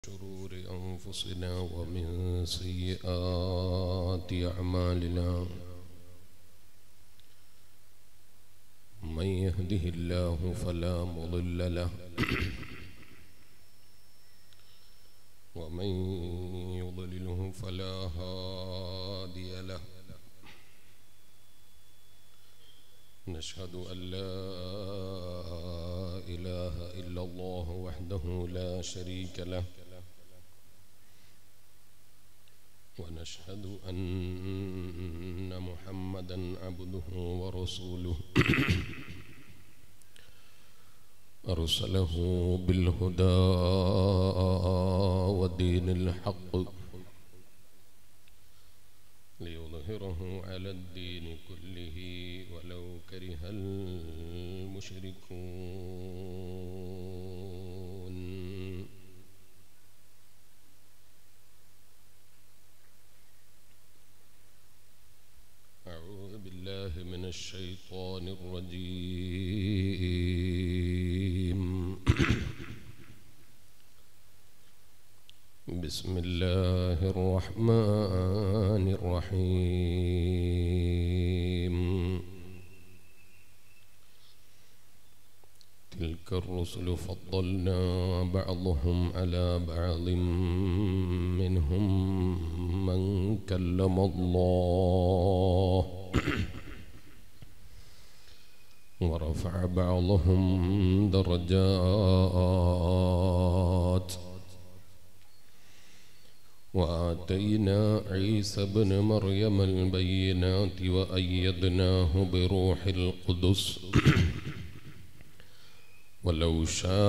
شرور أنفسنا ومن سيئات أعمالنا من يهده الله فلا مضل له ومن يضلله فلا هادي له نشهد أن لا إله إلا الله وحده لا شريك له ونشهد أن محمدا عبده ورسوله أرسله بالهدى ودين الحق ليظهره على الدين كله ولو كره المشركون أعوذ بالله من الشيطان الرجيم بسم الله الرحمن الرحيم تلك الرسل فضلنا بعضهم على بعض منهم من كلم الله ورفع بعضهم درجات وآتينا عيسى ابن مريم البينات وأيدناه بروح القدس ولو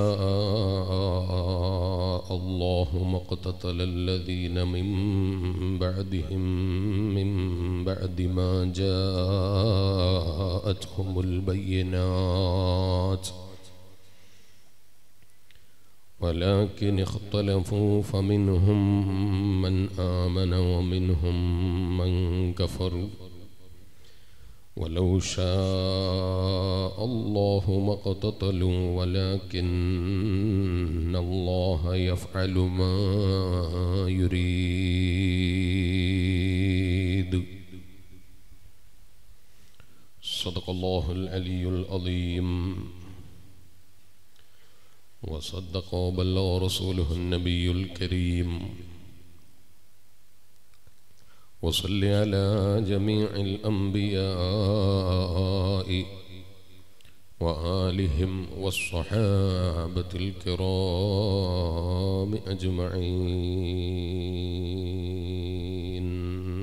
شاء الله ما اقتتل الذين من بعدهم من بعد ما جاءتهم البينات ولكن اختلفوا فمنهم من آمن ومنهم من كفر ولو شاء الله ما اقتتلوا ولكن الله يفعل ما يريد صدق الله العلي العظيم وصدق وبلغ رسوله النبي الكريم وصل على جميع الأنبياء وآلهم والصحابة الكرام أجمعين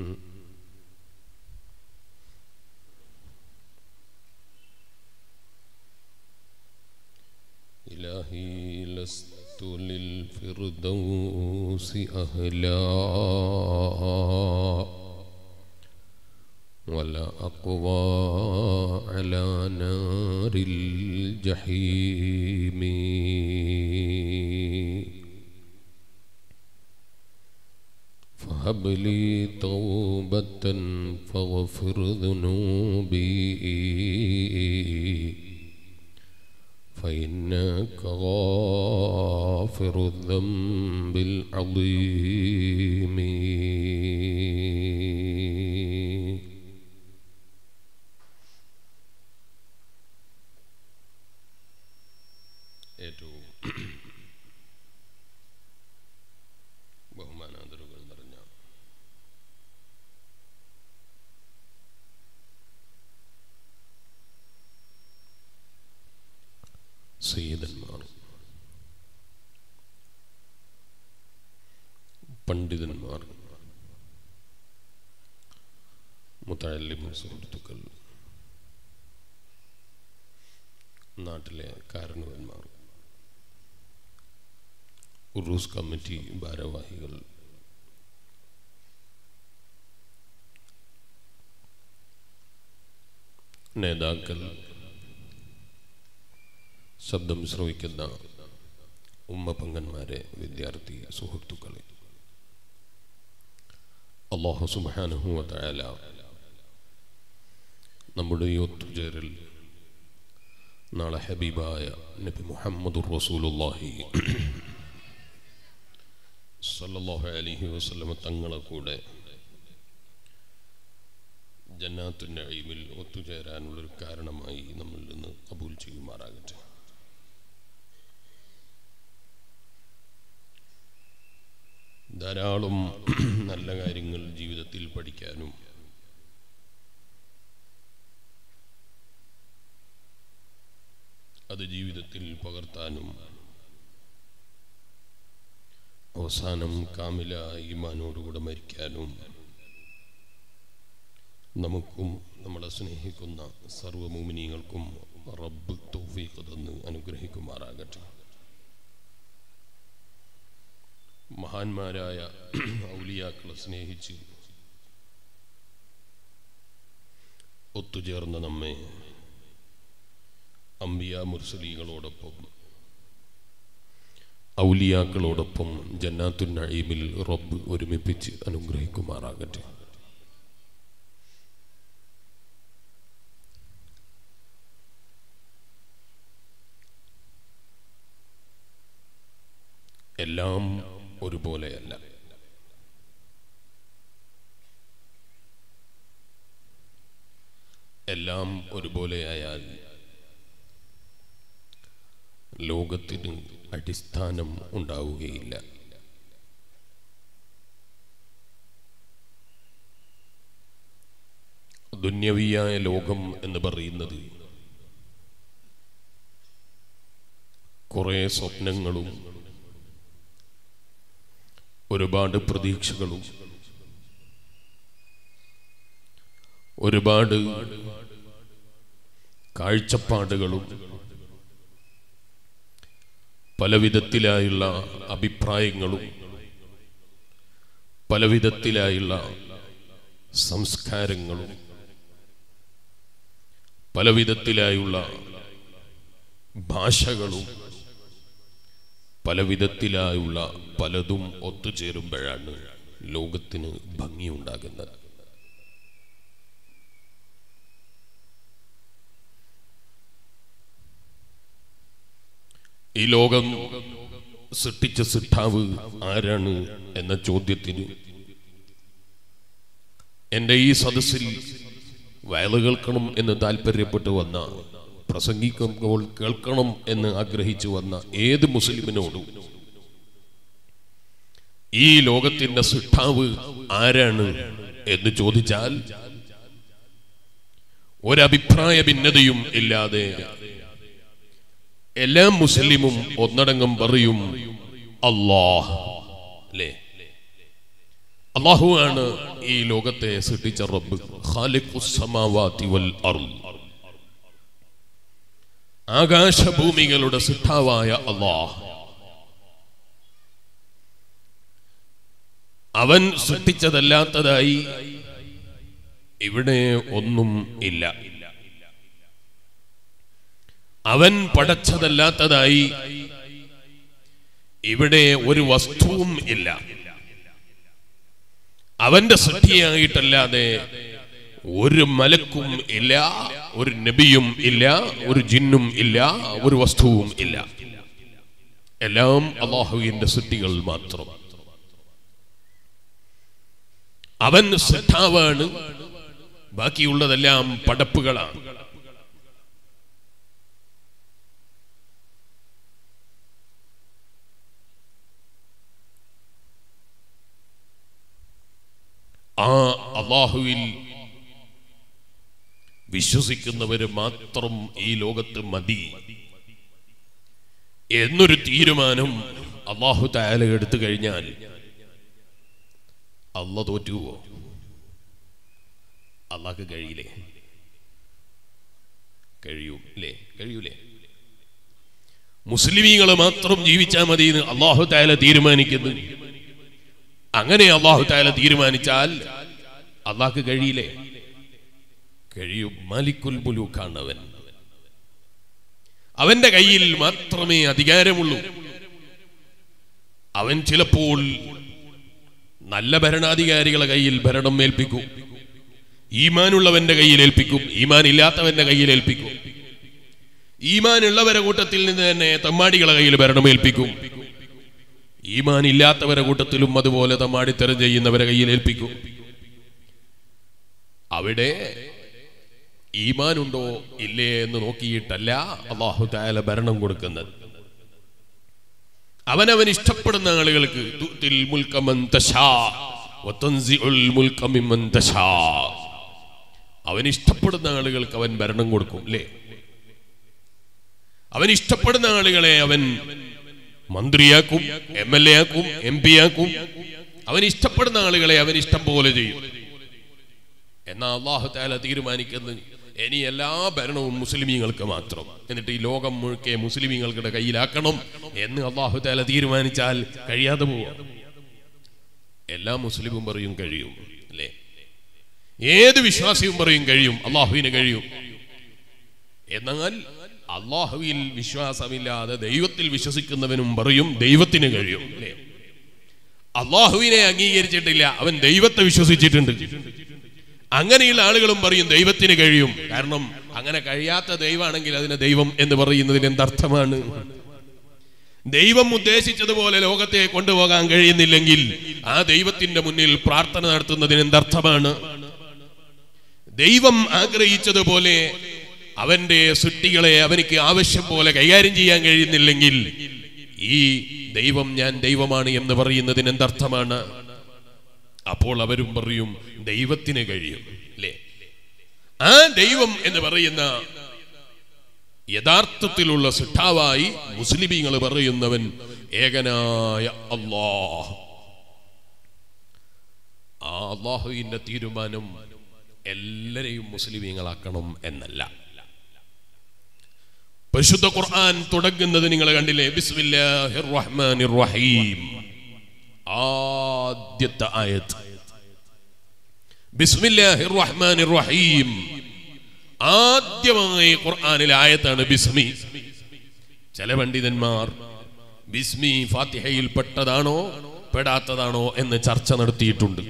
إلهي لست للفردوس أهلا ولا أقوى على نار الجحيم فهب لي توبة فاغفر ذنوبي فإنك غافر الذنب العظيم ഏറ്റവും ബഹുമാനാദരവുകൾ നിറഞ്ഞ സയ്യിദന്മാർ പണ്ഡിതന്മാർ മുത്തല്ലിം സുഹൃത്തുക്കൾ നാട്ടിലെ കാരണവന്മാർ ഉറൂസ് കമ്മിറ്റി ഭാരവാഹികൾ നേതാക്കൾ ശബ്ദം ശ്രവിക്കുന്ന ഉമ്മപങ്കന്മാരെ വിദ്യാർത്ഥി സുഹൃത്തുക്കളെ അള്ളാഹു സുബാനുഹുവല നമ്മുടെ ഈ ഒത്തുചേരൽ നാളെ ഹബീബായ നബി മുഹമ്മദുർ റസൂലുള്ളാഹി സല്ലല്ലാഹു അലൈഹി വസല്ലമ തങ്ങളെ കൂടെ ജന്നാത്തു നഈമിൽ ഒത്തുചേരാനുള്ളൊരു കാരണമായി നമ്മളിൽ നിന്ന് കബൂൽ ചെയ്യുമാറാകട്ടെ ധാരാളം നല്ല കാര്യങ്ങൾ ജീവിതത്തിൽ പഠിക്കാനും അത് ജീവിതത്തിൽ പകർത്താനും അവസാനം കാമില ഈമാനോടുകൂടെ മരിക്കാനും നമുക്കും നമ്മളെ സ്നേഹിക്കുന്ന സർവമോമിനികൾക്കും റബ്ബ് തൗഫീഖ് തന്ന് അനുഗ്രഹിക്കുമാറാകട്ടെ മഹാന്മാരായ ഔലിയാക്കളെ സ്നേഹിച്ച് ഒത്തുചേർന്ന നമ്മെ അംബിയ മുർസലികളോടൊപ്പം ഔലിയാക്കളോടൊപ്പം ജന്നാത്തുൽ നഈമിൽ റബ്ബ് ഒരുമിപ്പിച്ച് അനുഗ്രഹിക്കുമാറാകട്ടെ എല്ലാം ഒരുപോലെയല്ല എല്ലാം ഒരുപോലെയായാൽ ലോകത്തിന് അടിസ്ഥാനം ഉണ്ടാവുകയില്ല ദുന്യവിയായ ലോകം എന്ന് പറയുന്നത് കുറെ സ്വപ്നങ്ങളും ഒരുപാട് പ്രതീക്ഷകളും ഒരുപാട് കാഴ്ചപ്പാടുകളും പലവിധത്തിലായുള്ള അഭിപ്രായങ്ങളും പലവിധത്തിലായുള്ള സംസ്കാരങ്ങളും പലവിധത്തിലായുള്ള ഭാഷകളും പലവിധത്തിലായുള്ള പലതും ഒത്തുചേരുമ്പോഴാണ് ലോകത്തിന് ഭംഗിയുണ്ടാകുന്നത് ഈ ലോകം സൃഷ്ടിച്ച സിട്ടാവ് ആരാണ് എന്ന ചോദ്യത്തിന് എന്റെ ഈ സദസ്സിൽ വയല് കേൾക്കണം എന്ന് താല്പര്യപ്പെട്ടു വന്ന പ്രസംഗിക്കുമ്പോൾ കേൾക്കണം എന്ന് ആഗ്രഹിച്ചു വന്ന ഏത് മുസ്ലിമിനോടും ഈ ലോകത്തിന്റെ സിട്ടാവ് ആരാണ് എന്ന് ചോദിച്ചാൽ ഒരഭിപ്രായ ഭിന്നതയും ഇല്ലാതെ എല്ലാ മുസ്ലിമും ഒന്നടങ്കം പറയും അള്ളാഹ് അല്ലേ അള്ളാഹു ആണ് ഈ ലോകത്തെ സൃഷ്ടിച്ച റബ്ബ് ഖാലിഖുസ് സമാവാതി വൽ അർള് ആകാശഭൂമികളുടെ സിദ്ധാവായ അള്ളാഹ് അവൻ സൃഷ്ടിച്ചതല്ലാത്തതായി ഇവിടെ ഒന്നും ഇല്ല അവൻ പടച്ചതല്ലാത്തതായി ഇവിടെ ഒരു വസ്തുവും ഇല്ല അവന്റെ സൃഷ്ടിയായിട്ടല്ലാതെ ഒരു മലക്കും ഇല്ല ഒരു നബിയും ഇല്ല ഒരു ജിന്നും ഇല്ല ഒരു വസ്തുവും ഇല്ല എല്ലാം അള്ളാഹുവിന്റെ സൃഷ്ടികൾ മാത്രം അവൻ ശ്രദ്ധാവാണ് ബാക്കിയുള്ളതെല്ലാം പടപ്പുകളാണ് ആ അള്ളാഹുവിൽ വിശ്വസിക്കുന്നവര് മാത്രം ഈ ലോകത്ത് മതി എന്നൊരു തീരുമാനം അള്ളാഹു താല എടുത്തു കഴിഞ്ഞാൽ അല്ല തോറ്റുവോ അള്ളാഹ്ക്ക് കഴിയില്ലേ കഴിയും അല്ലേ കഴിയൂലേ മുസ്ലിമീങ്ങളെ മാത്രം ജീവിച്ചാൽ മതി എന്ന് അള്ളാഹു താല തീരുമാനിക്കുന്നു അങ്ങനെ അള്ളാഹു താല തീരുമാനിച്ചാൽ അള്ളാഹ്ക്ക് കഴിയില്ലേ കഴിയും മാലിക്കുൽ മുലൂക്കാണ് അവൻ അവന്റെ കയ്യിൽ മാത്രമേ അധികാരമുള്ളൂ അവൻ ചിലപ്പോൾ നല്ല ഭരണാധികാരികളെ കയ്യിൽ ഭരണം ഏൽപ്പിക്കും ഈമാനുള്ളവന്റെ കയ്യിൽ ഏൽപ്പിക്കും ഈമാൻ ഇല്ലാത്തവന്റെ കയ്യിൽ ഏൽപ്പിക്കും ഈമാൻ ഉള്ളവരെ കൂട്ടത്തിൽ നിന്ന് തന്നെ തമ്മാടികളെ കയ്യിൽ ഭരണം ഏൽപ്പിക്കും ഈമാൻ ഇല്ലാത്തവരെ കൂട്ടത്തിലും അതുപോലെ തമ്മാടിത്തരം ചെയ്യുന്നവരെ കയ്യിൽ ഏൽപ്പിക്കും അവിടെ ഈമാനുണ്ടോ ഇല്ലേ എന്ന് നോക്കിയിട്ടല്ല അള്ളാഹു താല ഭരണം കൊടുക്കുന്നത് അവനവൻ ഇഷ്ടപ്പെടുന്ന ആളുകൾക്ക് തുത്തിൽ മുൽക്കമൻ തശാ വതൻസിഉൽ മുൽക മിമ്മൻ തശാ. അവൻ ഇഷ്ടപ്പെടുന്ന ആളുകൾക്ക് അവൻ ഭരണം കൊടുക്കും അല്ലേ അവൻ ഇഷ്ടപ്പെടുന്ന ആളുകളെ അവൻ മന്ത്രിയാക്കും എം എൽ എ ആക്കും എം പി ആക്കും അവൻ ഇഷ്ടപ്പെടുന്ന ആളുകളെ അവൻ ഇഷ്ടം പോലെ ചെയ്യും എന്നാ അള്ളാഹു താല തീരുമാനിക്കുന്നത് ഇനി എല്ലാ ഭരണവും മുസ്ലിമീങ്ങൾക്ക് മാത്രം എന്നിട്ട് ഈ ലോകം മുഴുക്കെ മുസ്ലിമീങ്ങളുടെ കയ്യിലാക്കണം എന്ന് അള്ളാഹു താല തീരുമാനിച്ചാൽ കഴിയാതെ പോവാം എല്ലാ മുസ്ലിമും പറയും കഴിയും അല്ലേ ഏത് വിശ്വാസിയും പറയും കഴിയും അള്ളാഹുവിന് കഴിയും എന്നാൽ അള്ളാഹുവിൽ വിശ്വാസമില്ലാതെ ദൈവത്തിൽ വിശ്വസിക്കുന്നവനും പറയും ദൈവത്തിന് കഴിയും അല്ലേ അള്ളാഹുവിനെ അംഗീകരിച്ചിട്ടില്ല അവൻ ദൈവത്തെ വിശ്വസിച്ചിട്ടുണ്ട് അങ്ങനെയുള്ള ആളുകളും പറയും ദൈവത്തിന് കഴിയും കാരണം അങ്ങനെ കഴിയാത്ത ദൈവമാണെങ്കിൽ അതിനെ ദൈവം എന്ന് പറയുന്നതിന് എന്തർത്ഥമാണ് ദൈവം ഉദ്ദേശിച്ചതുപോലെ ലോകത്തെ കൊണ്ടുപോകാൻ കഴിയുന്നില്ലെങ്കിൽ ആ ദൈവത്തിന്റെ മുന്നിൽ പ്രാർത്ഥന നടത്തുന്നതിന് എന്തർത്ഥമാണ് ദൈവം ആഗ്രഹിച്ചതുപോലെ അവന്റെ സൃഷ്ടികളെ അവനിക്ക് ആവശ്യം പോലെ കൈകാര്യം ചെയ്യാൻ കഴിയുന്നില്ലെങ്കിൽ ഈ ദൈവം ഞാൻ ദൈവമാണ് എന്ന് പറയുന്നതിന് എന്തർത്ഥമാണ് അപ്പോൾ അവരും പറയും ദൈവത്തിന് കഴിയും അല്ലേ ആ ദൈവം എന്ന് പറയുന്ന യഥാർത്ഥത്തിലുള്ള സിട്ടാവായി മുസ്ലിമീങ്ങൾ പറയുന്നവൻ ഏകനായ അള്ളാഹ് ആ അള്ളാഹുവിന്റെ തീരുമാനം എല്ലാരെയും മുസ്ലിമീങ്ങളാക്കണം എന്നല്ല പരിശുദ്ധ ഖുർആൻ തുടങ്ങുന്നത് നിങ്ങൾ കണ്ടില്ലേ ബിസ്മില്ലാഹിർ റഹ്മാനിർ റഹീം ആദ്യത്തെ ആയത്ത് ബിസ്മില്ലാഹിർ റഹ്മാനിർ റഹീം ആദ്യമായി ഖുർആനിലെ ആയത്താണ് ബിസ്മി ചില പണ്ഡിതന്മാർ ബിസ്മി ഫാത്തിഹയിൽ പെട്ടതാണോ പെടാത്തതാണോ എന്ന് ചർച്ച നടത്തിയിട്ടുണ്ട്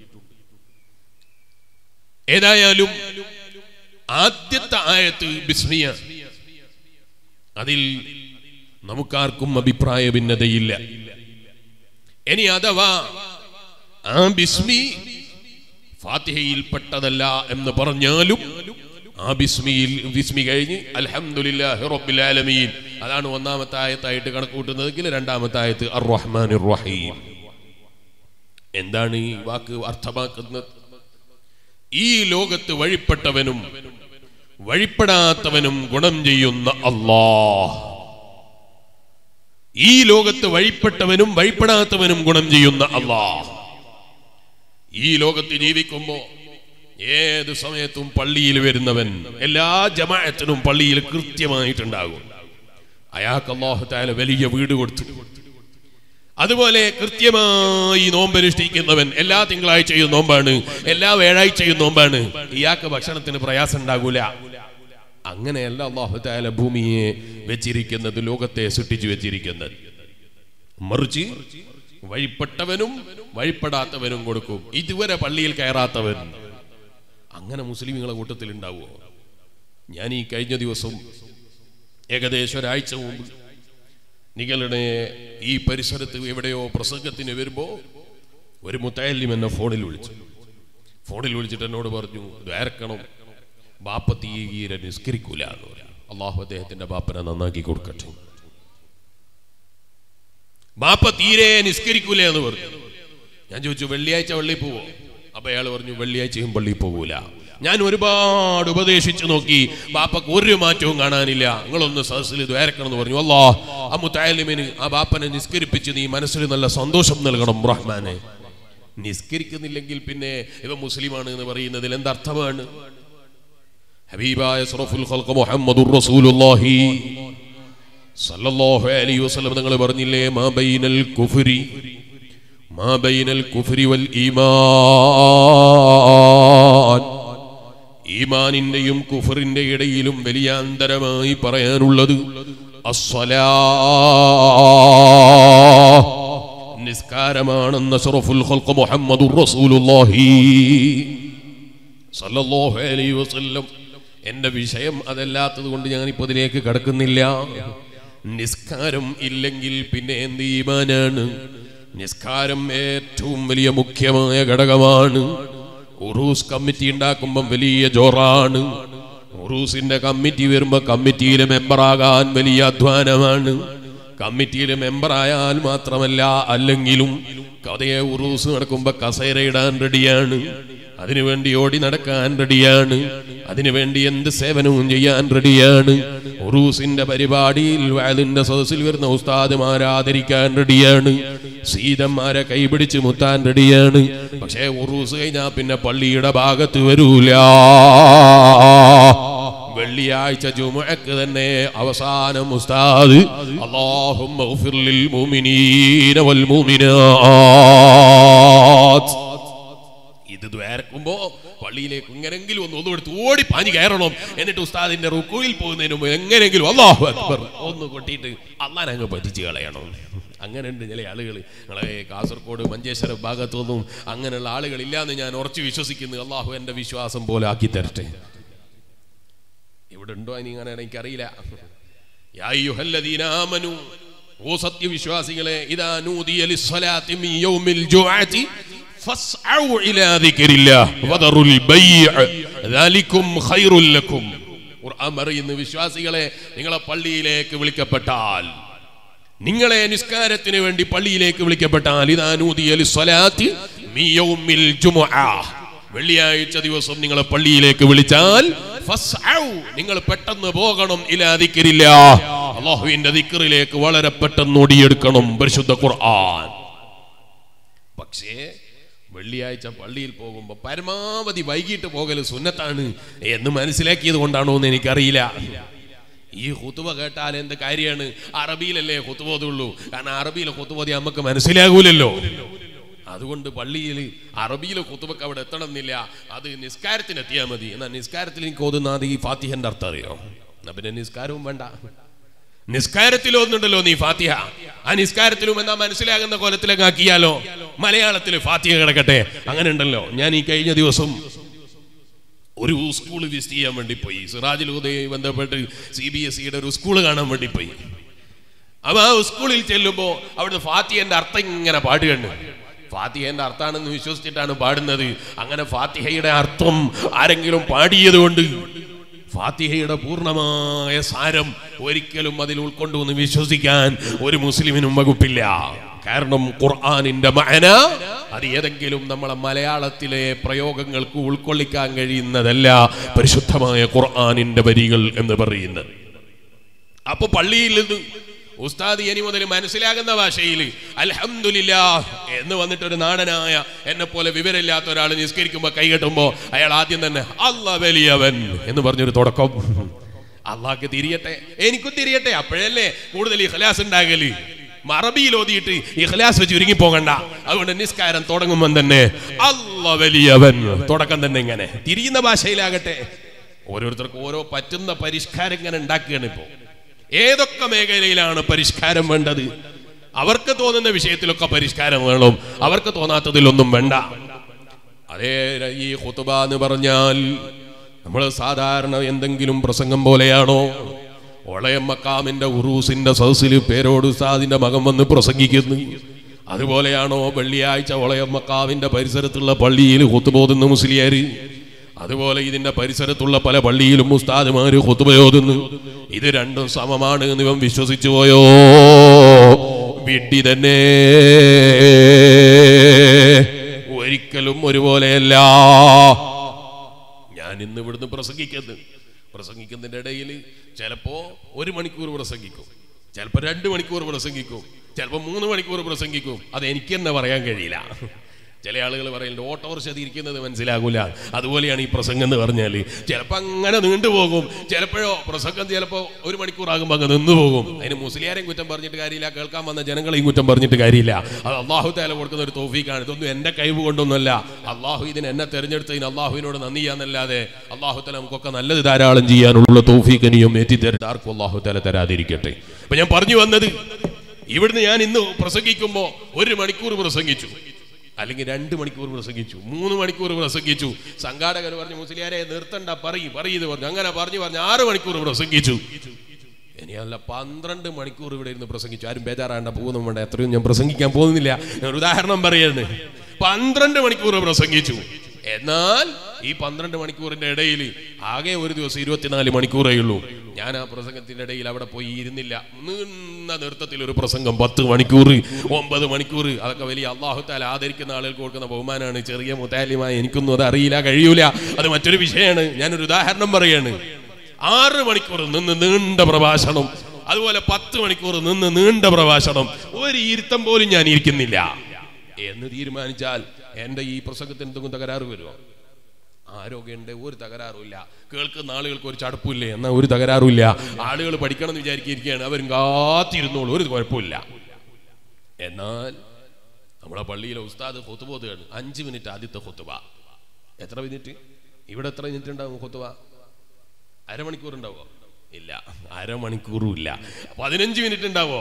ഏതായാലും ആദ്യത്തെ ആയത്ത് ബിസ്മിയ അതിൽ നമുക്കാർക്കും അഭിപ്രായ ഭിന്നതയില്ല ഇനി അഥവാ ആ ബിസ്മി ഫാത്തിഹയിൽ പെട്ടതല്ല എന്ന് പറഞ്ഞാലും ആ ബിസ്മിയിൽ ബിസ്മി കഴിഞ്ഞ് അൽഹംദുലില്ലാഹി റബ്ബിൽ ആലമീൻ അതാണ് ഒന്നാമത്തെ ആയത്തായിട്ട് കണക്കൂട്ടുന്നതെങ്കിൽ രണ്ടാമത്തെ ആയത്ത് അർ റഹ്മാനിർ റഹീം എന്താണ് ഈ വാക്ക് അർത്ഥമാക്കുന്നത് ഈ ലോകത്ത് വഴിപ്പെട്ടവനും വഴിപ്പെടാത്തവനും ഗുണം ചെയ്യുന്ന അല്ലാഹ് ഈ ലോകത്ത് വഴിപ്പെട്ടവനും വഴിപ്പെടാത്തവനും ഗുണം ചെയ്യുന്ന അല്ലാഹ് ഈ ലോകത്ത് ജീവിക്കുമ്പോ ഏത് സമയത്തും പള്ളിയിൽ വരുന്നവൻ എല്ലാ ജമാഅത്തിനും പള്ളിയിൽ കൃത്യമായിട്ടുണ്ടാകും അയാൾക്ക് അള്ളാഹു താല വലിയ വീട് കൊടുത്തു അതുപോലെ കൃത്യമായി നോമ്പനുഷ്ഠിക്കുന്നവൻ എല്ലാ തിങ്കളാഴ്ചയും നോമ്പാണ് എല്ലാ വ്യാഴാഴ്ചയും നോമ്പാണ് ഇയാൾക്ക് ഭക്ഷണത്തിന് പ്രയാസം ഉണ്ടാകൂല അങ്ങനെയല്ല അള്ളാഹു താല ഭൂമിയെ വെച്ചിരിക്കുന്നത് ലോകത്തെ സൃഷ്ടിച്ചു വെച്ചിരിക്കുന്നത് മറിച്ച് വഴിപ്പെട്ടവനും വഴിപ്പെടാത്തവനും കൊടുക്കും ഇതുവരെ പള്ളിയിൽ കയറാത്തവൻ അങ്ങനെ മുസ്ലിമുകളെ കൂട്ടത്തിൽ ഉണ്ടാവുമോ ഞാൻ ഈ കഴിഞ്ഞ ദിവസം ഏകദേശം ഒരാഴ്ച മുമ്പ് നിങ്ങളുടെ ഈ പരിസരത്ത് എവിടെയോ പ്രസംഗത്തിന് വരുമ്പോ ഒരു മുത്തയല്ലിം എന്നെ ഫോണിൽ വിളിച്ചു ഫോണിൽ വിളിച്ചിട്ട് എന്നോട് പറഞ്ഞു ദ്വാരക്കണം ബാപ്പ തീരെ നിസ്കരിക്കൂല എന്ന് പറയാം അള്ളാഹു അദ്ദേഹത്തിന്റെ ബാപ്പനെ നന്നാക്കി കൊടുക്കട്ടെ ബാപ്പ തീരെ നിസ്കരിക്കൂല എന്ന് പറഞ്ഞു ഞാൻ ചോദിച്ചു വെള്ളിയാഴ്ച പള്ളിയിൽ പോവോ അപ്പൊ അയാൾ പറഞ്ഞു വെള്ളിയാഴ്ചയും പള്ളിയിൽ പോകൂല ഞാൻ ഒരുപാട് ഉപദേശിച്ചു നോക്കി ബാപ്പക്ക് ഒരു മാറ്റവും കാണാനില്ല നിങ്ങളൊന്ന് സദസ്സിൽ ദ്വാരക്കണം എന്ന് പറഞ്ഞു അല്ലാ ആ മുത്തായാലിമിന് ആ ബാപ്പനെ നിസ്കരിപ്പിച്ച് നീ മനസ്സിൽ നല്ല സന്തോഷം നൽകണം റഹ്മാനെ നിസ്കരിക്കുന്നില്ലെങ്കിൽ പിന്നെ ഇവ മുസ്ലിമാണ് എന്ന് പറയുന്നതിൽ എന്തർത്ഥമാണ് ഹബീബായ സറഫുൽ ഖൽഖ മുഹമ്മദുർ റസൂലുള്ളാഹി സല്ലല്ലാഹു അലൈഹി വസല്ലം നിങ്ങൾ പറഞ്ഞില്ലേ മാ ബൈനൽ കുഫ്രി മാ ബൈനൽ കുഫ്രി വൽ ഈമാൻ ഈമാനിന്റെയും കുഫറിന്റെ ഇടയിലും വലിയ അന്തരമായി പറയാനുള്ളത് അസ്സലാ നിസ്കാരമാണെന്ന ഷറഫുൽ ഖൽഖ മുഹമ്മദുർ റസൂലുള്ളാഹി സല്ലല്ലാഹു അലൈഹി വസല്ലം എന്റെ വിഷയം അതല്ലാത്തത് കൊണ്ട് ഞാൻ ഇപ്പോൾ ഇതിലേക്ക് കടക്കുന്നില്ല നിസ്കാരം ഇല്ലെങ്കിൽ പിന്നെ എന്ത് ഈമാനാണ് നിസ്കാരം ഏറ്റവും വലിയ മുഖ്യമായ ഘടകമാണ് ഉറൂസ് കമ്മിറ്റി ഉണ്ടാക്കുമ്പം വലിയ ജോറാണ് ഉറൂസിന്റെ കമ്മിറ്റി വരുമ്പോ കമ്മിറ്റിയിലെ മെമ്പറാകാൻ വലിയ അധ്വാനമാണ് കമ്മിറ്റിയിൽ മെമ്പറായാൽ മാത്രമല്ല അല്ലെങ്കിലും കഥയെ ഉറൂസ് നടക്കുമ്പോ കസേര ഇടാൻ റെഡിയാണ് അതിനുവേണ്ടി ഓടി നടക്കാൻ റെഡിയാണ് അതിനുവേണ്ടി എന്ത് സേവനവും ചെയ്യാൻ റെഡിയാണ് ഉറൂസിന്റെ പരിപാടിയിൽ വയലിന്റെ സദസ്സിൽ വരുന്ന ഉസ്താദുമാരെ ആദരിക്കാൻ റെഡിയാണ് സീതന്മാരെ കൈപിടിച്ച് മുത്താൻ റെഡിയാണ് പക്ഷേ ഉറൂസ് കഴിഞ്ഞാൽ പിന്നെ പള്ളിയുടെ ഭാഗത്ത് വരൂല വെള്ളിയാഴ്ച ജുമുഅക്ക് തന്നെ അവസാനം ഉസ്താദ് അല്ലാഹുമ്മ ഗ്ഫിർ ലിൽ മുഅ്മിനീന വൽ മുഅ്മിനാത്ത് ഇത് ദ്വാരക്കുമ്പോ പള്ളിയിലേക്ക് എങ്ങനെങ്കിലും ഒന്ന് ഒന്നും എടുത്ത് ഓടി പാഞ്ഞു കയറണം എന്നിട്ട് ഉസ്താദിന്റെ റുക്കുയിൽ പോകുന്നതിന് മുമ്പ് എങ്ങനെയെങ്കിലും അല്ലാഹു അക്ബർ ഒന്ന് കൊട്ടിയിട്ട് അള്ളാൻ അങ്ങ് പറ്റിച്ച് കളയണം അങ്ങനെ ഉണ്ട് ചില ആളുകൾ നിങ്ങളെ കാസർഗോഡ് മഞ്ചേശ്വരം ഭാഗത്തൊന്നും അങ്ങനെയുള്ള ആളുകൾ ഇല്ലാന്ന് ഞാൻ ഉറച്ചു വിശ്വസിക്കുന്നു അള്ളാഹു എന്റെ വിശ്വാസം പോലെ ആക്കി തരട്ടെ ഇവിടെ ഉണ്ടോ ഇനി അങ്ങനെ എനിക്കറിയില്ല യാ അയ്യുഹല്ലദീന ആമനു ഓ സത്യവിശ്വാസികളെ ഇദാ നൂദിയ ലിസ്സലാത്തി മിൻ യൗമിൽ ജുഅത്തി ഫസ്ഔ ഇലാ ദിക്രില്ലാഹ് വദറുൽ ബൈഅ ദാലികും ഖൈറുൽ ലക്കും ഖുർആൻ പറയുന്നു വിശ്വാസികളെ നിങ്ങളെ പള്ളിയിലേക്ക് വിളിക്കപ്പെട്ടാൽ നിങ്ങളെ നിസ്കാരത്തിന് വേണ്ടി പള്ളിയിലേക്ക് വിളിക്കപ്പെട്ടാൽ ഇദാ നൂദിയ ലിസ്സലാത്തി മിൻ യൗമിൽ ജുമുഅ വെള്ളിയാഴ്ച ദിവസം നിങ്ങളെ പള്ളിയിലേക്ക് വിളിച്ചാൽ ഫസ്ഔ, നിങ്ങൾ പെട്ടെന്ന് പോകണം ഇല്ലാതിക്കരില്ല അള്ളാഹുവിന്റെ ദിക്കറിലേക്ക് വളരെ പെട്ടെന്ന് ഓടിയെടുക്കണം പരിശുദ്ധ ഖുർആൻ പക്ഷേ വെള്ളിയാഴ്ച പള്ളിയിൽ പോകുമ്പോൾ പരമാവധി വൈകിട്ട് പോകൽ സുന്നത്താണ് എന്ന് മനസ്സിലാക്കിയത് കൊണ്ടാണോ എന്ന് എനിക്കറിയില്ല ഈ ഹുത്തുവ കേട്ടാൽ എന്ത് കാര്യമാണ് അറബിയിലല്ലേ ഹുത്തുവതുള്ളൂ കാരണം അറബിയിലെ ഹുത്തുവതി നമുക്ക് മനസ്സിലാകൂലല്ലോ അതുകൊണ്ട് പള്ളിയിൽ അറബിയിലെ കുത്തുബക്ക് അവിടെ എത്തണമെന്നില്ല അത് നിസ്കാരത്തിന് എത്തിയാൽ മതി എന്നാൽ നിസ്കാരത്തിൽ എനിക്ക് ഓതുന്ന അത് ഈ ഫാത്തിഹന്റെ അർത്ഥം അറിയോ എന്നാ പിന്നെ നിസ്കാരവും വേണ്ട നിസ്കാരത്തിൽ ഓതുന്നുണ്ടല്ലോ നീ ഫാത്തിഹ ആ നിസ്കാരത്തിലും എന്നാ മനസ്സിലാകുന്ന കോലത്തിലേക്ക് ആക്കിയാലോ മലയാളത്തിൽ ഫാത്തിഹ കിടക്കട്ടെ അങ്ങനെ ഉണ്ടല്ലോ ഞാൻ ഈ കഴിഞ്ഞ ദിവസം ഒരു സ്കൂൾ വിസിറ്റ് ചെയ്യാൻ വേണ്ടി പോയി സിറാജിൽ ഉദയ ബന്ധപ്പെട്ട് സി ബി എസ് സിയുടെ ഒരു സ്കൂൾ കാണാൻ വേണ്ടി പോയി അപ്പൊ ആ സ്കൂളിൽ ചെല്ലുമ്പോ അവിടുന്ന് ഫാത്തിഹന്റെ അർത്ഥം ഇങ്ങനെ പാടുകയാണ് ഫാത്തിഹന്റെ അർത്ഥാണെന്ന് വിശ്വസിച്ചിട്ടാണ് പാടുന്നത് അങ്ങനെ ഫാത്തിഹയുടെ അർത്ഥം ആരെങ്കിലും പാടിയത് കൊണ്ട് ഫാത്തിഹയുടെ പൂർണ്ണമായ സാരം ഒരിക്കലും അതിൽ ഉൾക്കൊണ്ടുവന്ന് വിശ്വസിക്കാൻ ഒരു മുസ്ലിമിനും വകുപ്പില്ല കാരണം ഖുർആാനിന്റെ മഅന അത് ഏതെങ്കിലും നമ്മളെ മലയാളത്തിലെ പ്രയോഗങ്ങൾക്ക് ഉൾക്കൊള്ളിക്കാൻ കഴിയുന്നതല്ല പരിശുദ്ധമായ ഖുർആാനിന്റെ വരികൾ എന്ന് പറയുന്നത് അപ്പൊ പള്ളിയിൽ നിന്ന് ഉസ്താദ് ഇനി മുതൽ മനസ്സിലാകുന്ന ഭാഷയിൽ അൽഹംദുലില്ലാ എന്ന് വന്നിട്ട് ഒരു നാടനായ എന്നെ പോലെ വിവരമില്ലാത്ത ഒരാൾ നിസ്കരിക്കുമ്പോ കൈകെട്ടുമ്പോ അയാൾ ആദ്യം തന്നെ അല്ല വലിയവൻ എന്ന് പറഞ്ഞൊരു തുടക്കം അള്ളാഹ്ക്ക് തിരിയട്ടെ എനിക്കും തിരിയട്ടെ അപ്പോഴല്ലേ കൂടുതൽ ഇഖ്ലാസ് ഉണ്ടാകല് മറബിയിൽ ഓതിയിട്ട് ഇഖ്ലാസ് ചുരുങ്ങി പോകണ്ട അതുകൊണ്ട് നിസ്കാരം തുടങ്ങുമ്പോൾ തന്നെ അല്ല വലിയവൻ തുടക്കം തന്നെ ഇങ്ങനെ തിരിയുന്ന ഭാഷയിലാകട്ടെ ഓരോരുത്തർക്കും ഓരോ പറ്റുന്ന പരിഷ്കാരം ഇങ്ങനെ ഉണ്ടാക്കുകയാണ് ഇപ്പോ ഏതൊക്കെ മേഖലയിലാണ് പരിഷ്കാരം വേണ്ടത് അവർക്ക് തോന്നുന്ന വിഷയത്തിലൊക്കെ പരിഷ്കാരം വേണം അവർക്ക് തോന്നാത്തതിലൊന്നും വേണ്ട അതേ ഈ ഹുത്തുബ എന്ന് പറഞ്ഞാൽ നമ്മൾ സാധാരണ എന്തെങ്കിലും പ്രസംഗം പോലെയാണോ ഒളയമ്മക്കാമിന്റെ ഉറൂസിന്റെ സദസ്സിൽ പേരോട് ഉസ്താദിന്റെ മകൻ വന്ന് പ്രസംഗിക്കുന്നു അതുപോലെയാണോ വെള്ളിയാഴ്ച ഒളയമ്മക്കാവിന്റെ പരിസരത്തുള്ള പള്ളിയിൽ ഹുത്തുബോധുന്ന മുസ്ലിയാര് അതുപോലെ ഇതിന്റെ പരിസരത്തുള്ള പല പള്ളിയിലും ഉസ്താദുമാര് ഹുത്തുബയോതുന്നു ഇത് രണ്ടും സമമാണ് എന്ന് ഇവൻ വിശ്വസിച്ചു പോയോ വിഡ്ഢി തന്നെ ഒരിക്കലും ഒരുപോലെയല്ല ഞാൻ ഇന്ന് ഇവിടുന്ന് പ്രസംഗിക്കുന്നു പ്രസംഗിക്കുന്നതിന്റെ ഇടയിൽ ചിലപ്പോ ഒരു മണിക്കൂർ പ്രസംഗിക്കും ചിലപ്പോ രണ്ട് മണിക്കൂർ പ്രസംഗിക്കും ചിലപ്പോ മൂന്ന് മണിക്കൂർ പ്രസംഗിക്കും അത് എനിക്ക് തന്നെ പറയാൻ കഴിയില്ല ചില ആളുകൾ പറയുന്നുണ്ട് ഓട്ടോറിക്ഷ തിരിക്കുന്നത് മനസ്സിലാകൂല അതുപോലെയാണ് ഈ പ്രസംഗം എന്ന് പറഞ്ഞാൽ ചിലപ്പോൾ അങ്ങനെ നീണ്ടുപോകും ചിലപ്പോഴോ പ്രസംഗം ചിലപ്പോൾ ഒരു മണിക്കൂറാകുമ്പോൾ അങ്ങ് നിന്നു പോകും അതിന് മുസ്ലിയാരെയും കുറ്റം പറഞ്ഞിട്ട് കാര്യമില്ല കേൾക്കാൻ വന്ന ജനങ്ങളെയും കുറ്റം പറഞ്ഞിട്ട് കാര്യമില്ല അത് അള്ളാഹു താല കൊടുക്കുന്ന ഒരു തോഫീക്കാണ് ഇതൊന്നും എൻ്റെ കഴിവ് കൊണ്ടൊന്നുമല്ല അള്ളാഹു ഇതിന് എന്നെ തെരഞ്ഞെടുത്തതിന് അള്ളാഹുവിനോട് നന്ദി ചെയ്യാന്നല്ലാതെ അള്ളാഹു താല നമുക്കൊക്കെ നല്ലത് ധാരാളം ചെയ്യാനുള്ള തോഫീക്ക് ഇനിയും എത്തിത്തരുന്ന ആർക്കും അള്ളാഹു താല തരാതിരിക്കട്ടെ അപ്പൊ ഞാൻ പറഞ്ഞു വന്നത് ഇവിടുന്ന് ഞാൻ ഇന്ന് പ്രസംഗിക്കുമ്പോൾ ഒരു മണിക്കൂർ പ്രസംഗിച്ചു അല്ലെങ്കിൽ രണ്ട് മണിക്കൂർ പ്രസംഗിച്ചു മൂന്ന് മണിക്കൂർ പ്രസംഗിച്ചു സംഘാടകർ പറഞ്ഞു മുസ്ലിയാരെ നിർത്തണ്ട പറയും പറയത് പറഞ്ഞു അങ്ങനെ പറഞ്ഞു പറഞ്ഞു ആറ് മണിക്കൂർ പ്രസംഗിച്ചു ഇനിയല്ല പന്ത്രണ്ട് മണിക്കൂർ ഇവിടെ ഇരുന്ന് പ്രസംഗിച്ചു ആരും ബേജാറാണ്ട പോകുന്നു വേണ്ട എത്രയും ഞാൻ പ്രസംഗിക്കാൻ പോകുന്നില്ല ഞാൻ ഒരു ഉദാഹരണം പറയാണ് പന്ത്രണ്ട് മണിക്കൂർ പ്രസംഗിച്ചു എന്നാൽ ഈ പന്ത്രണ്ട് മണിക്കൂറിന്റെ ഇടയിൽ ആകെ ഒരു ദിവസം ഇരുപത്തിനാല് മണിക്കൂറേ ഉള്ളൂ ഞാൻ ആ പ്രസംഗത്തിന്റെ ഇടയിൽ അവിടെ പോയി ഇരുന്നില്ല നീണ്ട നൃത്തത്തിൽ ഒരു പ്രസംഗം പത്ത് മണിക്കൂർ ഒമ്പത് മണിക്കൂർ അതൊക്കെ വലിയ അള്ളാഹുത്താൽ ആദരിക്കുന്ന ആളുകൾക്ക് കൊടുക്കുന്ന ബഹുമാനമാണ് ചെറിയ മുത്താലിമായി എനിക്കൊന്നും അത് അറിയില്ല കഴിയൂല അത് മറ്റൊരു വിഷയമാണ് ഞാനൊരു ഉദാഹരണം പറയാണ് ആറ് മണിക്കൂർ നിന്ന് നീണ്ട പ്രഭാഷണം അതുപോലെ പത്ത് മണിക്കൂർ നിന്ന് നീണ്ട പ്രഭാഷണം ഒരു ഇരുത്തം പോലും ഞാൻ ഇരിക്കുന്നില്ല എന്ന് തീരുമാനിച്ചാൽ എന്റെ ഈ പ്രസംഗത്തിന് എന്തെങ്കിലും തകരാറ് വരുമോ ആരോഗ്യമുണ്ട് ഒരു തകരാറുമില്ല കേൾക്കുന്ന ആളുകൾക്ക് ഒരു ചടപ്പില്ലേ എന്നാൽ ഒരു തകരാറുമില്ല ആളുകൾ പഠിക്കണം എന്ന് വിചാരിക്കുകയാണ് അവരും കാത്തിരുന്നോളൂ ഒരു കുഴപ്പമില്ല എന്നാൽ നമ്മളെ പള്ളിയിലെ ഉസ്താദ് ഹൊത്തുബോധയാണ് അഞ്ച് മിനിറ്റ് ആദ്യത്തെ ഹൊത്തുബ എത്ര മിനിറ്റ് ഇവിടെ എത്ര മിനിറ്റ് ഉണ്ടാവും ഹൊത്തുബ അരമണിക്കൂർ ഉണ്ടാവോ ഇല്ല അരമണിക്കൂറും ഇല്ല പതിനഞ്ച് മിനിറ്റ് ഉണ്ടാവോ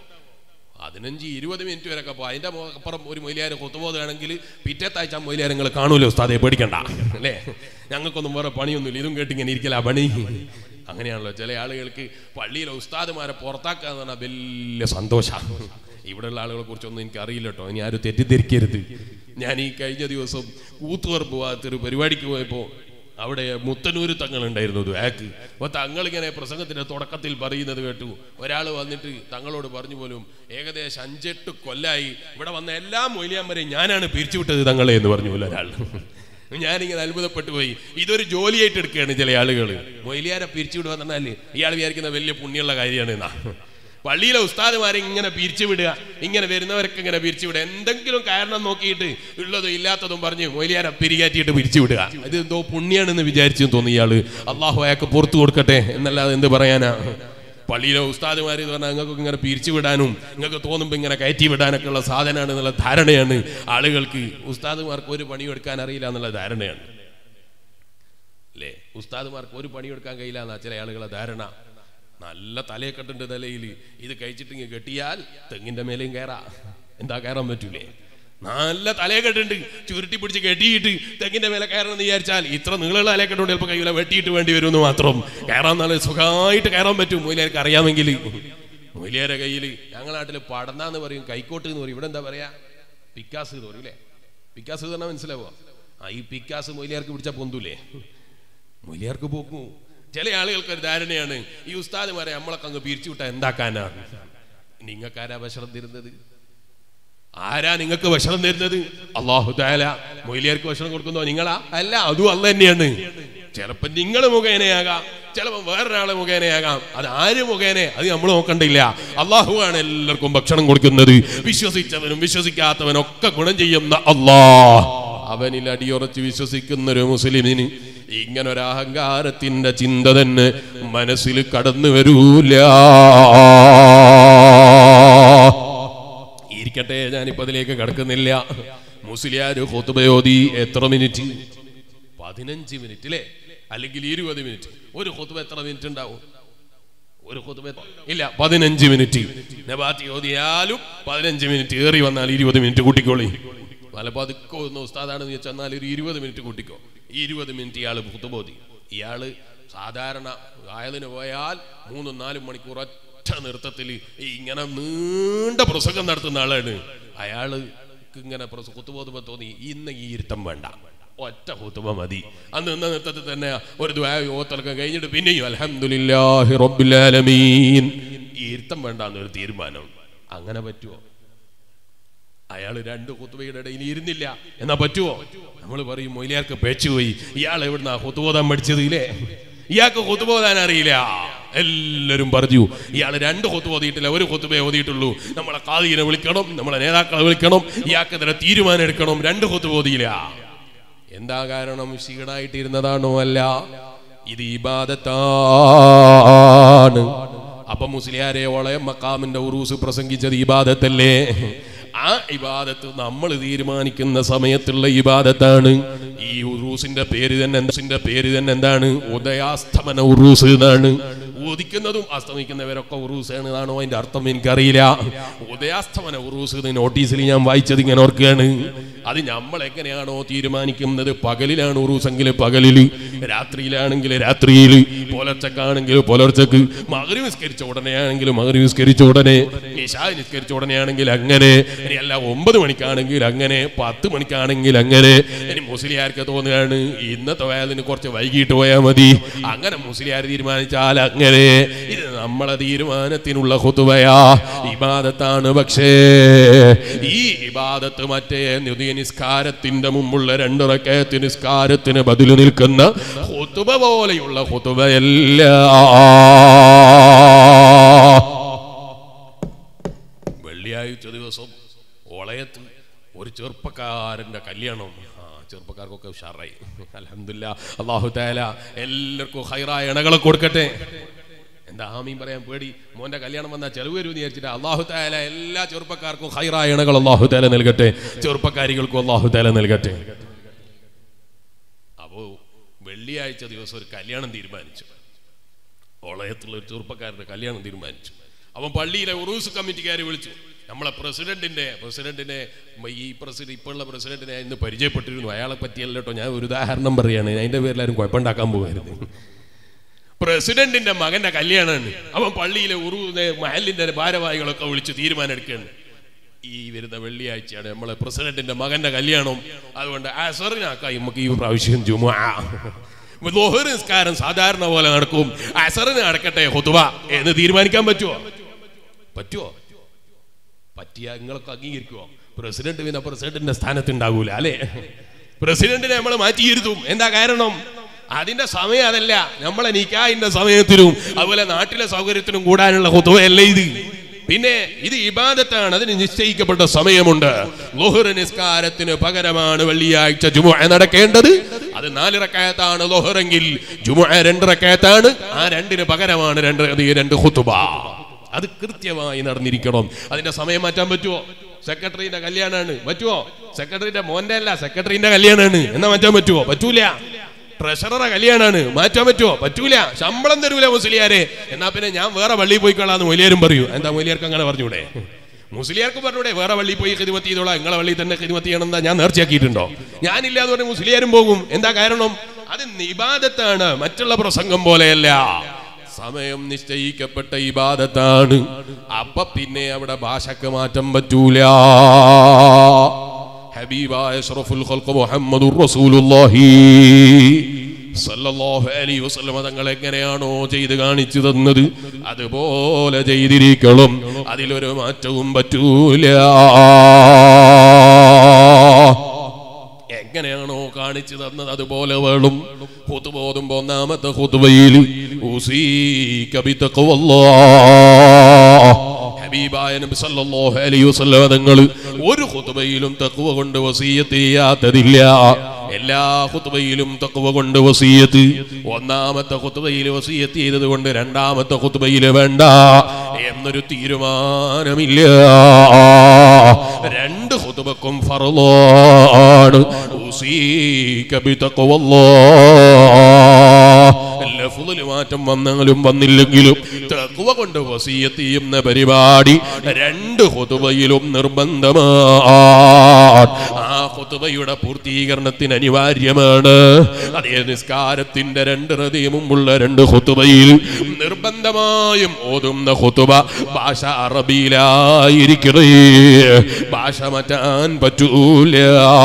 പതിനഞ്ച് ഇരുപത് മിനിറ്റ് വരെ അപ്പോൾ അതിന്റെ മോ- അപ്പുറം ഒരു മൊയിലാരം കൊത്തുപോകുകയാണെങ്കിൽ പിറ്റേത്താഴ്ച മൊയിലാരങ്ങൾ കാണൂലോ ഉസ്താദെ പേടിക്കണ്ട അല്ലേ ഞങ്ങൾക്കൊന്നും വേറെ പണിയൊന്നുമില്ല ഇതും കേട്ടിങ്ങനെ ഇരിക്കല പണി അങ്ങനെയാണല്ലോ ചില ആളുകൾക്ക് പള്ളിയിലെ ഉസ്താദുമാരെ പുറത്താക്കുക എന്ന് പറഞ്ഞാൽ വലിയ സന്തോഷമാണ് ഇവിടെയുള്ള ആളുകളെ കുറിച്ചൊന്നും എനിക്ക് അറിയില്ല കേട്ടോ ഇനി ആരും തെറ്റിദ്ധരിക്കരുത് ഞാൻ ഈ കഴിഞ്ഞ ദിവസം കൂത്തുപറമ്പ് ഭാഗത്തൊരു പരിപാടിക്ക് പോയപ്പോൾ അവിടെ മുത്തനൂര് തങ്ങളുണ്ടായിരുന്നു ദുആക്ക് അപ്പോൾ തങ്ങളിങ്ങനെ പ്രസംഗത്തിന്റെ തുടക്കത്തിൽ പറയുന്നത് കേട്ടു ഒരാൾ വന്നിട്ട് തങ്ങളോട് പറഞ്ഞു പോലും ഏകദേശം അഞ്ചെട്ട് കൊല്ലായി ഇവിടെ വന്ന എല്ലാ മൊയിലിയാമ്പരെയും ഞാനാണ് പിരിച്ചുവിട്ടത് തങ്ങളെ എന്ന് പറഞ്ഞു പോലും ഒരാൾ ഞാനിങ്ങനെ അത്ഭുതപ്പെട്ടു പോയി ഇതൊരു ജോലിയായിട്ട് എടുക്കുകയാണ് ചില ആളുകൾ മൊയിലിയാരെ പിരിച്ചുവിടുക എന്ന് പറഞ്ഞാൽ ഇയാൾ വിചാരിക്കുന്ന വലിയ പുണ്യമുള്ള കാര്യമാണ് എന്നാ പള്ളിയിലെ ഉസ്താദുമാരെ ഇങ്ങനെ പിരിച്ചു വിടുക ഇങ്ങനെ വരുന്നവരൊക്കെ ഇങ്ങനെ പിരിച്ചു വിടുക എന്തെങ്കിലും കാരണം നോക്കിയിട്ട് ഉള്ളതും ഇല്ലാത്തതും പറഞ്ഞ് മൊയിലിയാരെ പിരികാറ്റിയിട്ട് പിരിച്ചു വിടുക ഇത് എന്തോ പുണ്യാണെന്ന് വിചാരിച്ചു തോന്നി ഇയാള് അള്ളാഹു അയാൾക്ക് പുറത്തു കൊടുക്കട്ടെ എന്നല്ലാതെ എന്ത് പറയാനാ പള്ളിയിലെ ഉസ്താദുമാർ എന്ന് പറഞ്ഞാൽ നിങ്ങൾക്ക് ഇങ്ങനെ പിരിച്ചു വിടാനും നിങ്ങൾക്ക് തോന്നുമ്പോൾ ഇങ്ങനെ കയറ്റി വിടാനൊക്കെ ഉള്ള സാധനമാണ് എന്നുള്ള ധാരണയാണ് ആളുകൾക്ക് ഉസ്താദുമാർക്ക് ഒരു പണിയും എടുക്കാൻ അറിയില്ല എന്നുള്ള ധാരണയാണ് അല്ലേ ഉസ്താദുമാർക്ക് ഒരു പണിയെടുക്കാൻ കഴിയില്ല എന്നാ ചില ആളുകളെ ധാരണ നല്ല തലയെക്കെട്ടുണ്ട് തലയിൽ ഇത് കഴിച്ചിട്ട് ഇങ്ങ് കെട്ടിയാൽ തെങ്ങിന്റെ മേലെയും കയറാ എന്താ കയറാൻ പറ്റൂലേ നല്ല തലയെക്കെട്ടുണ്ട് ചുരുട്ടി പിടിച്ച് കെട്ടിയിട്ട് തെങ്ങിന്റെ മേലെ കയറണം എന്ന് വിചാരിച്ചാൽ ഇത്ര നീളമുള്ള തലയെക്കെട്ടുണ്ട് ചിലപ്പോൾ കയ്യില വെട്ടിയിട്ട് വേണ്ടി വരുമെന്ന് മാത്രം കയറാൻ നല്ല സുഖമായിട്ട് കയറാൻ പറ്റും മൊയിലാർക്ക് അറിയാമെങ്കിൽ മൊയിലിയാരെ കയ്യിൽ ഞങ്ങളുടെ നാട്ടിൽ പടന്നാന്ന് പറയും കൈക്കോട്ട് എന്ന് പറയും ഇവിടെ എന്താ പറയാ പിക്കാസ് എന്ന് പറയും അല്ലേ പിക്കാസ് എന്ന് പറഞ്ഞാൽ മനസ്സിലാവോ ആ ഈ പിക്കാസ് മൊയിലിയാർക്ക് പിടിച്ചാൽ പൊന്തൂലേ മൊയിലിയാർക്ക് പോക്കൂ ചില ആളുകൾക്ക് ഒരു ധാരണയാണ് ഈ ഉസ്താദുമാരെ നമ്മളൊക്കെ അങ്ങ് പിരിച്ചു വിട്ടാൽ എന്താക്കാനാണ് നിങ്ങൾക്കാരാ ഭക്ഷണം തരുന്നത് ആരാ നിങ്ങൾക്ക് ഭക്ഷണം തരുന്നത് അള്ളാഹു താല മൊയിലിയാർക്ക് ഭക്ഷണം കൊടുക്കുന്നോ നിങ്ങളാ അല്ല അതും അല്ല തന്നെയാണ് ചിലപ്പോ നിങ്ങൾ മുഖേനയാകാം ചിലപ്പോ വേറൊരാളെ മുഖേനയാകാം അത് ആര് മുഖേന അത് നമ്മൾ നോക്കണ്ടില്ല അള്ളാഹു ആണ് എല്ലാവർക്കും ഭക്ഷണം കൊടുക്കുന്നത് വിശ്വസിച്ചവനും വിശ്വസിക്കാത്തവനും ഒക്കെ ഗുണം ചെയ്യുന്ന അള്ളാഹ് അവനിൽ അടിയുറച്ച് വിശ്വസിക്കുന്ന ഒരു മുസ്ലിമിന് ഇങ്ങനെ ഒരു അഹങ്കാരത്തിന്റെ ചിന്ത തന്നെ മനസ്സിൽ കടന്നു വരൂല ഇരിക്കട്ടെ ഞാനിപ്പോ അതിലേക്ക് കടക്കുന്നില്ല മുസ്ലിയാര് ഹൊത്തുബയോതി എത്ര മിനിറ്റ് പതിനഞ്ച് മിനിറ്റ് അല്ലേ അല്ലെങ്കിൽ ഇരുപത് മിനിറ്റ് ഒരു ഹൊത്തുബ എത്ര മിനിറ്റ് ഉണ്ടാവും ഒരു ഹുതുബ ഇല്ല പതിനഞ്ച് മിനിറ്റ് നബാത്തി ഓതിയാലും പതിനഞ്ച് മിനിറ്റ് ഏറി വന്നാൽ ഇരുപത് മിനിറ്റ് കൂട്ടിക്കോളി പല പതുക്കെ ഒന്ന് ഉസ്താദാണെന്ന് വെച്ചാൽ എന്നാൽ ഒരു ഇരുപത് മിനിറ്റ് കൂട്ടിക്കോ ഈ ഇരുപത് മിനിറ്റ് ഇയാൾ ഹുതുബോധി ഇയാള് സാധാരണ ആയതിന് പോയാൽ മൂന്നും നാലും മണിക്കൂർ ഒറ്റ നൃത്തത്തിൽ ഇങ്ങനെ നീണ്ട പ്രസംഗം നടത്തുന്ന ആളാണ് അയാള് ഇങ്ങനെ കുത്തുബോധം തോന്നി ഇന്ന് ഈ ഇരുത്തം വേണ്ട ഒറ്റ ഹുത്തുബ മതി അന്ന് നിന്ന നൃത്തത്തിൽ തന്നെ ഒരു ഓത്തൊക്കെ കഴിഞ്ഞിട്ട് പിന്നെയും അൽഹംദുലില്ലാഹി റബ്ബിൽ ആലമീൻ ഈ ഇരുത്തം വേണ്ട എന്നൊരു തീരുമാനം അങ്ങനെ പറ്റുമോ അയാൾ രണ്ട് കുത്തുബയുടെ ഇടയിൽ ഇരുന്നില്ല എന്നാ പറ്റുമോ നമ്മൾ പറയും മൊയിലിയാർക്ക് പേച്ചുപോയി ഇയാൾ എവിടുന്നാ കുത്തുബോധാൻ പഠിച്ചത് ഇല്ലേ ഇയാൾക്ക് കുത്തുബോധാൻ അറിയില്ല എല്ലാവരും പറഞ്ഞു ഇയാൾ രണ്ട് കൊത്തു ഓതിയിട്ടില്ല ഒരു കൊത്തുബേ ഓതിയിട്ടുള്ളൂ നമ്മളെ കാതീനെ വിളിക്കണം നമ്മളെ നേതാക്കളെ വിളിക്കണം ഇയാൾക്കെതിരെ തീരുമാനം എടുക്കണം രണ്ട് കൊത്തു ഓതിയില്ല എന്താ കാരണം ക്ഷീണായിട്ടിരുന്നതാണോ അല്ല ഇത് ഇബാദത്താണ് അപ്പൊ മുസ്ലിയാരെ ഒളയം മക്കാമിന്റെ ഉറൂസ് പ്രസംഗിച്ചത് ഇബാദത്തല്ലേ ആ ഇബാദത്ത് നമ്മൾ തീരുമാനിക്കുന്ന സമയത്തുള്ള ഇബാദത്താണ് ഈ ഉറൂസിന്റെ പേര് തന്നെ എന്താ പേര് തന്നെ എന്താണ് ഉദയാസ്തമന ഉറൂസ് എന്നാണ് ഉദിക്കുന്നതും അസ്തമിക്കുന്നവരൊക്കെ ഉറൂസാണ് എന്നാണോ അതിന്റെ അർത്ഥം എനിക്കറിയില്ല ഉദയാസ്തമന ഉറൂസ് എന്ന് നോട്ടീസിൽ ഞാൻ വായിച്ചത് ഇങ്ങനെ ഓർക്കുകയാണ് അത് നമ്മൾ എങ്ങനെയാണോ തീരുമാനിക്കുന്നത് പകലിലാണ് ഉറൂസെങ്കിൽ പകലിൽ രാത്രിയിലാണെങ്കിൽ രാത്രിയിൽ പുലർച്ചക്കാണെങ്കിൽ പുലർച്ചക്ക് മകരി നിസ്കരിച്ച ഉടനെയാണെങ്കിൽ മകരി നിസ്കരിച്ച ഉടനെ ഇഷാ നിസ്കരിച്ച ഉടനെയാണെങ്കിൽ അങ്ങനെ ഇനി അല്ല ഒമ്പത് മണിക്കാണെങ്കിൽ അങ്ങനെ പത്ത് മണിക്കാണെങ്കിൽ അങ്ങനെ ഇനി മുസ്ലിയാർക്ക് തോന്നുകയാണ് ഇന്നത്തെ വയതിന് കുറച്ച് വൈകിട്ട് പോയാൽ മതി അങ്ങനെ മുസ്ലിയാർ തീരുമാനിച്ചാൽ അങ്ങനെ ഇത് നമ്മളെ തീരുമാനത്തിനുള്ള ഹുതുവയാ ഇബാദത്താണ് പക്ഷേ ഈ ഇബാദത്ത് മറ്റേ നിധി നിസ്കാരത്തിന്റെ മുമ്പുള്ള രണ്ട് റക്കയത്ത് നിസ്കാരത്തിന് ബദൽ നിൽക്കുന്ന ഹുതുബ പോലെയുള്ള ഹുതുബയല്ല വെള്ളിയാഴ്ച ദിവസം ഓളയത്ത് ഒരു ചെറുപ്പക്കാരന്റെ കല്യാണം ആ ചെറുപ്പക്കാർക്കൊക്കെ ഉഷാറായി അലഹമില്ല അള്ളാഹു താല എല്ലാവർക്കും ഹൈറായ ഇണകളെ കൊടുക്കട്ടെ എന്താ ആമീൻ പറയാൻ പേടി മോന്റെ കല്യാണം വന്നാൽ ചെലവ് വരും വിചാരിച്ചിട്ട് അള്ളാഹു താല എല്ലാ ചെറുപ്പക്കാർക്കും ഹൈറായ ഇണകൾ അള്ളാഹു താല നൽകട്ടെ ചെറുപ്പക്കാരികൾക്കും അള്ളാഹു താല നൽകട്ടെ അപ്പോ വെള്ളിയാഴ്ച ദിവസം ഒരു കല്യാണം തീരുമാനിച്ചു ഓളയത്തുള്ള ഒരു ചെറുപ്പക്കാരന്റെ കല്യാണം തീരുമാനിച്ചു അവൻ പള്ളിയിലെ ഉറൂസ് കമ്മിറ്റിക്കാരെ വിളിച്ചു നമ്മളെ പ്രസിഡന്റിന്റെ പ്രസിഡന്റിനെ ഈ പ്രസിഡന്റ് ഇപ്പോഴുള്ള പ്രസിഡന്റിനെ ഇന്ന് പരിചയപ്പെട്ടിരുന്നു അയാളെ പറ്റിയല്ല കേട്ടോ ഞാൻ ഒരു ഉദാഹരണം പറയാണ് അതിന്റെ പേരിൽ ആരും കുഴപ്പമുണ്ടാക്കാൻ പോകുമായിരുന്നു പ്രസിഡന്റിന്റെ മകന്റെ കല്യാണമാണ് അവൻ പള്ളിയിലെ ഉറു മഹലിന്റെ ഭാരവാഹികളൊക്കെ വിളിച്ച് തീരുമാനം എടുക്കുകയാണ് ഈ വരുന്ന വെള്ളിയാഴ്ചയാണ് നമ്മളെ പ്രസിഡന്റിന്റെ മകന്റെ കല്യാണം അതുകൊണ്ട് അസറിനാക്കാം നമുക്ക് ഈ പ്രാവശ്യം ജുമാ ലോഹർ നിസ്കാരം സാധാരണ പോലെ നടക്കും അസറിന് നടക്കട്ടെ ഹുതുവ എന്ന് തീരുമാനിക്കാൻ പറ്റുമോ പറ്റുമോ പറ്റിയ നിങ്ങളൊക്കെ അംഗീകരിക്കുമോ പ്രസിഡന്റ് പിന്നെ പ്രസിഡന്റിന്റെ സ്ഥാനത്ത് ഉണ്ടാകൂല അല്ലേ പ്രസിഡന്റിനെ നമ്മൾ മാറ്റിയിരുത്തും എന്താ കാരണം അതിന്റെ സമയം അതല്ല നമ്മളെ നിക്കാഹിന്റെ സമയത്തിനും അതുപോലെ നാട്ടിലെ സൗകര്യത്തിനും കൂടാനുള്ള ഹുതുവയല്ല ഇത് പിന്നെ ഇത് ഇബാദത്താണ് അതിന് നിശ്ചയിക്കപ്പെട്ട സമയമുണ്ട് ലോഹർ നിസ്കാരത്തിന് പകരമാണ് വെള്ളിയാഴ്ച ജുമ നടക്കേണ്ടത് അത് നാല് റക്കായത്താണ് ലോഹറെങ്കിൽ ജുമ രണ്ട് റക്കായത്താണ് ആ രണ്ടിന് പകരമാണ് രണ്ട് ഈ രണ്ട് ഹുത്തുബ അത് കൃത്യമായി നടന്നിരിക്കണം അതിന്റെ സമയം മാറ്റാൻ പറ്റുമോ സെക്രട്ടറിന്റെ കല്യാണമാണ് പറ്റുമോ സെക്രട്ടറിന്റെ മോന്റെ അല്ല സെക്രട്ടറിന്റെ കല്യാണമാണ് എന്നാ മാറ്റാൻ പറ്റുമോ പറ്റൂല ട്രഷററെ കല്യാണാണ് മാറ്റാൻ പറ്റുമോ പറ്റൂല ശമ്പളം തരൂല മുസ്ലിയാരെ എന്നാ പിന്നെ ഞാൻ വേറെ പള്ളിയിൽ പോയിക്കൊള്ളാന്ന് മൊലിയാരും പറയൂ എന്താ മൊലിയാർക്ക് അങ്ങനെ പറഞ്ഞൂടെ മുസ്ലിയാർക്ക് പറഞ്ഞൂടെ വേറെ പള്ളിയിൽ പോയി ഹിദ്മത്ത് ചെയ്തോളാം നിങ്ങളെ പള്ളിയിൽ തന്നെ ഹിദ്മത്ത് ചെയ്യണം എന്താ ഞാൻ നേർച്ചയാക്കിയിട്ടുണ്ടോ ഞാനില്ല എന്ന് പറഞ്ഞ മുസ്ലിയാരും പോകും എന്താ കാരണം അത് ഇബാദത്താണ് മറ്റുള്ള പ്രസംഗം പോലെയല്ല സമയം നിശ്ചയിക്കപ്പെട്ട ഇബാദത്താണ് അപ്പൊ പിന്നെ അവിടെ ഭാഷക്ക് മാറ്റം പറ്റൂല ഹബീബായ അഷ്റഫുൽ ഖൽഖ് മുഹമ്മദുർ റസൂലുള്ളാഹി സല്ലല്ലാഹു അലൈഹി വസല്ലം തങ്ങൾ എങ്ങനെയാണോ ചെയ്ത് കാണിച്ചു തന്നത് അതുപോലെ ചെയ്തിരിക്കണം അതിലൊരു മാറ്റവും പറ്റൂല എങ്ങനെയാണോ കാണിച്ചു തന്നത് അതുപോലെ വേണം ഹുതുബോധുമ്പോ ഒന്നാമത്തെ ഹുതുബയിൽ ഹബീബായ നബി സല്ലല്ലാഹു അലൈഹി വസല്ലം തങ്ങൾ ഒരു ഹുതുബയിലും തഖ്വ കൊണ്ട് വസീയത്ത് ചെയ്യാത്തതില്ല എല്ലാ ഹുതുബയിലും തഖ്വ കൊണ്ട് വസീയത്ത് ഒന്നാമത്തെ ഹുതുബയിൽ വസീയത്ത് ചെയ്തത് കൊണ്ട് രണ്ടാമത്തെ ഹുതുബയിൽ വേണ്ട എന്നൊരു തീരുമാനമില്ല രണ്ട് ഹുതുബക്കും ഫർളാണ് ഉസീക ലഫ്ളിൽ മാറ്റം വന്നാലും വന്നില്ലെങ്കിലും തഖ്വ കൊണ്ട് വസീയത്ത് ചെയ്യുന്ന പരിപാടി രണ്ട് ഹുതുബയിലും നിർബന്ധമാണ് ആ ഹുതുബയുടെ പൂർത്തീകരണത്തിന് അനിവാര്യമാണ് അതേ നിസ്കാരത്തിന്റെ രണ്ട് ഹൃദയ മുമ്പുള്ള രണ്ട് ഹുതുബയിൽ നിർബന്ധമായും ഓതുന്ന ഹുതുബ ഭാഷ അറബിയിലായിരിക്കണേ ഭാഷ മാറ്റാൻ പറ്റൂല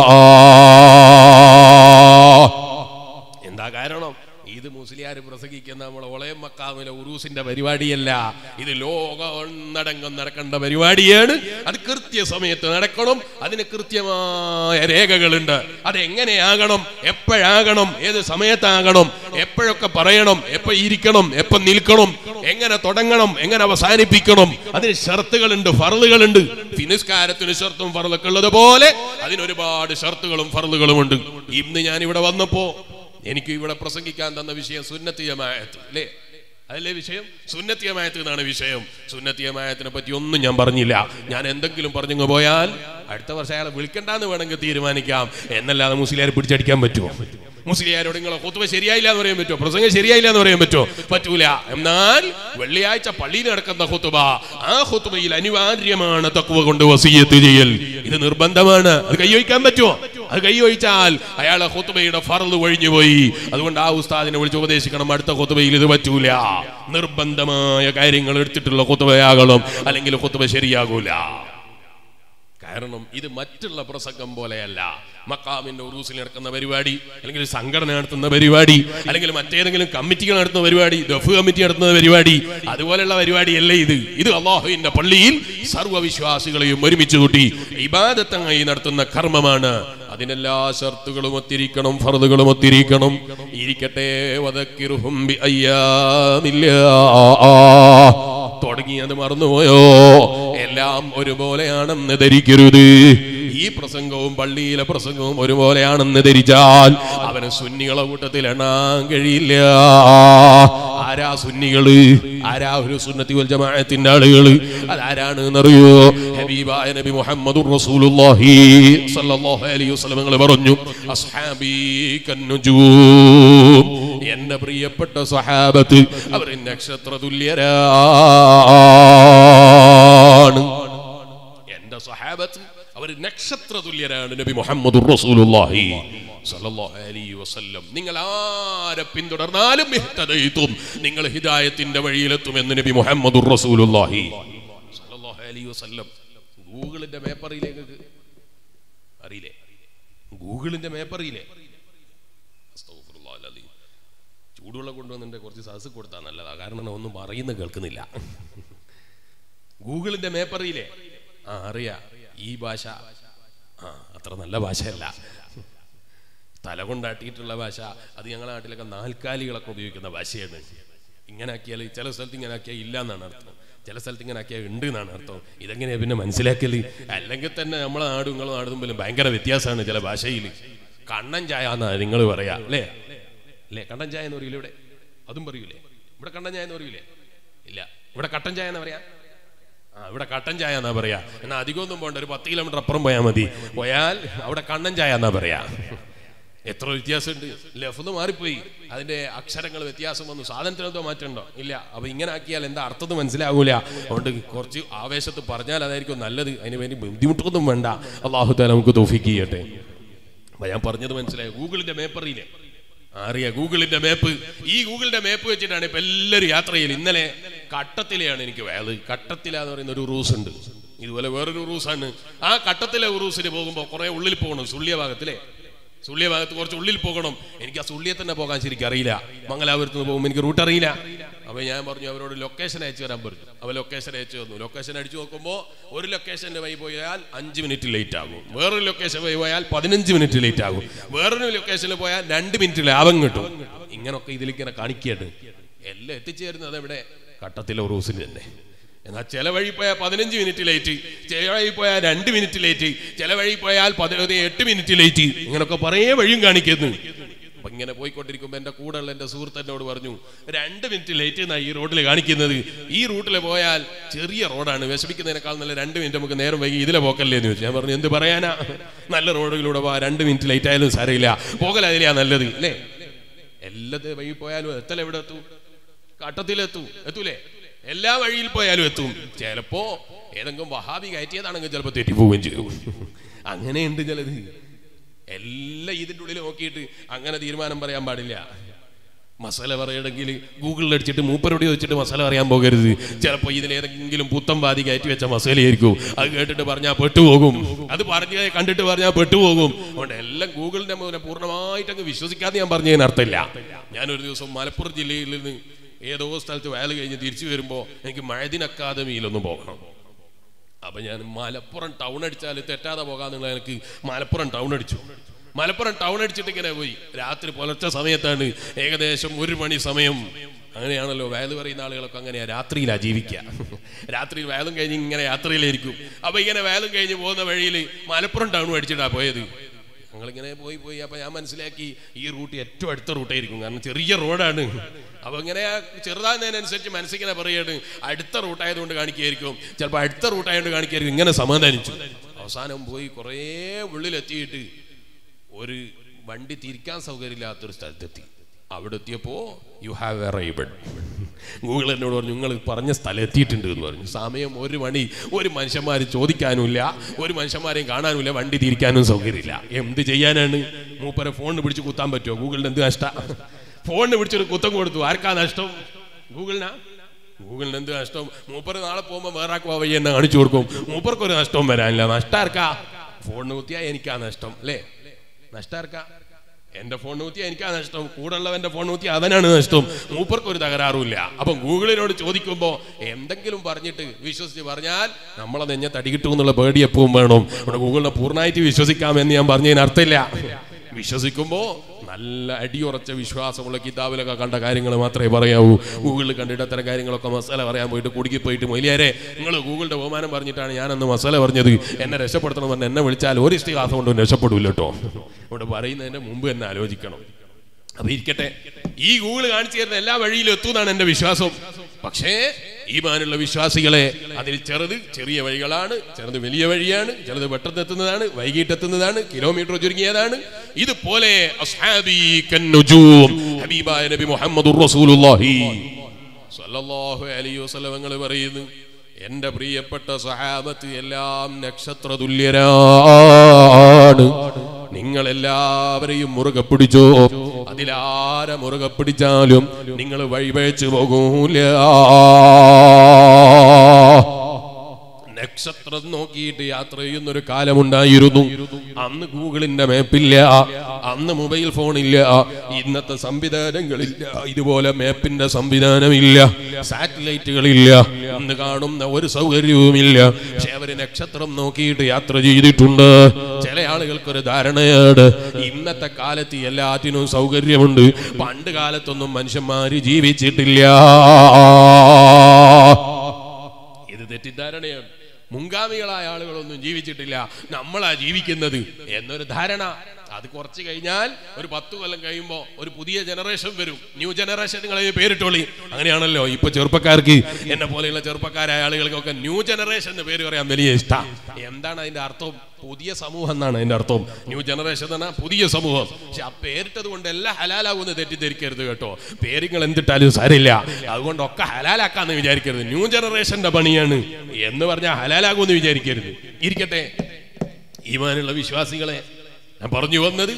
എന്താ കാരണം ഇത് മുസ്ലിയാർ പ്രസംഗിക്കുന്ന നമ്മളെ ഒളയം മക്കാമിലെ ഉറൂസിന്റെ പരിപാടിയല്ല ഇത് ലോകം ഒന്നടങ്കം നടക്കേണ്ട പരിപാടിയാണ് അത് കൃത്യസമയത്ത് നടക്കണം അതിന് കൃത്യമായ രേഖകളുണ്ട് അത് എങ്ങനെയാകണം എപ്പോഴാകണം ഏത് സമയത്താകണം എപ്പോഴൊക്കെ പറയണം എപ്പോ ഇരിക്കണം എപ്പോ നിൽക്കണം എങ്ങനെ തുടങ്ങണം എങ്ങനെ അവസാനിപ്പിക്കണം അതിന് ഷർത്തുകളുണ്ട് ഫറലുകളുണ്ട് ഫിനിസ്കാരത്തിന് ഷർത്തും ഫറലൊക്കെ ഉള്ളത് പോലെ അതിനൊരുപാട് ഷർത്തുകളും ഫറലുകളും ഉണ്ട് ഇന്ന് ഞാൻ ഇവിടെ വന്നപ്പോ എനിക്ക് ഇവിടെ പ്രസംഗിക്കാൻ തന്ന വിഷയം സുന്നത്തിയമായത്ത് അല്ലേ അതല്ലേ വിഷയം സുന്നത്തിയമായത്ത് എന്നാണ് വിഷയം സുന്നത്തിയമായത്തിനെ പറ്റി ഒന്നും ഞാൻ പറഞ്ഞില്ല ഞാൻ എന്തെങ്കിലും പറഞ്ഞു പോയാൽ അടുത്ത വർഷം അയാളെ വിളിക്കണ്ടെന്ന് വേണമെങ്കിൽ തീരുമാനിക്കാം എന്നല്ലാതെ മുസ്ലിയാരെ പിടിച്ചടിക്കാൻ പറ്റുമോ മുസ്ലിയാരോട് നിങ്ങളെ കുത്തുവ ശരിയായില്ല എന്ന് പറയാൻ പറ്റുമോ പ്രസംഗം ശരിയായില്ല എന്ന് പറയാൻ പറ്റുമോ പറ്റൂല എന്നാൽ വെള്ളിയാഴ്ച പള്ളിയിൽ നടക്കുന്ന ഹുത്തുബ ആ ഹുത്തുബയിൽ അനിവാര്യമാണ് തക്കുവ കൊണ്ട് വസീയത്ത് ചെയ്യൽ ഇത് നിർബന്ധമാണ് അത് കൈവയ്ക്കാൻ പറ്റുമോ അത് കൈവഴിച്ചാൽ അയാളെ ഹുത്തുബയുടെ ഫറത് ഒഴിഞ്ഞു പോയി അതുകൊണ്ട് ആ ഉസ്താദിനെ വിളിച്ച് ഉപദേശിക്കണം അടുത്ത ഹുത്തുബയിൽ ഇത് പറ്റൂല നിർബന്ധമായ കാര്യങ്ങൾ എടുത്തിട്ടുള്ള ഹുത്തുബയാകണം അല്ലെങ്കിൽ ഹുത്തുബ ശരിയാകൂല കാരണം ഇത് മറ്റുള്ള പ്രസംഗം പോലെയല്ല മക്കാമിന്റെ ഉറൂസിൽ നടക്കുന്ന പരിപാടി അല്ലെങ്കിൽ സംഘടന നടത്തുന്ന പരിപാടി അല്ലെങ്കിൽ മറ്റേതെങ്കിലും കമ്മിറ്റികൾ നടത്തുന്ന പരിപാടി ദഫ് കമ്മിറ്റി നടത്തുന്ന പരിപാടി അതുപോലെയുള്ള പരിപാടിയല്ല ഇത് ഇത് അള്ളാഹുവിന്റെ പള്ളിയിൽ സർവ്വവിശ്വാസികളെയും ഒരുമിച്ച് കൂട്ടി ഇബാദത്തങ്ങായി നടത്തുന്ന കർമ്മമാണ് അതിനെല്ലാ ഷർത്തുകളും ഒത്തിരിക്കണം ഫറുകളും ഒത്തിരിക്കണം ഇരിക്കട്ടെ വദക്കിറുഹും ബി അയ്യാമില്ലാ തുടങ്ങിയത് മറന്നുപോയോ എല്ലാം ഒരുപോലെയാണെന്ന് ധരിക്കരുത് ഈ പ്രസംഗവും പള്ളിയിലെ പ്രസംഗവും ഒരുപോലെയാണെന്ന് ധരിച്ചാൽ അവന് സുന്നികളെ കൂട്ടത്തിൽ എണ്ണാൻ കഴിയില്ല ആരാ സുന്നികള് ആരാ ഒരു സുന്നത്തി വൽ ജമാഅത്തിന്റെ ആളുകള് അതാരാണ് എന്നറിയോ ഹബീബായ നബി മുഹമ്മദുർ റസൂലുള്ളാഹി സ്വല്ലല്ലാഹു അലൈഹി വസല്ലം നിങ്ങൾ പറഞ്ഞു അസ്ഹാബീ കന്നുജൂം എന്റെ പ്രിയപ്പെട്ട സഹാബത്ത് അവർ നക്ഷത്ര തുല്യരാണ് എന്റെ സഹാബത്ത് അവർ നക്ഷത്ര തുല്യരാണ് നബി മുഹമ്മദ് റസൂലുള്ളാഹി സല്ലല്ലാഹു അലൈഹി വസല്ലം നിങ്ങൾ ആരെ പിന്തുടർന്നാലും ഇഹ്തദൈതും നിങ്ങൾ ഹിദായത്തിന്റെ വഴിയിലെത്തുമെന്ന് നബി മുഹമ്മദ് റസൂലുള്ളാഹി സല്ലല്ലാഹു അലൈഹി വസല്ലം ഗൂഗിളിന്റെ മേപ്പറിയിലേക്ക് അറിയില്ലേ ഗൂഗിളിന്റെ മേപ്പറിയില്ലേ അസ്തഗ്ഫിറുല്ലാഹ് അൽ-അലീം. ചൂടുവെള്ളം കൊണ്ടുവന്നിട്ട് കുറച്ച് സദസ് കൊടുത്താൽ നല്ലതാ കാരണം ഞാൻ ഒന്നും പറയുന്ന കേൾക്കുന്നില്ല ഗൂഗിളിന്റെ മേപ്പറിയില്ലേ ആ അറിയാ ഈ ഭാഷ ആ അത്ര നല്ല ഭാഷയല്ല തല കൊണ്ടാട്ടിയിട്ടുള്ള ഭാഷ അത് ഞങ്ങളുടെ നാട്ടിലൊക്കെ നാൽക്കാലികളൊക്കെ ഉപയോഗിക്കുന്ന ഭാഷയാണ് ഇങ്ങനെ ആക്കിയാൽ ചില സ്ഥലത്ത് ഇങ്ങനെ ആക്കിയാൽ ഇല്ല എന്നാണ് അർത്ഥം ചില സ്ഥലത്ത് ഇങ്ങനെ ആക്കിയാൽ ഉണ്ട് എന്നാണ് അർത്ഥം ഇതെങ്ങനെയാ പിന്നെ മനസ്സിലാക്കല് അല്ലെങ്കിൽ തന്നെ നമ്മളെ നാടും നിങ്ങളെ നാടും തമ്മിലും ഭയങ്കര വ്യത്യാസമാണ് ചില ഭാഷയിൽ കണ്ണൻ ചായ എന്നാ നിങ്ങൾ പറയാ അല്ലേ അല്ലേ കണ്ണൻ ചായ എന്ന് പറയൂലേ ഇവിടെ അതും പറയൂലേ ഇവിടെ കണ്ണൻ ചായ എന്ന് പറയൂലേ ഇല്ല ഇവിടെ കട്ടൻ ചായ എന്ന് പറയാ ആ ഇവിടെ കട്ടൻ ചായ എന്നാ പറയാ എന്നാ അധികമൊന്നും പോകണ്ട ഒരു പത്ത് കിലോമീറ്റർ അപ്പുറം പോയാൽ മതി പോയാൽ അവിടെ കണ്ണൻ ചായ എന്നാ പറയാ എത്ര വ്യത്യാസമുണ്ട് ലഫ്ന്ന് മാറിപ്പോയി അതിന്റെ അക്ഷരങ്ങൾ വ്യത്യാസം വന്നു സാധനത്തിനെന്തോ മാറ്റമുണ്ടോ ഇല്ല അപ്പൊ ഇങ്ങനെ ആക്കിയാൽ എന്താ അർത്ഥം മനസ്സിലാകൂല അതുകൊണ്ട് കുറച്ച് ആവേശത്ത് പറഞ്ഞാൽ അതായിരിക്കും നല്ലത് അതിന് വേണ്ടി ബുദ്ധിമുട്ടൊന്നും വേണ്ട അള്ളാഹു താല നമുക്ക് തോഫിക്ക് ചെയ്യട്ടെ അപ്പൊ ഞാൻ പറഞ്ഞത് മനസ്സിലായി ഗൂഗിളിന്റെ മേപ്പ് അറിയില്ലേ അറിയാ ഗൂഗിളിന്റെ മേപ്പ് ഈ ഗൂഗിളിന്റെ മേപ്പ് വെച്ചിട്ടാണ് ഇപ്പൊ എല്ലാവരും യാത്ര ചെയ്യൽ ഇന്നലെ കട്ടത്തിലെയാണ് എനിക്ക് വേള് കട്ടത്തിലാന്ന് പറയുന്ന ഒരു റൂസ് ഉണ്ട് ഇതുപോലെ വേറൊരു റൂസാണ് ആ കട്ടത്തിലെ ഉറൂസിന് പോകുമ്പോൾ കുറെ ഉള്ളിൽ പോകണം സുള്ളിയ ഭാഗത്തിലെ സുള്ളിയ ഭാഗത്ത് കുറച്ച് ഉള്ളിൽ പോകണം എനിക്ക് ആ സുള്ളിയെ തന്നെ പോകാൻ ശരിക്കും അറിയില്ല മംഗലാപുരത്ത് നിന്ന് പോകുമ്പോൾ എനിക്ക് റൂട്ട് അറിയില്ല അപ്പൊ ഞാൻ പറഞ്ഞു അവരോട് ലൊക്കേഷൻ അയച്ചു തരാൻ പറഞ്ഞു അവ ലൊക്കേഷൻ അയച്ചു തന്നു ലൊക്കേഷൻ അടിച്ചു നോക്കുമ്പോൾ ഒരു ലൊക്കേഷന്റെ വഴി പോയാൽ അഞ്ച് മിനിറ്റ് ലേറ്റ് ആകും വേറൊരു ലൊക്കേഷൻ വഴി പോയാൽ പതിനഞ്ച് മിനിറ്റ് ലേറ്റ് ആകും വേറൊരു ലൊക്കേഷനിൽ പോയാൽ രണ്ട് മിനിറ്റ് ലാഭം കിട്ടും ഇങ്ങനൊക്കെ ഇതിലിങ്ങനെ കാണിക്കുകയാണ് എല്ലാം എത്തിച്ചേരുന്നത് എവിടെ കട്ടത്തിലെ റൂസിൽ തന്നെ എന്നാൽ ചില വഴി പോയാൽ പതിനഞ്ച് മിനിറ്റ് ലേറ്റ് ചില വഴി പോയാൽ രണ്ട് മിനിറ്റ് ലേറ്റ് ചില വഴി പോയാൽ പതിനൊന്ന് എട്ട് മിനിറ്റ് ലേറ്റ് ഇങ്ങനൊക്കെ പറയേ വഴിയും കാണിക്കുന്നു അപ്പൊ ഇങ്ങനെ പോയിക്കൊണ്ടിരിക്കുമ്പോ എന്റെ കൂടെയുള്ള എന്റെ സുഹൃത്ത് എന്നോട് പറഞ്ഞു രണ്ട് മിനിറ്റ് ലേറ്റ് എന്നാ ഈ റോഡിൽ കാണിക്കുന്നത് ഈ റൂട്ടിൽ പോയാൽ ചെറിയ റോഡാണ് വിഷമിക്കുന്നതിനേക്കാൾ നല്ല രണ്ട് മിനിറ്റ് നമുക്ക് നേരം വൈകി ഇതിലെ പോക്കല്ലേ എന്ന് ചോദിച്ചു ഞാൻ പറഞ്ഞു എന്ത് പറയാനാ നല്ല റോഡുകളിലൂടെ പോവാ രണ്ട് മിനിറ്റ് ലേറ്റ് ആയാലും സാരമില്ല പോകൽ അതിലെയാ നല്ലത് അല്ലേ എല്ലാത്തെ വഴി പോയാലും എത്തൽ എവിടെ എത്തും കട്ടത്തിലെത്തും എത്തൂലേ എല്ലാ വഴിയിൽ പോയാലും എത്തും ചിലപ്പോ ഏതെങ്കിലും വഹാബി കയറ്റിയതാണെങ്കിൽ ചിലപ്പോ തെറ്റിപ്പോവുകയും ചെയ്യും അങ്ങനെയുണ്ട് ചിലത് എല്ലാം ഇതിൻ്റെ ഉള്ളിൽ നോക്കിയിട്ട് അങ്ങനെ തീരുമാനം പറയാൻ പാടില്ല മസാല പറയണമെങ്കിൽ ഗൂഗിളിൽ അടിച്ചിട്ട് മൂപ്പരോട് ചോദിച്ചിട്ട് മസാല പറയാൻ പോകരുത് ചിലപ്പോൾ ഇതിലേതെങ്കിലും പുത്തം വാതി കയറ്റി വെച്ച മസാലയായിരിക്കും അത് കേട്ടിട്ട് പറഞ്ഞാൽ പെട്ടുപോകും അത് പറഞ്ഞ് കണ്ടിട്ട് പറഞ്ഞാൽ പെട്ടുപോകും അതുകൊണ്ട് എല്ലാം ഗൂഗിളിന്റെ മുതലെ പൂർണ്ണമായിട്ട് അങ്ങ് വിശ്വസിക്കാതെ ഞാൻ പറഞ്ഞതിന് അർത്ഥമില്ല ഞാനൊരു ദിവസം മലപ്പുറം ജില്ലയിൽ നിന്ന് ഏതോ സ്ഥലത്ത് വയൽ കഴിഞ്ഞ് തിരിച്ചു വരുമ്പോൾ എനിക്ക് മഴദിൻ അക്കാദമിയിലൊന്ന് പോകണം അപ്പൊ ഞാൻ മലപ്പുറം ടൗൺ അടിച്ചാൽ തെറ്റാതെ പോകാന്നുള്ള എനിക്ക് മലപ്പുറം ടൗൺ അടിച്ചു മലപ്പുറം ടൗൺ അടിച്ചിട്ട് ഇങ്ങനെ പോയി രാത്രി പുലർച്ചെ സമയത്താണ് ഏകദേശം ഒരു മണി സമയം അങ്ങനെയാണല്ലോ വയല് പറയുന്ന ആളുകളൊക്കെ അങ്ങനെയാ രാത്രിയിലാ ജീവിക്കുക രാത്രിയിൽ വയലും കഴിഞ്ഞ് ഇങ്ങനെ യാത്രയിലായിരിക്കും അപ്പൊ ഇങ്ങനെ വയലും കഴിഞ്ഞ് പോകുന്ന വഴിയിൽ മലപ്പുറം ടൗൺ അടിച്ചിട്ടാ പോയത് ഞങ്ങളിങ്ങനെ പോയി പോയി അപ്പൊ ഞാൻ മനസ്സിലാക്കി ഈ റൂട്ട് ഏറ്റവും അടുത്ത റൂട്ടായിരിക്കും കാരണം ചെറിയ റോഡാണ് അപ്പൊ ഇങ്ങനെ ചെറുതാകുന്നതിനനുസരിച്ച് മനസ്സിങ്ങനെ പറയാണ് അടുത്ത റൂട്ടായതുകൊണ്ട് കാണിക്കുകയായിരിക്കും ചിലപ്പോൾ അടുത്ത റൂട്ടായതുകൊണ്ട് കാണിക്കുകയായിരിക്കും ഇങ്ങനെ സമാധാനിച്ചു അവസാനം പോയി കുറേ ഉള്ളിലെത്തിയിട്ട് ഒരു വണ്ടി തിരിക്കാൻ സൗകര്യമില്ലാത്തൊരു സ്ഥലത്തെത്തി അവിടെ എത്തിയപ്പോ യു ഹാവ് അറൈവഡ് ഗൂഗിൾ എന്നോട് പറഞ്ഞു നിങ്ങൾ പറഞ്ഞ സ്ഥലം എത്തിയിട്ടുണ്ട് എന്ന് പറഞ്ഞു സമയം ഒരു മണി ഒരു മനുഷ്യന്മാർ ചോദിക്കാനുമില്ല ഒരു മനുഷ്യന്മാരെയും കാണാനുമില്ല വണ്ടി തിരിക്കാനും സൗകര്യമില്ല എന്ത് ചെയ്യാനാണ് മൂപ്പരെ ഫോണിന് പിടിച്ച് കുത്താൻ പറ്റുമോ ഗൂഗിളിന് എന്ത് നഷ്ട ഫോണിന് പിടിച്ചൊരു കുത്തം കൊടുത്തു ആർക്കാ നഷ്ടം ഗൂഗിളിനാ ഗൂഗിളിന് എന്ത് നഷ്ടം മൂപ്പർ നാളെ പോകുമ്പോൾ വേറെ ആക്കുവാ വഴി എന്നെ കാണിച്ചു കൊടുക്കും മൂപ്പർക്ക് ഒരു നഷ്ടവും വരാനില്ല നഷ്ടാർക്കാ ഫോണിന് കുത്തിയാ എനിക്കാ നഷ്ടം അല്ലേ നഷ്ടാർക്കാ എന്റെ ഫോൺ കുത്തിയാ എനിക്കാ നഷ്ടം കൂടെ ഉള്ളവന്റെ ഫോൺ കുത്തിയാ അവനാണ് നഷ്ടം മൂപ്പർക്ക് ഒരു തകരാറുമില്ല അപ്പം ഗൂഗിളിനോട് ചോദിക്കുമ്പോൾ എന്തെങ്കിലും പറഞ്ഞിട്ട് വിശ്വസിച്ച് പറഞ്ഞാൽ നമ്മളെ നെഞ്ഞ തടി കിട്ടും എന്നുള്ള പേടി എപ്പോഴും വേണം ഇവിടെ ഗൂഗിളിനെ പൂർണ്ണമായിട്ട് വിശ്വസിക്കാമെന്ന് ഞാൻ പറഞ്ഞതിന് അർത്ഥമില്ല വിശ്വസിക്കുമ്പോൾ നല്ല അടിയുറച്ച വിശ്വാസമുള്ള കിതാബിലൊക്കെ കണ്ട കാര്യങ്ങൾ മാത്രമേ പറയാവൂ ഗൂഗിളിൽ കണ്ടിട്ട് അത്തരം കാര്യങ്ങളൊക്കെ മസാല പറയാൻ പോയിട്ട് കുടുക്കി പോയിട്ട് മൊയിലിയാരെ നിങ്ങൾ ഗൂഗിളിന്റെ ബഹുമാനം പറഞ്ഞിട്ടാണ് ഞാനന്ന് മസാല പറഞ്ഞത് എന്നെ രക്ഷപ്പെടുത്തണം എന്ന് എന്നെ വിളിച്ചാൽ ഒരു ഇഷ്ടിഹാസം കൊണ്ടും രക്ഷപ്പെടില്ല കേട്ടോ ഇവിടെ പറയുന്നതിന്റെ മുമ്പ് എന്നെ ആലോചിക്കണം അപ്പൊ ഇരിക്കട്ടെ ഈ ഗൂഗിൾ കാണിച്ചു തരുന്ന എല്ലാ വഴിയിലും എത്തുന്നതാണ് എന്റെ വിശ്വാസം പക്ഷേ ഈമാനുള്ള വിശ്വാസികളെ അതിൽ ചെറുത് ചെറിയ വഴികളാണ് ചെറുത് വലിയ വഴിയാണ് ചെറുത് പെട്ടെന്ന് എത്തുന്നതാണ് വൈകിട്ട് എത്തുന്നതാണ് കിലോമീറ്റർ ചുരുങ്ങിയതാണ് ഇതുപോലെ അസ്ഹാബി കന്നുജൂം ഹബീബായ നബി മുഹമ്മദുർ റസൂലുള്ളാഹി സ്വല്ലല്ലാഹു അലൈഹി വസല്ലം നിങ്ങൾ പറയുന്നു എന്റെ പ്രിയപ്പെട്ട സഹാബത്ത് എല്ലാം നക്ഷത്ര തുല്യരാണ് നിങ്ങൾ എല്ലാവരെയും മുറുകെ പിടിച്ചോ അതിലാരെ മുറുകെ പിടിച്ചാലും നിങ്ങൾ വഴിപഴച്ചു പോകൂല നക്ഷത്രം നോക്കിയിട്ട് യാത്ര ചെയ്യുന്ന ഒരു കാലമുണ്ടായിരുന്നു അന്ന് ഗൂഗിളിന്റെ മാപ്പില്ല അന്ന് മൊബൈൽ ഫോണില്ല ഇന്നത്തെ സംവിധാനങ്ങളില്ല ഇതുപോലെ മാപ്പിന്റെ സംവിധാനമില്ല സാറ്റലൈറ്റുകളില്ല ഇന്ന് കാണുന്ന ഒരു സൗകര്യവുമില്ല പക്ഷെ അവര് നക്ഷത്രം നോക്കിയിട്ട് യാത്ര ചെയ്തിട്ടുണ്ട് ചില ആളുകൾക്കൊരു ധാരണയാണ് ഇന്നത്തെ കാലത്ത് എല്ലാത്തിനും സൗകര്യമുണ്ട് പണ്ട് കാലത്തൊന്നും മനുഷ്യന്മാര് ജീവിച്ചിട്ടില്ല ഇത് തെറ്റിദ്ധാരണയാണ് മുൻഗാമികളായ ആളുകളൊന്നും ജീവിച്ചിട്ടില്ല നമ്മളാ ജീവിക്കുന്നത് എന്നൊരു ധാരണ അത് കുറച്ച് കഴിഞ്ഞാൽ ഒരു പത്ത് കൊല്ലം കഴിയുമ്പോൾ ഒരു പുതിയ ജനറേഷൻ വരും ന്യൂ ജനറേഷൻ നിങ്ങൾ അതിന് പേരിട്ടോളി അങ്ങനെയാണല്ലോ ഇപ്പൊ ചെറുപ്പക്കാർക്ക് എന്നെ പോലെയുള്ള ചെറുപ്പക്കാരായ ആളുകൾക്കൊക്കെ ന്യൂ ജനറേഷൻ എന്ന് പേര് പറയാൻ വലിയ ഇഷ്ടം എന്താണ് അതിന്റെ അർത്ഥം പുതിയ സമൂഹം എന്നാണ് അതിന്റെ അർത്ഥം ന്യൂ ജനറേഷൻ എന്ന് പറഞ്ഞാൽ പുതിയ സമൂഹം പക്ഷെ ആ പേരിട്ടത് കൊണ്ട് എല്ലാം ഹലാലാകുമെന്ന് തെറ്റിദ്ധരിക്കരുത് കേട്ടോ പേരുകൾ എന്തിട്ടാലും സാരില്ല അതുകൊണ്ടൊക്കെ ഹലാലാക്കാന്ന് വിചാരിക്കരുത് ന്യൂ ജനറേഷന്റെ പണിയാണ് എന്ന് പറഞ്ഞാൽ ഹലാലാകുമെന്ന് വിചാരിക്കരുത് ഇരിക്കട്ടെ ഈമാനുള്ള വിശ്വാസികളെ ഞാൻ പറഞ്ഞു വന്നത്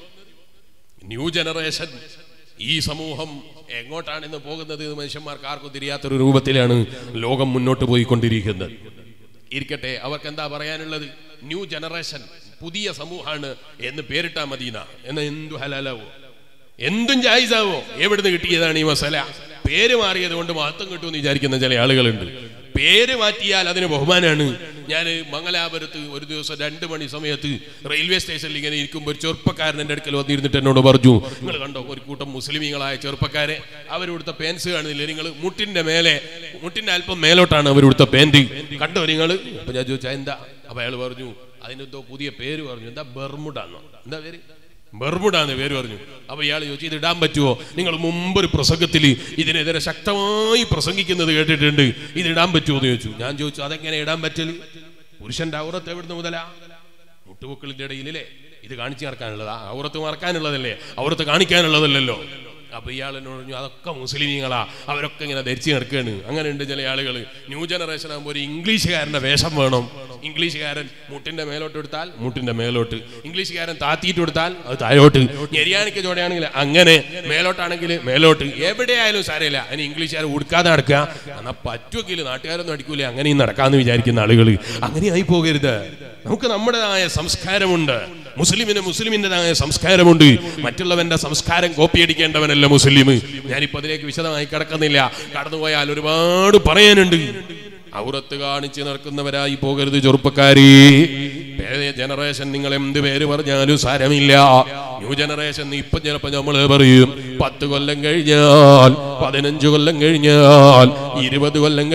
ന്യൂ ജനറേഷൻ ഈ സമൂഹം എങ്ങോട്ടാണ് പോകുന്നത് എന്ന് മനുഷ്യന്മാർക്ക് ആർക്കും തിരിയാത്തൊരു രൂപത്തിലാണ് ലോകം മുന്നോട്ട് പോയിക്കൊണ്ടിരിക്കുന്നത് ഇരിക്കട്ടെ അവർക്ക് എന്താ പറയാനുള്ളത് ന്യൂ ജനറേഷൻ പുതിയ സമൂഹമാണ് എന്ന് പേരിട്ടാ മദീന എന്ന് എന്തു ഹലാലാവോ എന്തും ജായിസാവോ എവിടുന്ന് കിട്ടിയതാണ് ഈ മസല പേര് മാറിയത് കൊണ്ട് മഹത്വം കിട്ടുമെന്ന് വിചാരിക്കുന്ന ചില ആളുകളുണ്ട് പേര് മാറ്റിയാൽ അതിന് ബഹുമാനാണ് ഞാൻ മംഗലാപുരത്ത് ഒരു ദിവസം രണ്ട് മണി സമയത്ത് റെയിൽവേ സ്റ്റേഷനിൽ ഇങ്ങനെ ഇരിക്കുമ്പോൾ ഒരു ചെറുപ്പക്കാരൻ എൻ്റെ അടുക്കൽ വന്നിരുന്നിട്ട് എന്നോട് പറഞ്ഞു നിങ്ങൾ കണ്ടോ ഒരു കൂട്ടം മുസ്ലിമീങ്ങളായ ചെറുപ്പക്കാരെ അവരെടുത്ത പേൻസ് കാണുന്നില്ല നിങ്ങൾ മുട്ടിന്റെ മേലെ മുട്ടിന്റെ അല്പം മേലോട്ടാണ് അവരെടുത്ത പേന്റ് കണ്ടോ നിങ്ങൾ അപ്പൊ ഞാൻ ചോദിച്ചാ എന്താ അപ്പൊ അയാൾ പറഞ്ഞു അതിനെന്തോ പുതിയ പേര് പറഞ്ഞു എന്താ ബെർമുഡാന്നോ എന്താ പേര് ബെർമുഡാന്ന് പേര് പറഞ്ഞു അപ്പൊ ഇയാൾ ചോദിച്ചു ഇത് ഇടാൻ പറ്റുമോ നിങ്ങൾ മുമ്പ് ഒരു പ്രസംഗത്തിൽ ഇതിനെതിരെ ശക്തമായി പ്രസംഗിക്കുന്നത് കേട്ടിട്ടുണ്ട് ഇത് ഇടാൻ പറ്റുമോ എന്ന് ചോദിച്ചു ഞാൻ ചോദിച്ചു അതെങ്ങനെ ഇടാൻ പറ്റല് പുരുഷന്റെ ഔറത്ത് എവിടുന്ന് മുതലാ മുട്ടുപൊക്കളിന്റെ ഇടയിലല്ലേ ഇത് കാണിച്ചു നടക്കാനുള്ളതാ ഔറത്ത് മറക്കാനുള്ളതല്ലേ ഔറത്ത് കാണിക്കാനുള്ളതല്ലല്ലോ അപ്പൊ ഇയാൾ എന്നോട് പറഞ്ഞു അതൊക്കെ മുസ്ലിമീങ്ങളാ അവരൊക്കെ ഇങ്ങനെ ധരിച്ചു നടക്കുകയാണ് അങ്ങനെ ഉണ്ട് ചില ആളുകൾ ന്യൂ ജനറേഷൻ ആകുമ്പോൾ ഒരു ഇംഗ്ലീഷുകാരന്റെ വേഷം വേണം ഇംഗ്ലീഷുകാരൻ മുട്ടിന്റെ മേലോട്ട് എടുത്താൽ മുട്ടിന്റെ മേലോട്ട് ഇംഗ്ലീഷുകാരൻ താത്തിയിട്ട് എടുത്താൽ അത് താഴോട്ട് ഞെരിയാണിക്ക് ചോടയാണെങ്കിൽ അങ്ങനെ മേലോട്ടാണെങ്കിൽ മേലോട്ട് എവിടെയായാലും സാരമില്ല അതിന് ഇംഗ്ലീഷുകാർ ഉടുക്കാതെ നടക്കുക എന്നാൽ പറ്റുമെങ്കിൽ നാട്ടുകാരൊന്നും അടിക്കൂലേ അങ്ങനെയും നടക്കാന്ന് വിചാരിക്കുന്ന ആളുകൾ അങ്ങനെയായി പോകരുത് നമുക്ക് നമ്മുടേതായ സംസ്കാരമുണ്ട് മുസ്ലിമിന് മുസ്ലിമിൻ്റെതായ സംസ്കാരമുണ്ട് മറ്റുള്ളവന്റെ സംസ്കാരം കോപ്പിയടിക്കേണ്ടവനല്ല മുസ്ലിം ഞാനിപ്പോ അതിലേക്ക് വിശദമായി കിടക്കുന്നില്ല കടന്നുപോയാൽ ഒരുപാട് പറയാനുണ്ട് ഔറത്ത് കാണിച്ച് നടക്കുന്നവരായി പോകരുത് ചെറുപ്പക്കാരി പഴയ ജനറേഷൻ നിങ്ങൾ എന്ത് പേര് പറഞ്ഞാലും സാരമില്ല ന്യൂ ജനറേഷൻ ഇപ്പൊ ചിലപ്പോ നമ്മൾ പറയും പത്ത് കൊല്ലം കഴിഞ്ഞാൽ പതിനഞ്ച് കൊല്ലം കഴിഞ്ഞാൽ ഇരുപത് കൊല്ലം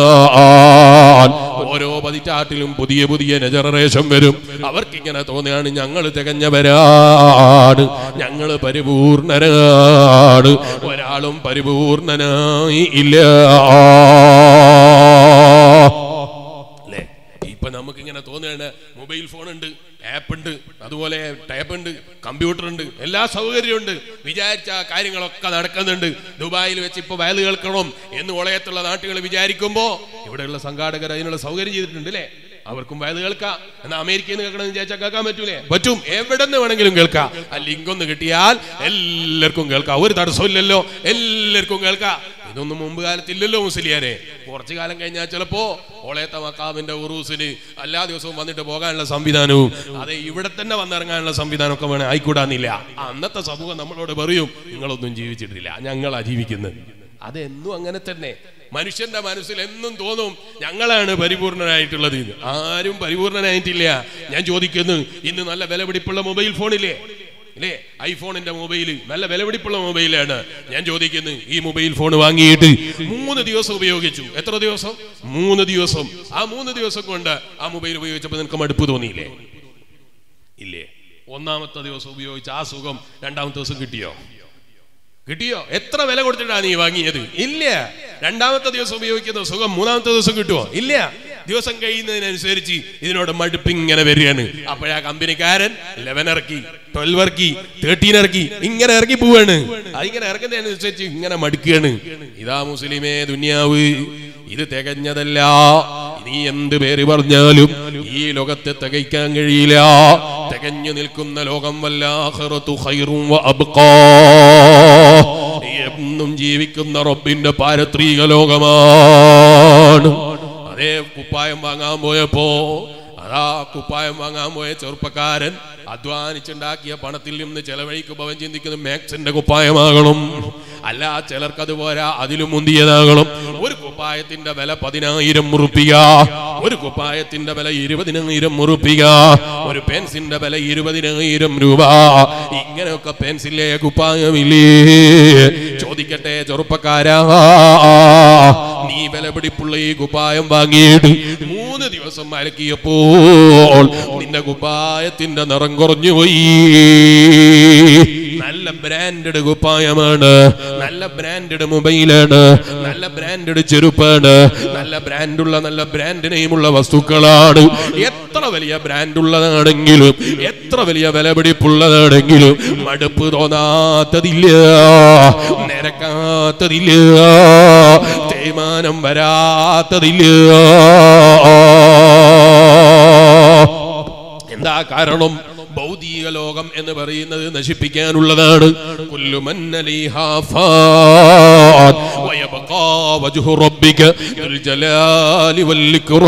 കഴിഞ്ഞാൽ ഓരോ പതിറ്റാട്ടിലും പുതിയ പുതിയ ജനറേഷൻ വരും അവർക്കിങ്ങനെ തോന്നുകയാണ് ഞങ്ങൾ തികഞ്ഞവരാണ് ഞങ്ങൾ പരിപൂർണരാണ് ഒരാളും പരിപൂർണനായി ഇല്ല അല്ലേ ഇപ്പൊ നമുക്ക് ഇങ്ങനെ തോന്നുകയാണ് മൊബൈൽ ഫോൺ ഉണ്ട് ആപ്പ് ഉണ്ട് അതുപോലെ ടേപ്പ് ഉണ്ട് കമ്പ്യൂട്ടർ ഉണ്ട് എല്ലാ സൗകര്യമുണ്ട് വിചാരിച്ച കാര്യങ്ങളൊക്കെ നടക്കുന്നുണ്ട് ദുബായിൽ വെച്ച് ഇപ്പൊ വയൽ കേൾക്കണം എന്ന് ഒളയത്തുള്ള നാട്ടുകൾ വിചാരിക്കുമ്പോ ഇവിടെയുള്ള സംഘാടകർ അതിനുള്ള സൗകര്യം ചെയ്തിട്ടുണ്ട് അല്ലേ അവർക്കും വയത് കേൾക്കാം എന്നാൽ അമേരിക്കയിൽ നിന്ന് കേൾക്കണമെന്ന് വിചാരിച്ചാൽ കേൾക്കാൻ പറ്റൂലേ പറ്റും എവിടെ നിന്ന് വേണമെങ്കിലും കേൾക്കാം ആ ലിങ്ക് ഒന്ന് കിട്ടിയാൽ എല്ലാവർക്കും കേൾക്കാം ഒരു തടസ്സമില്ലല്ലോ എല്ലാവർക്കും കേൾക്കാം ഇതൊന്നും മുമ്പ് കാലത്തില്ലല്ലോ മുസ്ലിയാരെ കുറച്ചു കാലം കഴിഞ്ഞാൽ ചിലപ്പോ ഓളയത്ത മക്കാവിന്റെ ഉറൂസിന് എല്ലാ ദിവസവും വന്നിട്ട് പോകാനുള്ള സംവിധാനവും അതെ ഇവിടെ തന്നെ വന്നിറങ്ങാനുള്ള സംവിധാനം ഒക്കെ വേണേ ആയിക്കൂടാന്നില്ല അന്നത്തെ സമൂഹം നമ്മളോട് പറയും നിങ്ങളൊന്നും ജീവിച്ചിട്ടില്ല ഞങ്ങളാ ജീവിക്കുന്നത് അതെന്നും അങ്ങനെ തന്നെ മനുഷ്യന്റെ മനസ്സിൽ എന്നും തോന്നും ഞങ്ങളാണ് പരിപൂർണനായിട്ടുള്ളത് എന്ന്. ആരും പരിപൂർണനായിട്ടില്ല ഞാൻ ചോദിക്കുന്നു ഇന്ന് നല്ല വിലപിടിപ്പുള്ള മൊബൈൽ ഫോണില്ലേ ഇല്ലേ ഐഫോണിന്റെ മൊബൈല് നല്ല വിലപിടിപ്പുള്ള മൊബൈലാണ് ഞാൻ ചോദിക്കുന്നു ഈ മൊബൈൽ ഫോൺ വാങ്ങിയിട്ട് മൂന്ന് ദിവസം ഉപയോഗിച്ചു എത്ര ദിവസം മൂന്ന് ദിവസം ആ മൂന്ന് ദിവസം കൊണ്ട് ആ മൊബൈൽ ഉപയോഗിച്ചപ്പോൾ നിനക്ക് മടുപ്പ് തോന്നിയില്ലേ ഇല്ലേ ഒന്നാമത്തെ ദിവസം ഉപയോഗിച്ച ആ സുഖം രണ്ടാമത്തെ ദിവസം കിട്ടിയോ കിട്ടിയോ എത്ര വില കൊടുത്തിട്ടാ നീ വാങ്ങിയത് ഇല്ല രണ്ടാമത്തെ ദിവസം ഉപയോഗിക്കുന്ന സുഖം മൂന്നാമത്തെ ദിവസം കിട്ടുമോ ഇല്ല ദിവസം കഴിയുന്നതിനനുസരിച്ച് ഇതിനോട് മടുപ്പ് ഇങ്ങനെ വരികയാണ് അപ്പോഴാ കമ്പനിക്കാരൻ ലെവൻ ഇറക്കി ട്വൽവ് ഇറക്കി തേർട്ടീൻ ഇറക്കി ഇങ്ങനെ ഇറക്കി പോവാണ് അതിങ്ങനെ ഇറക്കുന്നതിനനുസരിച്ച് ഇങ്ങനെ മടുക്കുകയാണ് ഇതാ മുസ്ലിമേ ദുനിയാവ് ഇത് തികഞ്ഞതല്ല നീ എന്ത് പേര് പറഞ്ഞാലും ഈ ലോകത്തെ തികയ്ക്കാൻ കഴിയില്ല തികഞ്ഞു നിൽക്കുന്ന ലോകം വല്ലാഹറത്തു ഖൈറും വ അബ്ഖാ എന്നും ജീവിക്കുന്ന റബ്ബിന്റെ പാരത്രിക ലോകമാണ് അതേ കുപ്പായം വാങ്ങാൻ പോയപ്പോ അതാ കുപ്പായം വാങ്ങാൻ പോയ ചെറുപ്പക്കാരൻ അധ്വാനിച്ചുണ്ടാക്കിയ പണത്തിൽ നിന്ന് ചെലവഴിക്കുമ്പോൾ അവൻ ചിന്തിക്കുന്നത് മാക്സിന്റെ കുപ്പായമാകണം അല്ല ചിലർക്ക് അത് പോരാ അതിലും മുന്തിയതാകണം ഒരു കുപ്പായത്തിന്റെ വില പതിനായിരം മുറുപ്പിക ഒരു കുപ്പായത്തിന്റെ വില ഇരുപതിനായിരം മുറുപ്പിക ഒരു പെൻസിന്റെ വില ഇരുപതിനായിരം രൂപ ഇങ്ങനെയൊക്കെ പെൻസില്ലേ കുപ്പായമില്ലേ ചോദിക്കട്ടെ ചെറുപ്പക്കാരാ നീ വില പിടിപ്പുള്ള ഈ കുപ്പായം വാങ്ങിയിട്ട് മൂന്ന് ദിവസം അലക്കിയപ്പോൾ നിന്റെ കുപ്പായത്തിന്റെ നിറം കുറഞ്ഞു പോയി നല്ല ബ്രാൻഡഡ് കുപ്പായമാണ് നല്ല ബ്രാൻഡഡ് മൊബൈലാണ് നല്ല ബ്രാൻഡഡ് ചെരുപ്പാണ് നല്ല ബ്രാൻഡുള്ള നല്ല ബ്രാൻഡ് നെയിമുള്ള വസ്തുക്കളാണ് എത്ര വലിയ ബ്രാൻഡുള്ളതാണെങ്കിലും എത്ര വലിയ വിലപിടിപ്പുള്ളതാണെങ്കിലും മടുപ്പ് തോന്നാത്തതില്ല നിരക്കാത്തതില്ല തേയ്മാനം വരാത്തതില്ല എന്താ കാരണം ഭൗതിക ലോകം എന്ന് പറയുന്നത് നശിപ്പിക്കാനുള്ളതാണ് കുല്ലുമൻ അലൈഹാ ഫാൻ വയബ്ഖാ വജ്ഹു റബ്ബിക ദുൽ ജലാലി വൽ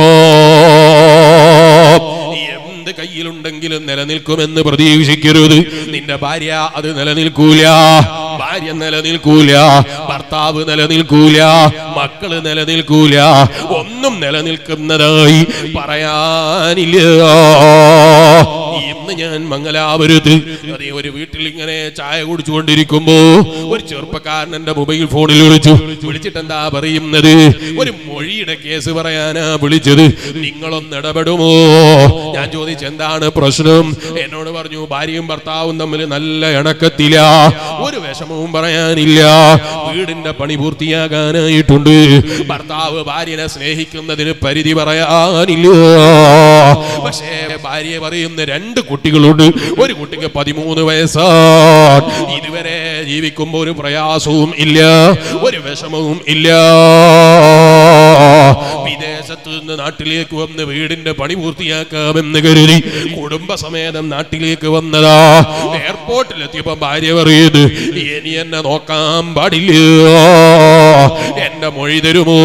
ഇക്റാം എന്ത് കയ്യിലുണ്ടെങ്കിലും നിലനിൽക്കുമെന്ന് പ്രതീക്ഷിക്കരുത് നിന്റെ ഭാര്യ അത് നിലനിൽക്കൂല ഭാര്യ നിലനിൽക്കൂല ഭർത്താവ് നിലനിൽക്കൂല മക്കള് നിലനിൽക്കൂല ഒന്നും നിലനിൽക്കുന്നതായി പറയാനില്ല ഇന്ന് ഞാൻ മംഗലാപുരത്ത് അതേ ഒരു വീട്ടിൽ ഇങ്ങനെ ചായ കുടിച്ചുകൊണ്ടിരിക്കുമ്പോ ഒരു ചെറുപ്പക്കാരൻ എന്റെ മൊബൈൽ ഫോണിൽ വിളിച്ചു വിളിച്ചിട്ട് എന്താ പറയുന്നത് ഒരു മൊഴിയുടെ കേസ് പറയാനാ വിളിച്ചത് നിങ്ങളൊന്ന് ഇടപെടുമോ ഞാൻ ചോദിച്ചു എന്താണ് പ്രശ്നം എന്നോട് പറഞ്ഞു ഭാര്യയും ഭർത്താവും തമ്മിൽ നല്ല ഇണക്കത്തില്ല ഒരു വിഷമവും പറയാനില്ല വീടിന്റെ പണി പൂർത്തിയാകാനായിട്ടുണ്ട് ഭർത്താവ് ഭാര്യനെ സ്നേഹിക്കുന്നതിന് പരിധി പറയാനില്ല പക്ഷേ ഭാര്യ പറയുന്ന രണ്ട് കുട്ടികളുണ്ട് ഒരു കുട്ടിക്ക് പതിമൂന്ന് വയസ്സാണ് ഇതുവരെ ജീവിക്കുമ്പോൾ ഒരു പ്രയാസവും ഇല്ല ഒരു വിഷമവും ഇല്ല വിദേശത്ത് നിന്ന് നാട്ടിലേക്ക് വന്ന് വീടിന്റെ പണി പൂർത്തിയാക്കാമെന്ന് കരുതി കുടുംബസമേതം നാട്ടിലേക്ക് വന്നതാ എയർപോർട്ടിലെത്തിയപ്പോ ഭാര്യ പറയുന്നത് ഇനി എന്നെ നോക്കാൻ പാടില്ല എന്റെ മൊഴി തരുമോ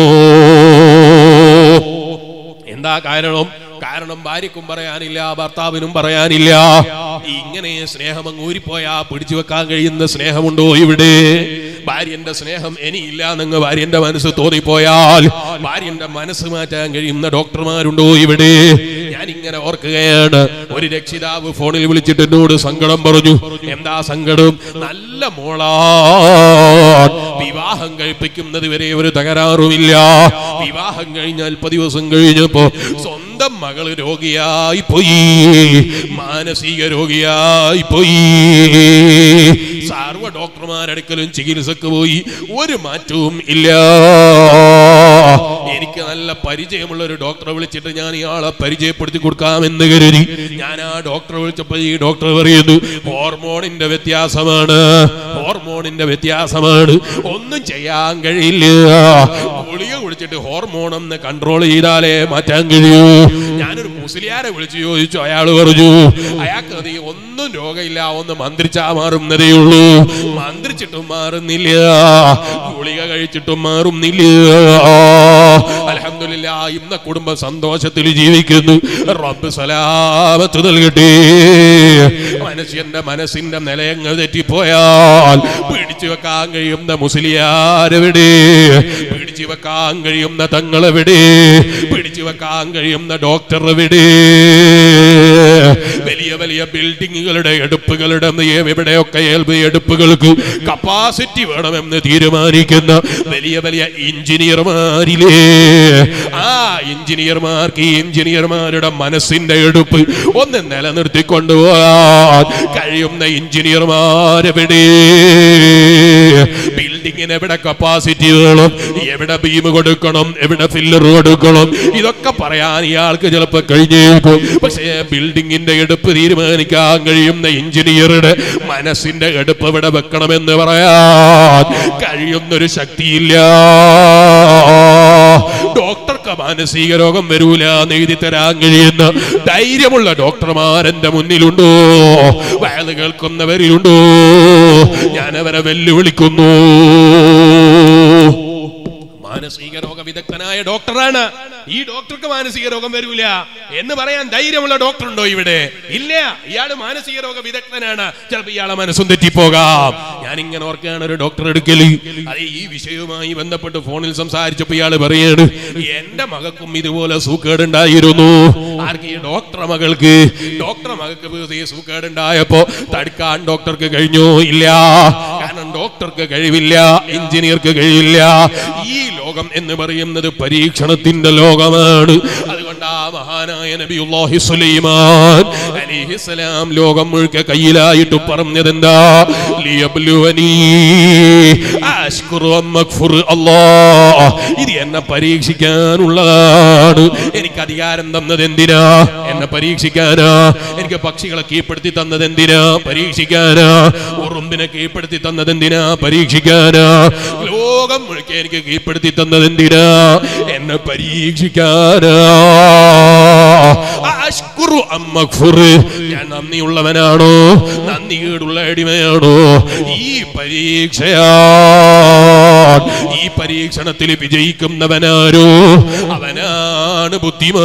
എന്താ കാരണം കാരണം ഭാര്യക്കും പറയാനില്ല ഭർത്താവിനും പറയാനില്ല ഇങ്ങനെ സ്നേഹം അങ്ങ് ഊരിപ്പോയാ പിടിച്ചു വെക്കാൻ കഴിയുന്ന സ്നേഹമുണ്ടോ ഇവിടെ ഭാര്യന്റെ സ്നേഹം ഇനിയില്ല എന്നങ്ങ് ഭാര്യന്റെ മനസ്സ് തോന്നിപ്പോയാൽ ഭാര്യന്റെ മനസ്സ് മാറ്റാൻ കഴിയുന്ന ഡോക്ടർമാരുണ്ടോ ഇവിടെ ഞാൻ ഇങ്ങനെ ഓർക്കുകയാണ് ഒരു രക്ഷിതാവ് ഫോണിൽ വിളിച്ചിട്ട് എന്നോട് സങ്കടം പറഞ്ഞു എന്താ സങ്കടം നല്ല മോളാ വിവാഹം കഴിപ്പിക്കുന്നത് വരെ ഒരു തകരാറുമില്ല വിവാഹം കഴിഞ്ഞ അല്പ ദിവസം കഴിഞ്ഞപ്പോ സ്വന്തം മകള് രോഗിയായി പോയി മാനസിക രോഗിയായി പോയി സർവ ഡോക്ടർമാരടുക്കലും ചികിത്സക്ക് പോയി ഒരു മാറ്റവും ഇല്ല എനിക്ക് എനിക്ക് നല്ല പരിചയമുള്ള ഒരു ഡോക്ടറെ വിളിച്ചിട്ട് ഞാൻ ഇയാളെ പരിചയപ്പെടുത്തി കൊടുക്കാമെന്ന് കരുതി ഞാൻ ആ ഡോക്ടറെ വിളിച്ചപ്പോൾ ഈ ഡോക്ടർ പറയുന്നു ഹോർമോണിന്റെ വ്യത്യാസമാണ് ഹോർമോണിന്റെ വ്യത്യാസമാണ് ഒന്നും ചെയ്യാൻ കഴിയില്ല ഗുളിക കുടിച്ചിട്ട് ഹോർമോൺ ഒന്ന് കൺട്രോൾ ചെയ്താലേ മാറ്റാൻ കഴിയൂ ഞാനൊരു മുസ്ലിയാരെ വിളിച്ചു ചോദിച്ചു അയാൾ പറഞ്ഞു അയാൾക്ക് അത് ഒന്നും രോഗമില്ല ഒന്ന് മന്ത്രിച്ചാ മാറുന്നതേ ഉള്ളൂ മന്ത്രിച്ചിട്ടും മാറുന്നില്ല ഗുളിക കഴിച്ചിട്ടും മാറുന്നില്ല അലഹമില്ല ഇന്ന കുടുംബ സന്തോഷത്തിൽ ജീവിക്കുന്നു റബ്ബ് സലാമത്ത് നൽകട്ടെ മനുഷ്യന്റെ മനസ്സിന്റെ നിലയങ്ങൾ തെറ്റിപ്പോയാൽ പിടിച്ചു വെക്കാൻ കഴിയുന്ന മുസ്ലിയാരെവിടെ പിടിച്ചു വെക്കാൻ കഴിയുന്ന തങ്ങളെവിടെ പിടിച്ചു വെക്കാൻ കഴിയുന്ന ഡോക്ടർ എവിടെ വലിയ വലിയ ബിൽഡിങ്ങുകളുടെ എടുപ്പുകളുടെ എവിടെയൊക്കെ എടുപ്പുകൾക്ക് കപ്പാസിറ്റി വേണമെന്ന് തീരുമാനിക്കുന്ന വലിയ വലിയ എഞ്ചിനീയർമാരിലേ ആ എഞ്ചിനീയർമാർക്ക് ഈ എഞ്ചിനീയർമാരുടെ മനസ്സിന്റെ എടുപ്പ് ഒന്ന് നിലനിർത്തിക്കൊണ്ടുപോകാൻ കഴിയുന്ന എഞ്ചിനീയർമാരെവിടെ ബിൽഡിങ്ങിന് എവിടെ കപ്പാസിറ്റി വേണം എവിടെ ബീം കൊടുക്കണം എവിടെ ഫില്ലർ കൊടുക്കണം ഇതൊക്കെ പറയാൻ ഇയാൾക്ക് ചിലപ്പോൾ കഴിഞ്ഞേക്കും പക്ഷേ ബിൽഡിങ്ങിന്റെ എടുപ്പ് തീരുമാനിക്കാൻ കഴിയുന്ന എഞ്ചിനീയറുടെ മനസ്സിന്റെ എടുപ്പ് എവിടെ വെക്കണമെന്ന് പറയാൻ കഴിയുന്നൊരു ശക്തിയില്ല ഡോക്ടർക്ക് മാനസിക രോഗം വരൂല എന്ന് എഴുതി തരാൻ കഴിയുന്ന ധൈര്യമുള്ള ഡോക്ടർമാർ എന്റെ മുന്നിലുണ്ടോ വയല് കേൾക്കുന്നവരിലുണ്ടോ ഞാൻ അവരെ വെല്ലുവിളിക്കുന്നു മാനസിക രോഗ വിദഗ്ധനായ ഡോക്ടറാണ് ഈ ഡോക്ടർക്ക് മാനസിക രോഗം വരൂല എന്ന് പറയാൻ ധൈര്യമുള്ള ഡോക്ടർ ഉണ്ടോ ഇവിടെ ഇല്ല ഇയാള് മാനസിക രോഗ വിദഗ്ധനാണ് ചിലപ്പോ ഇയാളെ മനസ്സും തെറ്റിപ്പോകാം ഞാൻ ഇങ്ങനെ ഓർക്കുകയാണ് ഒരു ഡോക്ടർ എടുക്കല് അത് ഈ വിഷയവുമായി ബന്ധപ്പെട്ട് ഫോണിൽ സംസാരിച്ചപ്പോ ഇയാള് പറയാണ് എന്റെ മകൾക്കും ഇതുപോലെ സൂക്കേടുണ്ടായിരുന്നു ആർക്ക് ഈ ഡോക്ടറെ മകൾക്ക് ഡോക്ടറെ മകൾക്ക് ഈ സൂക്കേടുണ്ടായപ്പോ തടുക്കാൻ ഡോക്ടർക്ക് കഴിഞ്ഞോ ഇല്ല കാരണം ഡോക്ടർക്ക് കഴിവില്ല എഞ്ചിനീയർക്ക് കഴിവില്ല ഈ ലോകം എന്ന് പറയുന്നത് പരീക്ഷണത്തിന്റെ ലോകമാണ് അതുകൊണ്ട് ആ മഹാനായ നബിയുല്ലാഹി സുലൈമാൻ അലിഹിസലാം ലോകം മുഴുക്കെ കയ്യിലായിട്ട് പറഞ്ഞതെന്താ ലിയബ്ലുവനീ അശ്കുറു അം അക്ഫുർ അല്ലാഹ് ഇത് എന്നെ പരീക്ഷിക്കാനുള്ളതാണ് എനിക്ക് അധികാരം തന്നത് എന്തിനാ എന്നെ പരീക്ഷിക്കാനാ എനിക്ക് പക്ഷികളെ കീഴ്പ്പെടുത്തി തന്നത് എന്തിനാ പരീക്ഷിക്കാനാ ഉറുമ്പിനെ കീഴ്പ്പെടുത്തി തന്നത് എന്തിനാ പരീക്ഷിക്കാനാ ലോകം മുഴുക്കെ എനിക്ക് കീഴ്പ്പെടുത്തി തന്നത് എന്തിനാ എന്നെ പരീക്ഷിക്കാനാ അഷ്കുറു അമ്മഖുർ ഞാൻ നന്ദിയുള്ളവനാണോ നന്ദികേടുള്ള അടിമയാണോ ഈ പരീക്ഷയാ ഈ പരീക്ഷണത്തിൽ വിജയിക്കുന്നവനാരോ അവനാണ്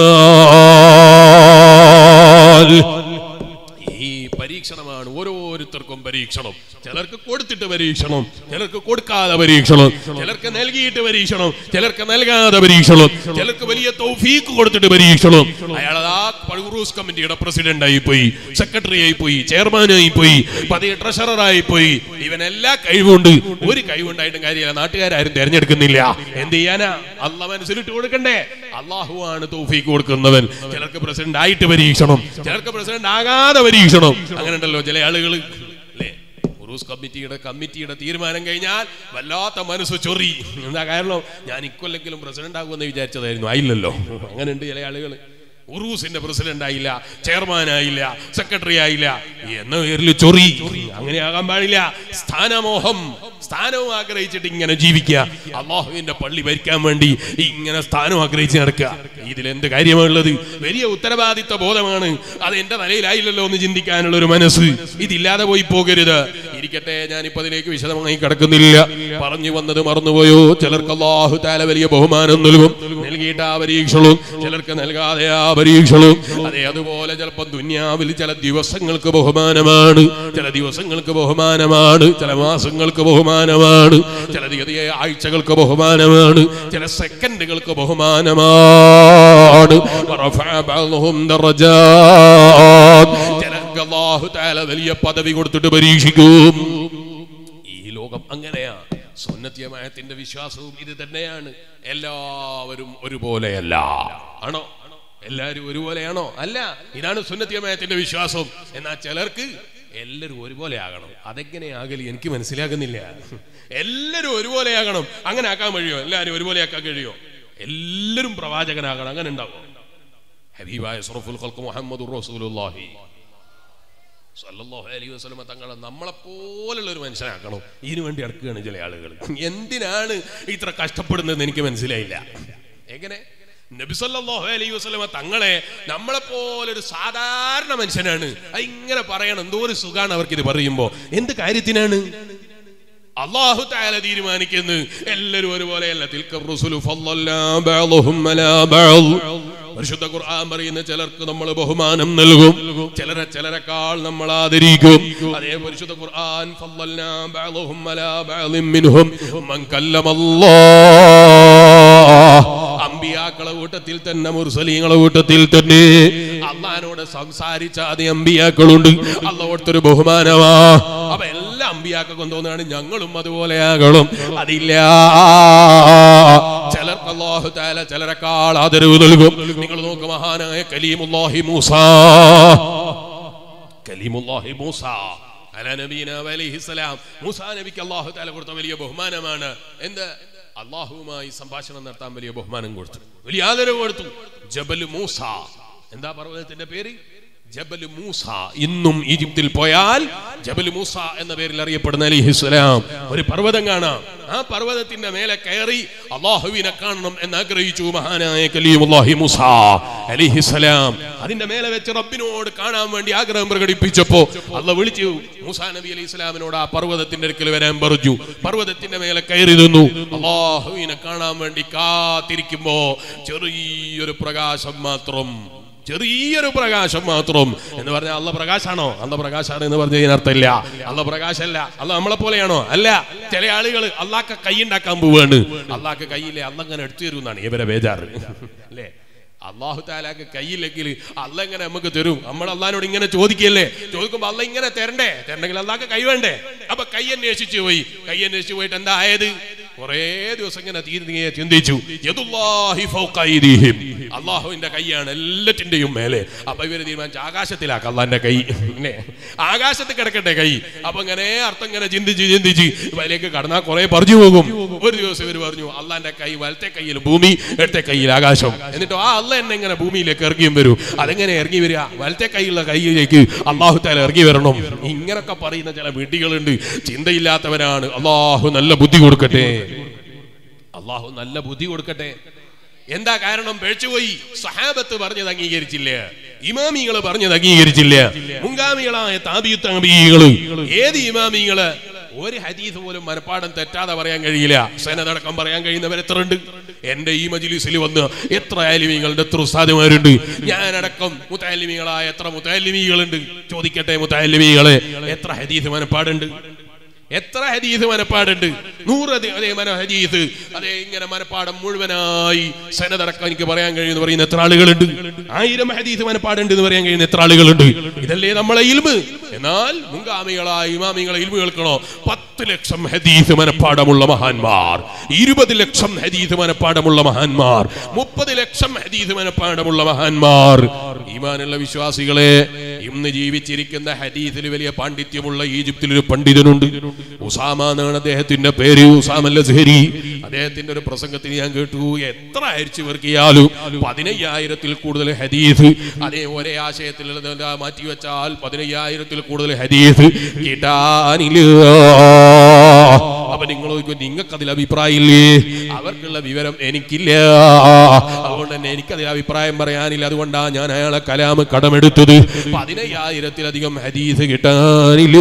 ബുദ്ധിമാൻ ഈ പരീക്ഷണമാണ് ഓരോരുത്തർക്കും പരീക്ഷണം ചിലർക്ക് കൊടുത്തിട്ട് പരീക്ഷണം ചിലർക്ക് കൊടുക്കാതെ പരീക്ഷണം ചിലർക്ക് നൽകിയിട്ട് പരീക്ഷണം ചിലർക്ക് നൽകാതെ പരീക്ഷണം ചിലർക്ക് വലിയ തൗഫീക്ക് കൊടുത്തിട്ട് പരീക്ഷണം അയാൾ ആ പഴൂറൂസ് കമ്മിറ്റിയുടെ പ്രസിഡന്റ് ആയി പോയി സെക്രട്ടറി ആയി പോയി ചെയർമാനായി പോയി പതിയെ ട്രഷററായി പോയി ഇവനെല്ലാ കഴിവുണ്ട് ഒരു കഴിവുണ്ടായിട്ടും കാര്യമില്ല നാട്ടുകാരും തെരഞ്ഞെടുക്കുന്നില്ല എന്ത് ചെയ്യാനാ അല്ല മനസ്സിലിട്ട് കൊടുക്കണ്ടേ അള്ളാഹുവാണ് തൗഫീക്ക് കൊടുക്കുന്നവൻ ചിലർക്ക് പ്രസിഡന്റ് ആയിട്ട് പരീക്ഷണം ചിലർക്ക് പ്രസിഡന്റ് ആകാതെ പരീക്ഷണം അങ്ങനെ ഉണ്ടല്ലോ ചില ആളുകൾ അല്ലേ ഉറൂസ് കമ്മിറ്റിയുടെ കമ്മിറ്റിയുടെ തീരുമാനം കഴിഞ്ഞാൽ വല്ലാത്ത മനസ്സ് ചൊറി എന്താ കാരണം ഞാൻ ഇക്കൊല്ലെങ്കിലും പ്രസിഡന്റ് ആകുമെന്ന് വിചാരിച്ചതായിരുന്നു ആയില്ലല്ലോ അങ്ങനെ ഉണ്ട് ചില ആളുകൾ ഉറൂസിന്റെ പ്രസിഡന്റ് ആയില്ല ചെയർമാൻ ആയില്ല സെക്രട്ടറി ആയില്ല എന്ന പേരിൽ ചൊറി അങ്ങനെ ആകാൻ പാടില്ല സ്ഥാനമോഹം സ്ഥാനവും ആഗ്രഹിച്ചിട്ട് ഇങ്ങനെ ജീവിക്കുക അള്ളാഹുവിന്റെ പള്ളി ഭരിക്കാൻ വേണ്ടി ഇങ്ങനെ സ്ഥാനം ആഗ്രഹിച്ച് നടക്കുക ഇതിൽ എന്ത് കാര്യമാണുള്ളത് വലിയ ഉത്തരവാദിത്വ ബോധമാണ് അത് എന്റെ തലയിലായില്ലല്ലോ എന്ന് ചിന്തിക്കാനുള്ള ഒരു മനസ്സ് ഇതില്ലാതെ പോയി പോകരുത് ഇരിക്കട്ടെ ഞാനിപ്പോ അതിലേക്ക് വിശദമായി കിടക്കുന്നില്ല പറഞ്ഞു വന്നത് മറന്നുപോയോ ചിലർക്ക് അള്ളാഹു താല വലിയ ബഹുമാനം നൽകും നൽകിയിട്ട് ആ പരീക്ഷകളും ചിലർക്ക് നൽകാതെ ആ പരീക്ഷകളും അതെ അതുപോലെ ചിലപ്പോൾ ദുന്യാവിൽ ചില ദിവസങ്ങൾക്ക് ബഹുമാനമാണ് ചില ദിവസങ്ങൾക്ക് ബഹുമാനമാണ് ചില മാസങ്ങൾക്ക് ബഹുമാനമാണ് ചില തീയതി ആഴ്ചകൾക്ക് ബഹുമാനമാണ് ചില സെക്കൻഡുകൾക്ക് ബഹുമാനമാണ് വറഫഅ ബഅ്ദുഹും ദറജാത്ത്. ചിലർക്ക് അല്ലാഹു തആല വലിയ പദവി കൊടുത്തിട്ട് പരീക്ഷിക്കും ഈ ലോകം അങ്ങനെയാ സുന്നത്യമായത്തിന്റെ വിശ്വാസവും ഇത് തന്നെയാണ് എല്ലാവരും ഒരുപോലെയല്ല ആണോ എല്ലാവരും ഒരുപോലെയാണോ അല്ല ഇതാണ് സുന്നത്യമായത്തിന്റെ വിശ്വാസം എന്നാൽ ചിലർക്ക് എല്ലാവരും ഒരുപോലെ ആകണം അതെങ്ങനെ ആകലി എനിക്ക് മനസ്സിലാകുന്നില്ല എല്ലാവരും ഒരുപോലെ ആകണം അങ്ങനെ ആക്കാൻ കഴിയോ എല്ലാവരും ഒരുപോലെ ആക്കാൻ കഴിയോ എല്ലാവരും പ്രവാചകനാകണം അങ്ങനെ ഉണ്ടാവും ഹബീബായ സുറഫുൽ ഖൽഖ് മുഹമ്മദ് റസൂലുള്ളാഹി സല്ലല്ലാഹു അലൈഹി വസല്ലമ തങ്ങളെ നമ്മളെ പോലുള്ള ഒരു മനുഷ്യനാക്കണം ഇതിനു വേണ്ടി ഇറക്കുകയാണ് ചില ആളുകൾ എന്തിനാണ് ഇത്ര കഷ്ടപ്പെടുന്നതെന്ന് എനിക്ക് മനസ്സിലായില്ല എങ്ങനെ നബി സല്ലല്ലാഹു അലൈഹി വസല്ലമ തങ്ങളെ നമ്മളെ പോലെ ഒരു സാധാരണ മനുഷ്യനാണ് അത് ഇങ്ങനെ പറയണം എന്തോ ഒരു സുഖാണ് അവർക്ക് ഇത് പറയുമ്പോ എന്ത് കാര്യത്തിനാണ് അള്ളാഹു താല തീരുമാനിക്കുന്നു എല്ലാവരും ഒരുപോലെയല്ല തിൽക്ക റുസുലു ഫല്ലല്ലാ ബഅളുഹും അലാ ബഅൾ പരിശുദ്ധ ഖുർആൻ പറയുന്ന ചിലർക്ക് നമ്മൾ ബഹുമാനം നൽകും ചിലരെ ചിലരെക്കാൾ നമ്മൾ ആദരിക്കും അതേ പരിശുദ്ധ ഖുർആൻ ഫല്ലല്ലാ ബഅളുഹും അലാ ബഅളിൻ മിൻഹും മൻ കല്ലമല്ലാഹ് അമ്പിയാക്കളെ കൂട്ടത്തിൽ തന്നെ മുർസലീങ്ങളെ കൂട്ടത്തിൽ തന്നെ അള്ളഹാനോട് സംസാരിച്ച അതേ അമ്പിയാക്കളുണ്ട് അള്ള കൊടുത്തൊരു ബഹുമാനമാ അപ്പൊ എല്ലാ അമ്പിയാക്കും തോന്നുകയാണ് ഞങ്ങളും അതുപോലെയാകണം അതില്ല ചിലർക്ക് അള്ളാഹു താല ചിലരെക്കാൾ ആദരവ് നൽകും നിങ്ങൾ നോക്ക് മഹാനായ കലീമുല്ലാഹി മൂസ കലീമുല്ലാഹി മൂസ അല നബീന അലൈഹിസ്സലാം മൂസാ നബിക്ക് അള്ളാഹു താല കൊടുത്ത വലിയ ബഹുമാനമാണ് എന്ത് അള്ളാഹുവുമായി സംഭാഷണം നടത്താൻ വലിയ ബഹുമാനം കൊടുത്തു വലിയ ആദരവ് കൊടുത്തു ജബൽ മൂസ എന്താ പർവ്വതത്തിന്റെ പേര് ജബൽ മൂസ ഇന്നും ഈജിപ്തിൽ പോയാൽ ജബൽ മൂസ എന്ന പേരിൽ അറിയപ്പെടുന്ന അലിഹിസ്സലാം ഒരു പർവ്വതം കാണാം ആ പർവ്വതത്തിന്റെ മേലെ കയറി അള്ളാഹുവിനെ കാണണം എന്ന് ആഗ്രഹിച്ചു മഹാനായ കലീമുല്ലാഹി മൂസ അലിഹിസ്സലാം അതിന്റെ മേലെ വെച്ച് റബ്ബിനോട് കാണാൻ വേണ്ടി ആഗ്രഹം പ്രകടിപ്പിച്ചപ്പോ അല്ല വിളിച്ചു മൂസാ നബി അലൈഹി ഇസ്ലാമിനോട് ആ പർവ്വതത്തിന്റെ അടുക്കൽ വരാൻ പറഞ്ഞു പർവ്വതത്തിന്റെ മേലെ കയറി നിന്നു അള്ളാഹുവിനെ കാണാൻ വേണ്ടി കാത്തിരിക്കുമ്പോ ചെറിയൊരു പ്രകാശം മാത്രം ചെറിയൊരു പ്രകാശം മാത്രം എന്ന് പറഞ്ഞാൽ അല്ല പ്രകാശാണോ അല്ല പ്രകാശാണ് എന്ന് പറഞ്ഞ അർത്ഥമില്ല അല്ല പ്രകാശമല്ല അല്ല നമ്മളെ പോലെയാണോ അല്ല ചില ആളുകൾ അള്ളാഹ്ക്ക് കൈ ഉണ്ടാക്കാൻ പോവാണ് അള്ളാഹ്ക്ക് കൈയില്ലേ അല്ല അങ്ങനെ എടുത്തു തരുമെന്നാണ് ഇവരെ ബേജാറ് അല്ലേ അള്ളാഹു താലാക്ക് കയ്യില്ലെങ്കിൽ അല്ല എങ്ങനെ നമുക്ക് തരും നമ്മൾ അള്ളഹാനോട് ഇങ്ങനെ ചോദിക്കല്ലേ ചോദിക്കുമ്പോ അല്ല ഇങ്ങനെ തരണ്ടേ തരണ്ടെങ്കിൽ അള്ളാഹ്ക്ക് കൈ വേണ്ടേ അപ്പൊ കൈ അന്വേഷിച്ചു പോയി കൈ അന്വേഷിച്ചു പോയിട്ട് എന്താ ആയത് കുറേ ദിവസം ഇങ്ങനെ തീരുന്നിയെ ചിന്തിച്ചു യദുല്ലാഹി ഫൗക അയ്ദീഹിം. അള്ളാഹുവിന്റെ കൈയാണ് എല്ലാറ്റിന്റെയും മേലെ അപ്പൊ ഇവര് തീരുമാനിച്ചു ആകാശത്തിലാക്ക അള്ളാന്റെ കൈ അല്ലേ ആകാശത്ത് കിടക്കട്ടെ കൈ അപ്പൊ ഇങ്ങനെ അർത്ഥം ഇങ്ങനെ ചിന്തിച്ച് ചിന്തിച്ച് അതിലേക്ക് കടന്നാൽ കുറെ പറഞ്ഞു പോകും ഒരു ദിവസം ഇവർ പറഞ്ഞു അള്ളാന്റെ കൈ വലത്തെ കയ്യിൽ ഭൂമി ഇടത്തെ കയ്യിൽ ആകാശം എന്നിട്ടോ ആ അല്ല എന്നെ ഇങ്ങനെ ഭൂമിയിലേക്ക് ഇറങ്ങിയും വരൂ അതെങ്ങനെ ഇറങ്ങി വരിക വലത്തെ കൈയുള്ള കൈയിലേക്ക് അള്ളാഹു താല ഇറങ്ങി വരണം ഇങ്ങനൊക്കെ പറയുന്ന ചില വീട്ടികളുണ്ട് ചിന്തയില്ലാത്തവരാണ് അള്ളാഹു നല്ല ബുദ്ധി കൊടുക്കട്ടെ അള്ളാഹു നല്ല ബുദ്ധി കൊടുക്കട്ടെ എന്താ കാരണം പേഴ്ചപോയി സഹാബത്ത് പറഞ്ഞത് അംഗീകരിച്ചില്ല ഇമാമികള് പറഞ്ഞത് അംഗീകരിച്ചില്ല മുൻഗാമികളായ താബിയു താബികള് ഏത് ഇമാമികള് ഒരു ഹദീസ് പോലും മനപ്പാടം തെറ്റാതെ പറയാൻ കഴിയില്ല സനതടക്കം പറയാൻ കഴിയുന്നവർ എത്ര ഉണ്ട് എന്റെ ഈ മജിലിസിൽ വന്ന് എത്ര ആലിമികളുടെ എത്ര ഉസ്താദുമാരുണ്ട് ഞാനടക്കം മുത്താലിമികളായ എത്ര മുത്താലിമികളുണ്ട് ചോദിക്കട്ടെ മുത്താലിമികളെ എത്ര ഹദീസ് മനപ്പാടുണ്ട് എത്ര ഹദീസ് മനപ്പാടുണ്ട് നൂറ് അതി- അതേ മന ഹദീസ് അതേ ഇങ്ങനെ മനപ്പാടം മുഴുവനായി സനതടക്കം എനിക്ക് പറയാൻ കഴിയുന്ന പറയുന്ന എത്ര ആളുകളുണ്ട് ആയിരം ഹദീസ് മനപ്പാടുണ്ട് എന്ന് പറയാൻ കഴിയുന്ന എത്ര ആളുകളുണ്ട് ഇതല്ലേ നമ്മളെ ഇൽമ് എന്നാൽ മുൻഗാമികളായ ഇമാമികളെ ഇൽമ് കേൾക്കണോ പത്ത് ലക്ഷം ഹദീസ് മനപ്പാടമുള്ള മഹാന്മാർ ഇരുപത് ലക്ഷം ഹദീസ് മനപ്പാടമുള്ള മഹാന്മാർ മുപ്പത് ലക്ഷം ഹദീസ് മനപ്പാടമുള്ള മഹാന്മാർ ഈമാനുള്ള വിശ്വാസികളെ ഇന്ന് ജീവിച്ചിരിക്കുന്ന ഹദീസിൽ വലിയ പാണ്ഡിത്യമുള്ള ഈജിപ്തിൽ ഒരു പണ്ഡിതനുണ്ട് ഉസാമ എന്നാണ് അദ്ദേഹത്തിന്റെ പേര് ഉസാമ ലസ്ഹരി അദ്ദേഹത്തിന്റെ ഒരു പ്രസംഗത്തിന് ഞാൻ കേട്ടു എത്ര അരിച്ചു വെറുക്കിയാലും പതിനയ്യായിരത്തിൽ കൂടുതൽ ഹദീസ് അതേ ഒരേ ആശയത്തിൽ മാറ്റി വെച്ചാൽ പതിനയ്യായിരത്തിൽ കൂടുതൽ ഹദീസ് കിട്ടാനില്ല അപ്പൊ നിങ്ങൾ ചോദിക്കും നിങ്ങൾക്ക് അതിൽ അഭിപ്രായം ഇല്ലേ അവർക്കുള്ള വിവരം എനിക്കില്ല അതുകൊണ്ട് തന്നെ എനിക്കതിൽ അഭിപ്രായം പറയാനില്ല അതുകൊണ്ടാണ് ഞാൻ അയാളെ കലാമ് കടമെടുത്തത് പതിനയ്യായിരത്തിലധികം ഹദീസ് കിട്ടാനില്ല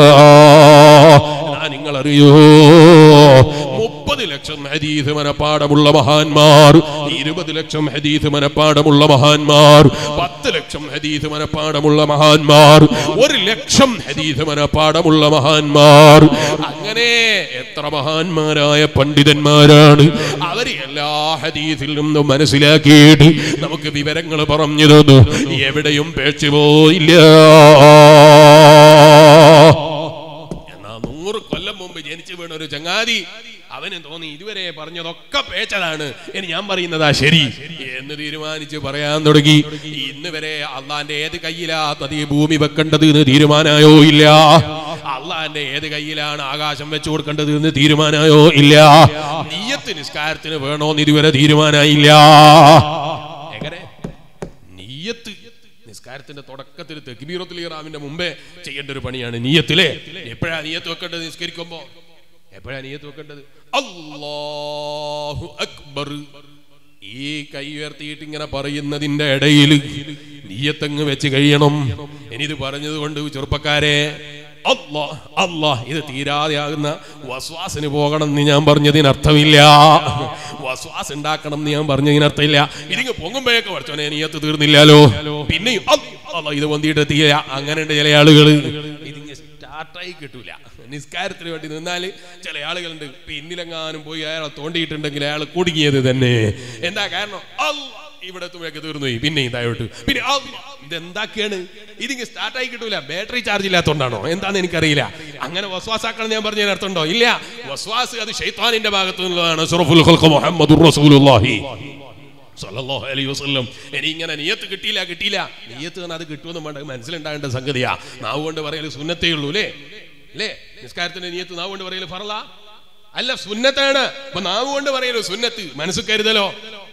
ഞാൻ നിങ്ങൾ അറിയോ മുപ്പത് ലക്ഷം ഹദീസ് മനപ്പാടമുള്ള മഹാന്മാർ ഇരുപത് ലക്ഷം ഹദീസ് മനപ്പാടമുള്ള മഹാന്മാർ പത്ത് ലക്ഷം ഹദീസ് മനപ്പാടമുള്ള മഹാന്മാർ ഒരു ലക്ഷം ഹദീസ് മനപ്പാടമുള്ള മഹാന്മാർ അങ്ങനെ എത്ര മഹാന്മാരായ പണ്ഡിതന്മാരാണ് അവർ എല്ലാ ഹദീസിൽ നിന്നും മനസ്സിലാക്കിയിട്ട് നമുക്ക് വിവരങ്ങൾ പറഞ്ഞു തന്നു എവിടെയും പേച്ചു പോയില്ല എന്നാ നൂറ് കൊല്ലം മുമ്പ് ജനിച്ചു വീണ ഒരു ചങ്ങാതി അവന് തോന്നി ഇതുവരെ പറഞ്ഞതൊക്കെ പേച്ചതാണ് ഇനി ഞാൻ പറയുന്നതാ ശരി എന്ന് തീരുമാനിച്ച് പറയാൻ തുടങ്ങി ഇന്ന് വരെ അള്ളാന്റെ ഏത് കയ്യിലാ തതി ഭൂമി വെക്കേണ്ടത് എന്ന് തീരുമാനായോ ഇല്ല അള്ളാന്റെ ഏത് കയ്യിലാണ് ആകാശം വെച്ചു കൊടുക്കേണ്ടത് എന്ന് തീരുമാനമായോ ഇല്ല നീയത്ത് നിസ്കാരത്തിന് വേണോന്ന് ഇതുവരെ തീരുമാനമായില്ല എങ്ങനെ നീയത്ത് നിസ്കാരത്തിന്റെ തുടക്കത്തിൽ തെക്കിബീറത്തിൽ ഇറാമിന്റെ മുമ്പേ ചെയ്യേണ്ട ഒരു പണിയാണ് നീയത്തിലെ എപ്പോഴാ നീയത്ത് വെക്കേണ്ടത് നിസ്കരിക്കുമ്പോ എപ്പോഴാ നീയത്ത് വെക്കേണ്ടത് അല്ലാഹു അക്ബർ ഈ കൈ ഉയർത്തിയിട്ട് ഇങ്ങനെ പറയുന്നതിന്റെ ഇടയിൽ നീയത്തങ്ങ് വെച്ച് കഴിയണം ഇനിത് പറഞ്ഞത് കൊണ്ട് ചെറുപ്പക്കാരെ അല്ലാ അല്ലാ ഇത് തീരാതെയാകുന്ന വസ്വാസിന് പോകണം എന്ന് ഞാൻ പറഞ്ഞതിന് അർത്ഥമില്ല വസ്വാസ് ഉണ്ടാക്കണം എന്ന് ഞാൻ പറഞ്ഞതിന് അർത്ഥമില്ല ഇതിങ്ങ് പൊങ്ങുമ്പോഴേക്ക് പഠിച്ചോനെ നീയത്ത് തീർന്നില്ലല്ലോ പിന്നെയും അല്ലാ ഇത് പൊന്തിയിട്ട് എത്തിയില്ല അങ്ങനെയുണ്ട് ചില ആളുകൾ ഇതിങ്ങ് സ്റ്റാർട്ടായി കിട്ടൂല നിസ്കാരത്തിന് വേണ്ടി നിന്നാല് ചില ആളുകളുണ്ട് പിന്നിലെങ്ങാനും പോയി അയാളെ തോണ്ടിയിട്ടുണ്ടെങ്കിൽ അയാൾ കുടുങ്ങിയത് തന്നെ എന്താ കാരണം അല്ലാ ഇവിടെ എത്തുമ്പോഴേക്ക് തീർന്നു പോയി പിന്നെ ഇതായിട്ട് പിന്നെ അല്ലാ, ഇതെന്താക്കിയാണ് ഇതിങ്ങ് സ്റ്റാർട്ടായി കിട്ടൂല ബാറ്ററി ചാർജ് ഇല്ലാത്തോണ്ടാണോ എന്താന്ന് എനിക്കറിയില്ല അങ്ങനെ വസ്വാസാക്കണം ഞാൻ പറഞ്ഞതിന് അർത്ഥമുണ്ടോ ഇല്ല വസ്വാസ് അത് ഷെയ്ത്താനിന്റെ ഭാഗത്തു നിന്നുള്ളതാണ് സുറഫുൽ ഖൽഖ് മുഹമ്മദുർ റസൂലുള്ളാഹി സല്ലല്ലാഹു അലൈഹി വസല്ലം ഇനി ഇങ്ങനെ നിയത്ത് കിട്ടിയില്ല കിട്ടിയില്ല നിയത്ത് തന്നെ അത് കിട്ടുമെന്ന് വേണ്ട അത് മനസ്സിലുണ്ടാകേണ്ട സംഗതിയാ നാവ് കൊണ്ട് പറയല് സുന്നത്തേ ഉള്ളൂ അല്ലേ അല്ലേ നിസ്കാരത്തിന്റെ നിയത്ത് നാവ് കൊണ്ട് പറയല് ഫറല അല്ല സുന്നത്താണ് അപ്പൊ നാവ് കൊണ്ട് പറയലോ സുന്നത്ത് മനസ്സ് കരുതലോ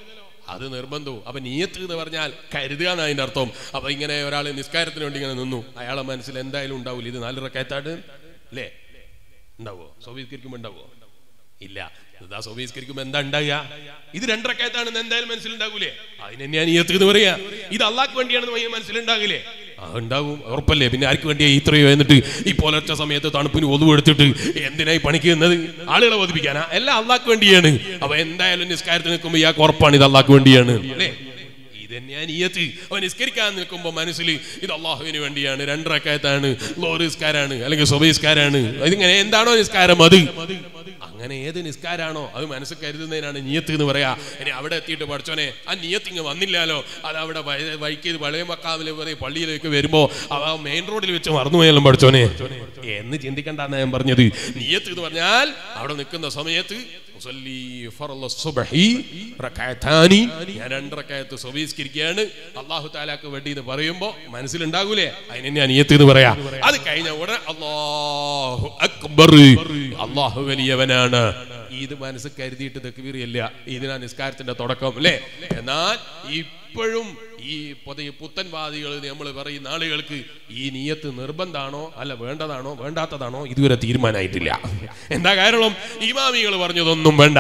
അത് നിർബന്ധവും അപ്പൊ നീയത്ത് എന്ന് പറഞ്ഞാൽ കരുതുക എന്നാ അതിന്റെ അർത്ഥം അപ്പൊ ഇങ്ങനെ ഒരാൾ നിസ്കാരത്തിന് വേണ്ടി ഇങ്ങനെ നിന്നു അയാളെ മനസ്സിൽ എന്തായാലും ഉണ്ടാവില്ല ഇത് നാല് റക്കായത്തായിട്ട് അല്ലേ ഉണ്ടാവോ സ്വീകരിക്കുമ്പോ ഉണ്ടാവോ ഇല്ല ഇതാ സ്വീകരിക്കുമ്പോ എന്താ ഉണ്ടാകുക ഇത് രണ്ടരക്കായത്താണെന്ന് എന്തായാലും മനസ്സിലുണ്ടാകൂലേ അതിന് ഞാൻ നീയത്ത് എന്ന് പറയാ ഇത് അള്ളാഹ്ക്ക് വേണ്ടിയാണെന്ന് പയ്യൻ മനസ്സിലുണ്ടാകില്ലേ ആ ഉണ്ടാവും ഉറപ്പല്ലേ പിന്നെ ആർക്ക് വേണ്ടിയാ ഇത്രയോ എന്നിട്ട് ഈ പുലർച്ചെ സമയത്ത് തണുപ്പിന് ഒതു എടുത്തിട്ട് എന്തിനായി പണിക്ക് നിന്നത് ആളുകളെ ബോധിപ്പിക്കാനാ എല്ലാം അള്ളാഹ്ക്ക് വേണ്ടിയാണ് അപ്പൊ എന്തായാലും നിസ്കാരത്തിൽ നിൽക്കുമ്പോൾ ഇയാൾക്ക് ഉറപ്പാണ് ഇത് അള്ളാഹ്ക്ക് വേണ്ടിയാണ് അല്ലേ ഇത് തന്നെയാ നീയത്ത് അവൻ നിസ്കരിക്കാൻ നിൽക്കുമ്പോൾ മനസ്സിൽ ഇത് അള്ളാഹുവിന് വേണ്ടിയാണ് രണ്ടരക്കായത്താണ് ലോറ് നിസ്കാരാണ് അല്ലെങ്കിൽ സ്വഭ നിസ്കാരാണ് ഇതിങ്ങനെ എന്താണോ നിസ്കാരം അത് അങ്ങനെ ഏത് നിസ്കാരാണോ അത് മനസ്സിൽ കരുതുന്നതിനാണ് നിയത്ത് എന്ന് പറയാ ഇനി അവിടെ എത്തിയിട്ട് പഠിച്ചോനെ ആ നിയത്ത് ഇങ്ങ് വന്നില്ലാലോ അത് അവിടെ വയ- വൈക്ക് വളയം മക്കാമില് പറയും പള്ളിയിലേക്ക് വരുമ്പോ അവ മെയിൻ റോഡിൽ വെച്ച് മറന്നുപോയാലും പഠിച്ചോനെ എന്ന് ചിന്തിക്കണ്ടെന്ന് ഞാൻ പറഞ്ഞത് നിയത്ത് എന്ന് പറഞ്ഞാൽ അവിടെ നിൽക്കുന്ന സമയത്ത് മുസല്ലി ഫറള സുബ്ഹി റകഅത്താനി ഞാൻ രണ്ട് റകഅത്ത് സുബഹിസ്കരിക്കുകയാണ് അല്ലാഹു തആലാക്ക് വേണ്ടി എന്ന് പറയുമ്പോൾ മനസ്സിലുണ്ടാകൂലേ അതിനെ ഞാൻ നിയത്ത് എന്ന് പറയാ അത് കഴിഞ്ഞ ഉടനെ അല്ലാഹു അക്ബർ അല്ലാഹു വലിയവനാണ് ഇത് മനസ്സ് കരുതിയിട്ട് തെക്കുവീറിയല്ല ഇതിനാ നിസ്കാരത്തിന്റെ തുടക്കം അല്ലേ എന്നാൽ ഇപ്പോഴും ഈ പുതിയ പുത്തൻവാദികൾ നമ്മൾ പറയുന്ന ആളുകൾക്ക് ഈ നീയത്ത് നിർബന്ധാണോ അല്ല വേണ്ടതാണോ വേണ്ടാത്തതാണോ ഇതുവരെ തീരുമാനമായിട്ടില്ല എന്താ കാരണം ഇമാമികൾ പറഞ്ഞതൊന്നും വേണ്ട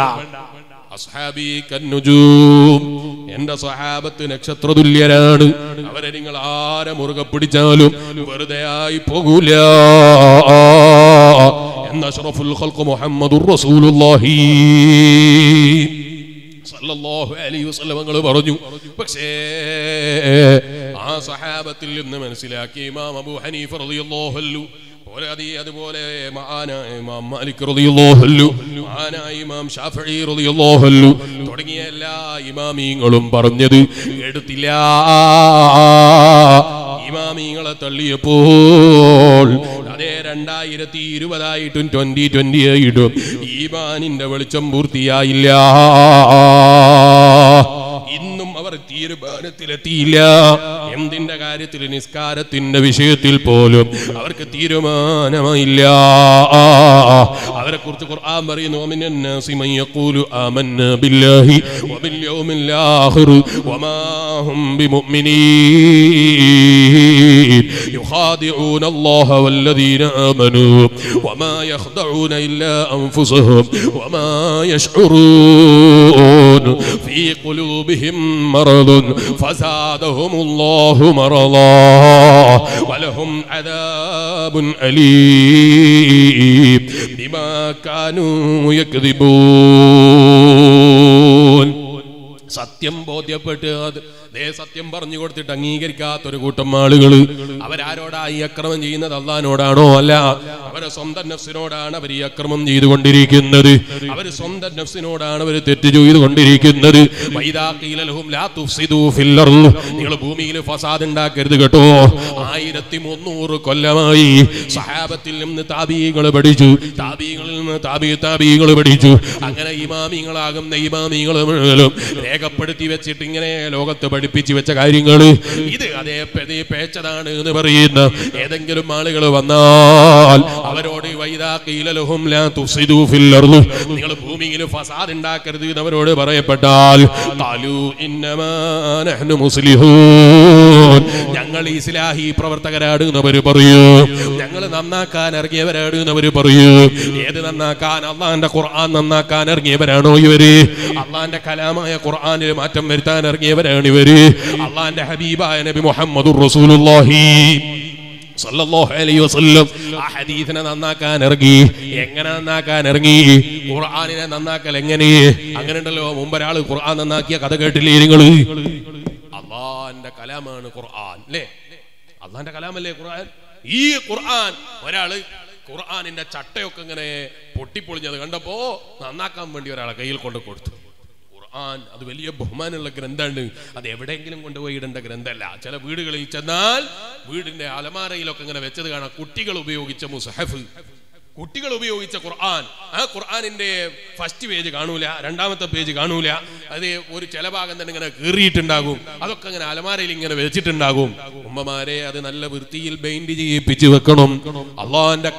അസ്ഹാബി കന്നുജൂം എന്റെ സഹാബത്ത് നക്ഷത്ര തുല്യരാണ് അവരെ നിങ്ങൾ ആരെ മുറുകെ പിടിച്ചാലും വെറുതെ ആയി പോകൂല എന്ന അഷ്റഫുൽ ഖൽഖ് മുഹമ്മദുർ റസൂലുള്ളാഹി സല്ലല്ലാഹു അലൈഹി വസല്ലം തങ്ങൾ പറഞ്ഞു പക്ഷേ ആ സഹാബത്തിൽ നിന്ന് മനസ്സിലാക്കിയ ഇമാം അബൂ ഹനീഫ റളിയല്ലാഹു അൻഹു പോലെ അതേ അതുപോലെ മഹാനായ ഇമാം മാലിക് റളിയല്ലാഹു അൻഹു മഹാനായ ഇമാം ഷാഫിഈ റളിയല്ലാഹു അൻഹു തുടങ്ങിയ എല്ലാ ഇമാമീങ്ങളും പറഞ്ഞത് എടുത്തില്ല ഇമാമീങ്ങളെ തള്ളിയപ്പോൾ അതേ രണ്ടായിരത്തി ഇരുപതായിട്ടും ട്വന്റി ട്വന്റി ആയിട്ടും ഈമാനിന്റെ വെളിച്ചം പൂർത്തിയായില്ല ഇന്നും അവർ തീരുമാനത്തിലെത്തിയില്ല എന്തിന്റെ കാര്യത്തിൽ നിസ്കാരത്തിന്റെ വിഷയത്തിൽ പോലും അവർക്ക് തീരുമാനമില്ല അവരെ കുറിച്ച് ഖുർആൻ പറയുന്നു ومن الناس من يقول آمنا بالله وباليوم الآخر وما هم بمؤمنين يخادعون الله والذين آمنوا وما يخدعون إلا أنفسهم وما يشعرون في قلوبهم مرض فزادهم الله مرضا ولهم عذاب أليم بما كانوا يكذبون സത്യം ബോധ്യപ്പെട്ട് അത് ദേ സത്യം പറഞ്ഞു കൊടുത്തിട്ട് അംഗീകരിക്കാത്ത ഒരു കൂട്ടം ആളുകൾ അവരാരോടാ ഈ അക്രമം ചെയ്യുന്നത് അള്ളഹാനോടാണോ അല്ല അവരെ സ്വന്തം നഫ്സിനോടാണ് അവർ ഈ അക്രമം ചെയ്തുകൊണ്ടിരിക്കുന്നത് അവർ സ്വന്തം നഫ്സിനോടാണ് അവർ തെറ്റ് ചെയ്തുകൊണ്ടിരിക്കുന്നത് വൈദാഖീലലഹും ലാ തുഫ്സിദൂ ഫിൽ അർള്. നിങ്ങൾ ഭൂമിയിൽ ഫസാദ് ഉണ്ടാക്കരുത് കേട്ടോ ആയിരത്തി മുന്നൂറ് കൊല്ലമായി സഹാബത്തിൽ നിന്ന് താബീകൾ പഠിച്ചു താബീകളിൽ നിന്ന് താബി താബീകൾ പഠിച്ചു അങ്ങനെ ഇമാമിങ്ങളാകുന്ന ഇമാമികൾ മുഴുവനും രേഖപ്പെടുത്തി വെച്ചിട്ട് ഇങ്ങനെ ലോകത്ത് പഠിപ്പിച്ചു വെച്ച കാര്യങ്ങൾ ഇത് അതേ പതി പേച്ചതാണ് എന്ന് പറയുന്ന ഏതെങ്കിലും ആളുകൾ വന്നാൽ അവരോട് വൈദാ ഖീല ലഹും ലാ തുഫ്സിദൂ ഫിൽ അർള് നിങ്ങൾ ഭൂമിയിൽ ഫസാദ് ഉണ്ടാക്കരുത് എന്ന് അവരോട് പറയപ്പെട്ടാൽ ഖാലൂ ഇന്നമാ നഹ്നു മുസ്ലിഹൂൻ ഞങ്ങൾ ഇസ്ലാഹി പ്രവർത്തകരാണ് എന്നവർ പറയൂ ഞങ്ങൾ നന്നാക്കാൻ ഇറങ്ങിയവരാണ് എന്നവർ പറയൂ ഏത് നന്നാക്കാൻ അള്ളാന്റെ ഖുർആൻ നന്നാക്കാൻ ഇറങ്ങിയവരാണോ ഇവര് അള്ളാന്റെ കലാമായ ഖുർആനിൽ മാറ്റം വരുത്താൻ ഇറങ്ങിയവരാണ് ഇവര് അള്ളാന്റെ ഹബീബായ നബി മുഹമ്മദുർ റസൂലുള്ളാഹി സല്ലല്ലാഹു അലൈഹി വസല്ലം ആ ഹദീസിനെ നന്നാക്കാൻ ഇറങ്ങി എങ്ങനെ നന്നാക്കാൻ ഇറങ്ങി ഖുർആനിനെ നന്നാക്കൽ എങ്ങനെ അങ്ങനെ ഉണ്ടല്ലോ മുമ്പ് ഒരാൾ ഖുർആൻ നന്നാക്കിയ കഥ കേട്ടില്ലേ നിങ്ങള് അള്ളാന്റെ കലാമാണ് ഖുർആൻ അല്ലേ അള്ളാന്റെ കലാമല്ലേ ഖുർആൻ ഈ ഖുർആൻ ഒരാള് ഖുർആനിന്റെ ചട്ടയൊക്കെ ഇങ്ങനെ പൊട്ടിപ്പൊളിഞ്ഞത് കണ്ടപ്പോ നന്നാക്കാൻ വേണ്ടി ഒരാളെ കയ്യിൽ കൊണ്ട് കൊടുത്തു ഖുർആൻ അത് വലിയ ബഹുമാനമുള്ള ഗ്രന്ഥമാണ് അത് എവിടെയെങ്കിലും കൊണ്ടുപോയി ഇടേണ്ട ഗ്രന്ഥമല്ല ചില വീടുകളിൽ ചെന്നാൽ വീടിന്റെ അലമാരയിലൊക്കെ ഇങ്ങനെ വെച്ചത് കാണാം കുട്ടികൾ ഉപയോഗിച്ച മുസഹഫ് കുട്ടികൾ ഉപയോഗിച്ച ഖുർആൻ ആ ഖുർആനിന്റെ ഫസ്റ്റ് പേജ് കാണൂല രണ്ടാമത്തെ പേജ് കാണൂല അത് ഒരു ചില ഭാഗം തന്നെ ഇങ്ങനെ കീറിയിട്ടുണ്ടാകും അതൊക്കെ ഇങ്ങനെ അലമാരയിൽ ഇങ്ങനെ വെച്ചിട്ടുണ്ടാകും ഉമ്മമാരെ അത് നല്ല വൃത്തിയിൽ ബെയിൻഡ് ചെയ്യിപ്പിച്ച് വെക്കണം അള്ളാന്റെ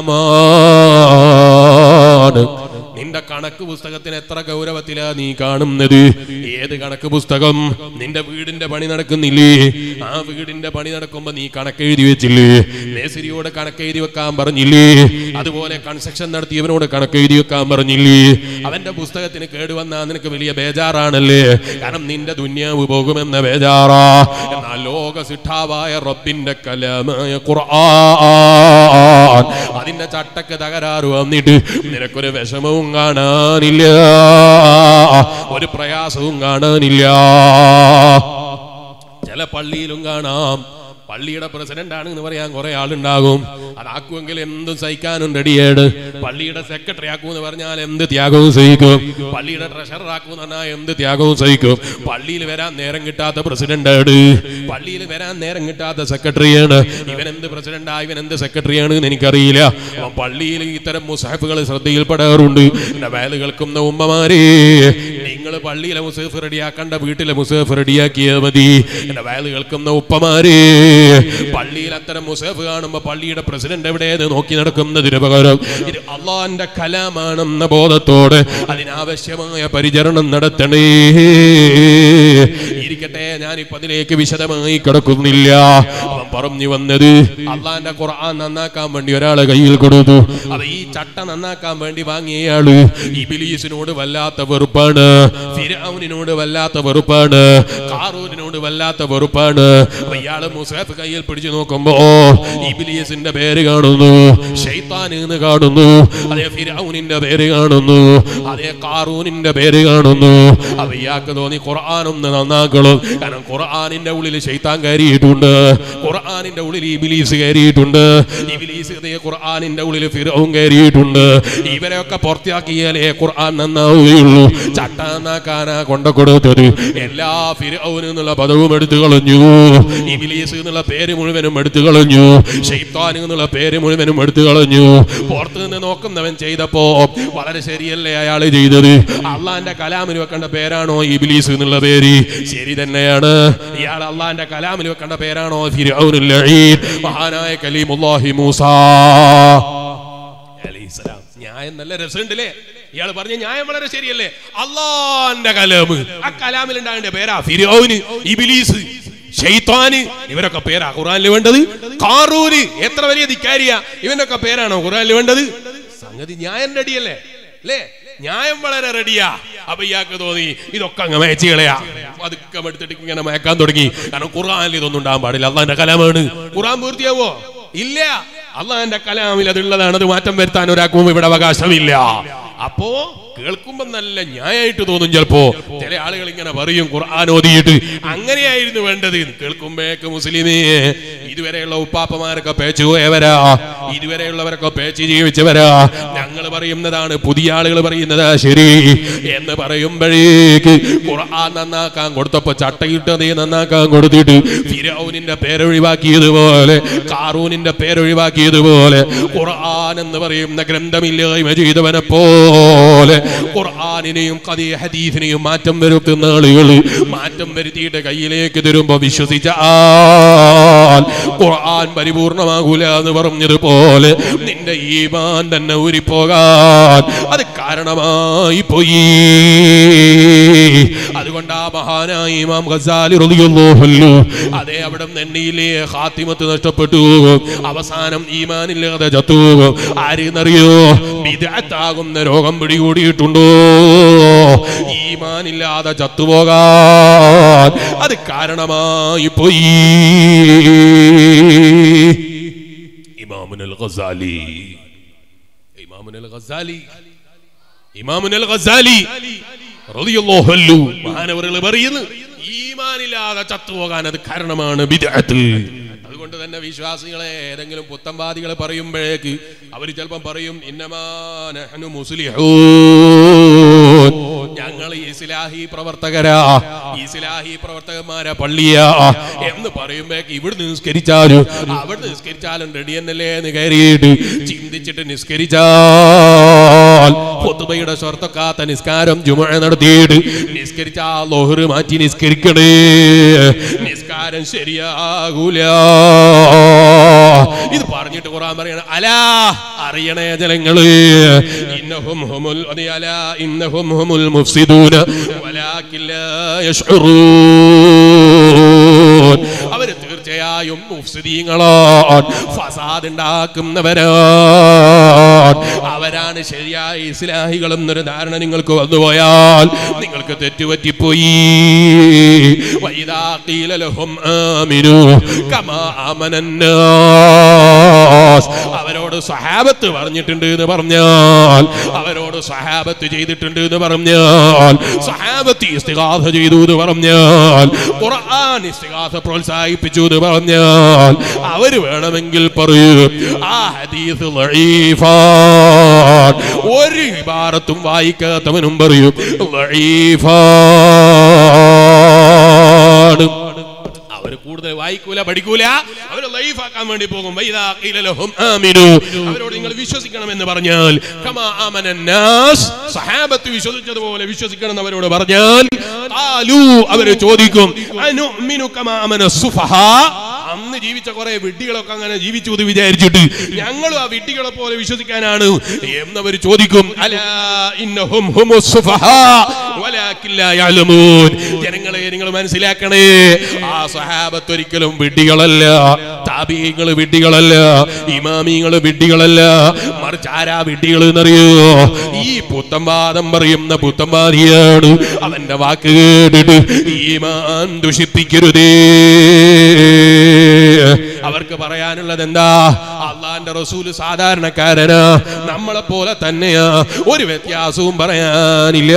കലാമാണ് നിന്റെ കണക്ക് പുസ്തകത്തിന് എത്ര ഗൗരവത്തിലാ നീ കാണുന്നത് ഏത് കണക്ക് പുസ്തകം നിന്റെ വീടിന്റെ പണി നടക്കുന്നില്ലേ ആ വീടിന്റെ പണി നടക്കുമ്പോ നീ കണക്ക് എഴുതി വെച്ചില്ലേ മേസരിയോട് കണക്ക് എഴുതി വെക്കാൻ പറഞ്ഞില്ലേ അതുപോലെ കൺസ്ട്രക്ഷൻ നടത്തിയവനോട് കണക്ക് എഴുതി വെക്കാൻ പറഞ്ഞില്ലേ അവന്റെ പുസ്തകത്തിന് കേടുവന്നാ നിനക്ക് വലിയ ബേജാറാണല്ലേ കാരണം നിന്റെ ദുന്യാവ് പോകുമെന്ന ബേജാറാ എന്നാൽ ലോക സിട്ടാവായ റബ്ബിന്റെ കലാമായ ഖുർആൻ അതിന്റെ ചട്ടക്ക് തകരാറ് വന്നിട്ട് നിനക്കൊരു വിഷമവും കാണാനില്ല ഒരു പ്രയാസവും കാണാനില്ല ചില പള്ളിയിലും കാണാം പള്ളിയുടെ പ്രസിഡന്റ് ആണ് എന്ന് പറയാൻ കുറെ ആളുണ്ടാകും അതാക്കുമെങ്കിൽ എന്തും സഹിക്കാനും റെഡിയാണ് പള്ളിയുടെ സെക്രട്ടറി ആക്കും എന്ന് പറഞ്ഞാൽ എന്ത് ത്യാഗവും സഹിക്കും പള്ളിയുടെ ട്രഷറർ ആക്കും എന്ന് പറഞ്ഞാൽ എന്ത് ത്യാഗവും സഹിക്കും പള്ളിയിൽ വരാൻ നേരം കിട്ടാത്ത പ്രസിഡന്റ് ആണ് പള്ളിയിൽ വരാൻ നേരം കിട്ടാത്ത സെക്രട്ടറിയാണ് ഇവൻ എന്ത് പ്രസിഡന്റാ ഇവൻ എന്ത് സെക്രട്ടറിയാണ് എന്ന് എനിക്കറിയില്ല അവൻ പള്ളിയിൽ ഇത്തരം മുസാഫുകൾ ശ്രദ്ധയിൽപ്പെടാറുണ്ട് എന്റെ വയല് കേൾക്കുന്ന ഉമ്മമാരെ നിങ്ങൾ പള്ളിയിലെ മുസേഫ് റെഡിയാക്കണ്ട വീട്ടിലെ മുസേഫ് റെഡിയാക്കിയാൽ മതി എന്റെ വയല് കേൾക്കുന്ന ഉപ്പമാരെ പള്ളിയിൽ അത്തരം മുസേഫ് കാണുമ്പോ പള്ളിയുടെ പ്രസിഡന്റ് എവിടെയെന്ന് നോക്കി നടക്കുന്നതിന് പകരം ഇത് അള്ളാന്റെ കലാമാണെന്ന ബോധത്തോടെ അതിനാവശ്യമായ പരിചരണം നടത്തണേ ഇരിക്കട്ടെ ഞാനിപ്പോ അതിലേക്ക് വിശദമായി കിടക്കുന്നില്ല അവൻ പറഞ്ഞു വന്നത് അള്ളാന്റെ ഖുർആൻ നന്നാക്കാൻ വേണ്ടി ഒരാളെ കയ്യിൽ കൊടുത്തു അത് ഈ ചട്ട നന്നാക്കാൻ വേണ്ടി വാങ്ങിയയാള് ഇബിലീസിനോട് വല്ലാത്ത വെറുപ്പാണ് ഫിരൗനിനോട് വല്ലാത്ത വെറുപ്പാണ് കാറൂരിനോട് വല്ലാത്ത വെറുപ്പാണ് അപ്പൊ ഇയാള് മുസാഫ് കയ്യിൽ പിടിച്ചു നോക്കുമ്പോ ഇബിലീസിന്റെ പേര് കാണുന്നു ഷെയ്ത്താൻ എന്ന് കാണുന്നു അതേ ഫിരൗനിന്റെ പേര് കാണുന്നു അതേ കാറൂനിന്റെ പേര് കാണുന്നു അപ്പൊ ഇയാൾക്ക് തോന്നി ഖുർആൻ ഒന്ന് നന്നാക്കണം കാരണം ഖുർആനിന്റെ ഉള്ളിൽ ഷെയ്ത്താൻ കയറിയിട്ടുണ്ട് ഖുർആനിന്റെ ഉള്ളിൽ ഇബിലീസ് കയറിയിട്ടുണ്ട് ഇബിലീസ് അതേ ഖുർആനിന്റെ ഉള്ളിൽ ഫിറവും കയറിയിട്ടുണ്ട് ഇവരെയൊക്കെ പുറത്തിയാക്കിയാലേ ഖുർആൻ നന്നാവുകയുള്ളൂ ചട്ട നന്നാക്കാനാ കൊണ്ട കൊടുത്തത് എല്ലാ ഫിറൌന് എന്നുള്ള പദവും എടുത്തു കളഞ്ഞു ഇബിലീസ് എന്നുള്ള പേര് മുഴുവനും എടുത്തു കളഞ്ഞു ഷെയ്ത്താൻ എന്നുള്ള പേര് മുഴുവനും എടുത്തു കളഞ്ഞു പുറത്തു നിന്ന് നോക്കുന്നവൻ ചെയ്തപ്പോ വളരെ ശരിയല്ലേ അയാൾ ചെയ്തത് അള്ളാന്റെ കലാമിൽ വെക്കേണ്ട പേരാണോ ഇബിലീസ് എന്നുള്ള പേര് ശരി തന്നെയാണ് ഇയാൾ അള്ളാന്റെ കലാമിൽ വെക്കേണ്ട പേരാണോ ഫിറഔനുൽ ലഈൻ മഹാനായ കലീമുല്ലാഹി മൂസ അലൈഹിസ്സലാം ന്യായം നല്ല രസമുണ്ടല്ലേ ഇയാൾ പറഞ്ഞ ന്യായം വളരെ ശരിയല്ലേ അള്ളാന്റെ കലാമ് ആ കലാമിൽ ഉണ്ടാകേണ്ട പേരാ ഫിറോന് ഇബിലീസ് ഷെയ്ത്താന് ഇവരൊക്കെ പേരാ ഖുറാനിൽ വേണ്ടത് കാറൂന് എത്ര വലിയ ധിക്കാരിയ ഇവനൊക്കെ പേരാണോ ഖുറാനിൽ വേണ്ടത് സംഗതി ന്യായം റെഡിയല്ലേ അല്ലേ ന്യായം വളരെ റെഡിയാ അപ്പൊ ഇയാൾക്ക് തോന്നി ഇതൊക്കെ അങ്ങ് മേച്ച് കളയാ പതുക്കെ എടുത്തിട്ട് ഇങ്ങനെ മയക്കാൻ തുടങ്ങി കാരണം ഖുറാനിൽ ഇതൊന്നും ഉണ്ടാകാൻ പാടില്ല അള്ളാന്റെ കലാമാണ് ഖുറാൻ പൂർത്തിയാവോ ഇല്ല അള്ളാന്റെ കലാമിൽ അതുള്ളതാണ് അത് മാറ്റം വരുത്താൻ ഒരാൾക്കും ഇവിടെ അവകാശമില്ല അപ്പോ കേൾക്കുമ്പോ നല്ല ന്യായമായിട്ട് തോന്നും ചിലപ്പോ ചില ആളുകൾ ഇങ്ങനെ പറയും ഖുർആൻ ഓതിയിട്ട് അങ്ങനെയായിരുന്നു വേണ്ടത് കേൾക്കുമ്പോഴേക്ക് മുസ്ലിമേ ഇതുവരെയുള്ള ഉപ്പാപ്പമാരൊക്കെ പേച്ചു പോയവരാ ഇതുവരെയുള്ളവരൊക്കെ പേച്ച് ജീവിച്ചവരാ ഞങ്ങൾ പറയുന്നതാണ് പുതിയ ആളുകൾ പറയുന്നതാ ശരി എന്ന് പറയുമ്പോഴേക്ക് ഖുർആൻ നന്നാക്കാൻ കൊടുത്തപ്പോ ചട്ടയിട്ട് നന്നാക്കാൻ കൊടുത്തിട്ട് ഫിരൗനിന്റെ പേരൊഴിവാക്കിയതുപോലെ കാറൂനിന്റെ പേരൊഴിവാക്കിയതുപോലെ ഖുർആൻ എന്ന് പറയുന്ന ഗ്രന്ഥമില്ലായ്മ ചെയ്തവനെ പോലെ ഖുർആാനിനെയും കഥേ ഹദീസിനെയും മാറ്റം വരുത്തുന്ന ആളുകൾ മാറ്റം വരുത്തിയിട്ട് കയ്യിലേക്ക് തരുമ്പോ വിശ്വസിച്ച ആൽ ഖുർആൻ പരിപൂർണമാകൂല എന്ന് പറഞ്ഞതുപോലെ നിന്റെ ഈമാൻ തന്നെ ഊരിപ്പോകാൻ അത് കാരണമായി പോയി അതുകൊണ്ട് ആ മഹാനായ ഇമാം ഖസാലി റളിയല്ലാഹു അൻഹു അതേ അവിടെ എണ്ണയിലെ ഹാത്തിമത്ത് നഷ്ടപ്പെട്ടു അവസാനം ഈമാനില്ലാതെ ചത്തു ആരെന്നറിയോ വിദഗ്ധാകുന്ന രോഗം പിടികൂടിയിട്ടുണ്ടോ ഈമാനില്ലാതെ ചത്തുപോകാൻ അത് കാരണമായി പോയി ഇമാമുനൽ ഖസാലി ഇമാമുനൽ ഖസാലി ഇമാമുനൽ ഖസാലി റളിയല്ലാഹു അൻഹു മഹാനവറുകൾ പറയുന്നു ഈമാനില്ലാതെ ചത്തുപോകാൻ അത് കാരണമാണ് ബിദ്അത്ത് അതുകൊണ്ട് തന്നെ വിശ്വാസികളെ ഏതെങ്കിലും പുത്തംവാദികളെ പറയുമ്പോഴേക്ക് അവർ ചിലപ്പം പറയും ഇന്നമാ നഹ്നു മുസ്ലിഹൂൻ ഞങ്ങൾ ഇസ്ലാഹി പ്രവർത്തകരാ ഇസ്ലാഹി പ്രവർത്തകന്മാരാ പള്ളിയാ എന്ന് പറയുമ്പോഴേക്ക് ഇവിടുന്ന് നിസ്കരിച്ചാലും അവിടെ നിസ്കരിച്ചാലും റെഡി എന്നല്ലേ എന്ന് കയറിയിട്ട് ചിന്തിച്ചിട്ട് നിസ്കരിച്ചാൽ പൊതുബയുടെ സ്വർത്തക്കാത്ത നിസ്കാരം ജുമ നടത്തിയിട്ട് നിസ്കരിച്ചാ ലോഹറ് മാറ്റി നിസ്കരിക്കണേ നിസ്കാരം ശരിയാകൂല ഇത് പറഞ്ഞിട്ട് ഖുറാൻ പറയണ അലാ അറിയണേ ജനങ്ങള് ഇന്നഹും ഹുമുൽ അതെ അലാ ഇന്നഹും ഹുമുൽ മുഫ്സിദൂന വലാകിൻ ലാ യശ്ഉറൂൻ അവര് തീർച്ചയായും മുഫ്സിദീങ്ങളാണ് ഫസാദ് ഉണ്ടാക്കുന്നവരാണ് അവരാണ് ശരിയായ ഇസ്ലാഹികൾ എന്നൊരു ധാരണ നിങ്ങൾക്ക് വന്നുപോയാൽ നിങ്ങൾക്ക് തെറ്റുപറ്റിപ്പോയി വൈദാ ഖീല ലഹും ആമിനു കമാ ആമനന്നാസ് അവരോട് സഹാബത്ത് പറഞ്ഞിട്ടുണ്ട് എന്ന് പറഞ്ഞാൽ അവരോട് സഹാബത്ത് ചെയ്തിട്ടുണ്ട് എന്ന് പറഞ്ഞാൽ സഹാബത്ത് ഇസ്തിഗാഥ ചെയ്തു എന്ന് പറഞ്ഞാൽ ഖുർആൻ ഇസ്തിഗാഥ പ്രോത്സാഹിപ്പിച്ചു എന്ന് പറഞ്ഞാൽ അവര് വേണമെങ്കിൽ പറയൂ ആ ഹദീസ് ലഈഫാൻ ഒരു ഇബാറത്തും വായിക്കാത്തവനും പറയും ലഈഫാൻ അവര് കൂടുതൽ വായിക്കൂല പഠിക്കൂല അവര് ലൈഫാക്കാൻ വേണ്ടി പോകും വൈദാ ഖീല ലഹും ആമിനു അവരോട് നിങ്ങൾ വിശ്വസിക്കണം എന്ന് പറഞ്ഞാൽ കമാ ആമന നാസ് സഹാബത്ത് വിശ്വസിച്ചതുപോലെ വിശ്വസിക്കണം എന്ന് അവരോട് പറഞ്ഞാൽ ഖാലു അവര് ചോദിക്കും അനുമിനു കമാ ആമന സുഫഹാ അന്ന് ജീവിച്ച കുറെ വിഡ്ഢികളൊക്കെ അങ്ങനെ ജീവിച്ചു എന്ന് വിചാരിച്ചിട്ട് ഞങ്ങളും ആ വിഡ്ഢികളെ പോലെ വിശ്വസിക്കാനാണ് എന്നവർ ചോദിക്കും അലാ ഇന്നഹും ഹുമുസ് സുഫഹാ വലാകിൻ ലാ യഅലമൂൻ ജനങ്ങളെ നിങ്ങൾ മനസ്സിലാക്കണേ ആ സഹാബത്ത് ഒരിക്കലും വിഡ്ഢികളല്ല താബീങ്ങൾ വിഡ്ഢികളല്ല ഇമാമിങ്ങൾ വിഡ്ഢികളല്ല മറിച്ച് ആരാ വിഡ്ഢികൾ എന്നറിയോ ഈ പുത്തംവാദം പറയുന്ന പുത്തംവാദിയാണ് അവന്റെ വാക്ക് കേട്ടിട്ട് ഈമാൻ ദുഷിപ്പിക്കരുതേ അവർക്ക് പറയാനുള്ളത് എന്താ അള്ളാന്റെ റസൂല് സാധാരണക്കാരനാ നമ്മളെ പോലെ തന്നെയാ ഒരു വ്യത്യാസവും പറയാനില്ല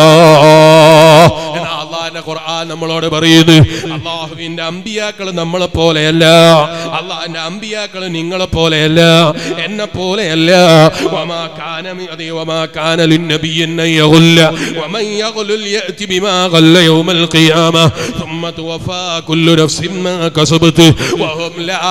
എന്നാ അള്ളാന്റെ ഖുർആൻ നമ്മളോട് പറയുന്നു അള്ളാഹുവിന്റെ അമ്പിയാക്കൾ നമ്മളെ പോലെയല്ല അള്ളാന്റെ അമ്പിയാക്കൾ നിങ്ങളെ പോലെയല്ല എന്നെ പോലെയല്ല വമാ കാന മി- അതെ വമാ കാന ലിന്നബിയ്യിൻ അൻ യഗുല്ല വമൻ യഗ്ലുൽ യഅതി ബിമാ ഗല്ല യൗമൽ ഖിയാമ ثم توفى كل نفس ما كسبت وهم لا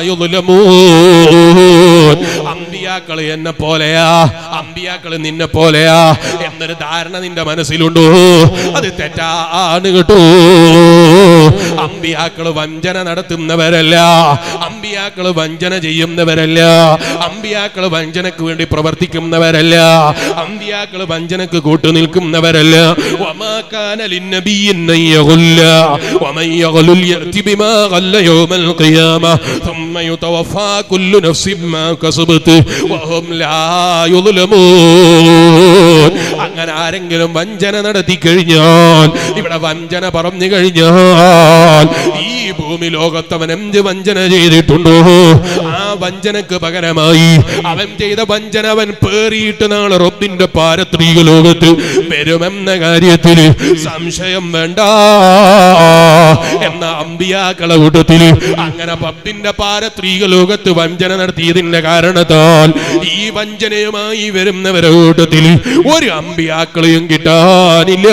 يظلمون അമ്പിയാക്കൾ എന്നെ പോലെയാ അമ്പിയാക്കൾ നിന്നെ പോലെയാ എന്നൊരു ധാരണ നിന്റെ മനസ്സിലുണ്ടോ അത് തെറ്റാണ് കേട്ടോ അമ്പിയാക്കൾ വഞ്ചന നടത്തുന്നവരല്ല അമ്പിയാക്കൾ വഞ്ചന ചെയ്യുന്നവരല്ല അമ്പിയാക്കൾ വഞ്ചനക്ക് വേണ്ടി പ്രവർത്തിക്കുന്നവരല്ല അമ്പിയാക്കൾ വഞ്ചനക്ക് കൂട്ടുനിൽക്കുന്നവരല്ല وما كان للنبي أن يغل ومن يغل يأتي بما غل يوم القيامة ثم يتوفى كل نفس ما كسبت وهم لا يظلمون അങ്ങനെ ആരെങ്കിലും വഞ്ചന നടത്തി കഴിഞ്ഞാൽ ഇവിടെ വഞ്ചന പറഞ്ഞു കഴിഞ്ഞാൽ ഈ ഭൂമി ലോകത്തവൻ എന്ത് വഞ്ചന ചെയ്തിട്ടുണ്ടോ ആ വഞ്ചനക്ക് പകരമായി അവൻ ചെയ്ത വഞ്ചന അവൻ പേറിയിട്ട് നാളെ റബ്ബിന്റെ പാരത്രീക ലോകത്ത് വരുമെന്ന കാര്യത്തിൽ സംശയം വേണ്ട എന്ന അമ്പിയാക്കളെ കൂട്ടത്തിൽ അങ്ങനെ പബ്ബിന്റെ പാരത്രീക ലോകത്ത് വഞ്ചന നടത്തിയതിന്റെ കാരണത്താൽ ഈ വഞ്ചനയുമായി വരുന്നവരെ കൂട്ടത്തിൽ ഒരു അമ്പിയാക്കളെയും കിട്ടാനില്ല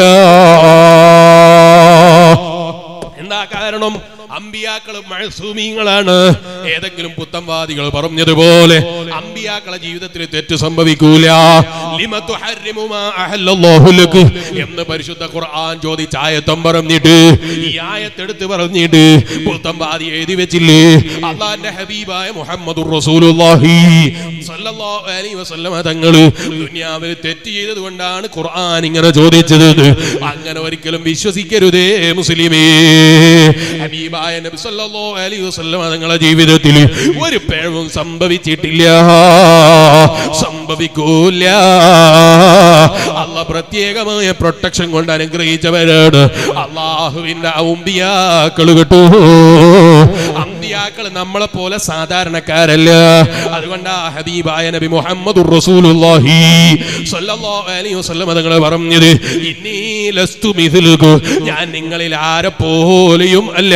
എന്താ കാരണം അമ്പിയാക്കൾ മഴസൂമീങ്ങളാണ് ഏതെങ്കിലും പുത്തംവാദികൾ പറഞ്ഞതുപോലെ അമ്പിയാക്കളെ ജീവിതത്തിൽ തെറ്റ് സംഭവിക്കൂല ലിമ തുഹർരിമു മാ അഹല്ലല്ലാഹു ലക് എന്ന് പരിശുദ്ധ ഖുർആൻ ചോദിച്ച ആയത്തം പറഞ്ഞിട്ട് ഈ ആയത്തെടുത്ത് പറഞ്ഞിട്ട് പുത്തംവാദി എഴുതി വെച്ചില്ലേ അള്ളാന്റെ ഹബീബായ മുഹമ്മദുർ റസൂലുള്ളാഹി സല്ലല്ലാഹു അലൈഹി വസല്ലമ തങ്ങള് ദുനിയാവിൽ തെറ്റ് ചെയ്തത് കൊണ്ടാണ് ഖുർആൻ ഇങ്ങനെ ചോദിച്ചത് അങ്ങനെ ഒരിക്കലും വിശ്വസിക്കരുതേ മുസ്ലിമേ ഹബീബായ നബി സല്ലല്ലാഹു അലൈഹി വസല്ലമ തങ്ങളുടെ ജീവിതത്തിൽ ഒരു പിഴവും സംഭവിച്ചിട്ടില്ല സംഭവിക്കൂല അല്ല പ്രത്യേകമായ പ്രൊട്ടക്ഷൻ കൊണ്ട് അനുഗ്രഹിച്ചവരാണ് അള്ളാഹുവിന്റെ ഔമ്പിയാക്കൾ കേട്ടോ അമ്പിയാക്കൾ നമ്മളെ പോലെ സാധാരണക്കാരല്ല അതുകൊണ്ട് ആ ഹബീബായ നബി മുഹമ്മദ് റസൂലുള്ളാഹി സ്വല്ലല്ലാഹു അലൈഹി വസല്ലം തങ്ങൾ പറഞ്ഞത് ഇന്നീ ലസ്തു മിഥിലുകു ഞാൻ നിങ്ങളിൽ ആരെ പോലെയും അല്ല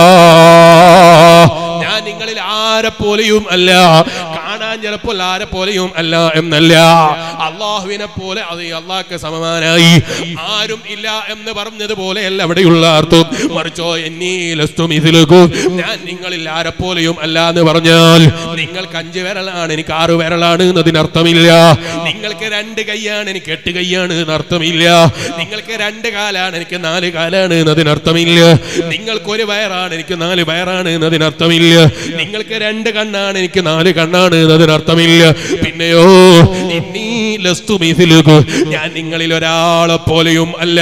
ഞാൻ നിങ്ങളിൽ ആരെ പോലെയും അല്ല കാണാൻ ചിലപ്പോൾ ആരെ പോലെയും അല്ല എന്നല്ല അള്ളാഹുവിനെ പോലെ അത് അള്ളാഹ്ക്ക് സമമാനായി ആരും ഇല്ല എന്ന് പറഞ്ഞതുപോലെ അല്ല അവിടെയുള്ള അർത്ഥം മറിച്ചോ എന്നീ ലസ്തു മിഥിലുകു ഞാൻ നിങ്ങളിൽ ആരെ പോലെയും അല്ല എന്ന് പറഞ്ഞാൽ നിങ്ങൾക്ക് അഞ്ച് വിരലാണ് എനിക്ക് ആറ് വിരലാണ് എന്നതിനർത്ഥമില്ല നിങ്ങൾക്ക് രണ്ട് കൈയാണ് എനിക്ക് എട്ട് കൈയാണ് എന്നർത്ഥമില്ല നിങ്ങൾക്ക് രണ്ട് കാലാണ് എനിക്ക് നാല് കാലാണ് എന്നതിനർത്ഥമില്ല നിങ്ങൾക്ക് ഒരു വയറാണ് എനിക്ക് നാല് വയറാണ് എന്നതിനർത്ഥമില്ല നിങ്ങൾക്ക് രണ്ട് കണ്ണാണ് എനിക്ക് നാല് കണ്ണാണ് എന്നതിനർത്ഥമില്ല പിന്നെയോ ഇന്നീ ലസ്തു മിഥിലുകു ഞാൻ നിങ്ങളിൽ ഒരാളെ പോലെയും അല്ല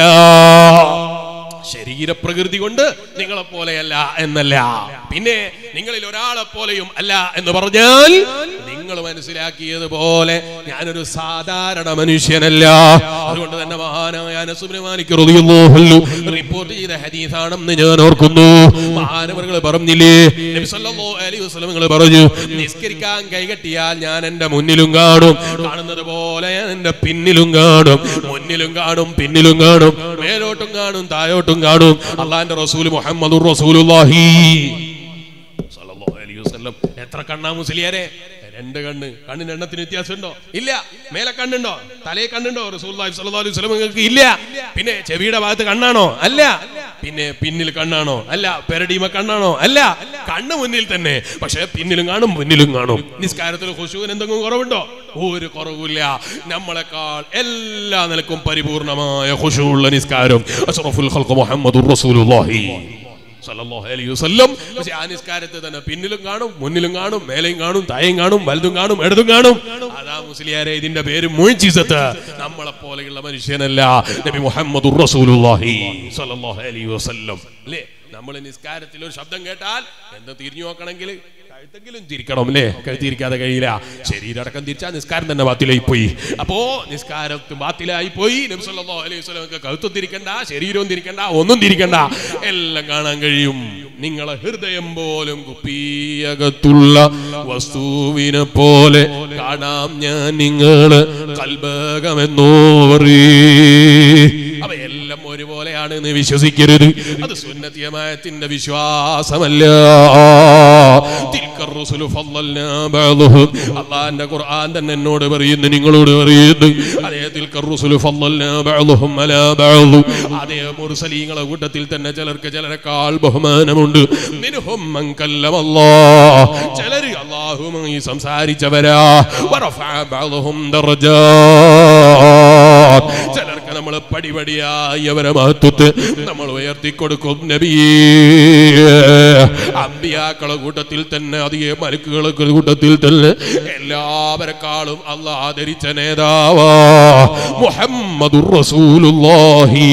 ശരീരപ്രകൃതി കൊണ്ട് നിങ്ങളെ പോലെയല്ല എന്നല്ല പിന്നെ നിങ്ങളിൽ ഒരാളെ പോലെയും അല്ല എന്ന് പറഞ്ഞാൽ നിങ്ങൾ മനസ്സിലാക്കിയതുപോലെ ഞാനൊരു സാധാരണ മനുഷ്യനല്ല അതുകൊണ്ട് തന്നെ മഹാനായ അനസുബ്നു മാലിക് റളിയല്ലാഹു അൻഹു റിപ്പോർട്ട് ചെയ്ത ഹദീസാണെന്ന് ഞാൻ ഓർക്കുന്നു മഹാനവറുകൾ പറഞ്ഞില്ലേ നബി സല്ലല്ലാഹു അലൈഹി വസല്ലം പറഞ്ഞു നിസ്കരിക്കാൻ കൈകെട്ടിയാൽ ഞാൻ എന്റെ മുന്നിലും കാണും കാണുന്നത് പോലെ ഞാൻ എന്റെ പിന്നിലും കാണും മുന്നിലും കാണും പിന്നിലും കാണും മേലോട്ടും കാണും താഴോട്ടും കാണും അള്ളാന്റെ റസൂൽ മുഹമ്മദുർ റസൂലുള്ളാഹി സല്ലല്ലാഹു അലൈഹി വസല്ലം എത്ര കണ്ണാ മുസ്ലിയാരെ രണ്ട് കണ്ണ് കണ്ണിന് എണ്ണത്തിന് വ്യത്യാസമുണ്ടോ ഇല്ല മേലെ കണ്ണുണ്ടോ തലയെ കണ്ണുണ്ടോ റസൂലുള്ളാഹി സ്വല്ലല്ലാഹു അലൈഹി വസല്ലം നിങ്ങൾക്ക് ഇല്ല പിന്നെ ചെവിയുടെ ഭാഗത്ത് കണ്ണാണോ അല്ല പിന്നെ പിന്നിൽ കണ്ണാണോ അല്ല പെരടീമ കണ്ണാണോ അല്ല കണ്ണ് മുന്നിൽ തന്നെ പക്ഷെ പിന്നിലും കാണും മുന്നിലും കാണും നിസ്കാരത്തിൽ ഖുശൂന് എന്തെങ്കിലും കുറവുണ്ടോ ഒരു കുറവില്ല നമ്മളെക്കാൾ എല്ലാ നിലക്കും പരിപൂർണമായ ഖുശൂള്ള നിസ്കാരം അഷ്റഫുൽ ഖൽഖ് മുഹമ്മദുർ റസൂലുള്ളാഹി സല്ലല്ലാഹു അലൈഹി വസല്ലം പക്ഷേ ആ നിസ്കാരത്തെ തന്നെ പിന്നിലും കാണും മുന്നിലും കാണും മേലെയും കാണും താഴെയും കാണും വലതും കാണും ഇടതും കാണും അതാ മുസ്ലിയാരെ ഇതിന്റെ പേര് മുഴിച്ചിസത്ത് നമ്മളെ പോലെയുള്ള മനുഷ്യനല്ല നബി മുഹമ്മദുർ റസൂലുള്ളാഹി സല്ലല്ലാഹു അലൈഹി വസല്ലം അല്ലേ നമ്മൾ നിസ്കാരത്തിൽ ഒരു ശബ്ദം കേട്ടാൽ എന്താ തിരിഞ്ഞു നോക്കണമെങ്കിൽ കഴുത്തെങ്കിലും തിരിക്കണം അല്ലേ കഴുത്തിരിക്കാതെ കഴിയില്ല ശരീരടക്കം തിരിച്ചാൽ നിസ്കാരം തന്നെ ബാത്തിലായി പോയി അപ്പോ നിസ്കാരത്തും ബാത്തിലായി പോയി നബി സല്ലല്ലാഹു അലൈഹി വസല്ലം കഴുത്തും തിരിക്കണ്ട ശരീരവും തിരിക്കണ്ട ഒന്നും തിരിക്കണ്ട എല്ലാം കാണാൻ കഴിയും നിങ്ങളെ ഹൃദയം പോലും കുപ്പിയകത്തുള്ള വസ്തുവിനെ പോലെ കാണാം ഞാൻ നിങ്ങള് കൽബകമെന്നോ അവ എല്ലാം ഒരുപോലെയാണ് എന്ന് വിശ്വസിക്കരുത് അത് സുന്നത്തിയമായത്തിന്റെ വിശ്വാസമല്ല തിൽക്കർ റുസുലു ഫضلنا بعضهم അള്ളാന്റെ ഖുർആൻ തന്നെ എന്നോട് പറയുന്നു നിങ്ങളോട് പറയുന്നു അതേ തിൽക്കർ റുസുലു ഫضلنا بعضهم على بعض അതേ മുർസലീങ്ങളെ കൂട്ടത്തിൽ തന്നെ ചിലർക്ക് ചിലരെക്കാൾ ബഹുമാനമുണ്ട് മിൻഹും മൻ കല്ലമ അല്ലാഹ് ചിലർ അല്ലാഹുമായി സംസാരിച്ചവരാ വറഫഅ ബഅദുഹും ദറജാത്ത് ചിലർക്ക് നമ്മൾ പടിപടിയായി അവരെ മഹത്വത്തെ നമ്മൾ ഉയർത്തി കൊടുക്കും നബിയേ അമ്പിയാക്കളെ കൂട്ടത്തിൽ തന്നെ അധിക മലക്കുകളെ കൂട്ടത്തിൽ തന്നെ എല്ലാവരെക്കാളും അള്ളാഹ് ആദരിച്ച നേതാവാ മുഹമ്മദുർ റസൂലുള്ളാഹി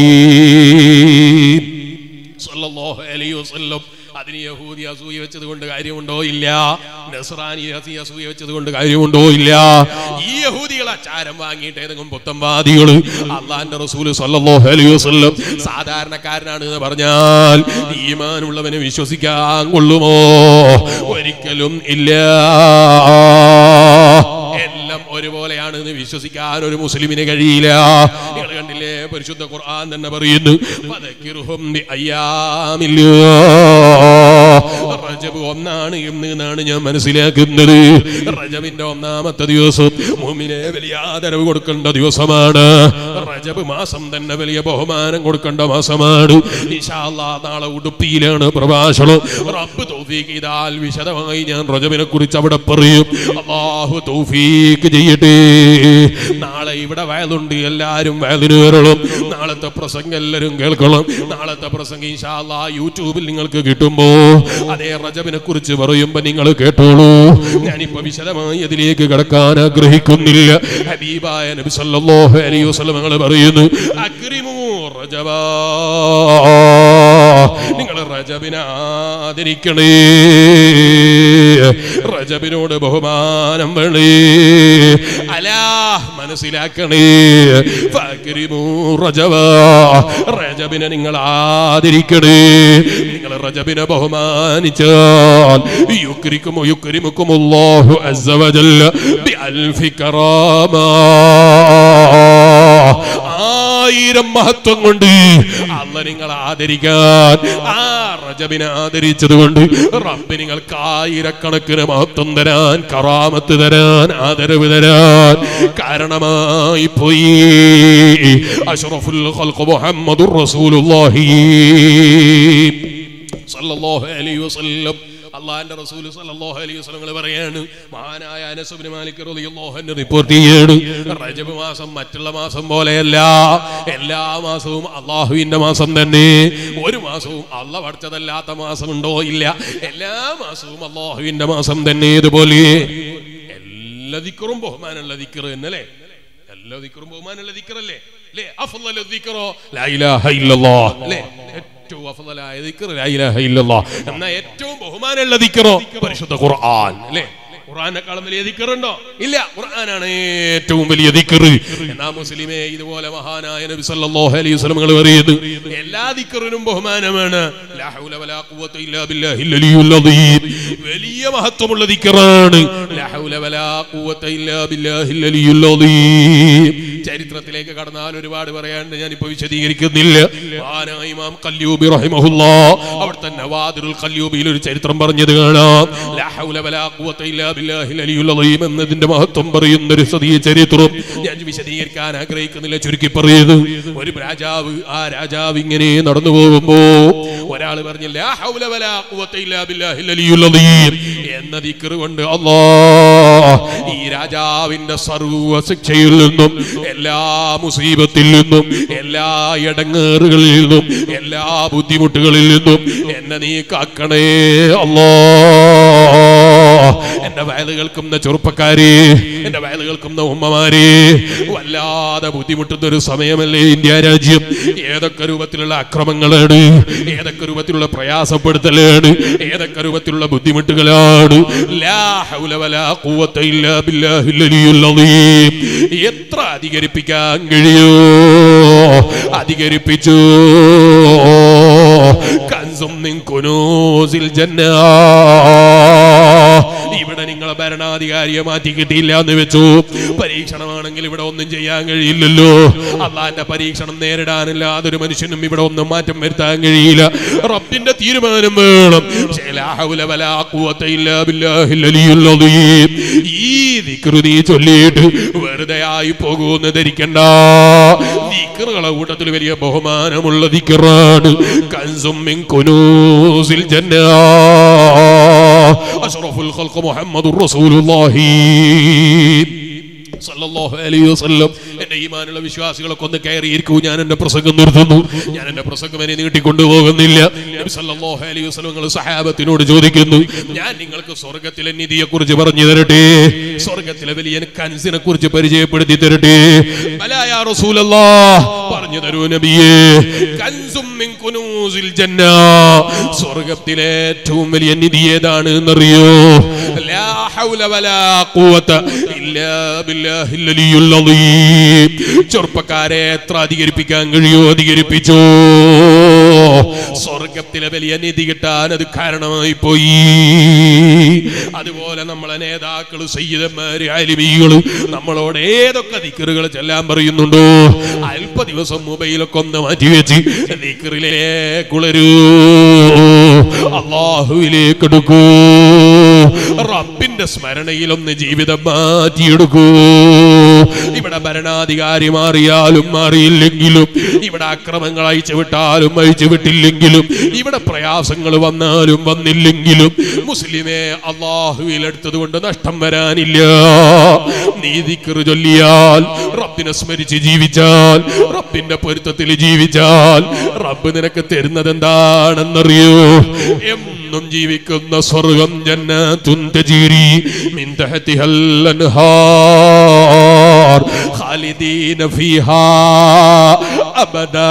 സല്ലല്ലാഹു അലൈഹി വസല്ലം അതിന് യഹൂദി അസൂയ വെച്ചത് കൊണ്ട് കാര്യമുണ്ടോ ഇല്ല നസ്രാനി അസി അസൂയ വെച്ചത് കൊണ്ട് കാര്യമുണ്ടോ ഇല്ല ഈ യഹൂദികൾ അച്ചാരം വാങ്ങിയിട്ട് ഏതെങ്കിലും പുത്തംവാദികൾ അള്ളാന്റെ റസൂല് സല്ലല്ലാഹു അലൈഹി വസല്ലം സാധാരണക്കാരനാണ് എന്ന് പറഞ്ഞാൽ ഈമാനുള്ളവനെ വിശ്വസിക്കാൻ കൊള്ളുമോ ഒരിക്കലും ഇല്ല എല്ലാം ഒരുപോലെയാണ് എന്ന് വിശ്വസിക്കാൻ ഒരു മുസ്ലിമിന് കഴിയില്ല നിങ്ങൾ കണ്ടില്ലേ പരിശുദ്ധ ഖുർആൻ തന്നെ പറയുന്നു ഫദക്കിർഹും റജബ് ഒന്നാണ് എന്ന് എന്നാണ് ഞാൻ മനസ്സിലാക്കുന്നത് റജബിന്റെ ഒന്നാമത്തെ ദിവസം മുമിനെ വലിയ ആദരവ് കൊടുക്കേണ്ട ദിവസമാണ് റജബ് മാസം തന്നെ വലിയ ബഹുമാനം കൊടുക്കേണ്ട മാസമാണ് ഇൻഷാ അല്ലാഹ് നാളെ ഉടുപ്പിയിലാണ് പ്രഭാഷണം റബ്ബ് തൗഫീഖ് ചെയ്താൽ വിശദമായി ഞാൻ റജബിനെ കുറിച്ച് അവിടെ പറയും അള്ളാഹു തൗഫീഖ് ചെയ്യട്ടെ നാളെ ഇവിടെ വയലുണ്ട് എല്ലാവരും വയലിന് വരണം നാളത്തെ പ്രസംഗം എല്ലാവരും കേൾക്കണം നാളത്തെ പ്രസംഗം ഇൻഷാ അല്ലാഹ് യൂട്യൂബിൽ നിങ്ങൾക്ക് കിട്ടുമ്പോ അതേ റജബിനെ കുറിച്ച് പറയുമ്പോ നിങ്ങൾ കേട്ടോളൂ ഞാനിപ്പോ വിശദമായി അതിലേക്ക് കടക്കാൻ ആഗ്രഹിക്കുന്നില്ല ഹബീബായ നബി സല്ലല്ലാഹു അലൈഹി വസല്ലം നിങ്ങൾ പറയുന്നു അക്രിമു റജബാ നിങ്ങൾ റജബിനെ ആദരിക്കണേ റജബിനോട് ബഹുമാനം വേണേ അലാ മനസ്സിലാക്കണേ ഫക്രിമു റജബാ റജബിനെ നിങ്ങൾ ആദരിക്കണേ നിങ്ങൾ റജബിനെ ബഹുമാനിച്ചാൽ യുക്രിക്കുമോ യുക്രിമുക്കും അല്ലാഹു അസ്സ വജല്ല ബിഅൽഫി കറാമാ ആയിരം മഹത്വം കൊണ്ട് അല്ല നിങ്ങൾ ആദരിക്കാൻ ആ റജബിനെ ആദരിച്ചത് കൊണ്ട് റബ്ബ് നിങ്ങൾക്ക് ആയിരക്കണക്കിന് മഹത്വം തരാൻ കറാമത്ത് തരാൻ ആദരവ് തരാൻ കാരണമായി പോയി അഷ്റഫുൽ ഖൽഖ് മുഹമ്മദുർ റസൂലുള്ളാഹി സല്ലല്ലാഹു അലൈഹി വസല്ലം അള്ളാഹിന്റെ റസൂൽ സല്ലല്ലാഹു അലൈഹി വസല്ലം പറയാണ് മഹാനായ അനസ് ഇബ്നു മാലിക് റളിയല്ലാഹു അൻഹു റിപ്പോർട്ട് ചെയ്യാണ് റജബ് മാസം മറ്റുള്ള മാസം പോലെയല്ല എല്ലാ മാസവും അള്ളാഹുവിന്റെ മാസം തന്നെ ഒരു മാസവും അള്ള പഠിച്ചതല്ലാത്ത മാസമുണ്ടോ ഇല്ല എല്ലാ മാസവും അള്ളാഹുവിന്റെ മാസം തന്നെ ഇതുപോലെ എല്ലാ ദിക്കറും ബഹുമാനുള്ള ദിക്കറ് എന്നല്ലേ എല്ലാ ദിക്കറും ബഹുമാനുള്ള ദിക്കറല്ലേ അല്ലേ അഫ്ളലു ദിക്റോ ലാ ഇലാഹ ഇല്ലല്ലാഹ് അല്ലേ ഏറ്റവും അഫ്ളലായ ദിക്ർ ലാ ഇലാഹ ഇല്ലല്ലാഹ് എന്നാ ഏറ്റവും ബഹുമാനമുള്ള ദിക്റോ പരിശുദ്ധ ഖുർആൻ അല്ലേ ഖുർആനെക്കാളും വലിയ ദിക്കറുണ്ടോ ഇല്ല ഖുർആനാണ് ഏറ്റവും വലിയ ദിക്കർ എന്നാ മുസ്ലിമേ ഇതുപോലെ മഹാനായ നബി സല്ലല്ലാഹു അലൈഹി വസല്ലം പറയുന്നു എല്ലാ ദിക്കറിനും ബഹുമാനമാണ് ലാ ഹൗല വലാ ഖുവത ഇല്ലാ ബില്ലാഹിൽ അലിയുൽ അദീം വലിയ മഹത്വമുള്ള ദിക്കറാണ് ലാ ഹൗല വലാ ഖുവത ഇല്ലാ ബില്ലാഹിൽ അലിയുൽ അദീം ചരിത്രത്തിലേക്ക് കടന്നാൽ ഒരുപാട് പറയാണ്ട് ഞാനിപ്പോ വിശദീകരിക്കുന്നില്ല മഹാനായ ഇമാം കല്യൂബി റഹിമഹുല്ലാ അവിടുത്തെ നവാദിറുൽ കല്യൂബിയിൽ ഒരു ചരിത്രം പറഞ്ഞത് കാണാം ലാ ഹൗല വലാ ഖുവത ഇല്ലാ ബില്ലാഹിൽ അലിയുൽ അദീം എന്നതിന്റെ മഹത്വം പറയുന്ന ഒരു സതീയ ചരിത്രം ഞാൻ വിശദീകരിക്കാൻ ആഗ്രഹിക്കുന്നില്ല ചുരുക്കി പറയുന്നു ഒരു രാജാവ് ആ രാജാവ് ഇങ്ങനെ നടന്നു പോകുമ്പോ ഒരാൾ പറഞ്ഞു ലാ ഹൗല വലാ ഖുവത ഇല്ലാ ബില്ലാഹിൽ അലിയുൽ അദീം എന്ന ദിക്ർ കൊണ്ട് അല്ലാ ഈ രാജാവിന്റെ സർവ്വ ശിക്ഷയിൽ നിന്നും എല്ലാ മുസീബത്തിൽ നിന്നും എല്ലാ ഇടങ്ങേറുകളിൽ നിന്നും എല്ലാ ബുദ്ധിമുട്ടുകളിൽ നിന്നും എന്നെ നീ കാക്കണേ അല്ലാ എന്റെ വയല് കേൾക്കുന്ന ചെറുപ്പക്കാരെ എന്റെ വയല് കേൾക്കുന്ന ഉമ്മമാരെ വല്ലാതെ ബുദ്ധിമുട്ടുന്ന ഒരു സമയമല്ലേ ഇന്ത്യ രാജ്യം ഏതൊക്കെ രൂപത്തിലുള്ള അക്രമങ്ങളാണ് ഏതൊക്കെ രൂപത്തിലുള്ള പ്രയാസപ്പെടുത്തലാണ് ഏതൊക്കെ രൂപത്തിലുള്ള ബുദ്ധിമുട്ടുകളാണ് ലാ ഹൗല വലാ ഖുവത ഇല്ലാ ബില്ലാഹിൽ അലിയുൽ അദീം എത്ര അധികരിപ്പിക്കാൻ കഴിയോ അധികരിപ്പിച്ചു കൻസും മിൻ കുനൂസിൽ ജന്ന ഇവിടെ നിങ്ങളെ ഭരണാധികാരിയെ മാറ്റി കിട്ടിയില്ല എന്ന് വെച്ചു പരീക്ഷണമാണെങ്കിൽ ഇവിടെ ഒന്നും ചെയ്യാൻ കഴിയില്ലല്ലോ അള്ളാന്റെ പരീക്ഷണം നേരിടാനില്ല അതൊരു മനുഷ്യനും ഇവിടെ ഒന്നും മാറ്റം വരുത്താൻ കഴിയില്ല റബ്ബിന്റെ തീരുമാനം വേണം പക്ഷേ ലാ ഹൗല വലാ ഖുവത ഇല്ലാ ബില്ലാഹിൽ അലിയുൽ അദീം. ഈ ദിക്റ് നീ ചൊല്ലിയിട്ട് വെറുതെ ആയി പോകുമെന്ന് ധരിക്കണ്ട ദിക്റുകളെ കൂട്ടത്തിൽ വലിയ ബഹുമാനമുള്ള ദിക്റാണ് കൻസും മിൻ കുനൂസിൽ ജന്നാ അഷ്റഫുൽ ഖൽഖ് മുഹമ്മദുർ റസൂലുള്ളാഹി സല്ലല്ലാഹു അലൈഹി വസല്ലം എന്റെ ഈമാനുള്ള വിശ്വാസികളൊക്കെ ഒന്ന് കയറിയിരിക്കൂ ഞാൻ എന്റെ പ്രസംഗം നിർത്തുന്നു ഞാൻ എന്റെ പ്രസംഗം എന്നെ നീട്ടിക്കൊണ്ടു പോകുന്നില്ല നബി സല്ലല്ലാഹു അലൈഹി വസല്ലം നിങ്ങൾ സഹാബത്തിനോട് ചോദിക്കുന്നു ഞാൻ നിങ്ങൾക്ക് സ്വർഗത്തിലെ നിധിയെ കുറിച്ച് പറഞ്ഞു തരട്ടെ സ്വർഗത്തിലെ വലിയ കൻസിനെ കുറിച്ച് പരിചയപ്പെടുത്തി തരട്ടെ ബലാ യാ റസൂലല്ലാഹ് പറഞ്ഞു തരൂ നബിയേ കൻസും മിൻ കുനൂസിൽ ജന്ന സ്വർഗത്തിലെ ഏറ്റവും വലിയ നിധി ഏതാണ് എന്നറിയോ ലാ ഹൗല വലാ ഖുവത ഇല്ലാ ബില്ലാഹിൽ അലിയുൽ അളീം. ചെറുപ്പക്കാരെ എത്ര അധികരിപ്പിക്കാൻ കഴിയോ അധികരിപ്പിച്ചോ സ്വർഗത്തിലെ വലിയ നിധി കിട്ടാൻ അത് കാരണമായി പോയി അതുപോലെ നമ്മളെ നേതാക്കള് സയ്യിദന്മാര് അലിമികള് നമ്മളോട് ഏതൊക്കെ ദിക്കറുകൾ ചെല്ലാൻ പറയുന്നുണ്ടോ അല്പ ദിവസം മൊബൈലൊക്കെ ഒന്ന് മാറ്റിവെച്ച് ദിക്കറിലേക്കുളരൂ അള്ളാഹുവിലേക്ക് എടുക്കൂ റബ്ബിന്റെ സ്മരണയിലൊന്ന് ജീവിതം മാറ്റിയെടുക്കൂ ഇവിടെ ഭരണാധികാരി മാറിയാലും മാറിയില്ലെങ്കിലും ഇവിടെ അക്രമങ്ങൾ അയച്ചു വിട്ടാലും അയച്ചു വിട്ടില്ലെങ്കിലും ഇവിടെ പ്രയാസങ്ങൾ വന്നാലും വന്നില്ലെങ്കിലും മുസ്ലിമെ അള്ളാഹുവിൽ എടുത്തത് കൊണ്ട് നഷ്ടം വരാനില്ല നീതിക്കറ് ചൊല്ലിയാൽ റബ്ബിനെ സ്മരിച്ച് ജീവിച്ചാൽ റബ്ബിന്റെ പൊരുത്തത്തിൽ ജീവിച്ചാൽ റബ്ബ് നിനക്ക് തരുന്നത് എന്താണെന്നറിയോ എന്നും ജീവിക്കുന്ന സ്വർഗം ജന്നത്തുൻ തജീരി മിൻ തഹതിഹൽ അൻഹാർ ഖാലിദീന ഫീഹാ അബദാ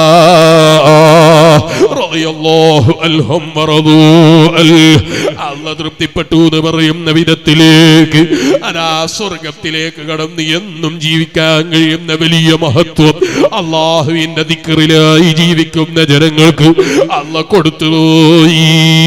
റളിയല്ലാഹു അൻഹും വറദൂ അൽ അല്ലാഹ് തൃപ്തിപ്പെട്ടു എന്ന് പറയുന്ന വിധത്തിലേക്ക് അതാ സ്വർഗത്തിലേക്ക് കടന്ന് എന്നും ജീവിക്കാൻ കഴിയുന്ന വലിയ മഹത്വം അള്ളാഹുവിന്റെ ദിക്കറിലായി ജീവിക്കുന്ന ജനങ്ങൾക്ക് അല്ല കൊടുത്തുപോയി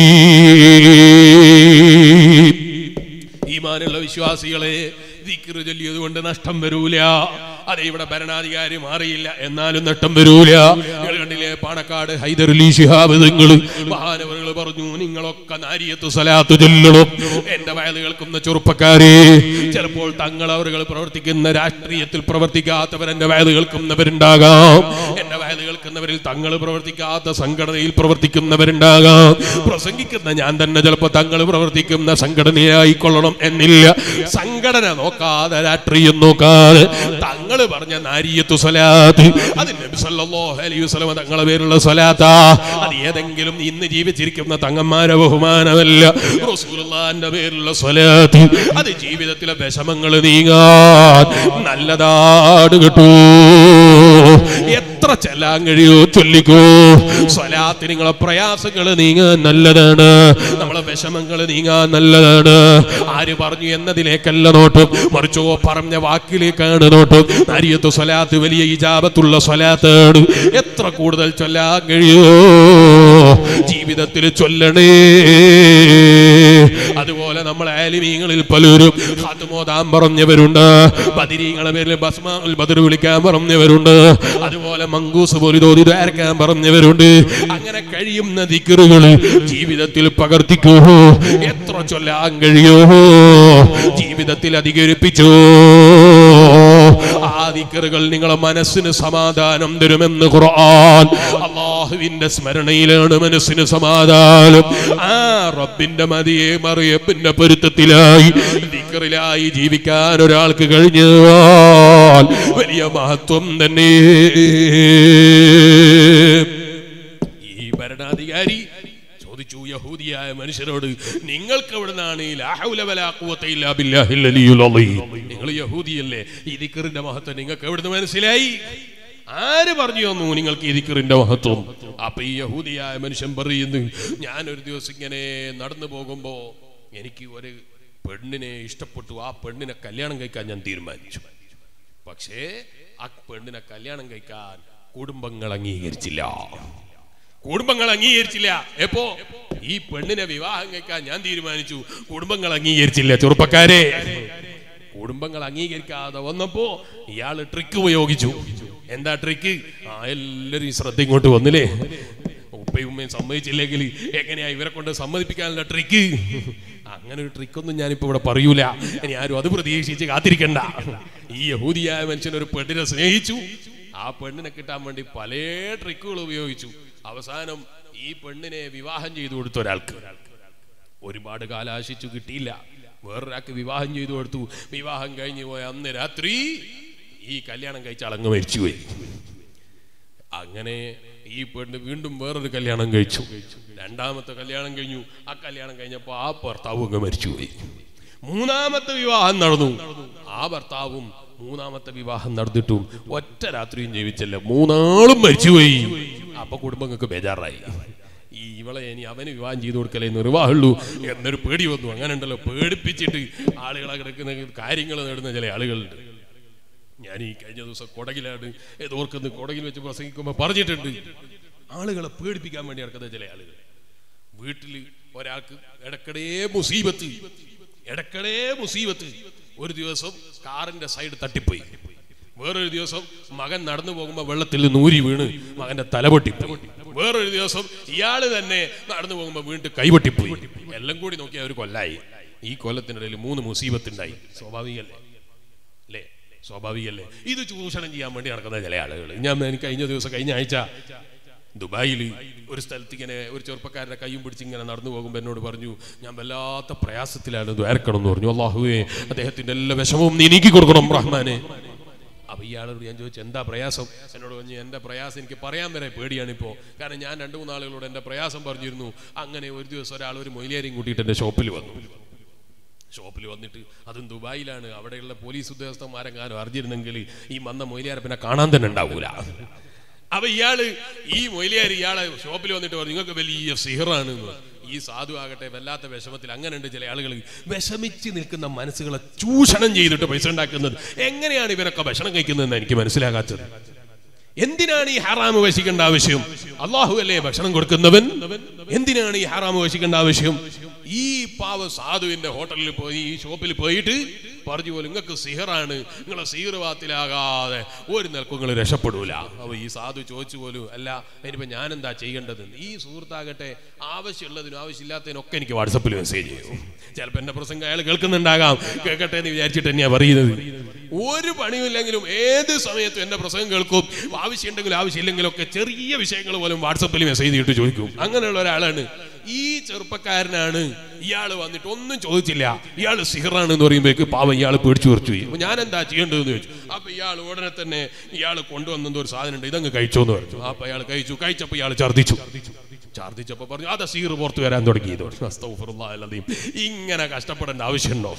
ഈമാനുള്ള വിശ്വാസികളെ ദിക്റ് ചൊല്ലിയത് കൊണ്ട് നഷ്ടം വരൂല അതെ ഇവിടെ ഭരണാധികാരി മാറിയില്ല എന്നാലും നഷ്ടം വരൂല നിങ്ങൾ കണ്ടില്ലേ പാണക്കാട് ഹൈദരലി ശിഹാബ് നിങ്ങൾ മഹാനവറുകൾ പറഞ്ഞു നിങ്ങളൊക്കെ നാരിയത്ത് സലാത്ത് ചൊല്ലണം എന്റെ വയല് കേൾക്കുന്ന ചെറുപ്പക്കാരെ ചിലപ്പോൾ തങ്ങൾ അവരുകൾ പ്രവർത്തിക്കുന്ന രാഷ്ട്രീയത്തിൽ പ്രവർത്തിക്കാത്തവർ എന്റെ വയല് കേൾക്കുന്നവരുണ്ടാകാം എന്റെ വയല് കേൾക്കുന്നവരിൽ തങ്ങൾ പ്രവർത്തിക്കാത്ത സംഘടനയിൽ പ്രവർത്തിക്കുന്നവരുണ്ടാകാം പ്രസംഗിക്കുന്ന ഞാൻ തന്നെ ചിലപ്പോൾ തങ്ങൾ പ്രവർത്തിക്കുന്ന സംഘടനയായിക്കൊള്ളണം എന്നില്ല സംഘടന നോക്കാതെ രാഷ്ട്രീയം നോക്കാതെ തങ്ങൾ പറഞ്ഞ നാരിയത്തു സ്വലാത്ത് അത് നബി സല്ലല്ലാഹു അലൈഹി വസല്ലം തങ്ങളെ പേരുള്ള സ്വലാത്താ അത് ഏതെങ്കിലും ഇന്ന് ജീവിച്ചിരിക്കുന്ന തങ്ങന്മാരെ ബഹുമാനമല്ല റസൂലുള്ളാഹിന്റെ പേരുള്ള സ്വലാത്ത് അത് ജീവിതത്തിലെ വിഷമങ്ങൾ നീങ്ങാൻ നല്ലതാണ് കേട്ടോ എത്ര ചെല്ലാൻ കഴിയോ ചൊല്ലിക്കോ സ്വലാത്ത് നിങ്ങളെ പ്രയാസങ്ങൾ നീങ്ങാൻ നല്ലതാണ് നമ്മളെ വിഷമങ്ങൾ നീങ്ങാൻ നല്ലതാണ് ആര് പറഞ്ഞു എന്നതിലേക്കല്ല നോട്ടം മറിച്ചോ പറഞ്ഞ വാക്കിലേക്കാണ് നോട്ടം നാരിയത്ത് സ്വലാത്ത് വലിയ ഇജാബത്തുള്ള സ്വലാത്താണ് എത്ര കൂടുതൽ ചൊല്ലാൻ കഴിയോ ജീവിതത്തിൽ ചൊല്ലണേ അതുപോലെ നമ്മൾ ആലിമീങ്ങളിൽ പലരും ഹാത്തുമോദാൻ പറഞ്ഞവരുണ്ട് ബദിരീങ്ങളെ പേരിൽ ബസ്മാ ബദർ വിളിക്കാൻ പറഞ്ഞവരുണ്ട് അതുപോലെ മങ്കൂസ് പോലും തോതി ദ്വാരക്കാൻ പറഞ്ഞവരുണ്ട് അങ്ങനെ കഴിയുന്ന ദിക്കറുകൾ ജീവിതത്തിൽ പകർത്തിക്കോ എത്ര ചൊല്ലാൻ കഴിയോ ജീവിതത്തിൽ അധികരിപ്പിച്ചോ ആ ദിക്കറുകൾ നിങ്ങളെ മനസ്സിന് സമാധാനം തരുമെന്ന് ഖുർആൻ അള്ളാഹുവിന്റെ സ്മരണയിലാണ് മനസ്സിന് സമാധാനം ആ റബ്ബിന്റെ മതിയെ മറിയപ്പിന്റെ പൊരുത്തത്തിലായി ദിക്കറിലായി ജീവിക്കാൻ ഒരാൾക്ക് കഴിഞ്ഞാൽ വലിയ മഹത്വം തന്നെ ഈ ഭരണാധികാരി ചോദിച്ചു യഹൂദിയായ മനുഷ്യരോട് നിങ്ങൾക്ക് എവിടുന്നാണ് ഈ ലാ ഹൗല വലാ ഖുവത ഇല്ലാ ബില്ലാഹിൽ അലിയുൽ അളീം നിങ്ങൾ യഹൂദിയല്ലേ ഈ ദിക്റിന്റെ മഹത്വം നിങ്ങൾക്ക് എവിടുന്ന് മനസ്സിലായി ആര് പറഞ്ഞു തന്നു നിങ്ങൾക്ക് ഈ ദിക്റിന്റെ മഹത്വം അപ്പൊ ഈ യഹൂദിയായ മനുഷ്യൻ പറയുന്നു ഞാൻ ഒരു ദിവസം ഇങ്ങനെ നടന്നു പോകുമ്പോ എനിക്ക് ഒരു പെണ്ണിനെ ഇഷ്ടപ്പെട്ടു ആ പെണ്ണിനെ കല്യാണം കഴിക്കാൻ ഞാൻ തീരുമാനിച്ചു പക്ഷേ ആ പെണ്ണിനെ കല്യാണം കഴിക്കാൻ കുടുംബങ്ങൾ അംഗീകരിച്ചില്ല കുടുംബങ്ങൾ അംഗീകരിച്ചില്ല എപ്പോ ഈ പെണ്ണിനെ വിവാഹം കഴിക്കാൻ ഞാൻ തീരുമാനിച്ചു കുടുംബങ്ങൾ അംഗീകരിച്ചില്ല ചെറുപ്പക്കാരെ കുടുംബങ്ങൾ അംഗീകരിക്കാതെ വന്നപ്പോ ഇയാള് ട്രിക്ക് ഉപയോഗിച്ചു എന്താ ട്രിക്ക് ആ എല്ലാരും ഈ ശ്രദ്ധ ഇങ്ങോട്ട് വന്നില്ലേ ഉപ്പയും ഉമ്മയും സമ്മതിച്ചില്ലെങ്കിൽ എങ്ങനെയാ ഇവരെ കൊണ്ട് സമ്മതിപ്പിക്കാനുള്ള ട്രിക്ക് അങ്ങനെ ഒരു ട്രിക്കൊന്നും ഞാനിപ്പോ ഇവിടെ പറയൂല ഇനി ആരും അത് പ്രതീക്ഷിച്ച് കാത്തിരിക്കണ്ട ഈ യഹൂദിയായ മനുഷ്യൻ ഒരു പെണ്ണിനെ സ്നേഹിച്ചു ആ പെണ്ണിനെ കിട്ടാൻ വേണ്ടി പല ട്രിക്കുകൾ ഉപയോഗിച്ചു അവസാനം ഈ പെണ്ണിനെ വിവാഹം ചെയ്തു കൊടുത്തു ഒരാൾക്ക് ഒരുപാട് കാലാശിച്ചു കിട്ടിയില്ല വേറൊരാൾക്ക് വിവാഹം ചെയ്തു കൊടുത്തു വിവാഹം കഴിഞ്ഞു പോയ അന്ന് രാത്രി ഈ കല്യാണം കഴിച്ച ആളങ്ങ് മരിച്ചുപോയി അങ്ങനെ ഈ പെണ്ണ് വീണ്ടും വേറൊരു കല്യാണം കഴിച്ചു രണ്ടാമത്തെ കല്യാണം കഴിഞ്ഞു ആ കല്യാണം കഴിഞ്ഞപ്പോ ആ ഭർത്താവ് അങ്ങ് മരിച്ചുപോയി മൂന്നാമത്തെ വിവാഹം നടന്നു ആ ഭർത്താവും മൂന്നാമത്തെ വിവാഹം നടന്നിട്ടും ഒറ്റ രാത്രിയും ജീവിച്ചല്ല മൂന്നാളും മരിച്ചുപോയി അപ്പൊ കുടുംബങ്ങൾക്ക് ബേജാറായി ഈ ഇവളെ ഇനി അവന് വിവാഹം ചെയ്തു കൊടുക്കലേ നിർവാഹുള്ളൂ എന്നൊരു പേടി വന്നു അങ്ങനെ ഉണ്ടല്ലോ പേടിപ്പിച്ചിട്ട് ആളുകളെ കിടക്കുന്ന കാര്യങ്ങൾ നേടുന്ന ചില ആളുകളുണ്ട് ഞാൻ ഈ കഴിഞ്ഞ ദിവസം കൊടകിലാണ് ഏതോർക്കുന്ന കൊടകിൽ വെച്ച് പ്രസംഗിക്കുമ്പോൾ പറഞ്ഞിട്ടുണ്ട് ആളുകളെ പേടിപ്പിക്കാൻ വേണ്ടി നടക്കുന്ന ചില ആളുകൾ വീട്ടിൽ ഒരാൾക്ക് ഇടക്കടേ മുസീബത്ത് ഇടക്കടേ മുസീബത്ത് ഒരു ദിവസം കാറിന്റെ സൈഡ് തട്ടിപ്പോയി വേറൊരു ദിവസം മകൻ നടന്നു പോകുമ്പോൾ വെള്ളത്തിൽ നൂരി വീണ് മകന്റെ തലപൊട്ടിപ്പോയി വേറൊരു ദിവസം ഇയാള് തന്നെ നടന്നു പോകുമ്പോൾ വീണ്ടും കൈപൊട്ടിപ്പോയി എല്ലാം കൂടി നോക്കിയാൽ ഒരു കൊല്ലായി ഈ കൊല്ലത്തിനിടയിൽ മൂന്ന് മുസീബത്തുണ്ടായി സ്വാഭാവികല്ലേ അല്ലേ സ്വാഭാവികല്ലേ ഇത് ചൂഷണം ചെയ്യാൻ വേണ്ടി നടക്കുന്ന ചില ആളുകൾ ഞാൻ എനിക്ക് കഴിഞ്ഞ ദിവസം കഴിഞ്ഞ ആഴ്ച ദുബായിൽ ഒരു സ്ഥലത്ത് ഇങ്ങനെ ഒരു ചെറുപ്പക്കാരന്റെ കൈയും പിടിച്ച് ഇങ്ങനെ നടന്നു പോകുമ്പോൾ എന്നോട് പറഞ്ഞു ഞാൻ വല്ലാത്ത പ്രയാസത്തിലാണ് ദ്വാരക്കണം എന്ന് പറഞ്ഞു അള്ളാഹുവേ അദ്ദേഹത്തിന്റെ എല്ലാ വിഷമവും നീ നീക്കി കൊടുക്കണം റഹ്മാനെ അപ്പൊ ഇയാളോട് ഞാൻ ചോദിച്ചു എന്താ പ്രയാസം എന്നോട് പറഞ്ഞു എന്റെ പ്രയാസം എനിക്ക് പറയാൻ വരെ പേടിയാണ് ഇപ്പോ കാരണം ഞാൻ രണ്ടു മൂന്ന് ആളുകളോട് എന്റെ പ്രയാസം പറഞ്ഞിരുന്നു അങ്ങനെ ഒരു ദിവസം ഒരാൾ ഒരു മൊയിലേരിയും കൂട്ടിയിട്ട് എന്റെ ഷോപ്പിൽ വന്നു ഷോപ്പിൽ വന്നിട്ട് അതും ദുബായിലാണ് അവിടെയുള്ള പോലീസ് ഉദ്യോഗസ്ഥന്മാരെങ്ങാനും അറിഞ്ഞിരുന്നെങ്കിൽ ഈ വന്ന മൊയിലിയാരെ പിന്നെ കാണാൻ തന്നെ ഉണ്ടാവൂല അപ്പൊ ഇയാള് ഈ മൊയിലിയാർ ഇയാളെ ഷോപ്പിൽ വന്നിട്ട് പറഞ്ഞു നിങ്ങൾക്ക് വലിയ സിഹറാണ് എന്ന് പറഞ്ഞു. ഈ സാധു ആകട്ടെ വല്ലാത്ത വിഷമത്തിൽ അങ്ങനെ ഉണ്ട് ചില ആളുകൾ വിഷമിച്ച് നിൽക്കുന്ന മനസ്സുകളെ ചൂഷണം ചെയ്തിട്ട് പൈസ ഉണ്ടാക്കുന്നത് എങ്ങനെയാണ് ഇവരൊക്കെ ഭക്ഷണം കഴിക്കുന്നതെന്ന് എനിക്ക് മനസ്സിലാകാത്തത് എന്തിനാണ് ഈ ഹറാമ് വശിക്കേണ്ട ആവശ്യം അള്ളാഹു അല്ലേ ഭക്ഷണം കൊടുക്കുന്നവൻ എന്തിനാണ് ഈ ഹറാമ് വശിക്കേണ്ട ആവശ്യം ഈ പാവ സാധുവിന്റെ ഹോട്ടലിൽ പോയി ഈ ഷോപ്പിൽ പോയിട്ട് പറഞ്ഞു പോലും നിങ്ങൾക്ക് സിഹറാണ് നിങ്ങളെ സീറുവാത്തിലാകാതെ ഒരു നിലക്കും നിങ്ങൾ രക്ഷപ്പെടൂല അപ്പൊ ഈ സാധു ചോദിച്ചു പോലും അല്ല ഇനിയിപ്പോ ഞാൻ എന്താ ചെയ്യേണ്ടത് ഈ സുഹൃത്താകട്ടെ ആവശ്യമുള്ളതിനും ആവശ്യമില്ലാത്തതിനൊക്കെ എനിക്ക് വാട്സപ്പിൽ മെസ്സേജ് ചെയ്യും ചിലപ്പോൾ എന്റെ പ്രസംഗം അയാൾ കേൾക്കുന്നുണ്ടാകാം കേൾക്കട്ടെ എന്ന് വിചാരിച്ചിട്ട് തന്നെയാ പറയുന്നത് ഒരു പണിയുമില്ലെങ്കിലും ഏത് സമയത്തും എന്റെ പ്രസംഗം കേൾക്കും ആവശ്യമുണ്ടെങ്കിലും ആവശ്യമില്ലെങ്കിലും ഒക്കെ ചെറിയ വിഷയങ്ങൾ പോലും വാട്സപ്പിൽ മെസ്സേജ് ചെയ്തിട്ട് ചോദിക്കും അങ്ങനെയുള്ള ഒരാളാണ് ഈ ചെറുപ്പക്കാരനാണ് ഇയാൾ വന്നിട്ട് ഒന്നും ചോദിച്ചില്ല ഇയാൾ സിഹറാണ് എന്ന് പറയുമ്പോഴേക്ക് പാവം ഇയാൾ പേടിച്ചു കുറച്ചു പോയി അപ്പൊ ഞാൻ എന്താ ചെയ്യേണ്ടതെന്ന് ചോദിച്ചു അപ്പൊ ഇയാൾ ഉടനെ തന്നെ ഇയാൾ കൊണ്ടുവന്നെന്തോ ഒരു സാധനം ഉണ്ട് ഇതങ്ങ് കഴിച്ചോ എന്ന് പറഞ്ഞു അപ്പൊ ഇയാൾ കഴിച്ചു കഴിച്ചപ്പോ ഇയാൾ ഛർദിച്ചു ഛർദിച്ചപ്പോ പറഞ്ഞു അതാ സീറ് പുറത്തു വരാൻ തുടങ്ങി ഇങ്ങനെ കഷ്ടപ്പെടേണ്ട ആവശ്യമുണ്ടോ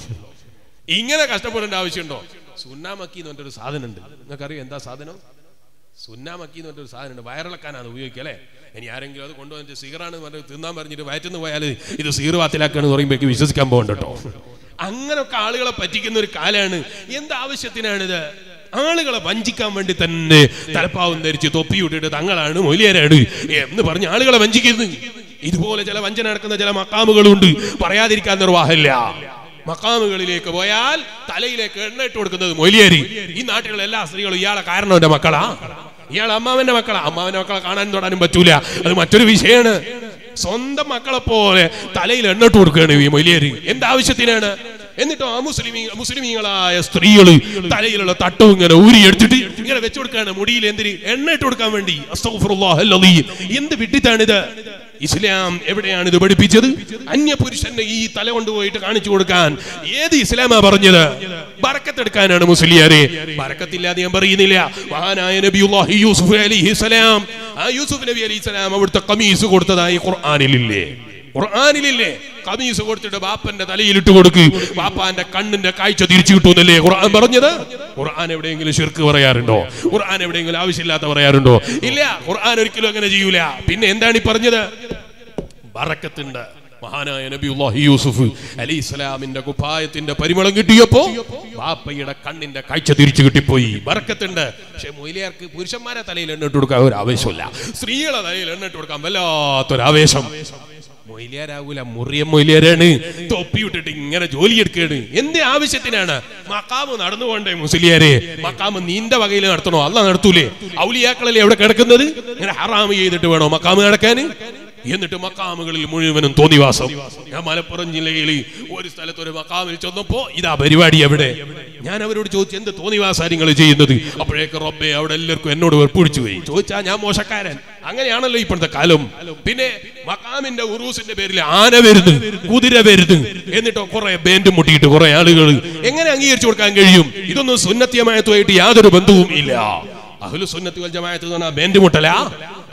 ഇങ്ങനെ കഷ്ടപ്പെടേണ്ട ആവശ്യമുണ്ടോ സുന്നാമക്കി എന്ന് പറഞ്ഞൊരു സാധനം ഉണ്ട് നിങ്ങൾക്കറിയോ എന്താ സാധനം സുന്നാമക്കി എന്ന് പറഞ്ഞൊരു സാധനം ഉണ്ട് വയറിളക്കാനാണ് ഉപയോഗിക്കുക അല്ലേ ഇനി ആരെങ്കിലും അത് കൊണ്ടുവന്നിട്ട് സീറാണ് പറഞ്ഞ് തിന്നാൻ പറഞ്ഞിട്ട് വയറ്റുന്ന് പോയാൽ ഇത് സീറുവാത്തിലാക്കാന്ന് പറയുമ്പോഴേക്ക് വിശ്വസിക്കാൻ പോകണ്ട കേട്ടോ അങ്ങനൊക്കെ ആളുകളെ പറ്റിക്കുന്ന ഒരു കാലാണ് എന്താവശ്യത്തിനാണിത് ആളുകളെ വഞ്ചിക്കാൻ വേണ്ടി തന്നെ തലപ്പാവും ധരിച്ച് തൊപ്പി ഇട്ടിട്ട് തങ്ങളാണ് മൊലിയരാണ് എന്ന് പറഞ്ഞ് ആളുകളെ വഞ്ചിക്കുന്നത് ഇതുപോലെ ചില വഞ്ചന നടക്കുന്ന ചില മക്കാമുകളുണ്ട് പറയാതിരിക്കാൻ നിർവാഹമില്ല മക്കാമുകളിലേക്ക് പോയാൽ തലയിലേക്ക് എണ്ണ ഇട്ട് കൊടുക്കുന്നത് മൊലിയേരി ഈ നാട്ടിലുള്ള എല്ലാ സ്ത്രീകളും ഇയാളെ കാരണവന്റെ മക്കളാ ഇയാൾ അമ്മാവന്റെ മക്കളാ അമ്മാവന്റെ മക്കളെ കാണാൻ തൊടാനും പറ്റൂല അത് മറ്റൊരു വിഷയമാണ് സ്വന്തം മക്കളെ പോലെ തലയിൽ എണ്ണിട്ട് കൊടുക്കുകയാണ് ഈ മൊലിയേരി എന്താവശ്യത്തിനാണ് എന്നിട്ടോ ആ മുസ്ലിമീ മുസ്ലിമീങ്ങളായ സ്ത്രീകൾ തലയിലുള്ള തട്ടും ഇങ്ങനെ ഊരിയെടുത്തിട്ട് ഇങ്ങനെ വെച്ചു കൊടുക്കുകയാണ് മുടിയിൽ എന്തിന് എണ്ണ ഇട്ട് കൊടുക്കാൻ വേണ്ടി അസ്തഗ്ഫിറുല്ലാഹ് അൽ-അലീം. എന്ത് വിട്ടിട്ടാണിത് ഇസ്ലാം എവിടെയാണ് ഇത് പഠിപ്പിച്ചത് അന്യപുരുഷന്റെ ഈ തല കൊണ്ടുപോയിട്ട് കാണിച്ചു കൊടുക്കാൻ ഏത് ഇസ്ലാമാ പറഞ്ഞത് ബറക്കത്തെടുക്കാനാണ് മുസ്ലിയാരെ ബറക്കത്തില്ലാതെ ഞാൻ പറയുന്നില്ല മഹാനായ നബിയുല്ലാഹി യൂസുഫ് അലൈഹി സലാം ആ യൂസുഫ് നബി അലൈഹി സലാം അവിടുത്തെ കമീസ് കൊടുത്തതായി ഖുർആനിലില്ലേ ഖുർആനിലില്ലേ കമീസ് കൊടുത്തിട്ട് ബാപ്പന്റെ തലയിലിട്ട് കൊടുക്ക് ബാപ്പാന്റെ കണ്ണിന്റെ കാഴ്ച തിരിച്ചു കിട്ടുമെന്നല്ലേ ഖുർആൻ പറഞ്ഞത് ഖുർആൻ എവിടെയെങ്കിലും ശിർക്ക് പറയാറുണ്ടോ ഖുർആൻ എവിടെയെങ്കിലും ആവശ്യമില്ലാത്ത പറയാറുണ്ടോ ഇല്ല ഖുർആൻ ഒരിക്കലും അങ്ങനെ ചെയ്യൂല പിന്നെ എന്താണ് ഈ പറഞ്ഞത് ബറക്കത്തുണ്ട് മഹാനായ നബിയുല്ലാഹി യൂസുഫ് അലി ഇസ്ലാമിന്റെ കുപ്പായത്തിന്റെ പരിമളം കിട്ടിയപ്പോ ബാപ്പയുടെ കണ്ണിന്റെ കാഴ്ച തിരിച്ചു കിട്ടിപ്പോയി ബറക്കത്തുണ്ട് പക്ഷെ മൊയിലിയാർക്ക് പുരുഷന്മാരെ തലയിൽ എണ്ണിട്ട് കൊടുക്കാൻ ഒരു ആവേശമില്ല സ്ത്രീകളെ തലയിൽ എണ്ണിട്ട് കൊടുക്കാൻ വല്ലാത്തൊരു ആവേശം മൊയിലിയാരാവൂല മുറിയം മൊയിലിയാരാണ് തൊപ്പി വിട്ടിട്ട് ഇങ്ങനെ ജോലി എടുക്കുകയാണ് എന്ത് ആവശ്യത്തിനാണ് മക്കാമ് നടന്നു പോണ്ടേ മുസ്ലിയാരെ മക്കാമ് നീന്റെ വകയിൽ നടത്തണോ അല്ല നടത്തൂലേ ഔലിയാക്കളല്ലേ എവിടെ കിടക്കുന്നത് ഇങ്ങനെ ഹറാമ് ചെയ്തിട്ട് വേണോ മക്കാമ് കിടക്കാന് എന്നിട്ട് മക്കാമുകളിൽ മുഴുവനും തോന്നിവാസം ഞാൻ മലപ്പുറം ജില്ലയിൽ ഒരു സ്ഥലത്ത് ഒരു മക്കാമിൽ ചെന്നപ്പോ ഇതാ പരിപാടി എവിടെ ഞാൻ അവരോട് ചോദിച്ചു എന്ത് തോന്നിവാസാ നിങ്ങൾ ചെയ്യുന്നത് അപ്പോഴേക്ക് റബ്ബെ അവിടെ എല്ലാവർക്കും എന്നോട് വെറുപ്പിടിച്ചു പോയി ചോദിച്ചാ ഞാൻ മോശക്കാരൻ അങ്ങനെയാണല്ലോ ഇപ്പോഴത്തെ കാലം പിന്നെ മക്കാമിന്റെ ഉറൂസിന്റെ പേരിൽ ആന വരുന്നു കുതിര വരുന്നു എന്നിട്ടോ കുറെ ബേൻഡ് മുട്ടിയിട്ട് കുറെ ആളുകൾ എങ്ങനെ അംഗീകരിച്ചു കൊടുക്കാൻ കഴിയും ഇതൊന്നും സുന്നത്തിയമായതുമായിട്ട് യാതൊരു ബന്ധവും ഇല്ല അഹ്ലു സുന്നത്തി വൽ ജമാഅത്ത് എന്ന് പറഞ്ഞാൽ ബേൻഡ് മുട്ടല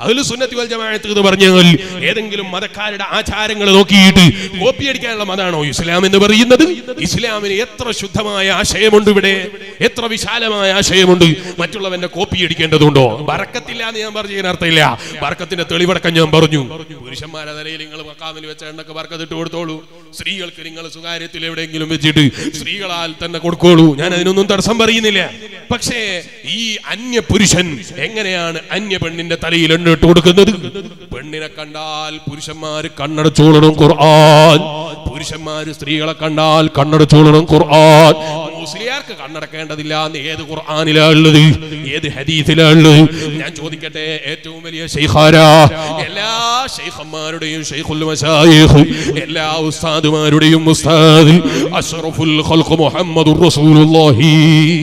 അതിൽ സുന്നത്തി വൽ ജമാഅത്ത് എന്ന് പറഞ്ഞാൽ ഏതെങ്കിലും മതക്കാരുടെ ആചാരങ്ങൾ നോക്കിയിട്ട് കോപ്പി അടിക്കാനുള്ള മതാണോ ഇസ്ലാം എന്ന് പറയുന്നത് ഇസ്ലാമിന് എത്ര ശുദ്ധമായ ആശയമുണ്ട് ഇവിടെ എത്ര വിശാലമായ ആശയമുണ്ട് മറ്റുള്ളവന്റെ കോപ്പി അടിക്കേണ്ടതുണ്ടോ ബറക്കത്തില്ല എന്ന് ഞാൻ പറഞ്ഞതിന് അർത്ഥമില്ല ബറക്കത്തിന്റെ തെളിവടക്കം ഞാൻ പറഞ്ഞു പുരുഷന്മാരെ നിലയിൽ നിങ്ങൾ മക്കാമിൽ വെച്ച എണ്ണക്ക് ബർക്കത്തിട്ട് കൊടുത്തോളൂ സ്ത്രീകൾക്ക് നിങ്ങൾ സ്വകാര്യത്തിൽ എവിടെയെങ്കിലും വെച്ചിട്ട് സ്ത്രീകളാൽ തന്നെ കൊടുക്കോളൂ ഞാൻ അതിനൊന്നും തടസ്സം പറയുന്നില്ല പക്ഷേ ഈ അന്യ പുരുഷൻ എങ്ങനെയാണ് അന്യ പെണ്ണിന്റെ തലയിൽ എണ്ണിട്ട് കൊടുക്കുന്നത് പെണ്ണിനെ കണ്ടാൽ പുരുഷന്മാര് കണ്ണടച്ചോളണം ഖുർആൻ പുരുഷന്മാര് സ്ത്രീകളെ കണ്ടാൽ കണ്ണടച്ചോളണം ഖുർആൻ മുസ്ലിയാർക്ക് കണ്ണടക്കേണ്ടതില്ല എന്ന് ഏത് ഖുർആനിലാ ഉള്ളത് ഏത് ഹദീസിലാ ഉള്ളത് ഞാൻ ചോദിക്കട്ടെ ഏറ്റവും വലിയ ഷെയ്ഖാരാ എല്ലാ ഷെയ്ഖന്മാരുടെയും ഷെയ്ഖുൽ മശായിഖ് എല്ലാ ഉസ്താദുമാരുടെയും ഉസ്താദ് അഷ്റഫുൽ ഖൽഖ് മുഹമ്മദുർ റസൂലുള്ളാഹി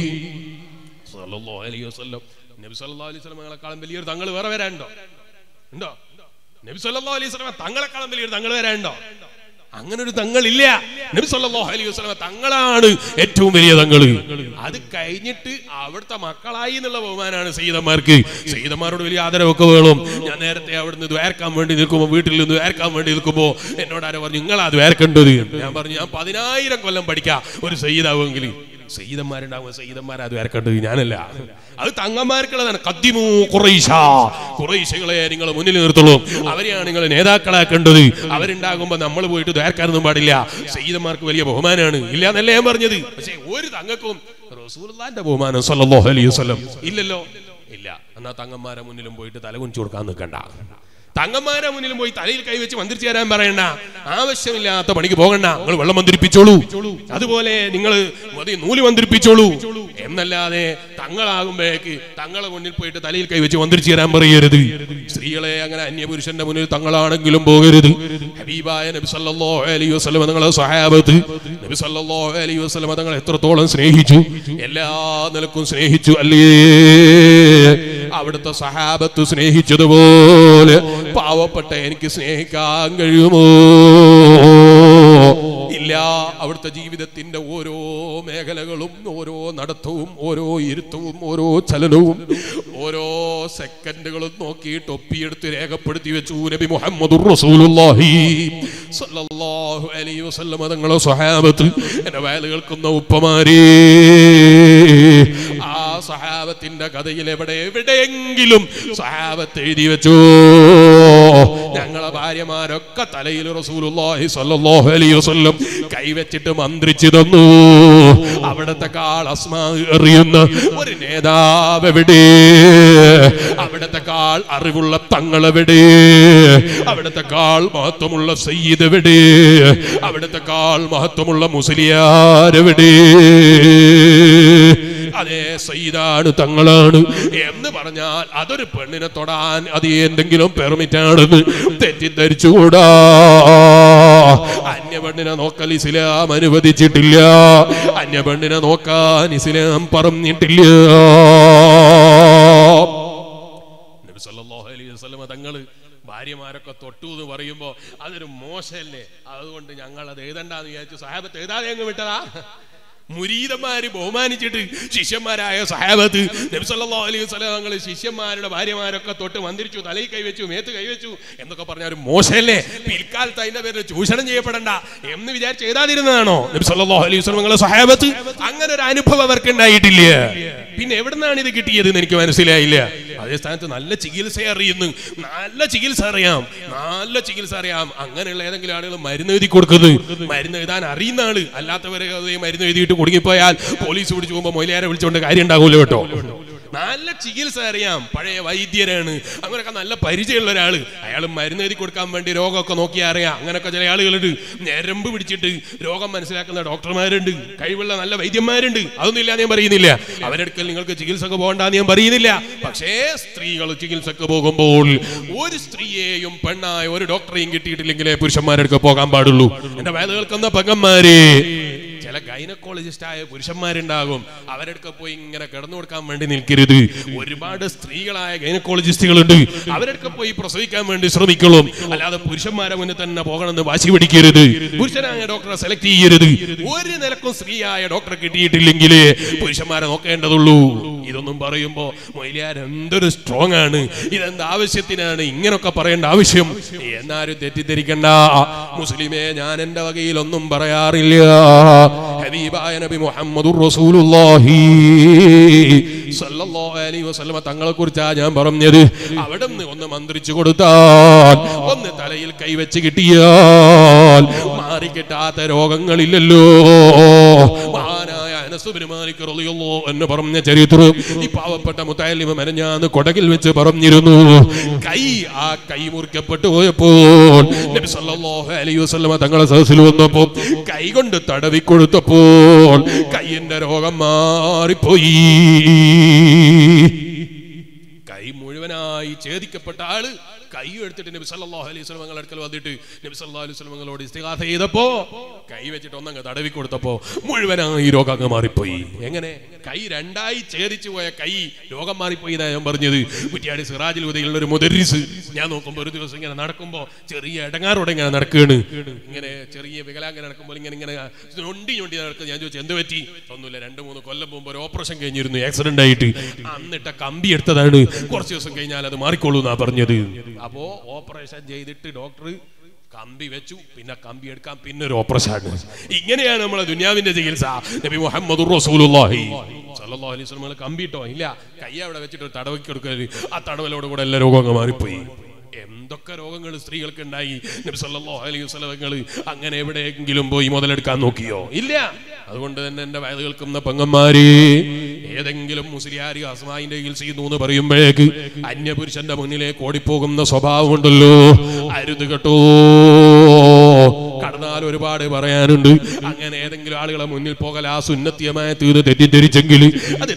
സല്ലല്ലാഹു അലൈഹി വസല്ലം നബി സല്ലല്ലാഹു അലൈഹി വസല്ലം തങ്ങളെക്കാളും വലിയൊരു തങ്ങൾ വേറെ വരാനുണ്ടോ ഉണ്ടോ നബി സല്ലല്ലാഹു അലൈഹി വസല്ലം തങ്ങളെക്കാളും വലിയൊരു തങ്ങൾ വരാനുണ്ടോ അങ്ങനെ ഒരു തങ്ങളില്ല നബി സല്ലല്ലാഹു അലൈഹി വസല്ലം തങ്ങളാണ് ഏറ്റവും വലിയ തങ്ങൾ അത് കഴിഞ്ഞിട്ട് അവിടുത്തെ മക്കളായി എന്നുള്ള ബഹുമാനാണ് സയ്യിദന്മാർക്ക് സയ്യിദന്മാരോട് വലിയ ആദരവൊക്കെ വേണം ഞാൻ നേരത്തെ അവിടുന്ന് ദ്വാരക്കാൻ വേണ്ടി നിൽക്കുമ്പോൾ വീട്ടിൽ നിന്ന് ദ്വാരക്കാൻ വേണ്ടി നിൽക്കുമ്പോൾ എന്നോട് ആരോ പറഞ്ഞു നിങ്ങളാ ദ്വാരക്കേണ്ടത് ഞാൻ പറഞ്ഞു ഞാൻ പതിനായിരം കൊല്ലം പഠിക്കാം ഒരു സയ്യിദാവുമെങ്കിൽ സയ്യിദന്മാരുണ്ടാവുക സയ്യിദന്മാരാ ദ്വാരക്കേണ്ടത് ഞാനല്ല അത് തങ്ങന്മാർക്കുള്ളതാണ് കദ്ദിമു കുറൈശ കുറൈശകളെ നിങ്ങൾ മുന്നിൽ നിർത്തുള്ളൂ അവരെയാണ് നിങ്ങൾ നേതാക്കളാക്കേണ്ടത് അവരുണ്ടാകുമ്പോ നമ്മൾ പോയിട്ട് ദ്വാരക്കാരൊന്നും പാടില്ല സയ്യിദന്മാർക്ക് വലിയ ബഹുമാനാണ് ഇല്ല എന്നല്ല ഞാൻ പറഞ്ഞത് പക്ഷേ ഒരു തങ്ങൾക്കും റസൂലുള്ളാന്റെ ബഹുമാനം സല്ലല്ലാഹു അലൈഹി വസല്ലം ഇല്ലല്ലോ ഇല്ല എന്നാ തങ്ങന്മാരെ മുന്നിലും പോയിട്ട് തല കുനിച്ചു കൊടുക്കാൻ നിൽക്കണ്ട തങ്ങന്മാരെ മുന്നിലും പോയി തലയിൽ കൈവച്ച് മന്ത്രിച്ചു തരാൻ പറയണ്ട ആവശ്യമില്ലാത്ത പണിക്ക് പോകണ്ട നിങ്ങൾ വെള്ളം മന്ത്രിപ്പിച്ചോളൂ അതുപോലെ നിങ്ങൾ മതി നൂല് മന്ത്രിപ്പിച്ചോളൂ എന്നല്ലാതെ തങ്ങളാകുമ്പോഴേക്ക് തങ്ങളെ മുന്നിൽ പോയിട്ട് തലയിൽ കൈവച്ച് മന്ത്രിച്ചു തരാൻ പറയരുത് സ്ത്രീകളെ അങ്ങനെ അന്യപുരുഷന്റെ മുന്നിൽ തങ്ങളാണെങ്കിലും പോകരുത് ഹബീബായ നബി സല്ലല്ലാഹു അലൈഹി വസല്ലം തങ്ങളെ സഹാബത്ത് നബി സല്ലല്ലാഹു അലൈഹി വസല്ലം തങ്ങൾ എത്രത്തോളം സ്നേഹിച്ചു എല്ലാ നിലക്കും സ്നേഹിച്ചു അല്ലേ അവിടുത്തെ സഹാബത്ത് സ്നേഹിച്ചതുപോലെ പാവപ്പെട്ട എനിക്ക് സ്നേഹിക്കാൻ കഴിയുമോ ഇല്ല അവിടുത്തെ ജീവിതത്തിന്റെ ഓരോ മേഖലകളും ഓരോ നടത്തവും ഓരോ ഇരുത്തവും ഓരോ ചലനവും ഓരോ സെക്കൻഡുകളും നോക്കിയിട്ട് ഒപ്പിയെടുത്ത് രേഖപ്പെടുത്തി വെച്ചു നബി മുഹമ്മദ് റസൂലുള്ളാഹി സല്ലല്ലാഹു അലൈഹി വസല്ലം തങ്ങളെ സ്വഹാബത്ത് എന്റെ വയൽ കേൾക്കുന്ന ഉപ്പമാരേ ആ സഹാബത്തിന്റെ കഥയിൽ എവിടെ എവിടെയെങ്കിലും സഹാബത്ത് എഴുതി വെച്ചു ഞങ്ങളെ ഭാര്യമാരൊക്കെ തലയിൽ റസൂലുള്ളാഹി സ്വല്ലല്ലാഹു അലൈഹി വസല്ലം കൈവച്ചിട്ട് മന്ത്രിച്ചു തന്നു അവിടത്തെ കാൾ അസ്മാ എറിയുന്ന ഒരു നേതാവ് എവിടെ അവിടത്തെ കാൾ അറിവുള്ള തങ്ങളെവിടെ അവിടത്തെ കാൾ മഹത്വമുള്ള സയ്യിദ് എവിടെ അവിടത്തെ കാൾ മഹത്വമുള്ള മുസ്ലിയാരെവിടെ അതേ സയ്യിദാണ് തങ്ങളാണ് എന്ന് പറഞ്ഞാൽ അതൊരു പെണ്ണിനെ തൊടാൻ അത് എന്തെങ്കിലും പെർമിറ്റ് ആണെന്ന് തെറ്റിദ്ധരിച്ചുകൂടാ അന്യ പെണ്ണിനെ നോക്കൽ ഇസ്ലാം അനുവദിച്ചിട്ടില്ല അന്യ പെണ്ണിനെ നോക്കാൻ ഇസ്ലാം പറഞ്ഞിട്ടില്ല നബി സല്ലല്ലാഹു അലൈഹി വസല്ലമ തങ്ങള് ഭാര്യമാരൊക്കെ തൊട്ടു എന്ന് പറയുമ്പോ അതൊരു മോശമല്ലേ അതുകൊണ്ട് ഞങ്ങൾ അത് എഴുതണ്ടെന്ന് വിചാരിച്ചു സഹാബത്ത് എഴുതാതെ അങ്ങ് വിട്ടതാ മുരീതന്മാര് ബഹുമാനിച്ചിട്ട് ശിഷ്യന്മാരായ സഹാബത്ത് നബി സല്ലല്ലാഹു അലൈഹി വസല്ലം തങ്ങൾ ശിഷ്യന്മാരുടെ ഭാര്യമാരൊക്കെ തൊട്ട് മന്ത്രിച്ചു തലയിൽ കൈവച്ചു മേത്ത് കൈവച്ചു എന്നൊക്കെ പറഞ്ഞ ഒരു മോശമല്ലേ പിൽക്കാലത്ത് അതിന്റെ പേരിൽ ചൂഷണം ചെയ്യപ്പെടണ്ട എന്ന് വിചാരിച്ച് എഴുതാതിരുന്നതാണോ നബി സല്ലല്ലാഹു അലൈഹി വസല്ലം തങ്ങളെ സഹാബത്ത് അങ്ങനെ ഒരു അനുഭവം അവർക്ക് ഉണ്ടായിട്ടില്ല പിന്നെ എവിടുന്നാണ് ഇത് കിട്ടിയത് എന്ന് എനിക്ക് മനസ്സിലായില്ല അതേ സ്ഥാനത്ത് നല്ല ചികിത്സ അറിയുന്നു നല്ല ചികിത്സ അറിയാം നല്ല ചികിത്സ അറിയാം അങ്ങനെയുള്ള ഏതെങ്കിലും ആളുകൾ മരുന്ന് എഴുതി കൊടുക്കുന്നത് മരുന്ന് എഴുതാൻ അറിയുന്ന ആള് അല്ലാത്തവരെ അത് ഈ മരുന്ന് എഴുതിയിട്ട് കുടുങ്ങിപ്പോയാൽ പോലീസ് പിടിച്ചു പോകുമ്പോൾ മൊയിലാരെ വിളിച്ചുകൊണ്ട് കാര്യം ഉണ്ടാകൂല്ലോ കേട്ടോ നല്ല ചികിത്സ അറിയാം പഴയ വൈദ്യരാണ് അങ്ങനെയൊക്കെ നല്ല പരിചയമുള്ള ഒരാള് അയാൾ മരുന്ന് എഴുതി കൊടുക്കാൻ വേണ്ടി രോഗമൊക്കെ നോക്കി അറിയാം അങ്ങനെയൊക്കെ ചില ആളുകളുണ്ട് ഞരമ്പ് പിടിച്ചിട്ട് രോഗം മനസ്സിലാക്കുന്ന ഡോക്ടർമാരുണ്ട് കഴിവുള്ള നല്ല വൈദ്യന്മാരുണ്ട് അതൊന്നും ഇല്ല ഞാൻ പറയുന്നില്ല അവരെടുക്കൽ നിങ്ങൾക്ക് ചികിത്സക്ക് പോകണ്ടെന്ന് ഞാൻ പറയുന്നില്ല പക്ഷേ സ്ത്രീകൾ ചികിത്സക്ക് പോകുമ്പോൾ ഒരു സ്ത്രീയെയും പെണ്ണായ ഒരു ഡോക്ടറെയും കിട്ടിയിട്ടില്ലെങ്കിലേ പുരുഷന്മാരെടുക്ക് പോകാൻ പാടുള്ളൂ എന്റെ വേദ കേൾക്കുന്ന പെങ്ങന്മാരെ ചില ഗൈനക്കോളജിസ്റ്റ് ആയ പുരുഷന്മാരുണ്ടാകും അവരുടെ പോയി ഇങ്ങനെ കിടന്നു കൊടുക്കാൻ വേണ്ടി നിൽക്കരുത് ഒരുപാട് സ്ത്രീകളായ ഗൈനക്കോളജിസ്റ്റുകളുണ്ട് അവരുടെ പോയി പ്രസവിക്കാൻ വേണ്ടി ശ്രമിക്കണം അല്ലാതെ പുരുഷന്മാരെ മുന്നിൽ തന്നെ പോകണമെന്ന് വാശി പിടിക്കരുത് പുരുഷനായ ഡോക്ടറെ സെലക്ട് ചെയ്യരുത് ഒരു നിലക്കും സ്ത്രീയായ ഡോക്ടറെ കിട്ടിയിട്ടില്ലെങ്കിൽ പുരുഷന്മാരെ നോക്കേണ്ടതുള്ളൂ ഇതൊന്നും പറയുമ്പോ മൊയിലിയാർ എന്തൊരു സ്ട്രോങ് ആണ് ഇതെന്ത് ആവശ്യത്തിനാണ് ഇങ്ങനൊക്കെ പറയേണ്ട ആവശ്യം എന്നാരും തെറ്റിദ്ധരിക്കണ്ട മുസ്ലിമേ ഞാൻ എന്റെ വകയിൽ ഒന്നും പറയാറില്ല ഹബീബായ നബി മുഹമ്മദുർ റസൂലുള്ളാഹി സല്ലല്ലാഹു അലൈഹി വസല്ലമ തങ്ങളെ കുറിച്ചാ ഞാൻ പറഞ്ഞത് അവിടെ നിന്ന് ഒന്ന് മന്ത്രിച്ചു കൊടുത്താൽ ഒന്ന് തലയിൽ കൈവച്ച് കിട്ടിയാൽ മാറിക്കിട്ടാത്ത രോഗങ്ങളില്ലല്ലോ മഹാനായ അനസ് ബിൻ മാലിക് റളിയല്ലാഹു അൻഹു പറഞ്ഞ ചരിത്രം ഈ പാവപ്പെട്ട മുത്തല്ലിമ മെനഞ്ഞാന്ന് കൊടകിൽ വെച്ച് പറഞ്ഞിരുന്നു കൈ ആ കൈ മുറിക്കപ്പെട്ടു പോയപ്പോൾ നബി സല്ലല്ലാഹു അലൈഹി വസല്ലമ തങ്ങളെ സദസ്സിൽ വന്നപ്പോൾ കൈ കൊണ്ട് തടവി കൊടുത്തപ്പോൾ കൈയിന്റെ രോഗം മാറിപ്പോയി കൈ മുഴുവനായി ഛേദിക്കപ്പെട്ട ആള് കൈ എടുത്തിട്ട് നബി സല്ലല്ലാഹു അലൈഹി വസല്ലം ഞങ്ങളുടെ അടുക്കൽ വന്നിട്ട് നബി സല്ലല്ലാഹു അലൈഹി വസല്ലം ഞങ്ങളോട് ഇസ്തിഗാസ ചെയ്തപ്പോ കൈ വെച്ചിട്ട് ഒന്നങ്ങ് തടവി കൊടുത്തപ്പോ മുഴുവനായി രോഗം അങ്ങ് മാറിപ്പോയി എങ്ങനെ കൈ രണ്ടായി ഛേദിച്ചു പോയ കൈ രോഗം മാറിപ്പോയി എന്നാ ഞാൻ പറഞ്ഞത് കുറ്റിയാടി സിറാജിൽ ഉദയുള്ള ഒരു മുദരിസ് ഞാൻ നോക്കുമ്പോൾ ഒരു ദിവസം ഇങ്ങനെ നടക്കുമ്പോൾ ചെറിയ ഇടങ്ങാറോടെ ഇങ്ങനെ നടക്കുകയാണ് ഇങ്ങനെ ചെറിയ വികലാംഗ നടക്കുമ്പോൾ ഇങ്ങനെ ഇങ്ങനെ ഞൊണ്ടി ഞൊണ്ടി നടക്കുക ഞാൻ ചോദിച്ചു എന്ത് പറ്റി ഒന്നുമില്ല രണ്ട് മൂന്ന് കൊല്ലം മുമ്പ് ഒരു ഓപ്പറേഷൻ കഴിഞ്ഞിരുന്നു ആക്സിഡന്റ് ആയിട്ട് അന്നിട്ട കമ്പി എടുത്തതാണ് കുറച്ച് ദിവസം കഴിഞ്ഞാൽ അത് മാറിക്കോളൂ എന്നാ പറഞ്ഞത് അപ്പോ ഓപ്പറേഷൻ ചെയ്തിട്ട് ഡോക്ടർ കമ്പി വെച്ചു പിന്നെ കമ്പി എടുക്കാൻ പിന്നെ ഒരു ഓപ്പറേഷൻ ആണ് ഇങ്ങനെയാണ് നമ്മളെ ദുനിയാവിന്റെ ചികിത്സ നബി മുഹമ്മദ് റസൂലുള്ളാഹി സല്ലല്ലാഹു അലൈഹി വസല്ലം കമ്പി ഇട്ടോ ഇല്ല കൈ അവിടെ വെച്ചിട്ട് ഒരു തടവി കൊടുക്കല് ആ തടവലോട് കൂടെ എല്ലാ രോഗവും അങ്ങ് മാറിപ്പോയി എന്തൊക്കെ രോഗങ്ങൾ സ്ത്രീകൾക്ക് ഉണ്ടായി നബി സല്ലല്ലാഹു അലൈഹി വസല്ലമകൾ അങ്ങനെ എവിടെയെങ്കിലും പോയി മുതലെടുക്കാൻ നോക്കിയോ ഇല്ല അതുകൊണ്ട് തന്നെ എന്റെ വയത് കേൾക്കുന്ന പെങ്ങന്മാരെ ഏതെങ്കിലും മുസ്ലിയാരി അസ്മായിന്റെ ചികിത്സ ചെയ്യുന്നു എന്ന് പറയുമ്പോഴേക്ക് അന്യപുരുഷന്റെ മുന്നിലേക്ക് ഓടിപ്പോകുന്ന സ്വഭാവമുണ്ടല്ലോ അരുത് കേട്ടോ കടന്നാൽ ഒരുപാട് പറയാനുണ്ട് അങ്ങനെ ഏതെങ്കിലും ആളുകളെ മുന്നിൽ പോകൽ ആ സുന്നത്തിയമായ തീർന്ന് തെറ്റിദ്ധരിച്ചെങ്കിൽ അത്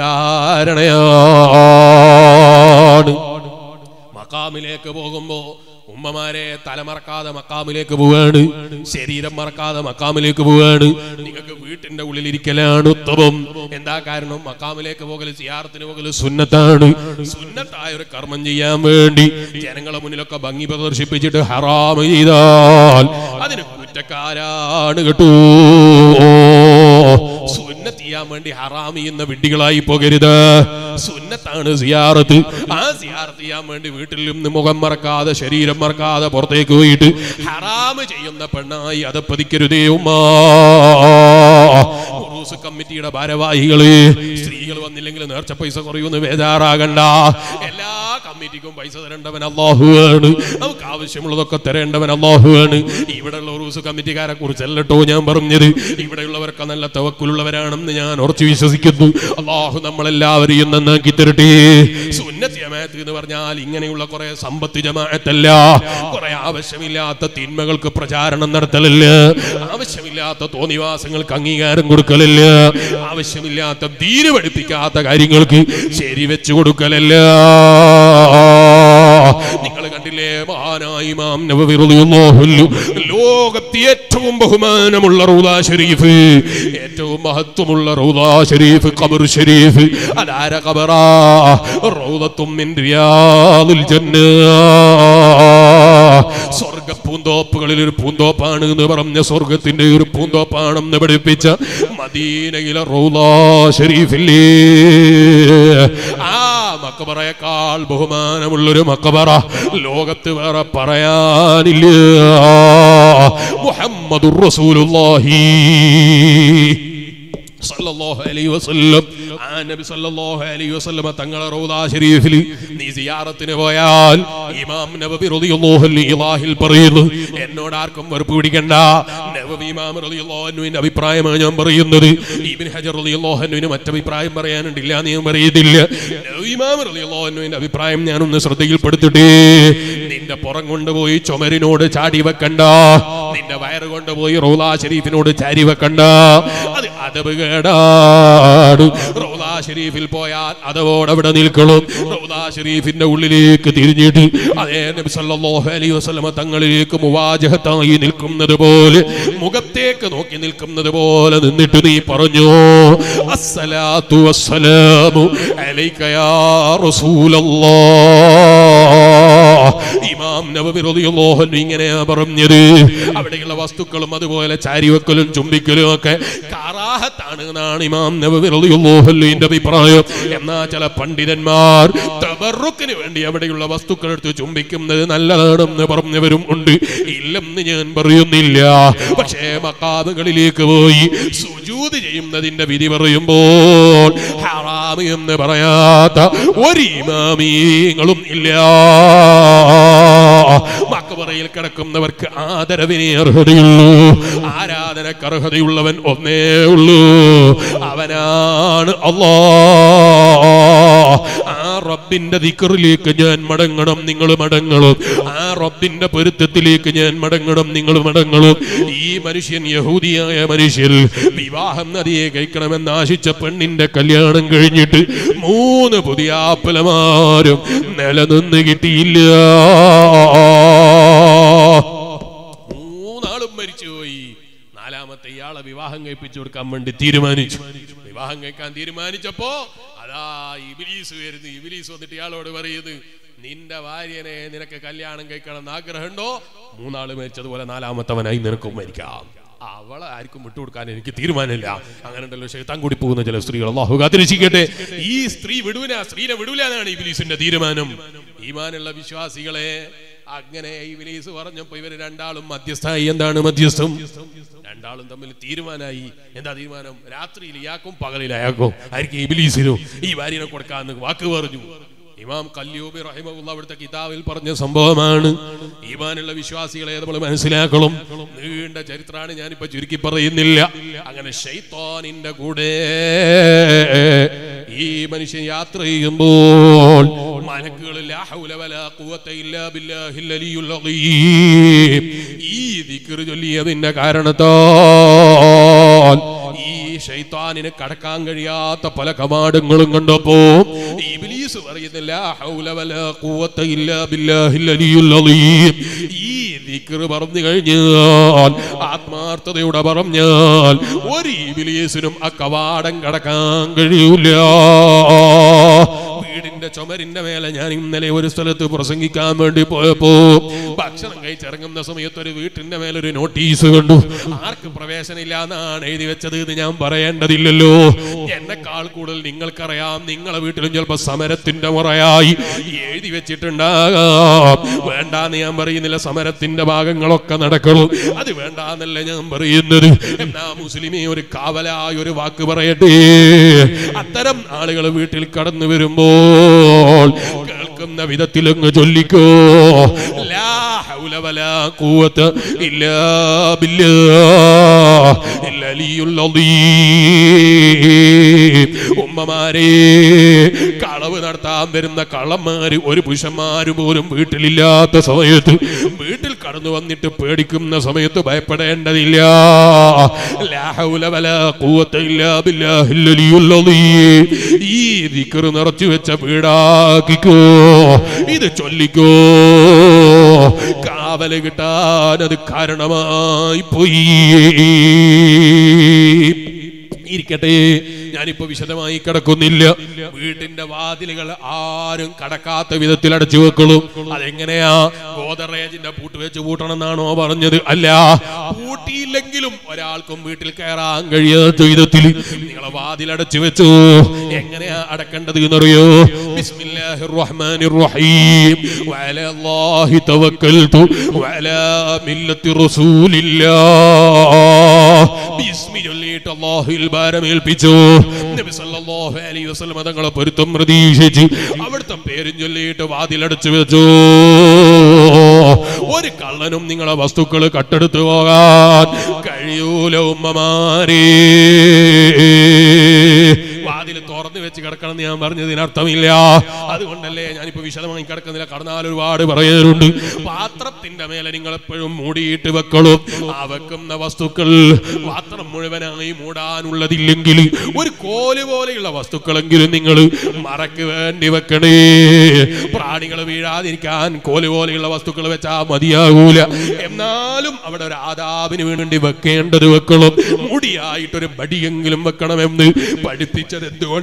തെറ്റിദ്ധാരണയാണ് മക്കാമിലേക്ക് പോകുമ്പോ ഉമ്മമാരെ തലമറക്കാതെ മക്കാമിലേക്ക് പോവാണ് ശരീരം മറക്കാതെ മക്കാമിലേക്ക് പോവാണ് നിങ്ങൾക്ക് വീട്ടിന്റെ ഉള്ളിൽ ഇരിക്കലാണ് ഉത്തമം എന്താ കാരണം മക്കാമിലേക്ക് പോകൽ സിയാറത്തിന് പോകൽ സുന്നത്താണ് സുന്നത്തായ ഒരു കർമ്മം ചെയ്യാൻ വേണ്ടി ജനങ്ങളെ മുന്നിലൊക്കെ ഭംഗി പ്രദർശിപ്പിച്ചിട്ട് ഹറാമ് ചെയ്താൽ അതിന് കുറ്റക്കാരാണ് കേട്ടോ സുന്നത്ത് ചെയ്യാൻ വേണ്ടി ഹറാം ചെയ്യുന്ന വിഡ്ഢികളായി പോകരുത് സുന്നത്താണ് സിയാറത്ത് ആ സിയാറത്ത് ചെയ്യാൻ വേണ്ടി വീട്ടിൽ നിന്ന് മുഖം മറക്കാതെ ശരീരം മറക്കാതെ പുറത്തേക്ക് പോയിട്ട് ഹറാമ് ചെയ്യുന്ന പെണ്ണായി അത് പതിക്കരുതേ ഉമ്മാ ഉറൂസ് കമ്മിറ്റിയുടെ ഭാരവാഹികള് സ്ത്രീകൾ വന്നില്ലെങ്കിൽ നേർച്ച പൈസ കുറയുമെന്ന് ബേജാറാകണ്ട എല്ലാ കമ്മിറ്റിക്കും പൈസ തരേണ്ടവൻ അള്ളാഹുവാണ് നമുക്ക് ആവശ്യമുള്ളതൊക്കെ തരേണ്ടവൻ അള്ളാഹുവാണ് ഇവിടെയുള്ള ഉറൂസ് കമ്മിറ്റിക്കാരെ കുറിച്ചല്ലോ ഞാൻ പറഞ്ഞത് ഇവിടെയുള്ളവർക്ക് നല്ല തവക്കുലുള്ളവരാണെന്ന് ഞാൻ ഉറച്ചു വിശ്വസിക്കുന്നു അള്ളാഹു നമ്മളെല്ലാവരെയും നന്നാക്കി തരട്ടെ സുന്നത്ത് ജമാഅത്ത് എന്ന് പറഞ്ഞാൽ ഇങ്ങനെയുള്ള കുറെ സമ്പത്ത് ജമാഅത്തല്ല കുറെ ആവശ്യമില്ലാത്ത തിന്മകൾക്ക് പ്രചാരണം നടത്തലല്ല ആവശ്യമില്ലാത്ത തോന്നിവാസങ്ങൾക്ക് അംഗീകാരം കൊടുക്കലല്ല ആവശ്യമില്ലാത്ത ധീര് പഠിപ്പിക്കാത്ത കാര്യങ്ങൾക്ക് ശരി വെച്ചു കൊടുക്കലല്ല നിങ്ങൾ കണ്ടില്ലേ മഹാനായ ഇമാം നവവി റളിയല്ലാഹു അൻഹു ലോകത്തെ ഏറ്റവും ബഹുമാനമുള്ള റൗദ ഷരീഫ് ഏറ്റവും മഹത്വമുള്ള റൗദ ഷരീഫ് ഖബർ ഷരീഫ് അതാര ഖബറാ റൗദത്തും മിൻ റിയാദുൽ ജന്ന സ്വർഗ പൂന്തോപ്പുകളിൽ ഒരു പൂന്തോപ്പാണ് എന്ന് പറഞ്ഞ സ്വർഗത്തിന്റെ ഒരു പൂന്തോപ്പാണെന്ന് പഠിപ്പിച്ച മദീനയിലെ റൗദ ഷരീഫില്ലേ ആ മക്കബറയേക്കാൾ ബഹുമാനമുള്ളൊരു മക്കബറ ലോകത്ത് വേറെ പറയാനില്ല മുഹമ്മദുർ റസൂലുള്ളാഹി സല്ലല്ലാഹു അലൈഹി വസല്ലം ആ നബി സല്ലല്ലാഹു അലൈഹി വസല്ലം തങ്ങളെ റൗദാ ശരീഫിൽ നീ സിയാറത്തിന് പോയാൽ ഇമാം നബവി റളിയല്ലാഹു അൻഹു ഇലാഹിൽ പറയുന്നു എന്നോട് ആർക്കും വെറുപ്പ് പിടിക്കണ്ട നബവി ഇമാം റളിയല്ലാഹു അൻഹുവിന്റെ അഭിപ്രായമാണ് ഞാൻ പറയുന്നത് ഇബ്നു ഹജർ റളിയല്ലാഹു അൻഹുവിന് മറ്റഭിപ്രായം പറയാനുണ്ടില്ല എന്ന് ഞാൻ പറയുന്നില്ല നബവി ഇമാം റളിയല്ലാഹു അൻഹുവിന്റെ അഭിപ്രായം ഞാനൊന്ന് ശ്രദ്ധയിൽപ്പെടുത്തിട്ടേ നിന്റെ പുറം കൊണ്ടുപോയി ചുമരിനോട് ചാടി വെക്കണ്ട നിന്റെ വയറ് കൊണ്ടുപോയി റൗലാ ഷരീഫിനോട് ചാരി വെക്കണ്ട അത് അതവ് കേടാണ് റൗലാ ഷരീഫിൽ പോയാൽ അതോടെ അവിടെ നിൽക്കണം റൗദാ ഷരീഫിന്റെ ഉള്ളിലേക്ക് തിരിഞ്ഞിട്ട് അതേ നബി സല്ലല്ലാഹു അലൈഹി വസല്ലമ തങ്ങളിലേക്ക് മുവാജഹത്തായി നിൽക്കുന്നത് പോലെ മുഖത്തേക്ക് നോക്കി നിൽക്കുന്നത് പോലെ നിന്നിട്ട് നീ പറഞ്ഞു അസ്സലാത്തു വസ്സലാമു അലൈക യാ റസൂലല്ലാഹ് ഇമാം നബവി റളിയല്ലാഹു അൻഹു ഇങ്ങനെയാ പറഞ്ഞത് അവിടെയുള്ള വസ്തുക്കളും അതുപോലെ ചാരിവെക്കലും ചുംബിക്കലും ഒക്കെ കറാഹത്താണ് എന്നാണ് ഇമാം നബവി റളിയല്ലാഹു അൻഹുവിന്റെ അഭിപ്രായം എന്നാ ചില പണ്ഡിതന്മാർ തബറുക്കിന് വേണ്ടി അവിടെയുള്ള വസ്തുക്കൾ എടുത്ത് ചുംബിക്കുന്നത് നല്ലതാണെന്ന് പറഞ്ഞവരും ഉണ്ട് ഇല്ലെന്ന് ഞാൻ പറയുന്നില്ല പക്ഷേ മക്കാമുകളിലേക്ക് പോയി സുജൂത് ചെയ്യുന്നതിന്റെ വിധി പറയുമ്പോൾ ഹറാമ് എന്ന് പറയാത്ത ഒരു ഇമാമീങ്ങളും ഇല്ല മക്കബറയിൽ കിടക്കുന്നവർക്ക് ആദരവിനെ അർഹതയുള്ളൂ ആരാധനക്ക് അർഹതയുള്ളവൻ ഒന്നേ ഉള്ളൂ അവനാണ് അല്ലാ ആ റബ്ബിന്റെ ദിക്കറിലേക്ക് ഞാൻ മടങ്ങണം നിങ്ങൾ മടങ്ങണം ആ റബ്ബിന്റെ പൊരുത്തത്തിലേക്ക് ഞാൻ മടങ്ങണം നിങ്ങൾ മടങ്ങണം ഈ മനുഷ്യൻ യഹൂദിയായ മനുഷ്യൻ വിവാഹം നദിയെ കഴിക്കണമെന്ന് ആശിച്ച പെണ്ണിന്റെ കല്യാണം കഴിഞ്ഞിട്ട് മൂന്ന് പുതിയ ആപ്പലമാരും നിലനിന്ന് കിട്ടിയില്ല മൂന്നാളും മരിച്ചുപോയി നാലാമത്തെ ഇയാളെ വിവാഹം കഴിപ്പിച്ചു കൊടുക്കാൻ വേണ്ടി തീരുമാനിച്ചു വിവാഹം കഴിക്കാൻ തീരുമാനിച്ചപ്പോ അതാ ഇബിലീസ് വരുന്നു ഇബിലീസ് വന്നിട്ട് ഇയാളോട് പറയുന്നത് നിന്റെ ഭാര്യനെ നിനക്ക് കല്യാണം കഴിക്കണം എന്ന് ആഗ്രഹമുണ്ടോ മൂന്നാള് മരിച്ചതുപോലെ നാലാമത്തവനായി നിനക്കും മരിക്കാം അവളെ ആർക്കും വിട്ടുകൊടുക്കാൻ എനിക്ക് തീരുമാനമില്ല അങ്ങനെ ഉണ്ടല്ലോ ശൈത്താൻ കൂടി പോകുന്ന ചില സ്ത്രീകൾ അള്ളാഹു കാത്തിരക്ഷിക്കട്ടെ ഈ സ്ത്രീ വിടൂല സ്ത്രീനെ വിടൂല എന്നാണ് ഇബിലീസിന്റെ തീരുമാനം ഈമാനുള്ള വിശ്വാസികളെ അങ്ങനെ ഇബിലീസ് പറഞ്ഞപ്പോ ഇവര് രണ്ടാളും മധ്യസ്ഥായി എന്താണ് മധ്യസ്ഥം രണ്ടാളും തമ്മിൽ തീരുമാനമായി എന്താ തീരുമാനം രാത്രിയിൽ ഇയാക്കും പകലിൽ അയാൾക്കും ആയിരിക്കും ഇബിലീസിനും ഈ ഭാര്യനെ കൊടുക്കാന്ന് വാക്ക് പറഞ്ഞു ഇമാം കല്യൂബി റഹിമുള്ള അവിടുത്തെ കിതാബിൽ പറഞ്ഞ സംഭവമാണ് ഈമാനുള്ള വിശ്വാസികളെ നമ്മൾ മനസ്സിലാക്കണം നീണ്ട ചരിത്രമാണ് ഞാനിപ്പോ ചുരുക്കി പറയുന്നില്ല അങ്ങനെ ഷെയ്ത്താനിന്റെ കൂടെ ഈ മനുഷ്യൻ യാത്ര ചെയ്യുമ്പോൾ മലക്കുകൾ ലാ ഹൗല വലാ ഖുവത ഇല്ലാ ബില്ലാഹിൽ അലിയുൽ അദീം ഈ ദിക്ർ ചൊല്ലിയതിന്റെ കാരണത്താൽ ഈ ഷൈത്താനിന് കടക്കാൻ കഴിയാത്ത പല കമാടങ്ങളും കണ്ടപ്പോ ഇബ്ലീസ് പറയുന്നില്ല ഹൗല വലാ ഖുവത ഇല്ലാ ബില്ലാഹിൽ അലിയുൽ അദീം ഈ ദിക്ർ പറഞ്ഞു കഴിഞ്ഞാൽ ആത്മാർത്ഥതയോടെ പറഞ്ഞാൽ ഒരു ഇബ്ലീസിനും ആ കവാടം കടക്കാൻ കഴിയൂല വീടിന്റെ ചുമരിന്റെ മേലെ ഞാൻ ഇന്നലെ ഒരു സ്ഥലത്ത് പ്രസംഗിക്കാൻ വേണ്ടി പോയപ്പോ ഭക്ഷണം കഴിച്ചിറങ്ങുന്ന സമയത്ത് ഒരു വീട്ടിന്റെ മേലെ ഒരു നോട്ടീസ് കണ്ടു ആർക്ക് പ്രവേശനമില്ല എന്നാണ് എഴുതി വെച്ചത് എന്ന് ഞാൻ പറയേണ്ടതില്ലല്ലോ എന്നെക്കാൾ കൂടുതൽ നിങ്ങൾക്കറിയാം നിങ്ങളെ വീട്ടിലും ചിലപ്പോ സമരത്തിന്റെ മുറയായി എഴുതി വെച്ചിട്ടുണ്ടാകാം വേണ്ടാന്ന് ഞാൻ പറയുന്നില്ല സമരത്തിന്റെ ഭാഗങ്ങളൊക്കെ നടക്കണം അത് വേണ്ടാന്നല്ല ഞാൻ പറയുന്നത് എന്നാ മുസ്ലിമേ ഒരു കാവലായ ഒരു വാക്ക് പറയട്ടെ അത്തരം ആളുകൾ വീട്ടിൽ കടന്നു വരുമ്പോൾ കേൾക്കുന്ന വിധത്തിൽ അങ്ങ് ചൊല്ലിക്കോ ലാ ഹൗല വലാ ഖുവത ഇല്ലാ ബില്ലാഹിൽ അലിയുൽ അദീം ഉമ്മമാരെ കളവ് നടത്താൻ വരുന്ന കള്ളന്മാര് ഒരു പുരുഷന്മാര് പോലും വീട്ടിലില്ലാത്ത സമയത്ത് വീട്ടിൽ കടന്നു വന്നിട്ട് പേടിക്കുന്ന സമയത്ത് ഭയപ്പെടേണ്ടതില്ല ലാ ഹൗല വലാ ഖുവത ഇല്ലാ ബില്ലാഹിൽ അലിയുൽ അദീം ഈ ദിക്ർ നിറച്ചു വെച്ച വീടാക്കിക്കോ ഇത് ചൊല്ലിക്കോ കാവല് കിട്ടാൻ അത് കാരണമായി പോയി ഇരിക്കട്ടെ ഞാനിപ്പോ വിശദമായി കിടക്കുന്നില്ല വീട്ടിന്റെ വാതിലുകൾ ആരും കടക്കാത്ത വിധത്തിൽ അടച്ചു വെക്കളും അതെങ്ങനെയാ ഗോദറേജിന്റെ പൂട്ട് വെച്ച് പൂട്ടണം എന്നാണോ പറഞ്ഞത് അല്ല പൂട്ടിയില്ലെങ്കിലും ഒരാൾക്കും വീട്ടിൽ കയറാൻ കഴിയാത്ത വിധത്തിൽ നിങ്ങളെ വാതിൽ അടച്ചു വെച്ചു എങ്ങനെയാ അടക്കേണ്ടത് എന്നറിയോ ബിസ്മില്ലാഹിർ റഹ്മാനിർ റഹീം വഅലാ അല്ലാഹി തവക്കൽതു വഅലാ മില്ലത്തി റസൂലില്ലാഹ് ബിസ്മി ചൊല്ലിയിട്ട് അല്ലാഹുവിൽ ഭാരമേൽപ്പിച്ചു നബി സല്ലല്ലാഹു അലൈഹി വസല്ലം തങ്ങളെ പൊരുത്തം പ്രതീക്ഷിച്ച് അവിടുത്തെ പേരും ചൊല്ലിയിട്ട് വാതിലടച്ചു വെച്ചു ഒരു കള്ളനും നിങ്ങളെ വസ്തുക്കൾ കട്ടെടുത്തു പോകാൻ കഴിയൂല ഉമ്മമാരേ വാതിൽ തുറന്നു വെച്ച് കിടക്കണം എന്ന് ഞാൻ പറഞ്ഞതിന് അർത്ഥമില്ല അതുകൊണ്ടല്ലേ ഞാനിപ്പോ വിശദമായി കിടക്കുന്നില്ല കടന്നാൽ ഒരുപാട് പറയാറുണ്ട് പാത്രത്തിന്റെ മേലെ നിങ്ങൾ എപ്പോഴും മൂടിയിട്ട് വെക്കളും ആ വെക്കുന്ന വസ്തുക്കൾ പാത്രം മുഴുവനായി മൂടാനുള്ളതില്ലെങ്കിൽ ഒരു കോല് പോലെയുള്ള വസ്തുക്കളെങ്കിലും നിങ്ങൾ മറക്ക് വേണ്ടി വെക്കണേ പ്രാണികൾ വീഴാതിരിക്കാൻ കോല് പോലെയുള്ള വസ്തുക്കൾ വെച്ചാ മതിയാകൂല എന്നാലും അവിടെ ഒരു ആദാബിന് വേണ്ടി വെക്കേണ്ടത് വെക്കണം മുടിയായിട്ടൊരു ബടിയെങ്കിലും വെക്കണമെന്ന് പഠിപ്പിച്ചത്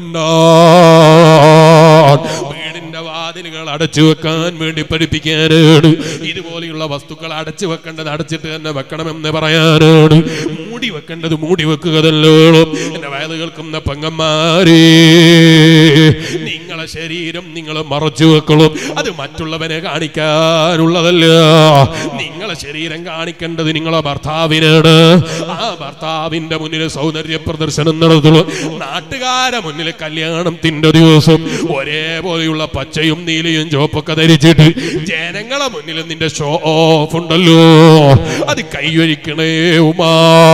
എന്തുകൊണ്ടാണ് വീടിന്റെ വാതിലുകൾ അടച്ചു വെക്കാൻ വേണ്ടി പഠിപ്പിക്കാനാണ് ഇതുപോലെയുള്ള വസ്തുക്കൾ അടച്ചു വെക്കേണ്ടത് അടച്ചിട്ട് തന്നെ വെക്കണമെന്ന് പറയാനാണ് മൂടി വെക്കേണ്ടത് മൂടി വെക്കുക തന്നെ വേണം എന്റെ വയല് കേൾക്കുന്ന പെങ്ങന്മാരേ നിങ്ങളെ ശരീരം നിങ്ങൾ മറച്ചു വെക്കണം അത് മറ്റുള്ളവനെ കാണിക്കാനുള്ളതല്ല നിങ്ങളെ ശരീരം കാണിക്കേണ്ടത് നിങ്ങളെ ഭർത്താവിനാണ് ആ ഭർത്താവിന്റെ മുന്നിൽ സൗന്ദര്യ പ്രദർശനം നടത്തുള്ളൂ നാട്ടുകാരെ മുന്നിൽ കല്യാണത്തിന്റെ ദിവസം ഒരേപോലെയുള്ള പച്ചയും നീലയും ചുവപ്പൊക്കെ ധരിച്ചിട്ട് ജനങ്ങളെ മുന്നിൽ നിന്റെ ഷോ ഓഫ് ഉണ്ടല്ലോ അത് കൈയൊഴിക്കണേ ഉമാ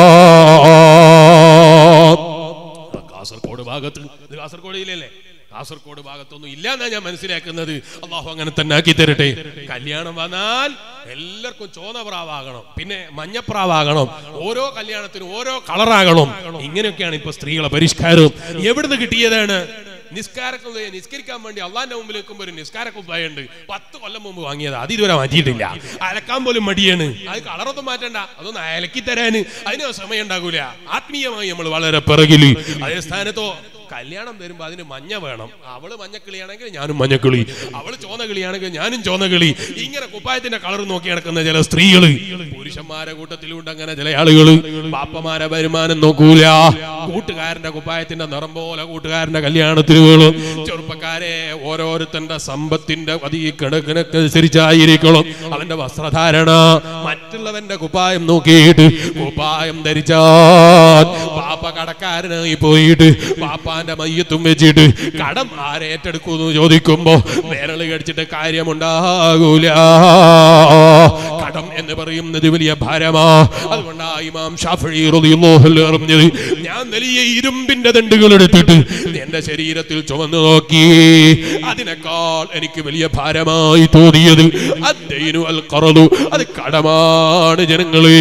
കാസർഗോഡ് ഭാഗത്ത് ഇത് കാസർഗോഡ് ജില്ലയല്ലേ കാസർഗോഡ് ഭാഗത്തൊന്നും ഇല്ല എന്നാ ഞാൻ മനസ്സിലാക്കുന്നത് അള്ളാഹു അങ്ങനെ തന്നെ ആക്കി തരട്ടെ കല്യാണം വന്നാൽ എല്ലാവർക്കും ചോന്നപ്രാവാകണം പിന്നെ മഞ്ഞപ്രാവാകണം ഓരോ കല്യാണത്തിനും ഓരോ കളറാകണം ഇങ്ങനെയൊക്കെയാണ് ഇപ്പൊ സ്ത്രീകളെ പരിഷ്കാരം എവിടുന്ന് കിട്ടിയതാണ് നിസ്കാരക്കുപ്പായ നിസ്കരിക്കാൻ വേണ്ടി അള്ളാന്റെ മുമ്പിൽ വെക്കുമ്പോൾ ഒരു നിസ്കാരക്കുപ്പായുണ്ട് പത്ത് കൊല്ലം മുമ്പ് വാങ്ങിയത് അത് ഇതുവരെ മാറ്റിയിട്ടില്ല അലക്കാൻ പോലും മടിയാണ് അത് കളറൊന്നും മാറ്റണ്ട അതൊന്ന് അലക്കി തരാന് അതിന് സമയം ഉണ്ടാകൂല ആത്മീയമായി നമ്മൾ വളരെ പിറകില് അതേ സ്ഥാനത്തോ കല്യാണം വരുമ്പോ അതിന് മഞ്ഞ വേണം അവള് മഞ്ഞക്കിളിയാണെങ്കിൽ ഞാനും മഞ്ഞക്കിളി അവള് ചോന്ന കിളിയാണെങ്കിൽ ഞാനും ചോന്ന കിളി ഇങ്ങനെ കുപ്പായത്തിന്റെ കളർ നോക്കി നടക്കുന്ന ചില സ്ത്രീകള് പുരുഷന്മാരെ കൂട്ടത്തിലുണ്ട് അങ്ങനെ ചില ആളുകള് ബാപ്പമാരെ വരുമാനം നോക്കൂല കൂട്ടുകാരന്റെ കുപ്പായത്തിന്റെ നിറം പോലെ കൂട്ടുകാരന്റെ കല്യാണത്തിന് വീളും ചെറുപ്പക്കാരെ ഓരോരുത്തന്റെ സമ്പത്തിന്റെ അതി കണക്കിനനുസരിച്ചായിരിക്കണം അവന്റെ വസ്ത്രധാരണ മറ്റുള്ളവന്റെ കുപ്പായം നോക്കിയിട്ട് കുപ്പായം ധരിച്ചാൽ പാപ്പ കടക്കാരനായി പോയിട്ട് പാപ്പാന്റെ മയ്യത്തും വെച്ചിട്ട് കടം ആരേറ്റെടുക്കുന്നു ചോദിക്കുമ്പോ വിരള് കടിച്ചിട്ട് കാര്യമുണ്ടാകൂല കടം എന്ന് പറയുന്നത് വലിയ ഭാരമാ അതുകൊണ്ടാ ഇമാം ഷാഫി റളിയല്ലാഹു അൻഹു അറിഞ്ഞത് ഞാൻ വലിയ ഇരുമ്പിന്റെ ദണ്ടുകൾ എടുത്തിട്ട് എന്റെ ശരീരത്തിൽ ചുമന്നു നോക്കി അതിനേക്കാൾ എനിക്ക് വലിയ ഭാരമായി തോന്നിയത് അദ്ദൈനു അൽ ഖറദു അത് കടമാണ് ജനങ്ങളെ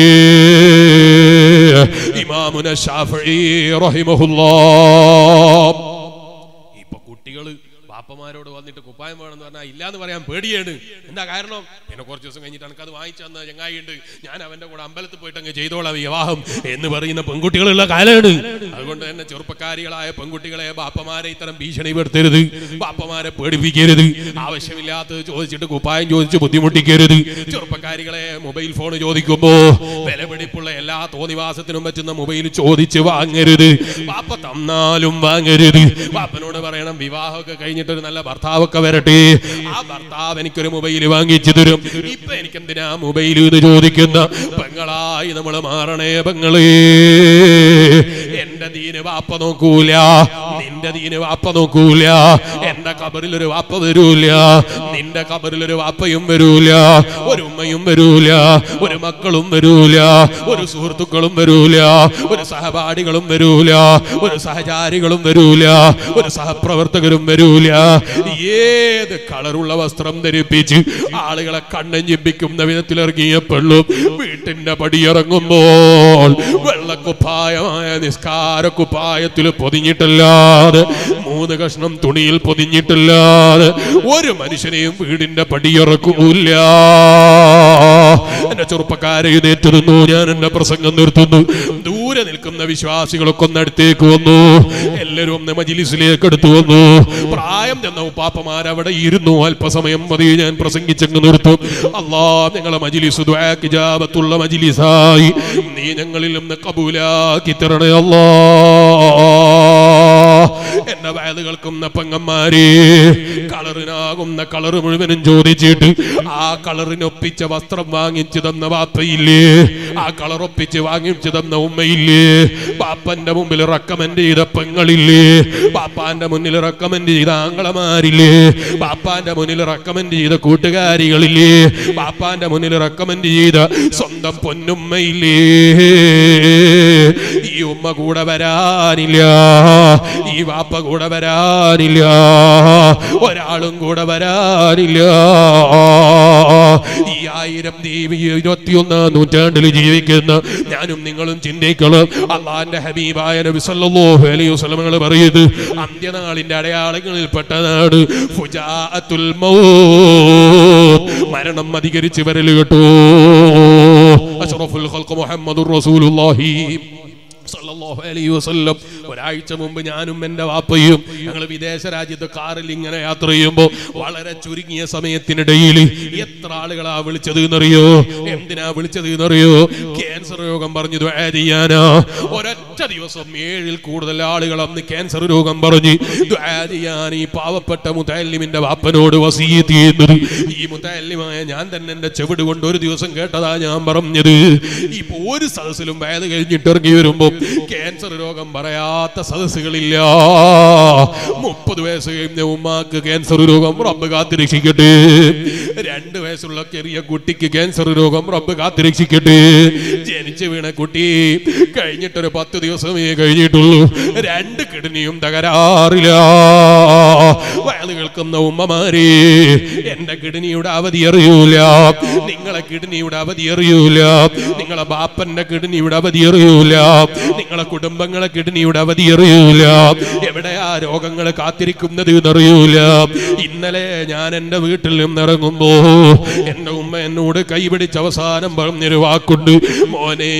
ഇമാമുന ഷാഫി റഹിമഹുല്ലാ ഇപ്പൊ കുട്ടികള് പാപ്പമാരോട് വന്നിട്ട് കുപ്പായം വേണമെന്ന് പറഞ്ഞാൽ ഇല്ലാന്ന് പറയാൻ പേടിയാണ് എന്താ കാരണം പിന്നെ കുറച്ച് ദിവസം കഴിഞ്ഞിട്ട് എനിക്ക് അത് വാങ്ങിച്ചു തന്ന ചങ്ങായിണ്ട് ഞാൻ അവന്റെ കൂടെ അമ്പലത്തിൽ പോയിട്ട് അങ്ങ് ചെയ്തോളാം വിവാഹം എന്ന് പറയുന്ന പെൺകുട്ടികളുള്ള കാലമാണ് അതുകൊണ്ട് തന്നെ ചെറുപ്പക്കാരികളായ പെൺകുട്ടികളെ ബാപ്പമാരെ ഇത്തരം ഭീഷണിപ്പെടുത്തരുത് ബാപ്പമാരെ പേടിപ്പിക്കരുത് ആവശ്യമില്ലാത്തത് ചോദിച്ചിട്ട് കുപ്പായം ചോദിച്ച് ബുദ്ധിമുട്ടിക്കരുത് ചെറുപ്പക്കാരികളെ മൊബൈൽ ഫോൺ ചോദിക്കുമ്പോ വിലപിടിപ്പുള്ള എല്ലാ തോന്നിവാസത്തിനും പറ്റുന്ന മൊബൈൽ ചോദിച്ച് വാങ്ങരുത് ബാപ്പ തന്നാലും വാങ്ങരുത് ബാപ്പനോട് പറയണം വിവാഹമൊക്കെ കഴിഞ്ഞിട്ട് ഒരു നല്ല ഭർത്താവൊക്കെ വരട്ടെ ആ ഭർത്താവ് എനിക്കൊരു മൊബൈൽ വാങ്ങിച്ചു തരും ഇപ്പൊ എനിക്ക് എന്തിനാ മൊബൈൽ എന്ന് ചോദിക്കുന്ന പെങ്ങളായി നമ്മൾ മാറണേ പെങ്ങളേ എന്റെ ദീന് വാപ്പ നോക്കൂല നിന്റെ ദീന് വാപ്പ നോക്കൂല എന്റെ കബറിൽ ഒരു വാപ്പ വരൂല നിന്റെ കബറിൽ ഒരു വാപ്പയും വരൂല ഒരു ഉമ്മയും വരൂല ഒരു മക്കളും വരൂല ഒരു സുഹൃത്തുക്കളും വരൂല ഒരു സഹപാഠികളും വരൂല ഒരു സഹചാരികളും വരൂല ഒരു സഹപ്രവർത്തകരും വരൂല ഏത് കളറുള്ള വസ്ത്രം ധരിപ്പിച്ച് ആളുകളെ കണ്ണൻ ചിമ്പിക്കുന്ന വിധത്തിൽ ഇറങ്ങിയപ്പോഴും വീട്ടിന്റെ പടിയിറങ്ങുമ്പോൾ വെള്ളക്കുപ്പായമായ നിസ്കാര കുപ്പായത്തിൽ പൊതിഞ്ഞിട്ടല്ലാതെ മൂന്ന് കഷ്ണം തുണിയിൽ പൊതിഞ്ഞിട്ടല്ലാതെ ഒരു മനുഷ്യനെയും വീടിന്റെ പടിയിറക്കൂല എന്റെ ചെറുപ്പക്കാരെ എഴുന്നേറ്റിരുന്നു ഞാൻ എന്റെ പ്രസംഗം നിർത്തുന്നു ദൂരെ നിൽക്കുന്ന വിശ്വാസികളൊക്കെ ഒന്ന് അടുത്തേക്ക് വന്നു എല്ലാവരും ഒന്ന് മജിലിസിലേക്ക് എടുത്തു വന്നു പ്രായം ചെന്ന ഉപ്പാപ്പമാർ അവിടെ ഇരുന്നു അല്പസമയം മതി ഞാൻ പ്രസംഗിച്ചങ്ങ് നിർത്തും അല്ലാ ഞങ്ങളെ മജിലിസ് ദ്വാക്കിജാബത്തുള്ള മജിലിസായി നീ ഞങ്ങളിൽ നിന്ന് കബൂലാക്കി തരണേ അല്ലാ എന്റെ വയല് കേൾക്കുന്ന പെങ്ങന്മാരെ കളറിനാകുന്ന കളറ് മുഴുവനും ചോദിച്ചിട്ട് ആ കളറിനൊപ്പിച്ച വസ്ത്രം വാങ്ങിച്ചു തന്ന വാപ്പയില്ലേ ആ കളർ ഒപ്പിച്ച് വാങ്ങിച്ചു തന്ന ഉമ്മയില്ലേ പാപ്പന്റെ മുമ്പിൽ റെക്കമെൻഡ് ചെയ്ത പെങ്ങളില്ലേ പാപ്പാന്റെ മുന്നിൽ റെക്കമെൻഡ് ചെയ്ത ആങ്ങളമാരില്ലേ പാപ്പാന്റെ മുന്നിൽ റെക്കമെൻഡ് ചെയ്ത കൂട്ടുകാരികളില്ലേ പാപ്പാന്റെ മുന്നിൽ റെക്കമെൻഡ് ചെയ്ത സ്വന്തം പൊന്നുമ്മയില്ലേ ഈ ഉമ്മ കൂടെ വരാനില്ല ഈ വാപ്പ കൂടെ വരാനില്ല ഒരാളും കൂടെ വരാനില്ല ഈ ആയിരം ദീപി ഇരുപത്തിയൊന്നാം നൂറ്റാണ്ടിൽ ജീവിക്കുന്ന ഞാനും നിങ്ങളും ചിന്തിക്കണം അള്ളാന്റെ ഹബീബായ നബി സല്ലല്ലാഹു അലൈഹി വസല്ലമകൾ പറയുന്നത് അന്ത്യനാളിന്റെ അടയാളങ്ങളിൽ പെട്ടതാണ് ഫുജാഅത്തുൽ മൗത്ത് മരണം അധികരിച്ച് വരല് കേട്ടോ അഷ്റഫുൽ ഖൽഖ് മുഹമ്മദുർ റസൂലുള്ളാഹി സല്ലല്ലാഹു അലൈഹി വസല്ലം ഒരാഴ്ച മുമ്പ് ഞാനും എൻ്റെ വാപ്പയും ഞങ്ങൾ വിദേശ രാജ്യത്ത് കാറിൽ ഇങ്ങനെ യാത്ര ചെയ്യുമ്പോൾ വളരെ ചുരുങ്ങിയ സമയത്തിനിടയിൽ എത്ര ആളുകളാ വിളിച്ചത് എന്നറിയോ എന്തിനാ വിളിച്ചത് എന്നറിയോ ക്യാൻസർ രോഗം പറഞ്ഞു ദുആ ചെയ്യാനാ ഒരൊറ്റ ദിവസം ഏഴിൽ കൂടുതൽ ആളുകൾ അന്ന് ക്യാൻസർ രോഗം പറഞ്ഞ് ദുആ ചെയ്യാൻ ഈ പാവപ്പെട്ട മുത്തല്ലിമിന്റെ വാപ്പനോട് വസീയത്ത് ചെയ്യുന്നത് ഈ മുത്തല്ലിമായ ഞാൻ തന്നെ എൻ്റെ ചെവിട് കൊണ്ട് ഒരു ദിവസം കേട്ടതാ ഞാൻ പറഞ്ഞത് ഇപ്പൊ ഒരു സദസ്സിലും വയത് കഴിഞ്ഞിട്ട് ഇറങ്ങി വരുമ്പോ ക്യാൻസർ രോഗം പറയാത്ത സദസ്സുകളില്ല മുപ്പത് വയസ്സ് കഴിഞ്ഞ ഉമ്മാക്ക് ക്യാൻസർ രോഗം റബ്ബ് കാത്തിരക്ഷിക്കട്ടെ രണ്ട് വയസ്സുള്ള ചെറിയ കുട്ടിക്ക് ക്യാൻസർ രോഗം റബ്ബ് കാത്തിരക്ഷിക്കട്ടെ ജനിച്ചു വീണ കുട്ടി കഴിഞ്ഞിട്ടൊരു പത്ത് ദിവസമേ കഴിഞ്ഞിട്ടുള്ളൂ രണ്ട് കിഡ്നിയും തകരാറില്ല വയത് കേൾക്കുന്ന ഉമ്മമാരെ എന്റെ കിഡ്നിയുടെ അവധി അറിയൂല നിങ്ങളെ കിഡ്നിയുടെ അവധി അറിയൂല നിങ്ങളെ ബാപ്പന്റെ കിഡ്നിയുടെ അവധി അറിയൂല നിങ്ങളെ കുടുംബങ്ങളെ കിഡ്നിയുടെ അവധി അറിയൂല എവിടെയാ രോഗങ്ങൾ കാത്തിരിക്കുന്നത് എന്നറിയൂല ഇന്നലെ ഞാൻ എന്റെ വീട്ടിൽ നിന്നിറങ്ങുമ്പോ എന്റെ ഉമ്മ എന്നോട് കൈപിടിച്ച് അവസാനം പറഞ്ഞൊരു വാക്കുണ്ട് മോനെ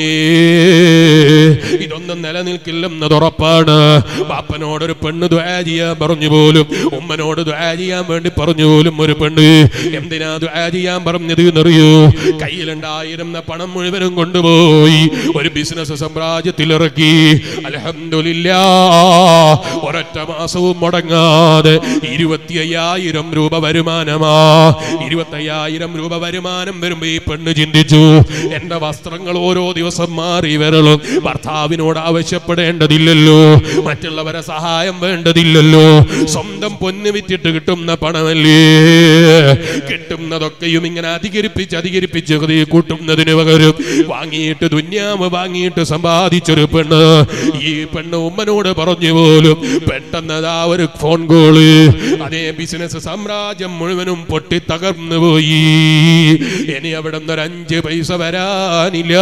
ഇതൊന്നും നിലനിൽക്കില്ലെന്നത് ഉറപ്പാണ് ബാപ്പനോടൊരു പെണ്ണ് ദ്വാ ചെയ്യാൻ പറഞ്ഞു പോലും ഉമ്മനോട് ദ്വാ ചെയ്യാൻ വേണ്ടി പറഞ്ഞു പോലും ഒരു പെണ്ണ് എന്തിനാ ദ്വാ ചെയ്യാൻ പറഞ്ഞത് എന്നറിയോ കയ്യിലുണ്ടായിരുന്ന പണം മുഴുവനും കൊണ്ടുപോയി ഒരു ബിസിനസ് സാമ്രാജ്യത്തിൽ ഇറക്കി അലഹമില്ലാ ഒരൊറ്റ മാസവും മുടങ്ങാതെ ഇരുപത്തി അയ്യായിരം രൂപ വരുമാനമാ ഇരുപത്തി അയ്യായിരം രൂപ വരുമാനം വരുമ്പോ ഈ പെണ്ണ് ചിന്തിച്ചു എന്റെ വസ്ത്രങ്ങൾ ഓരോ ദിവസം മാറി വരളും ഭർത്താവിനോട് ആവശ്യപ്പെടേണ്ടതില്ലല്ലോ മറ്റുള്ളവരെ സഹായം വേണ്ടതില്ലല്ലോ സ്വന്തം പൊന്ന് വിറ്റിട്ട് കിട്ടുന്ന പണമല്ലേ കിട്ടുന്നതൊക്കെയും ഇങ്ങനെ അധികരിപ്പിച്ച് അധികരിപ്പിച്ച് ഹൃദയ കൂട്ടുന്നതിന് പകരം വാങ്ങിയിട്ട് ദുന്യാമ് വാങ്ങിയിട്ട് സമ്പാദിച്ചൊരു പെണ്ണ് ഈ പെണ്ണ് ഉമ്മനോട് പറഞ്ഞു പോലും പെട്ടെന്ന് അതാ ഒരു ഫോൺ കോള് അതേ ബിസിനസ് സാമ്രാജ്യം മുഴുവനും പൊട്ടി തകർന്നു പോയി ഇനി അവിടെ നിന്ന് ഒരു അഞ്ച് പൈസ വരാനില്ല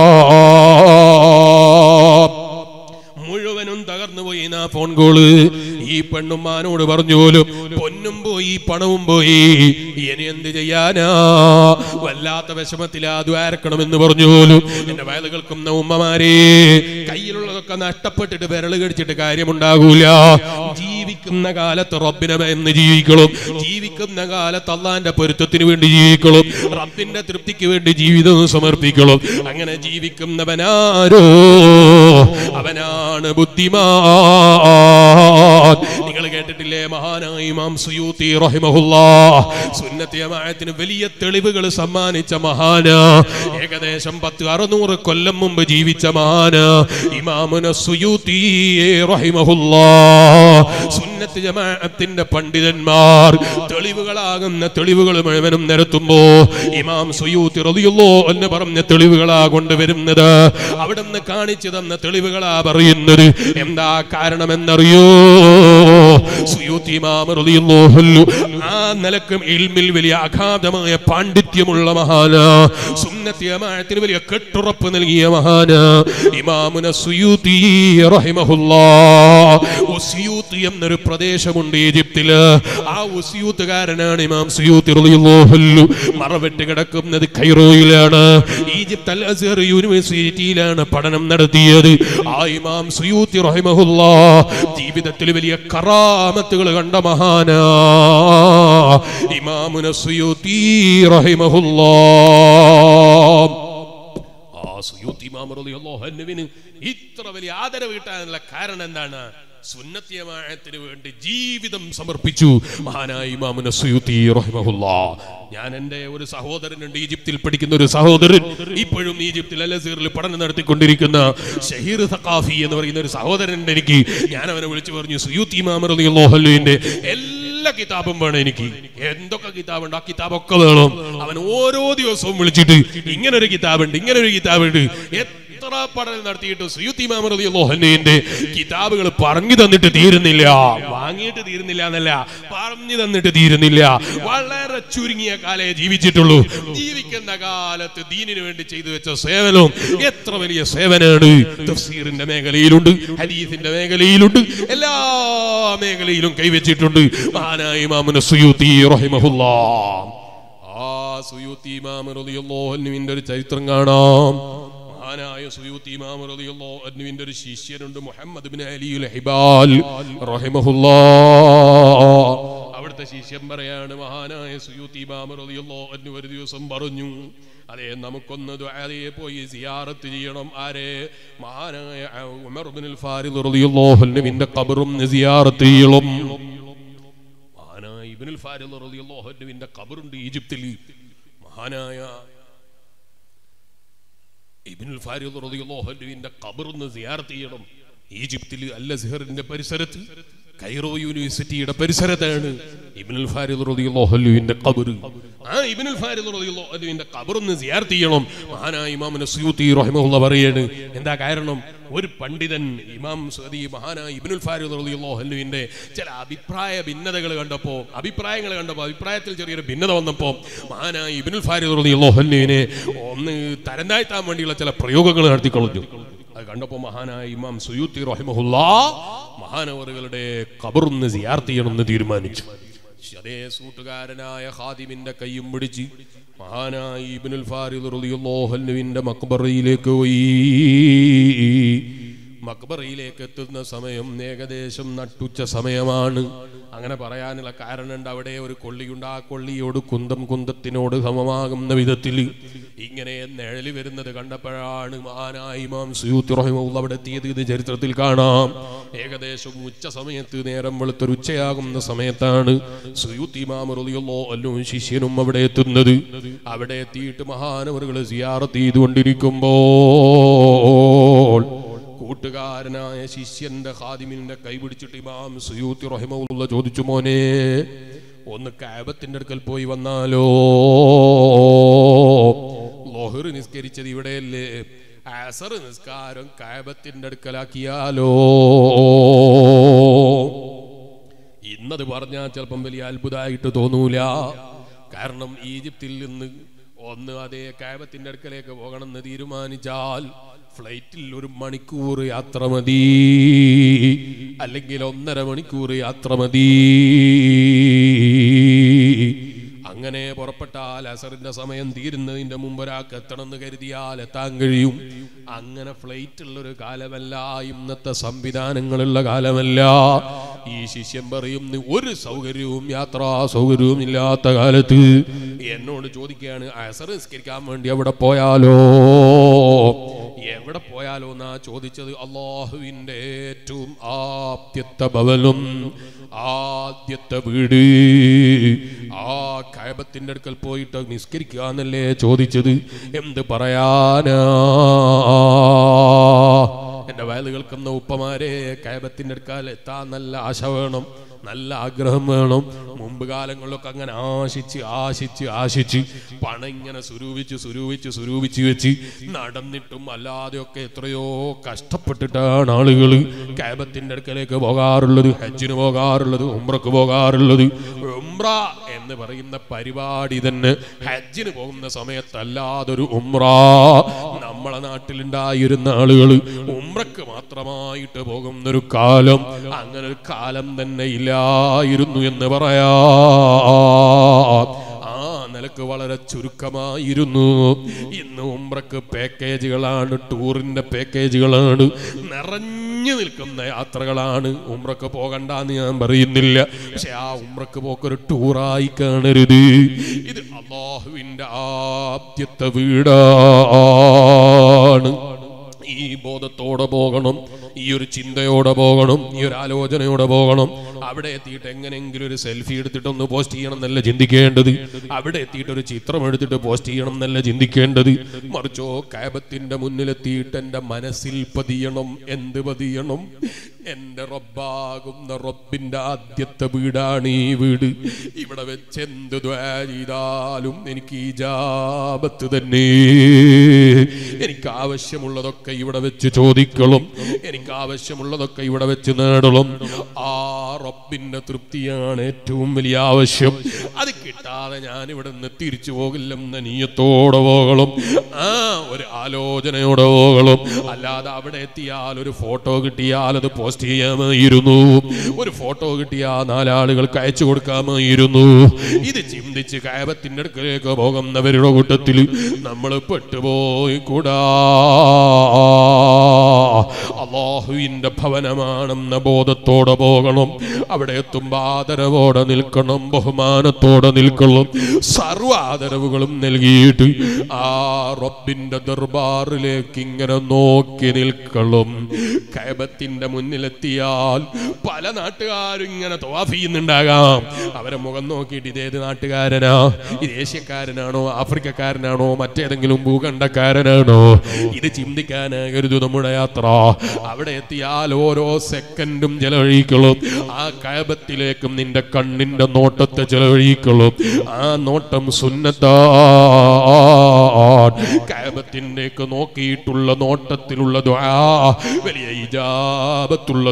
മുഴുവനും തകർന്നു പോയി ആ ഫോൺ കോള് ഈ പെണ്ണുമ്മാനോട് പറഞ്ഞു പോലും പൊന്നും പോയി പണവും പോയി ഇനി എന്ത് ചെയ്യാനാ വല്ലാത്ത വിഷമത്തിലാ ദ്വാരക്കണമെന്ന് പറഞ്ഞു പോലും എന്റെ വയല് കേൾക്കുന്ന ഉമ്മമാരെ കയ്യിലുള്ളതൊക്കെ നഷ്ടപ്പെട്ടിട്ട് വിരല് കടിച്ചിട്ട് കാര്യമുണ്ടാകൂല ജീവിക്കുന്ന കാലത്ത് റബ്ബിനെ എന്ന് ജീവിക്കണം ജീവിക്കുന്ന കാലത്ത് അള്ളാന്റെ പൊരുത്തത്തിന് വേണ്ടി ജീവിക്കണം റബ്ബിന്റെ തൃപ്തിക്ക് വേണ്ടി ജീവിതം സമർപ്പിക്കണം അങ്ങനെ ജീവിക്കുന്നവനാരോ അവനാണ് ബുദ്ധിമാൻ നിങ്ങൾ കേട്ടിട്ടില്ലേ മഹാനായ ഇമാം സുയൂത്തി റഹിമഹുല്ലാ സുന്നത്തി ജമാഅത്തിന് വലിയ തെളിവുകൾ സമ്മാനിച്ച മഹാന ഏകദേശം പത്ത് അറുന്നൂറ് കൊല്ലം മുമ്പ് ജീവിച്ച മഹാന ഇമാമുന സുയൂത്തി റഹിമഹുല്ലാ സുന്നത്ത് ജമാഅത്തിന്റെ പണ്ഡിതന്മാർ തെളിവുകളാകുന്ന തെളിവുകൾ മുഴുവനും നിരത്തുമ്പോ ഇമാം സുയൂത്തി റളിയല്ലോ എന്ന് പറഞ്ഞ തെളിവുകളാ കൊണ്ടുവരുന്നത് അവിടുന്ന് കാണിച്ചു തന്ന തെളിവുകളാ പറയുന്നത് എന്താ കാരണമെന്നറിയോ സുയൂത്തി ഇമാം റളിയല്ലാഹു അൻഹു ആ നിലക്കും ഇൽമിൽ വലിയ അഗാധമായ പാണ്ഡിത്യമുള്ള മഹാന സുന്നത്തി ജമാഅത്തിന് വലിയ കെട്ടുറപ്പ് നൽകിയ മഹാന ഇമാമുന സുയൂത്തി റഹിമഹുല്ലാ ഉസിയൂത്ത് എന്നൊരു പ്രദേശമുണ്ട് ഈജിപ്തില് ആ ഉസിയൂത്തുകാരനാണ് ഇമാം സുയൂത്തി റളിയല്ലാഹു അൻഹു മറവിട്ട് കിടക്കുന്നത് കൈറോയിലാണ് ഈജിപ്ത് അൽ അസ്ഹർ യൂണിവേഴ്സിറ്റിയിലാണ് പഠനം നടത്തിയത് ആ ഇമാം സുയൂത്തി റഹിമഹുല്ലാ ജീവിതത്തിൽ വലിയ കറാമത്തുകൾ കണ്ട മഹാനാ ഇമാമുന സുയൂത്തി റഹിമഹുല്ലാ ആ സുയൂത്തി ഇമാം റളിയല്ലാഹു അൻഹുവിന് ഇത്ര വലിയ ആദരവ് കിട്ടാനുള്ള കാരണം എന്താണ് സുന്നത്തിയമായത്തിന് വേണ്ടി ജീവിതം സമർപ്പിച്ചു മഹാനായ ഇമാമുന സുയൂത്തി റഹിമഹുല്ലാ ഞാൻ എൻ്റെ ഒരു സഹോദരനുണ്ട് ഈജിപ്തിൽ പഠിക്കുന്ന ഒരു സഹോദരൻ ഇപ്പോഴും ഈജിപ്തിൽ അലസീറിൽ പഠനം നടത്തിക്കൊണ്ടിരിക്കുന്ന ഷഹീർ സഖാഫി എന്ന് പറയുന്ന ഒരു സഹോദരനുണ്ട് എനിക്ക് ഞാൻ അവനെ വിളിച്ചു പറഞ്ഞു സുയൂത്തി ഇമാം റളിയല്ലാഹു അൻഹുവിന്റെ എല്ലാ എല്ലാ കിതാബും വേണം എനിക്ക് എന്തൊക്കെ കിതാബുണ്ട് ആ കിതാബൊക്കെ വേണം അവൻ ഓരോ ദിവസവും വിളിച്ചിട്ട് ഇങ്ങനെ ഒരു കിതാബുണ്ട് ഇങ്ങനെ ഒരു കിതാബുണ്ട് എത്ര പഠനം നടത്തിയിട്ട് സുയുത്തിമാമറിയുടെ കിതാബുകൾ പറഞ്ഞു തന്നിട്ട് തീരുന്നില്ല വാങ്ങിയിട്ട് തീരുന്നില്ല എന്നല്ല പറഞ്ഞു തന്നിട്ട് തീരുന്നില്ല വളരെ ചുരുങ്ങിയ കാലേ ജീവിച്ചിട്ടുള്ളൂ ജീവിക്കുന്ന കാലത്ത് ദീനിനു വേണ്ടി ചെയ്തു വെച്ച സേവനവും എത്ര വലിയ സേവനാണ് തഫ്സീറിന്റെ മേഖലയിലുണ്ട് ഹദീസിന്റെ മേഖലയിലുണ്ട് എല്ലാ മേഖലയിലും കൈവച്ചിട്ടുണ്ട് മഹാനായ ഇമാമുന സുയൂത്തി റഹിമഹുല്ലാ ആ സുയൂത്തി ഇമാം റളിയല്ലാഹു അൻഹുവിന്റെ ഒരു ചരിത്രം കാണാം മഹാനായ സുയൂത്തി ഇമാം റളിയല്ലാഹു അൻഹുവിന്റെ ഒരു ശിഷ്യനുണ്ട് മുഹമ്മദ് ഇബ്നു അലിയുൽ ഹിബാൽ റഹിമഹുല്ലാ അവിടുത്തെ ശിഷ്യൻ പറയാണ് മഹാനായ സുയൂത്തി ഇമാം റളിയല്ലാഹു അൻഹു ഒരു ദിവസം പറഞ്ഞു അതെ നമുക്കൊന്ന് ദുആയെ പോയി സിയാറത്ത് ചെയ്യണം ആരെ മഹാനായ ഉമർ ഇബ്നുൽ ഫാരിദ് റളിയല്ലാഹു അൻഹുവിന്റെ ഖബറും സിയാറത്ത് ചെയ്യണം മഹാനായ ഇബ്നുൽ ഫാരിദ് റളിയല്ലാഹു അൻഹുവിന്റെ ഖബറുണ്ട് ഈജിപ്തിൽ മഹാനായ ഇബ്നുൽ ഫാരിദ് റളിയല്ലാഹു അൻഹുവിന്റെ ഖബറൊന്ന് സിയാറത്ത് ചെയ്യണം ഈജിപ്തിൽ അൽ അസ്ഹറിന്റെ പരിസരത്ത് കൈറോ യൂണിവേഴ്സിറ്റിയുടെ പരിസരത്താണ് ഇബ്നുൽ ഫാരിദ് റളിയല്ലാഹു അൻഹുവിന്റെ ഖബർ ആ ഇബ്നുൽ ഫാരിദ് റളിയല്ലാഹു അൻഹുവിന്റെ ഖബറൊന്ന് സിയാറത്ത് ചെയ്യണം മഹാനായ ഇമാം നസ്യൂത്തി റഹിമഹുള്ള പറയാണ് എന്താ കാരണം ഒരു പണ്ഡിതൻ ഇമാം സദി മഹാനായ ഇബ്നുൽ ഫാരിദ് റളിയല്ലാഹു അൻഹുവിന്റെ ചില അഭിപ്രായ ഭിന്നതകൾ കണ്ടപ്പോൾ അഭിപ്രായങ്ങൾ കണ്ടപ്പോൾ അഭിപ്രായത്തിൽ ചെറിയൊരു ഭിന്നത വന്നപ്പോൾ മഹാനായ ഇബ്നുൽ ഫാരിദ് റളിയല്ലാഹു അൻഹുവിനെ ഒന്ന് തരം താഴ്ത്താൻ വേണ്ടിയുള്ള ചില പ്രയോഗങ്ങൾ നടത്തിക്കളഞ്ഞു അത് കണ്ടപ്പോൾ മഹാനായ ഇമാം സുയൂത്തി റഹിമഹുല്ലാ മഹാനവറുകളുടെ കബറൊന്ന് സിയാർത്ത് ചെയ്യണമെന്ന് തീരുമാനിച്ചു അതേ സൂട്ടുകാരനായ ഹാദിമിന്റെ കൈയും പിടിച്ച് മഹാനായ ഇബ്നുൽ ഫാരിദ് റളിയല്ലാഹു അൻഹുവിന്റെ മക്ബറയിലേക്ക് പോയി മക്ബറയിലേക്ക് എത്തുന്ന സമയം ഏകദേശം നട്ടുച്ച സമയമാണ് അങ്ങനെ പറയാനുള്ള കാരണമുണ്ട് അവിടെ ഒരു കൊള്ളിയുണ്ട് ആ കൊള്ളിയോട് കുന്തം കുന്തത്തിനോട് സമമാകുന്ന വിധത്തിൽ ഇങ്ങനെ നിഴല് വരുന്നത് കണ്ടപ്പോഴാണ് മഹാനായ ഇമാം സുയൂത്തി റഹിമുള്ള അവിടെ എത്തിയത് ഇത് ചരിത്രത്തിൽ കാണാം ഏകദേശം ഉച്ച സമയത്ത് നേരം വെളുത്തൊരു ഉച്ചയാകുന്ന സമയത്താണ് സുയൂത്തി ഇമാം റളിയല്ലാഹു അൻഹു ശിഷ്യനും അവിടെ എത്തുന്നത് അവിടെ എത്തിയിട്ട് മഹാനവറുകൾ സിയാറത്ത് ചെയ്തുകൊണ്ടിരിക്കുമ്പോൾ കൂട്ടുകാരനായ ശിഷ്യന്റെ ഖാദിമിന്റെ കൈ പിടിച്ചിട്ട് ഇമാം സുയൂത്തി റഹിമുള്ള ചോദിച്ചു മോനെ ഒന്ന് കാബത്തിന്റെ അടുക്കൽ പോയി വന്നാലോ ലോഹർ നിസ്കരിച്ചത് ഇവിടെയല്ലേ ആസർ നിസ്കാരം കാബത്തിന്റെ അടുക്കലാക്കിയാലോ ഇന്നത് പറഞ്ഞാൽ ചിലപ്പം വലിയ അത്ഭുതമായിട്ട് തോന്നൂല കാരണം ഈജിപ്തിൽ നിന്ന് ഒന്ന് അതേ കാബത്തിന്റെ അടുക്കലേക്ക് പോകണമെന്ന് തീരുമാനിച്ചാൽ ഫ്ലൈറ്റിൽ ഒരു മണിക്കൂർ യാത്ര മതി അല്ലെങ്കിൽ ഒന്നര മണിക്കൂർ യാത്ര മതി അങ്ങനെ പുറപ്പെട്ടാൽ അസറിന്റെ സമയം തീരുന്നതിന്റെ മുമ്പ് ഒരാൾക്ക് എത്തണമെന്ന് കരുതിയാൽ എത്താൻ കഴിയും അങ്ങനെ ഫ്ലൈറ്റ് ഉള്ളൊരു കാലമല്ല ഇന്നത്തെ സംവിധാനങ്ങളുള്ള കാലമല്ല ഈ ശിഷ്യൻ പറയുന്ന ഒരു സൗകര്യവും യാത്രാ സൗകര്യവും ഇല്ലാത്ത കാലത്ത് എന്നോട് ചോദിക്കുകയാണ് അസർ നിസ്കരിക്കാൻ വേണ്ടി അവിടെ പോയാലോ എവിടെ പോയാലോ എന്നാ ചോദിച്ചത് അള്ളാഹുവിന്റെ ഏറ്റവും ആദ്യത്തെ ഭവനം ആദ്യത്തെ വീട് ആ കയബത്തിന്റെ അടുക്കൽ പോയിട്ട് നിസ്കരിക്കുക എന്നല്ലേ ചോദിച്ചത് എന്ത് പറയാനാ എന്റെ വയല് കേൾക്കുന്ന ഉപ്പമാരെ കയബത്തിന്റെ അടുക്കൽ എത്താൻ നല്ല ആശ വേണം നല്ല ആഗ്രഹം വേണം മുമ്പ് കാലങ്ങളിലൊക്കെ അങ്ങനെ ആശിച്ച് ആശിച്ച് ആശിച്ച് പണം ഇങ്ങനെ സുരൂപിച്ച് സുരൂപിച്ച് സുരൂപിച്ച് വെച്ച് നടന്നിട്ടും അല്ലാതെയൊക്കെ എത്രയോ കഷ്ടപ്പെട്ടിട്ടാണ് ആളുകൾ കാബത്തിന്റെ അടുക്കലേക്ക് പോകാറുള്ളത് ഹജ്ജിന് പോകാറുള്ളത് ഉംറക്ക് പോകാറുള്ളത് ഉംറ എന്ന് പറയുന്ന പരിപാടി തന്നെ ഹജ്ജിന് പോകുന്ന സമയത്തല്ലാതൊരു ഉംറ നമ്മളെ നാട്ടിലുണ്ടായിരുന്ന ആളുകൾ ഉംറക്ക് മാത്രമായിട്ട് പോകുന്നൊരു കാലം അങ്ങനെ ഒരു കാലം തന്നെ ഇല്ലായിരുന്നു എന്ന് പറയാ ആ നിലക്ക് വളരെ ചുരുക്കമായിരുന്നു ഇന്ന് ഉംറക്ക് പാക്കേജുകളാണ് ടൂറിന്റെ പാക്കേജുകളാണ് നിറഞ്ഞു നിൽക്കുന്ന യാത്രകളാണ് ഉംറക്ക് പോകണ്ടെന്ന് ഞാൻ പറയുന്നില്ല പക്ഷെ ആ ഉംറക്ക് പോക്കൊരു ടൂറായി കാണരുത് ഇത് അള്ളാഹുവിന്റെ ആദ്യത്തെ വീടാണ് ഈ ബോധത്തോടെ പോകണം ഈ ഒരു ചിന്തയോടെ പോകണം ഈ ഒരു ആലോചനയോടെ പോകണം അവിടെ എത്തിയിട്ട് എങ്ങനെയെങ്കിലും ഒരു സെൽഫി എടുത്തിട്ടൊന്ന് പോസ്റ്റ് ചെയ്യണം എന്നല്ല ചിന്തിക്കേണ്ടത് അവിടെ എത്തിയിട്ട് ഒരു ചിത്രം എടുത്തിട്ട് പോസ്റ്റ് ചെയ്യണം എന്നല്ല ചിന്തിക്കേണ്ടത് മറിച്ചോ കാബത്തിന്റെ മുന്നിലെത്തിയിട്ട് എൻ്റെ മനസ്സിൽ പതിയണം എന്ത് പതിയണം എൻ്റെ റബ്ബാകുന്ന റബ്ബിന്റെ ആദ്യത്തെ വീടാണ് ഈ വീട് ഇവിടെ വെച്ച് എന്ത് ദ്വാ ചെയ്താലും എനിക്ക് ഈ ജാപത്ത് തന്നെ എനിക്ക് ആവശ്യമുള്ളതൊക്കെ ഇവിടെ വെച്ച് ചോദിക്കണം എനിക്ക് ആവശ്യമുള്ളതൊക്കെ ഇവിടെ വെച്ച് നേടണം ആ റബ്ബിന്റെ തൃപ്തിയാണ് ഏറ്റവും വലിയ ആവശ്യം അത് കിട്ടാതെ ഞാൻ ഇവിടെ നിന്ന് തിരിച്ചു പോകില്ലെന്ന നീയത്തോടെ പോകണം ആ ഒരു ആലോചനയോടെ പോകണം അല്ലാതെ അവിടെ എത്തിയാൽ ഒരു ഫോട്ടോ കിട്ടിയാൽ അത് പോസ്റ്റ് ചെയ്യാമായിരുന്നു ഒരു ഫോട്ടോ കിട്ടിയാൽ നാലാളുകൾക്ക് അയച്ചു കൊടുക്കാമായിരുന്നു ഇത് ചിന്തിച്ച് കായബത്തിന്റെ അടുക്കലേക്ക് പോകുന്നവരുടെ കൂട്ടത്തിൽ നമ്മൾ പെട്ടുപോയി കൂടാ അള്ളാഹുവിന്റെ ഭവനമാണെന്ന ബോധത്തോടെ പോകണം അവിടെ എത്തുമ്പോൾ ആദരവോടെ നിൽക്കണം ബഹുമാനത്തോടെ നിൽക്കണം സർവ്വ ആദരവുകളും നൽകിയിട്ട് ആ റബ്ബിന്റെ ദർബാറിലേക്ക് ഇങ്ങനെ നോക്കി നിൽക്കണം കൈബത്തിന്റെ മുന്നിലെത്തിയാൽ പല നാട്ടുകാരും ഇങ്ങനെ തവാഫ് ചെയ്യുന്നുണ്ടാകാം അവരെ മുഖം നോക്കിയിട്ട് ഇതേത് നാട്ടുകാരനാ ഇത് ഏഷ്യക്കാരനാണോ ആഫ്രിക്കക്കാരനാണോ മറ്റേതെങ്കിലും ഭൂഖണ്ഡക്കാരനാണോ ഇത് ചിന്തിക്കാനാകരുത് നമ്മുടെ യാത്ര അവിടെ എത്തിയാൽ ഓരോ സെക്കൻഡും ചെലവഴിക്കണം ആ കയബത്തിലേക്കും നിന്റെ കണ്ണിന്റെ നോട്ടത്തെ ചെലവഴിക്കണം ആ നോട്ടം സുന്നത്താ കയബത്തിൻ്റെക്ക് നോക്കിയിട്ടുള്ള നോട്ടത്തിലുള്ള ദ്വാ വലിയ ഇജാബത്തുള്ള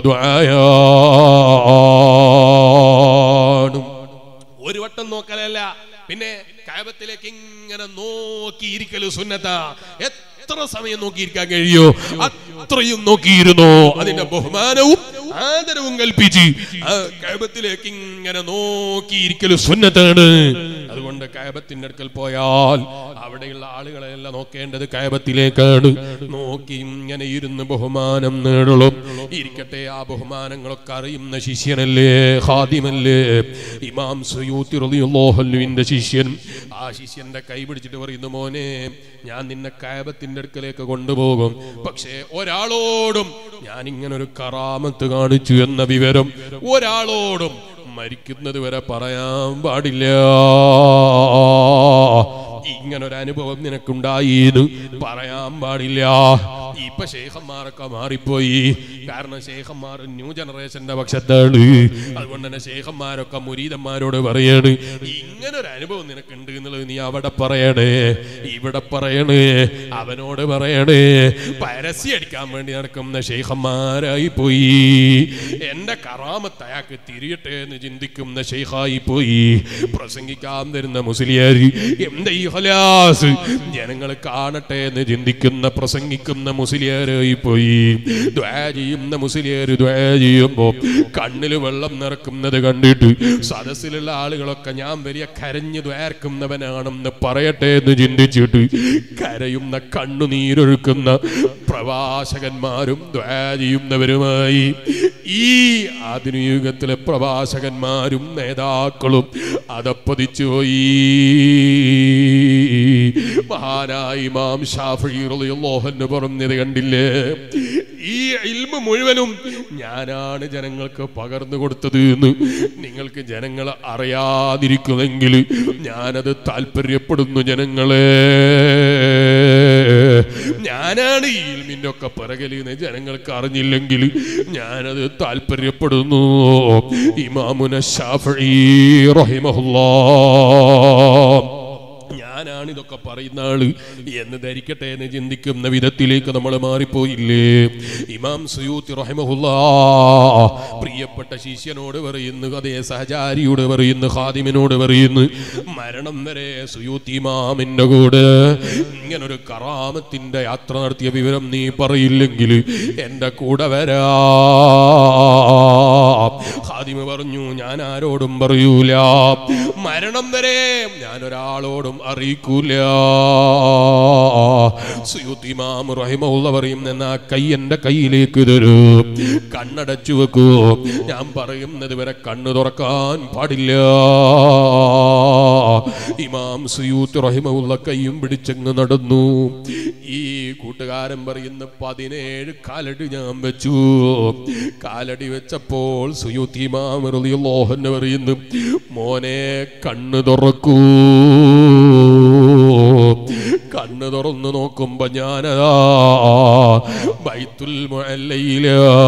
ദ്വായാണ് ഒരു വട്ടം നോക്കലല്ല പിന്നെ കയബത്തിലേക്ക് ഇങ്ങനെ നോക്കിയിരിക്കല് സുന്നത്താ എത്ര സമയം നോക്കിയിരിക്കാൻ കഴിയോ അത്രയും നോക്കിയിരുന്നു അതിന്റെ ബഹുമാനവും ആദരവും കൽപ്പിച്ച് ആ കയബത്തിലേക്ക് ഇങ്ങനെ നോക്കിയിരിക്കല് സുന്നത്താണ് അതുകൊണ്ട് കയബത്തിന്റെ അടുക്കൽ പോയാൽ അവിടെയുള്ള ആളുകളെല്ലാം നോക്കേണ്ടത് കയബത്തിലേക്കാണ് നോക്കി ഇങ്ങനെ ഇരുന്ന് ബഹുമാനം നേടണം ഇരിക്കട്ടെ ആ ബഹുമാനങ്ങളൊക്കെ അറിയുന്ന ശിഷ്യനല്ലേ ഹാദിമല്ലേ ഇമാം സുയൂത്തി റളിയല്ലാഹുവിന്റെ ശിഷ്യൻ ആ ശിഷ്യന്റെ കൈ പിടിച്ചിട്ട് പറയുന്നു മോനെ ഞാൻ നിന്നെ കയബത്തിന്റെ അടുക്കലേക്ക് കൊണ്ടുപോകും പക്ഷേ ഒരാളോടും ഞാൻ ഇങ്ങനെ ഒരു കറാമത്ത് കാണിച്ചു എന്ന വിവരം ഒരാളോടും മരിക്കുന്നത് വരെ പറയാൻ പാടില്ല ഇങ്ങനെ ഒരു അനുഭവം നിനക്കുണ്ടായിന്ന് പറയാൻ പാടില്ല ഇപ്പൊ ശേഖന്മാരൊക്കെ മാറിപ്പോയി കാരണം ശേഖന്മാർ ന്യൂ ജനറേഷന്റെ പക്ഷത്താണ് അതുകൊണ്ട് തന്നെ ശേഖന്മാരൊക്കെ മുരീതന്മാരോട് പറയാണ് ഇങ്ങനെ ഒരു അനുഭവം നിനക്കുണ്ട് എന്നുള്ളത് നീ അവിടെ പറയണേ ഇവിടെ പറയണേ അവനോട് പറയണേ പരസ്യം അടിക്കാൻ വേണ്ടി നടക്കുന്ന ശേഖന്മാരായി പോയി എന്റെ കറാമത്ത് അയാൾക്ക് തിരിയട്ടെ എന്ന് ചിന്തിക്കുന്ന ഷെയ്ഖായി പോയി പ്രസംഗിക്കാൻ തരുന്ന മുസ്ലിയാർ എന്റെ ഈ ഹലാസ് ജനങ്ങൾ കാണട്ടെ എന്ന് ചിന്തിക്കുന്ന പ്രസംഗിക്കുന്ന മുസ്ലിയാരായി പോയി ദ്വാ ചെയ്യുന്ന മുസ്ലിയാർ ദ്വാ ചെയ്യുമ്പോ കണ്ണിൽ വെള്ളം നിറക്കുന്നത് കണ്ടിട്ട് സദസ്സിലുള്ള ആളുകളൊക്കെ ഞാൻ വലിയ കരഞ്ഞു ദ്വാർക്കുന്നവനാണെന്ന് പറയട്ടെ എന്ന് ചിന്തിച്ചിട്ട് കരയുന്ന കണ്ണുനീരൊഴുക്കുന്ന പ്രവാചകന്മാരും ദ്വാ ചെയ്യുന്നവരുമായി ഈ ആധുനിക പ്രവാചകന്മാരും നേതാക്കളും അതപ്പതിച്ചു പോയി മഹാനായി ഇമാം ഷാഫി റളിയല്ലാഹു പറഞ്ഞത് കണ്ടില്ലേ ഈ ഇൽമ മുഴുവനും ഞാനാണ് ജനങ്ങൾക്ക് പകർന്നു കൊടുത്തത് എന്ന് നിങ്ങൾക്ക് ജനങ്ങളെ അറിയാതിരിക്കുമെങ്കിൽ ഞാനത് താല്പര്യപ്പെടുന്നു ജനങ്ങളെ ഞാനാണ് ഈ ഇൽമിന്റെ ഒക്കെ പിറകലിന്ന് ജനങ്ങൾക്ക് അറിഞ്ഞില്ലെങ്കിൽ ഞാനത് താല്പര്യപ്പെടുന്നു ഇമാമുന ഷാഫി റഹിമഹുല്ലാ ഞാനാണ് ഇതൊക്കെ പറയുന്ന ആള് എന്ന് ധരിക്കട്ടെ എന്ന് ചിന്തിക്കുന്ന വിധത്തിലേക്ക് നമ്മൾ മാറിപ്പോയില്ലേ ഇമാം സുയൂത്തി റഹിമഹുല്ലാ പ്രിയപ്പെട്ട ശിഷ്യനോട് പറയുന്നു അതേ സഹചാരിയോട് പറയുന്നു ഖാദിമിനോട് പറയുന്നു മരണം വരെ സുയൂത്തി ഇമാമിന്റെ കൂടെ ഇങ്ങനൊരു കറാമത്തിന്റെ യാത്ര നടത്തിയ വിവരം നീ പറയില്ലെങ്കിൽ എന്റെ കൂടെ വരാ ഖാദിമ് പറഞ്ഞു ഞാൻ ആരോടും പറയൂല മരണം വരെ ഞാൻ ഒരാളോടും അറിയിക്കൂല സുയൂത്ത് ഇമാം റഹിമഹുള്ള പറയും എന്നാ കൈ എന്റെ കയ്യിലേക്ക് തരൂ കണ്ണടച്ചു വെക്കൂ ഞാൻ പറയുന്നത് വരെ കണ്ണ് തുറക്കാൻ പാടില്ല ഇമാം സുയൂത്ത് റഹിമഹുള്ള കൈയും പിടിച്ചങ്ങ് നടന്നു ഈ കൂട്ടുകാരൻ പറയുന്ന പതിനേഴ് കാലടി ഞാൻ വെച്ചു കാലടി വെച്ചപ്പോൾ സുയുത്തിമാമറിയോഹൻ പറയുന്നു മോനെ കണ്ണ് തുറക്കൂ കണ്ണ് തുറന്നു നോക്കുമ്പോ ഞാനതാ ബൈത്തുൽ മുഅല്ലയില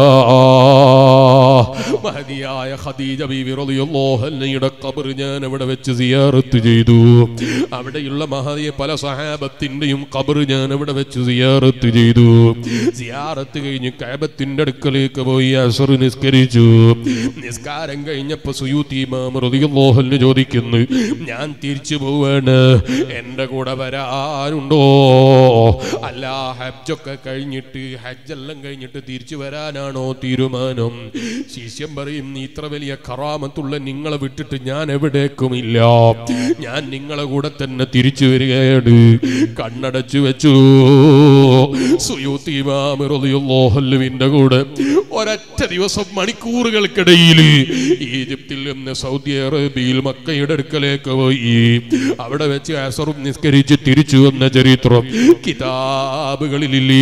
മഹദിയായ ഖദീജ ബീവി റളിയല്ലാഹു അൻഹയുടെ ഖബർ ഞാൻ അവിടെ വെച്ച് സിയാറത്ത് ചെയ്തു അവിടെയുള്ള മഹദിയ പല സഹാബത്തിന്റെയും ഖബർ ഞാൻ അവിടെ വെച്ച് സിയാറത്ത് ചെയ്തു സിയാറത്ത് കഴിഞ്ഞ് കഅബത്തിന്റെ അടുക്കലേക്ക് പോയി അസർ നിസ്കരിച്ചു നിസ്കാരം കഴിഞ്ഞപ്പോ സുയൂത്തി ഇമാം റളിയല്ലാഹു അൻഹു ചോദിക്കുന്നു ഞാൻ തിരിച്ചു പോവാണ് എന്റെ കൂടെ വരാനുണ്ടോ അല്ല ഹജ്ജൊക്കെ കഴിഞ്ഞിട്ട് ഹജ്ജെല്ലാം കഴിഞ്ഞിട്ട് തിരിച്ചു വരാനാണോ തീരുമാനം ശിഷ്യം പറയും നീ ഇത്ര വലിയ കറാമത്തുള്ള നിങ്ങളെ വിട്ടിട്ട് ഞാൻ എവിടേക്കുമില്ല ഞാൻ നിങ്ങളെ കൂടെ തന്നെ തിരിച്ചു വരികയാണ് കണ്ണടച്ചു വെച്ചു സുയൂത്തിമാമിന്റെ കൂടെ ഒരൊറ്റ ദിവസം മണിക്കൂറുകൾക്കിടയിൽ ഈജിപ്തിൽ നിന്ന് സൗദി അറേബ്യയിൽ മക്കയുടെ അടുക്കലേക്ക് പോയി അവിടെ വെച്ച് അസറും നിസ്കരിച്ച് തിരിച്ചു വന്ന ചരിത്രം കിതാബുകളിലില്ലേ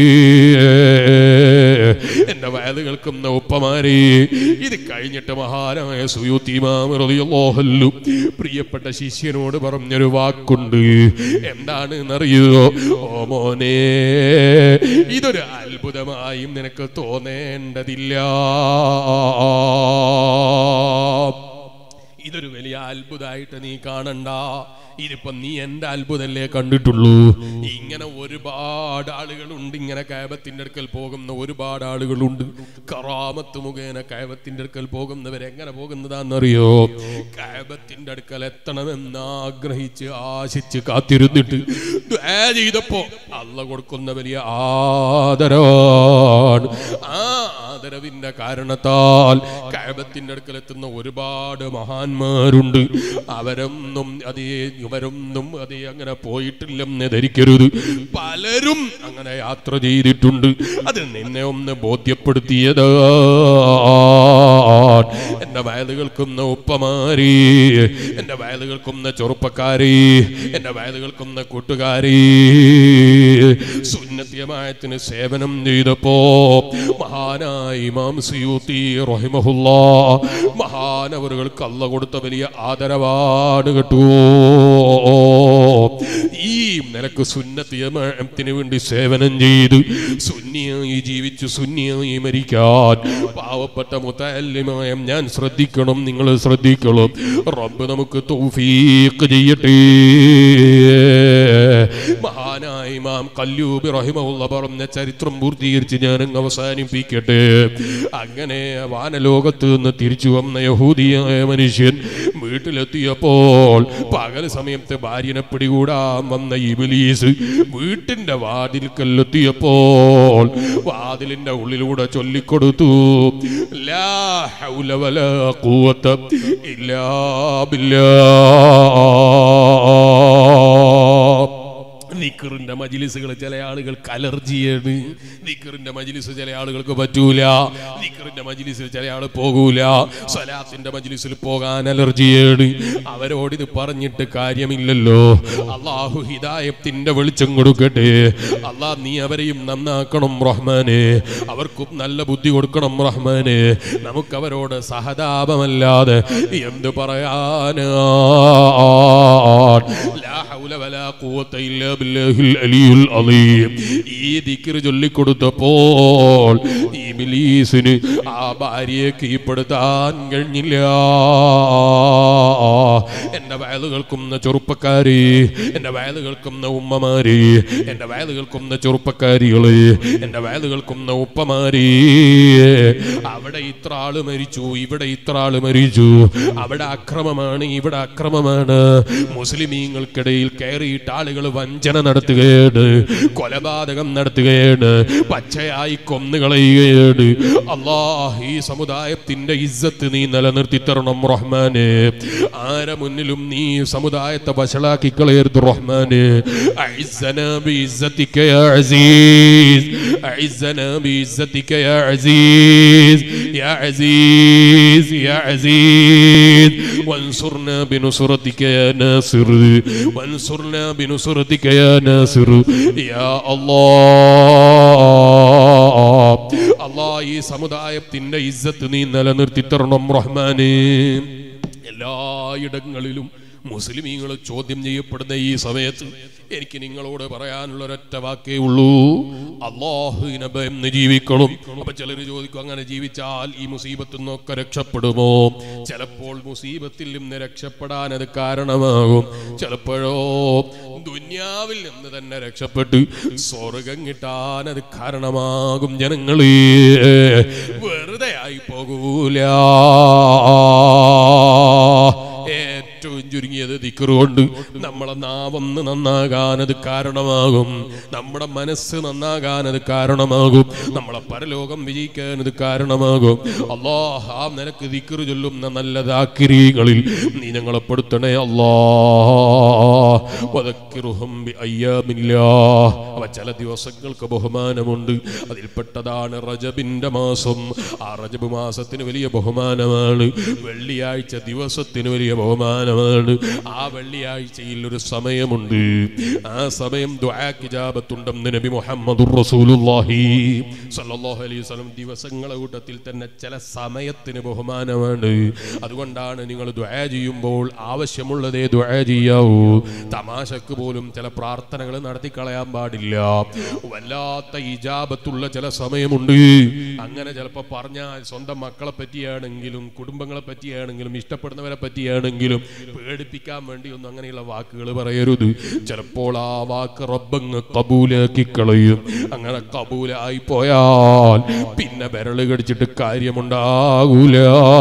എന്റെ വയലുകൾക്കുന്ന ഉപ്പമാരെ ഇത് കഴിഞ്ഞിട്ട് മഹാനായ സുയൂത്തിമാമറിയോഹല്ലു പ്രിയപ്പെട്ട ശിഷ്യനോട് പറഞ്ഞൊരു വാക്കുണ്ട് എന്താണ് എന്നറിയോ ഓ മോനെ ഇതൊരു അത്ഭുതമായും നിനക്ക് തോന്നേണ്ടതില്ല ഇതൊരു വലിയ അത്ഭുതമായിട്ട് നീ കാണണ്ട ഇതിപ്പോ നീ എന്റെ അത്ഭുതല്ലേ കണ്ടിട്ടുള്ളൂ ഇങ്ങനെ ഒരുപാട് ആളുകളുണ്ട് ഇങ്ങനെ കയബത്തിന്റെ അടുക്കൽ പോകുന്ന ഒരുപാട് ആളുകളുണ്ട് കറാമത്ത് മുഖേന കയബത്തിന്റെ അടുക്കൽ പോകുന്നവർ എങ്ങനെ പോകുന്നതാണെന്നറിയോ കയബത്തിന്റെ അടുക്കൽ എത്തണമെന്ന് ആഗ്രഹിച്ച് ആശിച്ച് കാത്തിരുന്നിട്ട് ദുആ ചെയ്തപ്പോ അല്ല കൊടുക്കുന്ന വലിയ ആദരവാണ് ആ ആദരവിന്റെ കാരണത്താൽ കയബത്തിന്റെ അടുക്കൽ എത്തുന്ന ഒരുപാട് മഹാന്മാരുണ്ട് അവരൊന്നും അതേ ഇവരൊന്നും അതേ അങ്ങനെ പോയിട്ടില്ലെന്ന് ധരിക്കരുത് പലരും അങ്ങനെ യാത്ര ചെയ്തിട്ടുണ്ട് അത് നിന്നെ ഒന്ന് ബോധ്യപ്പെടുത്തിയത് എന്റെ വയലുകൾക്കുന്ന ഉപ്പമാരി എന്റെ വയലുകൾക്കുന്ന ചെറുപ്പക്കാരി എന്റെ വയലുകൾക്കുന്ന കൂട്ടുകാരി സുന്നത്യമായത്തിന് സേവനം ചെയ്തപ്പോ മഹാനായി ഇമാം സിയൂത്തി റഹിമഹുല്ലാ മഹാനവറുകൾക്ക് അല്ല കൊടുത്ത വലിയ ആദരവാണ് കേട്ടുവോ ഈ നിനക്ക് സുന്നത്തിയത്തിന് വേണ്ടി സേവനം ചെയ്ത് സുന്നിയായി ജീവിച്ച് സുന്നിയായി മരിക്കാൻ പാവപ്പെട്ട മുത്തല്യമായ ഞാൻ ശ്രദ്ധിക്കണം നിങ്ങൾ ശ്രദ്ധിക്കണം റബ്ബ് നമുക്ക് തൗഫീഖ് ചെയ്യട്ടെ മഹാനായ ഇമാം കല്ലൂബി റഹിമഹുള്ള പറഞ്ഞ ചരിത്രം പൂർത്തീകരിച്ച് ഞാൻ അങ്ങ് അവസാനിപ്പിക്കട്ടെ അങ്ങനെ വാനലോകത്ത് നിന്ന് തിരിച്ചു വന്ന യഹൂദിയായ മനുഷ്യൻ വീട്ടിലെത്തിയപ്പോൾ പകൽ സമയത്ത് ഭാര്യനെ പിടികൂടാൻ വന്ന ഇബിലീസ് വീട്ടിന്റെ വാതിൽക്കല്ലെത്തിയപ്പോൾ വാതിലിന്റെ ഉള്ളിലൂടെ ചൊല്ലിക്കൊടുത്തു ലാ ഹൗല വലാ ഖുവത ഇല്ലാ ബില്ലാ നിക്കറിന്റെ മജിലിസുകൾ ചില ആളുകൾക്ക് അലർജിയാണ് നിക്കറിന്റെ മജിലിസ് ചില ആളുകൾക്ക് പറ്റൂല നിക്കറിന്റെ മജിലിസിൽ ചില ആൾ പോകൂല സ്വലാത്തിന്റെ മജിലിസിൽ പോകാൻ അലർജിയാണ് അവരോട് ഇത് പറഞ്ഞിട്ട് കാര്യമില്ലല്ലോ അള്ളാഹു ഹിദായത്തിന്റെ വെളിച്ചം കൊടുക്കട്ടെ അള്ളാഹ് നീ അവരെയും നന്നാക്കണം റഹ്മാനെ അവർക്കും നല്ല ബുദ്ധി കൊടുക്കണം റഹ്മാനെ നമുക്ക് അവരോട് സഹതാപമല്ലാതെ എന്ത് പറയാനാ ലാ ഹൗല വലാ ഖുവത ഇല്ലാ ബില്ലാഹിൽ അലിയുൽ അലീം ഈ ദിക്ർ ചൊല്ലിക്കൊടുത്തപ്പോൾ ഇബ്ലീസിന് ആ ഭാര്യയെ കീഴ്പ്പെടുത്താൻ കഴിഞ്ഞില്ല എന്റെ വയല് കേൾക്കുന്ന ചെറുപ്പക്കാരി എന്റെ വയല് കേൾക്കുന്ന ഉമ്മമാരി എന്റെ വയല് കേൾക്കുന്ന ചെറുപ്പക്കാരികള് എന്റെ വയല് കേൾക്കുന്ന ഉപ്പമാരി അവിടെ ഇത്ര ആള് മരിച്ചു ഇവിടെ ഇത്ര ആള് മരിച്ചു അവിടെ അക്രമമാണ് ഇവിടെ അക്രമമാണ് മുസ്ലിമീങ്ങൾക്കിടയിൽ കയറിയിട്ട് ആളുകൾ വഞ്ചന നടത്തുകയാണ് കൊലപാതകം നടത്തുകയാണ് പച്ചയായി കൊന്നുകളയുകയാണ് അല്ലാ അല്ലാഹ് ഈ സമുദായത്തിന്റെ ഇജ്ജത്ത് നീ നിലനിർത്തി തരണം റഹ്മാനെ ആരെ മുന്നിലും നീ സമുദായത്തെ വഷളാക്കി കളയരുത് റഹ്മാനെ അഇസ്സനാ ബിഇസ്സതിക യാ അസീസ് അഇസ്സനാ ബിഇസ്സതിക യാ അസീസ് യാ അസീസ് യാ അസീസ് وانصرنا بنصرتك يا ناصر وانصرنا بنصرتك يا ناصر يا الله الله ഈ സമുദായത്തിന്റെ ഇജ്ജത്ത് നീ നിലനിർത്തി തരണം റഹ്മാനെ എല്ലായിടങ്ങളിലും മുസ്ലിമീങ്ങൾ ചോദ്യം ചെയ്യപ്പെടുന്ന ഈ സമയത്ത് എനിക്ക് നിങ്ങളോട് പറയാനുള്ള ഒരൊറ്റ വാക്കേ ഉള്ളൂ അള്ളാഹുവിനെ ഭയന്ന് ജീവിക്കണം അപ്പൊ ചിലർ ചോദിക്കും അങ്ങനെ ജീവിച്ചാൽ ഈ മുസീബത്തിൽ നിന്നൊക്കെ രക്ഷപ്പെടുമോ ചിലപ്പോൾ മുസീബത്തിൽ നിന്ന് രക്ഷപ്പെടാൻ അത് കാരണമാകും ചിലപ്പോഴോ ദുന്യാവിൽ നിന്ന് തന്നെ രക്ഷപ്പെട്ട് സ്വർഗം കിട്ടാൻ അത് കാരണമാകും ജനങ്ങളെ വെറുതെ ആയി പോകൂല ഏറ്റവും ചുരുങ്ങിയത് ദിക്കറുകൊണ്ട് നമ്മളെ നാവൊന്ന് നന്നാകാൻ അത് കാരണമാകും നമ്മുടെ മനസ്സ് നന്നാകാൻ അത് കാരണമാകും നമ്മളെ പരലോകം വിജയിക്കാൻ അത് കാരണമാകും അള്ളാഹ് ആ നിനക്ക് ദിക്കറ് ചൊല്ലുന്ന നല്ല ദാക്കിരികളിൽ നീ ഞങ്ങളെ പെടുത്തണേ അള്ളാഹുറുഹം അവ ചില ദിവസങ്ങൾക്ക് ബഹുമാനമുണ്ട് അതിൽപ്പെട്ടതാണ് റജബിന്റെ മാസം ആ റജബ് മാസത്തിന് വലിയ ബഹുമാനമാണ് വെള്ളിയാഴ്ച ദിവസത്തിന് വലിയ ബഹുമാനമാണ് ആ വെള്ളിയാഴ്ചയിൽ ഒരു സമയമുണ്ട് ആ സമയം ദ്വാക്കിജാബത്തുണ്ടെന്ന് നബി മുഹമ്മദ് റസൂലുള്ളാഹി സല്ലല്ലാഹു അലൈഹി വസല്ലം ദിവസങ്ങളെ കൂട്ടത്തിൽ തന്നെ ചില സമയത്തിന് ബഹുമാനമാണ് അതുകൊണ്ടാണ് നിങ്ങൾ ദ്വാ ചെയ്യുമ്പോൾ ആവശ്യമുള്ളതേ ദ്വാ ചെയ്യാവൂ തമാശക്ക് പോലും ചില പ്രാർത്ഥനകൾ നടത്തി കളയാൻ പാടില്ല വല്ലാത്ത ഇജാബത്തുള്ള ചില സമയമുണ്ട് അങ്ങനെ ചിലപ്പോൾ പറഞ്ഞാൽ സ്വന്തം മക്കളെ പറ്റിയാണെങ്കിലും കുടുംബങ്ങളെ പറ്റിയാണെങ്കിലും ഇഷ്ടപ്പെടുന്നവരെ പറ്റിയാണെങ്കിലും പേടിപ്പിക്കാൻ വേണ്ടി ഒന്നും അങ്ങനെയുള്ള വാക്കുകൾ പറയരുത് ചിലപ്പോൾ ആ വാക്ക് റബ്ബങ്ങ് കബൂലാക്കി കളയും അങ്ങനെ കബൂലായി പോയാൽ പിന്നെ വിരല് കടിച്ചിട്ട് കാര്യമുണ്ടാകൂല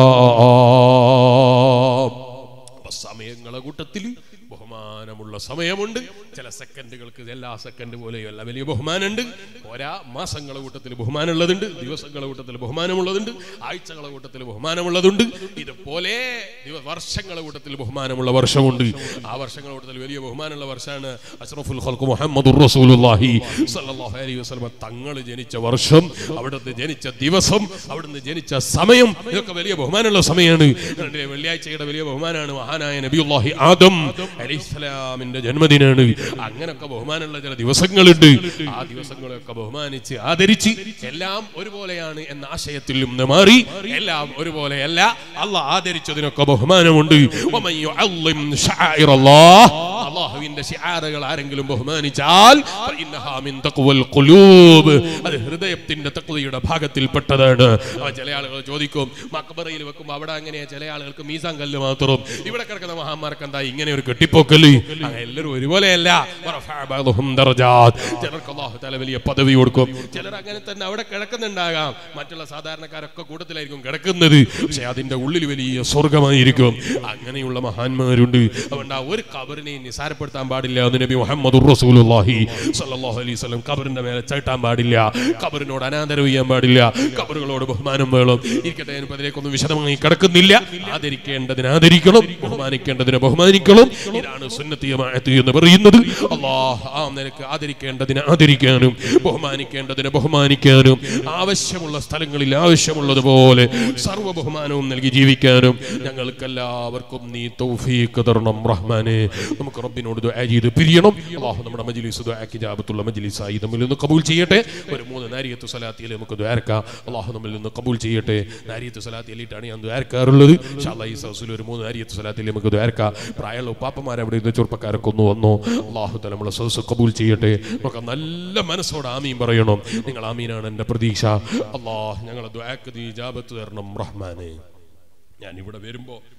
അപ്പൊ സമയങ്ങളെ കൂട്ടത്തിൽ ബഹുമാനമുള്ള സമയമുണ്ട് ചില സെക്കൻഡുകൾക്ക് എല്ലാ സെക്കൻഡ് പോലെയല്ല വലിയ ബഹുമാനമുണ്ട് ഓരോ മാസങ്ങളെ കൂട്ടത്തിൽ ബഹുമാനമുള്ളതുണ്ട് ദിവസങ്ങളെ കൂട്ടത്തിൽ ബഹുമാനമുള്ളതുണ്ട് ആഴ്ചകളെ കൂട്ടത്തിൽ ബഹുമാനമുള്ളതുണ്ട് ഇതുപോലെ ദിവ- വർഷങ്ങളെ കൂട്ടത്തിൽ ബഹുമാനമുള്ള വർഷമുണ്ട് ആ വർഷങ്ങളെ കൂട്ടത്തിൽ വലിയ ബഹുമാനമുള്ള വർഷമാണ് അഷ്റഫുൽ ഖൽഖ് മുഹമ്മദുർ റസൂലുള്ളാഹി സ്വല്ലല്ലാഹു അലൈഹി വസല്ലം തങ്ങൾ ജനിച്ച വർഷം അവിടുന്ന് ജനിച്ച ദിവസം അവിടുന്ന് ജനിച്ച സമയം ഇതൊക്കെ വലിയ ബഹുമാനമുള്ള സമയമാണ് കണ്ടില്ലേ, വെള്ളിയാഴ്ചയുടെ വലിയ ബഹുമാനമാണ് മഹാനായ നബിയുല്ലാഹി ആദം അലൈഹിസ്സലാമിന്റെ ജന്മദിനാണ് അങ്ങനൊക്കെ ബഹുമാനമുള്ള ചില ദിവസങ്ങളുണ്ട് ആ ദിവസങ്ങളെയൊക്കെ ബഹുമാനിച്ച് ആദരിച്ച് എല്ലാം ഒരുപോലെയാണ് എന്ന ആശയത്തിൽ നിന്ന് മാറി എല്ലാം ഒരുപോലെയല്ല അള്ളാഹ് ആദരിച്ചതിനൊക്കെ ബഹുമാനമുണ്ട് വമൻ യുഅള്ളിം ശആഇറല്ലാഹ് അള്ളാഹുവിന്റെ ശിആറുകൾ ആരെങ്കിലും ബഹുമാനിച്ചാൽ ഫഇന്നഹാ മിൻ തഖ്വൽ ഖുലൂബ് അത് ഹൃദയത്തിന്റെ തഖ്വയുടെ ഭാഗത്തിൽപ്പെട്ടതാണ് അവ ചില ആളുകൾ ചോദിക്കും മക്ബറയിൽ വെക്കുമ്പോൾ അവിടെ അങ്ങനെയാ ചില ആളുകൾക്ക് മീസാൻ കല്ല് മാത്രം ഇവിടെ കിടക്കുന്ന മഹാന്മാർക്ക് എന്താ ഇങ്ങനെ ഒരു കെട്ടിപ്പോക്കല് അങ്ങനെ എല്ലാവരും ഒരുപോലെയല്ല വറഫഅ ബഅ്ദുഹും ദറജാത്ത്. ചിലർക്ക് അല്ലാഹു തആല വലിയ പദവി കൊടുക്കും ചിലർ അങ്ങനെ തന്നെ അവിടെ കിടക്കുന്നുണ്ടാകാം മറ്റുള്ള സാധാരണക്കാരൊക്കെ കൂട്ടത്തിലായിരിക്കും കിടക്കുന്നത് പക്ഷെ അതിന്റെ ഉള്ളിൽ വലിയ സ്വർഗമായിരിക്കും അങ്ങനെയുള്ള മഹാന്മാരുണ്ട് അതുകൊണ്ട് ആ ഒരു കബറിനെ നിസാരപ്പെടുത്താൻ പാടില്ല എന്ന് നബി മുഹമ്മദ് റസൂലുള്ളാഹി സ്വല്ലല്ലാഹു അലൈഹി വസല്ലം കബറിന്റെ മേലെ ചവിട്ടാൻ പാടില്ല കബറിനോട് അനാദരവ് ചെയ്യാൻ പാടില്ല കബറുകളോട് ബഹുമാനം വേണം ഇരിക്കട്ടെ ഞാൻ അതിലേക്കൊന്നും വിശദമായി കിടക്കുന്നില്ല ആദരിക്കേണ്ടതിന് ആദരിക്കണം ബഹുമാനിക്കേണ്ടതിന് ബഹുമാനിക്കണം ഇതാണ് സുന്നത്തിയമായത്ത് എന്ന് പറയുന്നത് അള്ളാഹ് ആ നിനക്ക് ആദരിക്കേണ്ടതിന് ആദരിക്കാനും ബഹുമാനിക്കേണ്ടതിന് ബഹുമാനിക്കാനും ആവശ്യമുള്ള സ്ഥലങ്ങളിൽ ആവശ്യമുള്ളതുപോലെ സർവ്വ ബഹുമാനവും നൽകി ജീവിക്കാനും ഞങ്ങൾക്കെല്ലാവർക്കും നീ തൗഫീഖ് തരണം റഹ്മാനെ നമുക്ക് റബ്ബിനോട് ദുആ ചെയ്ത് പിരിയണം അള്ളാഹു നമ്മുടെ മജ്ലിസ് ദുആക്ക് ജാബത്തുള്ള മജ്ലിസായി നമ്മിൽ നിന്ന് കബൂൽ ചെയ്യട്ടെ ഒരു മൂന്ന് നാരിയത്ത് സലാത്തിയിൽ നമുക്ക് ദ്വാരക്കാം അള്ളാഹു നമ്മിൽ നിന്ന് കബൂൽ ചെയ്യട്ടെ നാരിയത്ത് സലാത്തിയിലിട്ടാണ് ഞാൻ ദ്വാരക്കാറുള്ളത് ഇൻഷാല്ലാ ഈ സൗസിൽ ഒരു മൂന്ന് നാരിയത്ത് സലാത്തിൽ നമുക്ക് ദ്വാരക്കാം പ്രായമുള്ള ഉപ്പാപ്പന്മാർ അവിടെ ഇരുന്ന് ചെറുപ്പക്കാരൊക്കെ ഒന്ന് വന്നോ അള്ളാഹു തല നമ്മളെ സൗസ് കബൂൽ ചെയ്യട്ടെ നമുക്ക് നല്ല മനസ്സോടെ ആമീൻ പറയണം നിങ്ങൾ ആമീനാണ് എൻ്റെ പ്രതീക്ഷ അള്ളാഹ് ഞങ്ങളെ ദ്വാക്ക് നീ ജാബത്ത് തരണം റഹ്മാനെ ഞാൻ ഇവിടെ വരുമ്പോൾ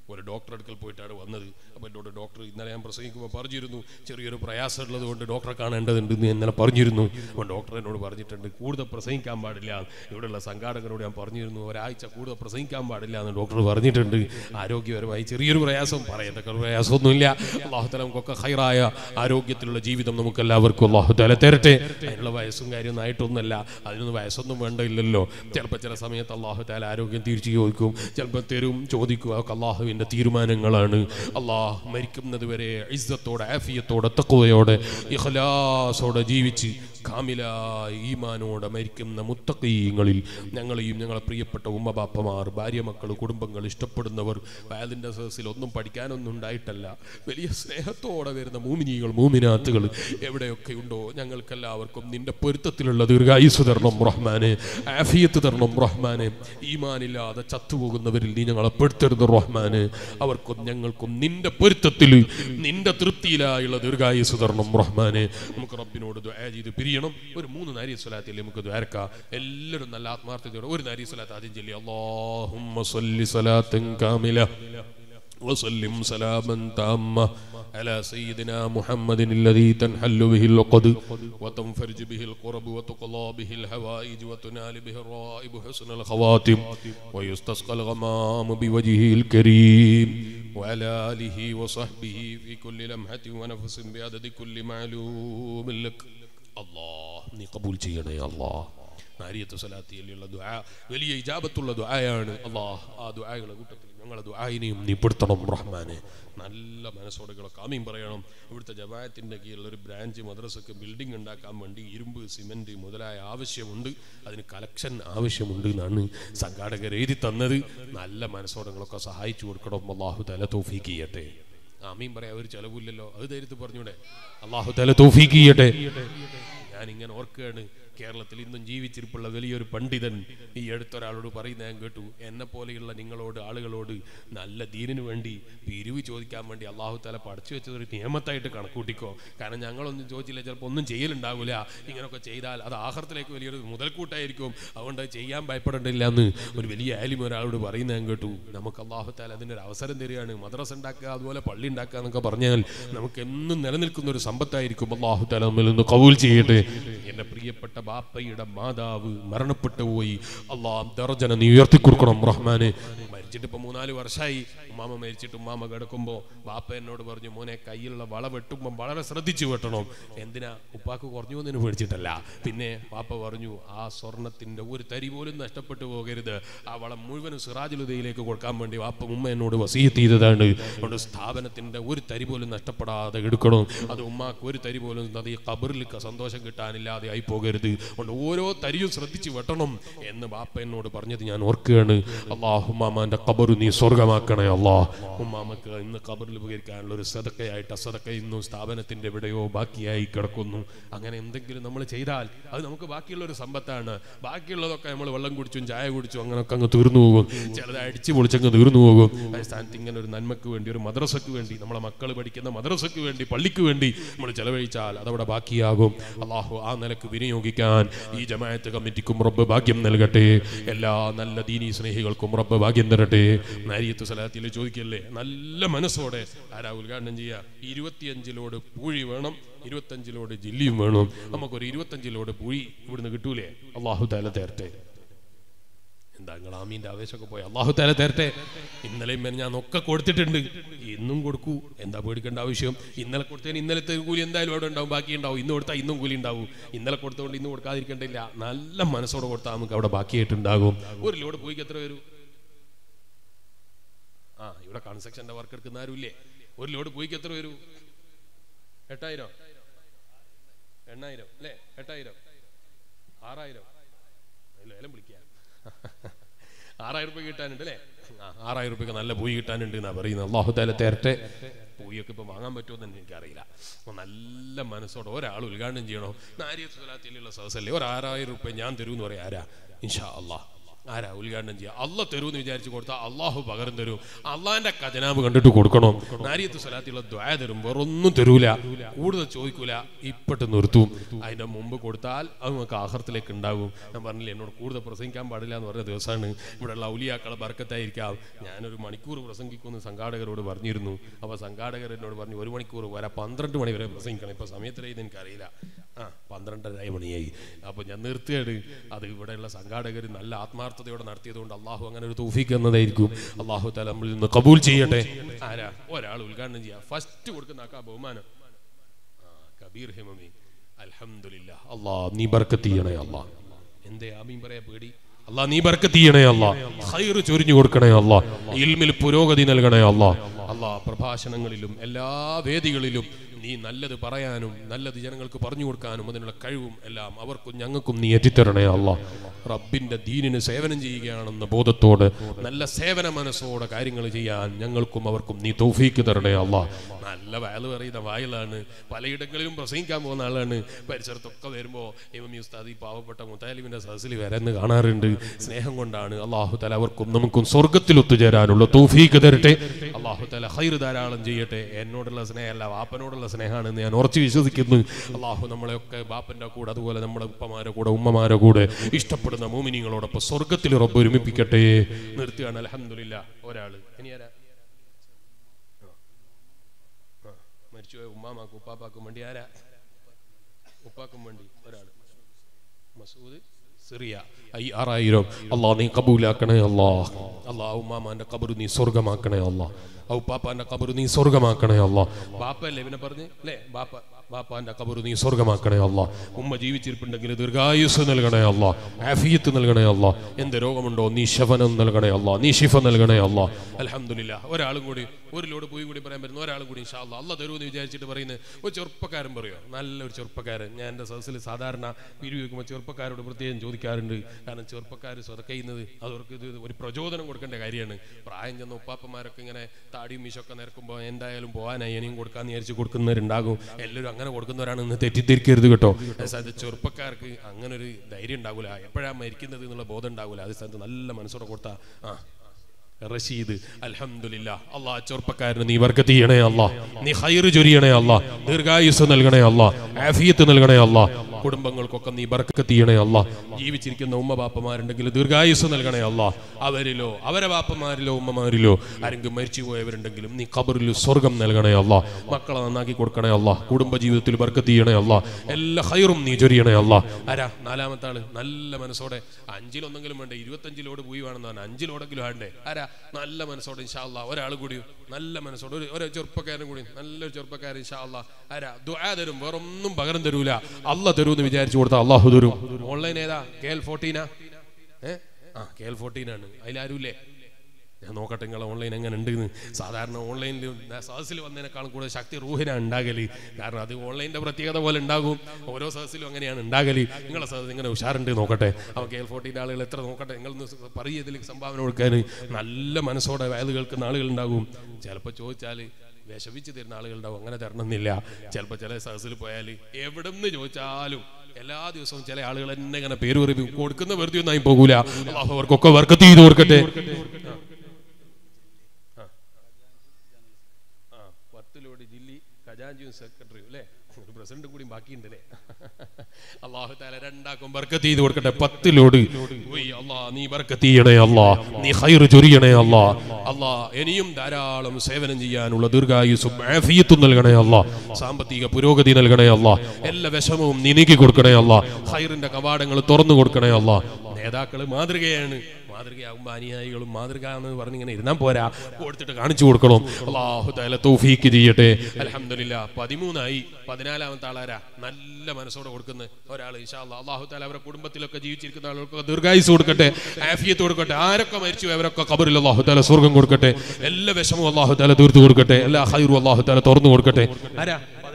ഒരു ഡോക്ടർ അടുക്കൽ പോയിട്ടാണ് വന്നത് അപ്പോൾ എന്നോട് ഡോക്ടർ ഇന്നലെ ഞാൻ പ്രസംഗിക്കുമ്പോൾ പറഞ്ഞിരുന്നു ചെറിയൊരു പ്രയാസം ഉള്ളത് കൊണ്ട് ഡോക്ടറെ കാണേണ്ടതുണ്ട് എന്ന് ഇന്നലെ പറഞ്ഞിരുന്നു അപ്പോൾ ഡോക്ടർ എന്നോട് പറഞ്ഞിട്ടുണ്ട് കൂടുതൽ പ്രസംഗിക്കാൻ പാടില്ല ഇവിടെയുള്ള സംഘാടകരോട് ഞാൻ പറഞ്ഞിരുന്നു ഒരാഴ്ച കൂടുതൽ പ്രസംഗിക്കാൻ പാടില്ല എന്ന് ഡോക്ടർ പറഞ്ഞിട്ടുണ്ട് ആരോഗ്യപരമായി ചെറിയൊരു പ്രയാസം പറയത്തക്ക ഒരു പ്രയാസമൊന്നുമില്ല അള്ളാഹുത്തല നമുക്കൊക്കെ ഹൈറായ ആരോഗ്യത്തിലുള്ള ജീവിതം നമുക്ക് എല്ലാവർക്കും അള്ളാഹുത്തല തരട്ടെ അതിനുള്ള വയസ്സും കാര്യമൊന്നും ആയിട്ടൊന്നുമല്ല അതിനൊന്നും വയസ്സൊന്നും വേണ്ടയില്ലല്ലോ ചിലപ്പോൾ ചില സമയത്ത് അള്ളാഹുത്താല ആരോഗ്യം തിരിച്ചു ചോദിക്കും ചിലപ്പോൾ തരും ചോദിക്കും അതൊക്കെ അള്ളാഹുവിൻ്റെ തീരുമാനങ്ങളാണ് അള്ളാഹ് മരിക്കുന്നത് വരെ ഇസ്സത്തോടെ ആഫിയത്തോടെ തക്കുവയോടെ ഇഖലാസോടെ ജീവിച്ച് കാമിലായ ഈമാനോടെ മരിക്കുന്ന മുത്തക്കീങ്ങളിൽ ഞങ്ങളെയും ഞങ്ങളെ പ്രിയപ്പെട്ട ഉമ്മബാപ്പമാർ ഭാര്യ മക്കൾ കുടുംബങ്ങൾ ഇഷ്ടപ്പെടുന്നവർ വയലിൻ്റെ സദസ്സിൽ ഒന്നും പഠിക്കാനൊന്നും ഉണ്ടായിട്ടല്ല വലിയ സ്നേഹത്തോടെ വരുന്ന മൂമിനികൾ മൂമിനാത്തുകൾ എവിടെയൊക്കെ ഉണ്ടോ ഞങ്ങൾക്കെല്ലാവർക്കും നിന്റെ പൊരുത്തത്തിലുള്ള ദീർഘായുസ് തരണം റഹ്മാനെ ആഫിയത്ത് തരണം റഹ്മാനെ ഈമാനില്ലാതെ ചത്തുപോകുന്നവരിൽ നീ ഞങ്ങളെ പെടുത്തരുത് റഹ്മാനെ അവർക്കും ഞങ്ങൾക്കും നിന്റെ പൊരുത്തത്തിൽ നിന്റെ തൃപ്തിയിലായുള്ള ദീർഘായുസ് തരണം റഹ്മാനെ നമുക്ക് റബ്ബിനോട് ദുആ ചെയ്ത് പിരിയണം ഒരു മൂന്ന് നാരി സ്വലാത്തിൽ നമുക്ക് ദ്വാരക്കാം എല്ലാവരും നല്ല ആത്മാർത്ഥതയോടെ ഒരു നാരി സ്വലാത്ത് ആദ്യം ചൊല്ലി അല്ലാഹുമ്മ സ്വല്ലി സ്വലാത്തൻ കാമില وسلم سلاما تاما على سيدنا محمد الذي تنحل به العقد وتنفرج به القرب وتقضى به الحوائج وتنال به الرائب حسن الخواتم ويستسقى الغمام بوجهه الكريم وعلى آله وصحبه في كل لمحة ونفس بعدد كل معلوم لك الله നീ കബൂൽ ചെയ്യണേ അല്ലാഹ് നാരിയത്ത് സലാത്തിയിലുള്ള ദുആ വലിയ ഇജാബത്തുള്ള ദുആയാണ് അല്ലാഹ് ആ ദുആകളുടെ കൂട്ടത്തിൽ ഞങ്ങളെ ദുആയിനെയും നീ പെടുത്തണം റഹ്മാനെ നല്ല മനസ്സോടെകളൊക്കെ ആമീൻ പറയണം ഇവിടുത്തെ ജമാഅത്തിൻ്റെ കീഴിലുള്ള ഒരു ബ്രാഞ്ച് മദ്രസക്ക് ബിൽഡിംഗ് ഉണ്ടാക്കാൻ വേണ്ടി ഇരുമ്പ് സിമെന്റ് മുതലായ ആവശ്യമുണ്ട് അതിന് കലക്ഷൻ ആവശ്യമുണ്ട് എന്നാണ് സംഘാടകർ എഴുതി തന്നത് നല്ല മനസ്സോടങ്ങളൊക്കെ സഹായിച്ചു കൊടുക്കണം അള്ളാഹു തല തോഫീക്ക് ചെയ്യട്ടെ ആമീൻ പറയാ ഒരു ചെലവില്ലല്ലോ അത് ധൈര്യത്തിൽ പറഞ്ഞൂടെ അള്ളാഹു തല തോഫീക്ക് ചെയ്യട്ടെ ഞാൻ ഇങ്ങനെ ഓർക്കുകയാണ് കേരളത്തിൽ ഇന്നും ജീവിച്ചിരിപ്പുള്ള വലിയൊരു പണ്ഡിതൻ ഈ അടുത്തൊരാളോട് പറയുന്ന ഞാൻ കേട്ടു എന്നെ പോലെയുള്ള നിങ്ങളോട് ആളുകളോട് നല്ല ദീനിനു വേണ്ടി പിരിവ് ചോദിക്കാൻ വേണ്ടി അള്ളാഹു തല പഠിച്ചു വെച്ചത് ഒരു നിയമത്തായിട്ട് കണക്കൂട്ടിക്കോ കാരണം ഞങ്ങളൊന്നും ചോദിച്ചില്ല ചിലപ്പോൾ ഒന്നും ചെയ്യലുണ്ടാവില്ല ഇങ്ങനെയൊക്കെ ചെയ്താൽ അത് ആഹാരത്തിലേക്ക് വലിയൊരു മുതൽക്കൂട്ടായിരിക്കും അതുകൊണ്ട് അത് ചെയ്യാൻ ഭയപ്പെടേണ്ടില്ല എന്ന് ഒരു വലിയ ആലിം ഒരാളോട് പറയുന്ന ഞാൻ കേട്ടു നമുക്ക് അള്ളാഹു താല അതിനൊരു അവസരം തരികയാണ് മദ്രസ ഉണ്ടാക്കുക അതുപോലെ പള്ളി ഉണ്ടാക്കുക എന്നൊക്കെ പറഞ്ഞാൽ നമുക്ക് എന്നും നിലനിൽക്കുന്ന ഒരു സമ്പത്തായിരിക്കും അള്ളാഹു താല നമ്മിൽ നിന്ന് കബൂൽ ചെയ്യട്ടെ എൻ്റെ പ്രിയപ്പെട്ട ബാപ്പയുടെ മാതാവ് മരണപ്പെട്ടു പോയി അള്ളാഹ് ദർജന നീ ഉയർത്തി കൊടുക്കണം റഹ്മാനെ മരിച്ചിട്ട് ഇപ്പൊ മൂന്നാല് വർഷമായി ഉമ്മാമ മരിച്ചിട്ട് ഉമ്മാമ കിടക്കുമ്പോൾ ബാപ്പ എന്നോട് പറഞ്ഞു മോനെ കയ്യിലുള്ള വള വെട്ടുമ്പോൾ വളരെ ശ്രദ്ധിച്ചു വെട്ടണം എന്തിനാ ഉപ്പാക്ക് കുറഞ്ഞു എന്നതിന് പേടിച്ചിട്ടല്ല പിന്നെ ബാപ്പ പറഞ്ഞു ആ സ്വർണത്തിന്റെ ഒരു തരി പോലും നഷ്ടപ്പെട്ടു പോകരുത് ആ വളം മുഴുവനും സിറാജുലുദയിലേക്ക് കൊടുക്കാൻ വേണ്ടി ബാപ്പ ഉമ്മ എന്നോട് വസീയത്ത് ചെയ്തതാണ് അതുകൊണ്ട് സ്ഥാപനത്തിന്റെ ഒരു തരി പോലും നഷ്ടപ്പെടാതെ എടുക്കണം അത് ഉമ്മാക്ക് ഒരു തരി പോലും അത് ഈ കബറിൽ സന്തോഷം കിട്ടാനില്ലാതെ ആയി പോകരുത് അതുകൊണ്ട് ഓരോ തരിയും ശ്രദ്ധിച്ച് വെട്ടണം എന്ന് ബാപ്പ എന്നോട് പറഞ്ഞത് ഞാൻ ഓർക്കുകയാണ് അള്ളാഹുമാമാന്റെ കബറു നീ സ്വർഗമാക്കണേ അള്ളാഹ് ഉമ്മാമക്ക് ഇന്ന് കബറിൽ ഉപകരിക്കാനുള്ള ഒരു സതക്കയായിട്ട് അസതക്ക ഇന്നും സ്ഥാപനത്തിന്റെ എവിടെയോ ബാക്കിയായി കിടക്കുന്നു അങ്ങനെ എന്തെങ്കിലും നമ്മൾ ചെയ്താൽ അത് നമുക്ക് ബാക്കിയുള്ള ഒരു സമ്പത്താണ് ബാക്കിയുള്ളതൊക്കെ നമ്മൾ വെള്ളം കുടിച്ചും ചായ കുടിച്ചും അങ്ങനെയൊക്കെ അങ്ങ് തീർന്നു പോകും ചിലത് അടിച്ച് പൊളിച്ചങ്ങ് തീർന്നു പോകും ആ സ്ഥാനത്ത് ഇങ്ങനെ ഒരു നന്മക്ക് വേണ്ടി ഒരു മദ്രസക്ക് വേണ്ടി നമ്മളെ മക്കൾ പഠിക്കുന്ന മദ്രസക്ക് വേണ്ടി പള്ളിക്ക് വേണ്ടി നമ്മൾ ചെലവഴിച്ചാൽ അതവിടെ ബാക്കിയാകും അള്ളാഹു ആ നിലക്ക് വിനിയോഗിക്കാൻ ഈ ജമാഅത്ത് കമ്മിറ്റിക്കും റബ്ബ് ഭാഗ്യം നൽകട്ടെ എല്ലാ നല്ല ദീനീ സ്നേഹികൾക്കും റബ്ബ് ഭാഗ്യം തരട്ടെ നാരിയത്ത് സലാത്തിൽ ചോദിക്കല്ലേ നല്ല മനസ്സോടെ ആരാ ഉദ്ഘാടനം ചെയ്യുക ഇരുപത്തിയഞ്ചിലോട് പൂഴി വേണം ഇരുപത്തഞ്ചിലോട് ജില്ലിയും വേണം നമുക്കൊരു ഇരുപത്തഞ്ചിലോട് പൂഴി ഇവിടുന്ന് കിട്ടൂലേ അള്ളാഹു താല തരട്ടെ എന്താ നിങ്ങൾ ആമീന്റെ ആവേശമൊക്കെ പോയി അള്ളാഹു താല തരട്ടെ ഇന്നലെയും ഞാൻ ഒക്കെ കൊടുത്തിട്ടുണ്ട് ഇന്നും കൊടുക്കൂ എന്താ പേടിക്കേണ്ട ആവശ്യം ഇന്നലെ കൊടുത്തതിന് ഇന്നലത്തെ കൂലി എന്തായാലും അവിടെ ഉണ്ടാവും ബാക്കി ഉണ്ടാവും ഇന്ന് കൊടുത്താൽ ഇന്നും കൂലി ഉണ്ടാവും ഇന്നലെ കൊടുത്തുകൊണ്ട് ഇന്ന് കൊടുക്കാതിരിക്കേണ്ടില്ല നല്ല മനസ്സോടെ കൊടുത്താൽ നമുക്ക് അവിടെ ബാക്കിയായിട്ടുണ്ടാകും ഒരു ലോഡ് പോയിക്ക് എത്ര വരും ആ ഇവിടെ കൺസ്ട്രക്ഷന്റെ വർക്ക് എടുക്കുന്ന ആരും ഇല്ലേ ഒരു ലോഡ് പോയിക്ക് എത്ര വരൂ എട്ടായിരം എണ്ണായിരം അല്ലേ എട്ടായിരം ആറായിരം അല്ല ഏലം വിളിക്കാം ആറായിരം രൂപ കിട്ടാനുണ്ട് അല്ലേ ആ ആറായിരം രൂപയ്ക്ക് നല്ല പൂയി കിട്ടാനുണ്ട് എന്നാ പറയുന്നത് അള്ളാഹു താല തരട്ടെ പൂയൊക്കെ ഇപ്പൊ വാങ്ങാൻ പറ്റുമോ എന്ന് എനിക്കറിയില്ല അപ്പൊ നല്ല മനസ്സോടെ ഒരാൾ ഉദ്ഘാടനം ചെയ്യണോ നാരിയ സ്വലാത്തിലുള്ള സദസ്സല്ലേ ഒരു ആറായിരം രൂപ ഞാൻ തരൂ എന്ന് പറയാം ആരാ ഇൻഷാ അള്ളാഹ് ആരാ ഉദ്ഘാടനം ചെയ്യുക അല്ല തരൂന്ന് വിചാരിച്ച് കൊടുത്താൽ അള്ളാഹു പകരം തരും അള്ളാഹിന്റെ ഖജനാവ് കണ്ടിട്ട് കൊടുക്കണം നാരിയത്ത് സ്വലാത്തിയുള്ള ദ്വായ തരും വേറൊന്നും തരൂല കൂടുതൽ ചോദിക്കൂല ഇപ്പട്ട് നിർത്തും അതിന്റെ മുമ്പ് കൊടുത്താൽ അത് നമുക്ക് ആഹർത്തിലേക്ക് ഉണ്ടാകും ഞാൻ പറഞ്ഞില്ല എന്നോട് കൂടുതൽ പ്രസംഗിക്കാൻ പാടില്ല എന്ന് പറഞ്ഞ ദിവസമാണ് ഇവിടെയുള്ള ഔലിയാക്കളെ ബർക്കത്തായിരിക്കാം ഞാനൊരു മണിക്കൂർ പ്രസംഗിക്കുമെന്ന് സംഘാടകരോട് പറഞ്ഞിരുന്നു അപ്പോൾ സംഘാടകർ എന്നോട് പറഞ്ഞു ഒരു മണിക്കൂർ വരെ പന്ത്രണ്ട് മണി വരെ പ്രസംഗിക്കണം ഇപ്പോൾ സമയത്തിലായി എനിക്കറിയില്ല ആ പന്ത്രണ്ടര മണിയായി അപ്പോൾ ഞാൻ നിർത്തിയാണ് അത് ഇവിടെയുള്ള സംഘാടകർ നല്ല ആത്മാർത്ഥതയോടെ നടത്തിയതുകൊണ്ട് അള്ളാഹു അങ്ങനെ ഒരു തൗഫീഖ് എന്നതായിരിക്കും അള്ളാഹു തല നമ്മളിൽ നിന്ന് കബൂൽ ചെയ്യട്ടെ ആരാ ഒരാൾ ഉദ്ഘാടനം ചെയ്യാം ഫസ്റ്റ് കൊടുക്കുന്ന ആക്കാ ബഹുമാനം ആ, കബീർ ഹിമമി അൽഹംദുലില്ലാ അല്ലാ നീ ബർക്കത്ത് ചെയ്യണേ അല്ലാ എന്തേ ആമീൻ പറയാ പേടി അല്ലാ നീ ബർക്കത്ത് ചെയ്യണേ അല്ലാ ഖൈർ ചൊരിഞ്ഞു കൊടുക്കണേ അല്ലാ ഇൽമിൽ പുരോഗതി നൽകണേ അല്ലാ അല്ലാ പ്രഭാഷണങ്ങളിലും എല്ലാ വേദികളിലും നീ നല്ലത് പറയാനും നല്ലത് ജനങ്ങൾക്ക് പറഞ്ഞു കൊടുക്കാനും അതിനുള്ള കഴിവും എല്ലാം അവർക്കും ഞങ്ങൾക്കും നീ എത്തിത്തരണേ അല്ലാ റബ്ബിന്റെ ദീനിന് സേവനം ചെയ്യുകയാണെന്ന ബോധത്തോട് നല്ല സേവന മനസ്സോടെ കാര്യങ്ങൾ ചെയ്യാൻ ഞങ്ങൾക്കും അവർക്കും നീ തൗഫീക്ക് തരണേ അല്ലാ നല്ല വയല് പറയുന്ന വായിലാണ് പലയിടങ്ങളിലും പ്രസംഗിക്കാൻ പോകുന്ന ആളാണ് പരിസരത്തൊക്കെ വരുമ്പോൾ ഇമം ഉസ്താദ് ഈ പാവപ്പെട്ട മുത്താലിമിന്റെ സദസ്സിൽ വരന്ന് കാണാറുണ്ട് സ്നേഹം കൊണ്ടാണ് അള്ളാഹു തല അവർക്കും നമുക്കും സ്വർഗത്തിൽ ഒത്തുചേരാനുള്ള തൗഫീക്ക് തരട്ടെ അള്ളാഹു തല ഹൈർ ധാരാളം ചെയ്യട്ടെ എന്നോടുള്ള സ്നേഹമല്ല വാപ്പനോടുള്ള സ്നേഹമാണെന്ന് ഞാൻ ഉറച്ചു വിശ്വസിക്കുന്നു അള്ളാഹു നമ്മളെയൊക്കെ ബാപ്പന്റെ കൂടെ അതുപോലെ നമ്മുടെ ഉപ്പമാരെ കൂടെ ഉമ്മമാരെ കൂടെ ഇഷ്ടപ്പെടുന്ന മോമിനിങ്ങളോടൊപ്പം സ്വർഗത്തിൽ റബ്ബ് ഒരുമിപ്പിക്കട്ടെ നിർത്തുകയാണ് അലഹമില്ല ഒരാള് ഇനി ആരാ ആ, മരിച്ചുപോയ ഉമ്മാമാക്കും ഉപ്പാപ്പാക്കും വേണ്ടി ആരാ ഉപ്പാക്കും വേണ്ടി ഒരാള് മസൂദ് സിറിയ ഐ ആറായിരം അള്ളാ നീ കബൂലാക്കണേ അല്ലാ അള്ളാ ഉമ്മാമാന്റെ കബറ് നീ സ്വർഗമാക്കണേ അല്ലാ ആ ഉപ്പാപ്പാന്റെ കബറ് നീ സ്വർഗമാക്കണേ അല്ലാ ബാപ്പ അല്ലേ ഇവനെ പറഞ്ഞ് അല്ലേ ബാപ്പ ബാപ്പാന്റെ കബറ് നീ സ്വർഗമാക്കണേ അല്ലാ ഉമ്മ ജീവിച്ചിരിപ്പുണ്ടെങ്കിൽ ദീർഘായുസ് നൽകണേ അല്ലാ ആഫിയത്ത് നൽകണേ അല്ലാ എന്ത് രോഗമുണ്ടോ നീ ശവനം നൽകണേ അല്ലാ നീ ശിഫ നൽകണേ അല്ലാ അൽഹംദുലില്ലാ ഒരാളും കൂടി ഒരു ലോഡ് പോയി കൂടി പറയാൻ പറ്റുന്ന ഒരാളും കൂടി ഇൻഷാ അല്ലാ അല്ല തരുമെന്ന് വിചാരിച്ചിട്ട് പറയുന്നത് ഒരു ചെറുപ്പക്കാരൻ പറയുമോ നല്ലൊരു ചെറുപ്പക്കാരൻ ഞാൻ എൻ്റെ സദസ്സിൽ സാധാരണ പിരിവ് വെക്കുമ്പോൾ ചെറുപ്പക്കാരോട് പ്രത്യേകം ചോദിക്കാറുണ്ട് കാരണം ചെറുപ്പക്കാർ സ്വതക്ക ചെയ്യുന്നത് അവർക്ക് ഇത് ഒരു പ്രചോദനം കൊടുക്കേണ്ട കാര്യമാണ് പ്രായം ചെന്ന ഉപ്പാപ്പന്മാരൊക്കെ ഇങ്ങനെ താടിയും മീശൊക്കെ നിരക്കുമ്പോൾ എന്തായാലും പോകാനായി ഇനിയും കൊടുക്കാന്ന് വിചാരിച്ച് കൊടുക്കുന്നവരുണ്ടാകും എല്ലാവരും അങ്ങനെ കൊടുക്കുന്നവരാണ് ഇന്ന് തെറ്റിദ്ധരിക്കരുത് കേട്ടോ അത് ചെറുപ്പക്കാർക്ക് അങ്ങനെ ഒരു ധൈര്യം ഉണ്ടാവില്ല എപ്പോഴാണ് മരിക്കുന്നത് എന്നുള്ള ബോധം ഉണ്ടാവില്ല അത് സ്ഥാനത്ത് നല്ല മനസ്സോടെ കൊടുത്താൽ ആ റഷീദ് അൽഹംദുലില്ലാ അല്ലാ ചെറുപ്പക്കാരന് നീ വർക്കത്ത് ചെയ്യണേ അല്ലാ നീ ഹൈർ ചൊരിയണേ അല്ലാ ദീർഘായുസ് നൽകണേ അല്ലാ ആഫിയത്ത് നൽകണേ അല്ലാ കുടുംബങ്ങൾക്കൊക്കെ നീ ബർക്കത്ത് ചെയ്യണേ അല്ലാ ജീവിച്ചിരിക്കുന്ന ഉമ്മ ബാപ്പമാരുണ്ടെങ്കിൽ ദീർഘായുസ് നൽകണേ അല്ലാ അവരിലോ അവരെ ബാപ്പമാരിലോ ഉമ്മമാരിലോ ആരെങ്കിലും മരിച്ചു പോയവരുണ്ടെങ്കിലും നീ ഖബറിൽ സ്വർഗം നൽകണേ അല്ലാ മക്കളെ നന്നാക്കി കൊടുക്കണേ അല്ലാ കുടുംബ ജീവിതത്തിൽ ബർക്കത്ത് ചെയ്യണേ അല്ലാ എല്ലാ ഹൈറും നീ ചൊരിയണേ അല്ലാ ആരാ നാലാമത്തെ ആള് നല്ല മനസ്സോടെ അഞ്ചിലൊന്നെങ്കിലും വേണ്ടേ ഇരുപത്തഞ്ചിലോട് പോയി വേണമെന്ന് പറഞ്ഞാൽ അഞ്ചിലോടെങ്കിലും വേണ്ടേ ആരാ നല്ല മനസ്സോടെ ഇൻഷാല്ല ഒരാൾ കൂടി നല്ല മനസ്സോടെ ഒരു ഒരു ചെറുപ്പക്കാരൻ കൂടി നല്ലൊരു ചെറുപ്പക്കാരൻ ഇൻഷാല്ല ആരാ ദുആ തരും വേറൊന്നും പകരം തരൂല അല്ല തരൂന്ന് വിചാരിച്ചു കൊടുത്താൽ അള്ളാഹു തരും ഓൺലൈൻ ഏതാ കെ എൽ ഫോർട്ടീനാ ഏ ആ കെ എൽ ഫോർട്ടീൻ ആണ് അതിലാരുമില്ലേ ഞാൻ നോക്കട്ടെ നിങ്ങൾ ഓൺലൈൻ എങ്ങനെ ഉണ്ട് എന്ന് സാധാരണ ഓൺലൈനിൽ സദസ്സിൽ വന്നതിനേക്കാളും കൂടുതൽ ശക്തി റൂഹിനാണ് ഉണ്ടാകല് കാരണം അത് ഓൺലൈനിന്റെ പ്രത്യേകത പോലെ ഉണ്ടാകും ഓരോ സദസ്സിലും അങ്ങനെയാണ് ഉണ്ടാകല് നിങ്ങളെ സദസ് ഇങ്ങനെ ഉഷാറുണ്ട് നോക്കട്ടെ അപ്പോൾ കെ എൽ ഫോർട്ടീൻ്റെ ആളുകൾ എത്ര നോക്കട്ടെ നിങ്ങളൊന്ന് പറയും ഇതിൽ സംഭാവന കൊടുക്കാൻ നല്ല മനസ്സോടെ വയത് കേൾക്കുന്ന ആളുകൾ ഉണ്ടാകും ചിലപ്പോൾ ചോദിച്ചാൽ വിഷമിച്ച് തരുന്ന ആളുകളുണ്ടാവും അങ്ങനെ തരണമെന്നില്ല ചിലപ്പോൾ ചില സദസ്സിൽ പോയാൽ എവിടെ നിന്ന് ചോദിച്ചാലും എല്ലാ ദിവസവും ചില ആളുകൾ എന്നെ ഇങ്ങനെ പേര് പറയും കൊടുക്കുന്ന വെറുതെ ഒന്നും ആയി പോകൂല അള്ളാഹു അവർക്കൊക്കെ വർക്കത്ത് ചെയ്ത് കൊടുക്കട്ടെ ആ പത്തിലോട് ജില്ലി ഖജാൻജിയും സെക്രട്ടറിയും അല്ലേ ഒരു പ്രസിഡന്റ് കൂടി ബാക്കിയുണ്ട് അല്ലേ അള്ളാഹു താല രണ്ടാക്കും ബർക്കത്ത് ചെയ്ത് കൊടുക്കട്ടെ പത്തിലോട് അല്ലാ നീ ബർക്കത്ത് ചെയ്യണേ അല്ലാ നീ ഹൈർ ചൊരിയണേ അല്ലാ അല്ലാ ഇനിയും ധാരാളം സേവനം ചെയ്യാനുള്ള ദീർഘായുസും ആഫിയത്തും നൽകണേ അല്ലാ സാമ്പത്തിക പുരോഗതി നൽകണേ അല്ലാ എല്ലാ വിഷമവും നീ നീക്കി കൊടുക്കണേ അല്ലാ ഹൈറിന്റെ കവാടങ്ങൾ തുറന്നു കൊടുക്കണേ അല്ലാ നേതാക്കള് മാതൃകയാണ് മാതൃകയാകുമ്പോൾ അനുയായികളും മാതൃക എന്ന് പറഞ്ഞിങ്ങനെ ഇരുന്നാൽ പോരാ കൊടുത്തിട്ട് കാണിച്ചു കൊടുക്കണം അള്ളാഹു തല തൗഫീക്ക് ചെയ്യട്ടെ അലഹമില്ല പതിമൂന്നായി പതിനാലാമത്തെ ആളാരാ നല്ല മനസ്സോടെ കൊടുക്കുന്ന ഒരാൾ ഇഷാ അള്ളാഹു താല അവരുടെ കുടുംബത്തിലൊക്കെ ജീവിച്ചിരിക്കുന്ന ആളുകൾക്ക് ദീർഘായുസ് കൊടുക്കട്ടെ ആഫിയത്ത് കൊടുക്കട്ടെ ആരൊക്കെ മരിച്ചു അവരൊക്കെ കബറിൽ അള്ളാഹു താല സ്വർഗം കൊടുക്കട്ടെ എല്ലാ വിഷമവും അള്ളാഹു താല തീർത്തു കൊടുക്കട്ടെ എല്ലാ ഹൈറും അള്ളാഹു താല തുറന്നു കൊടുക്കട്ടെ ആരാ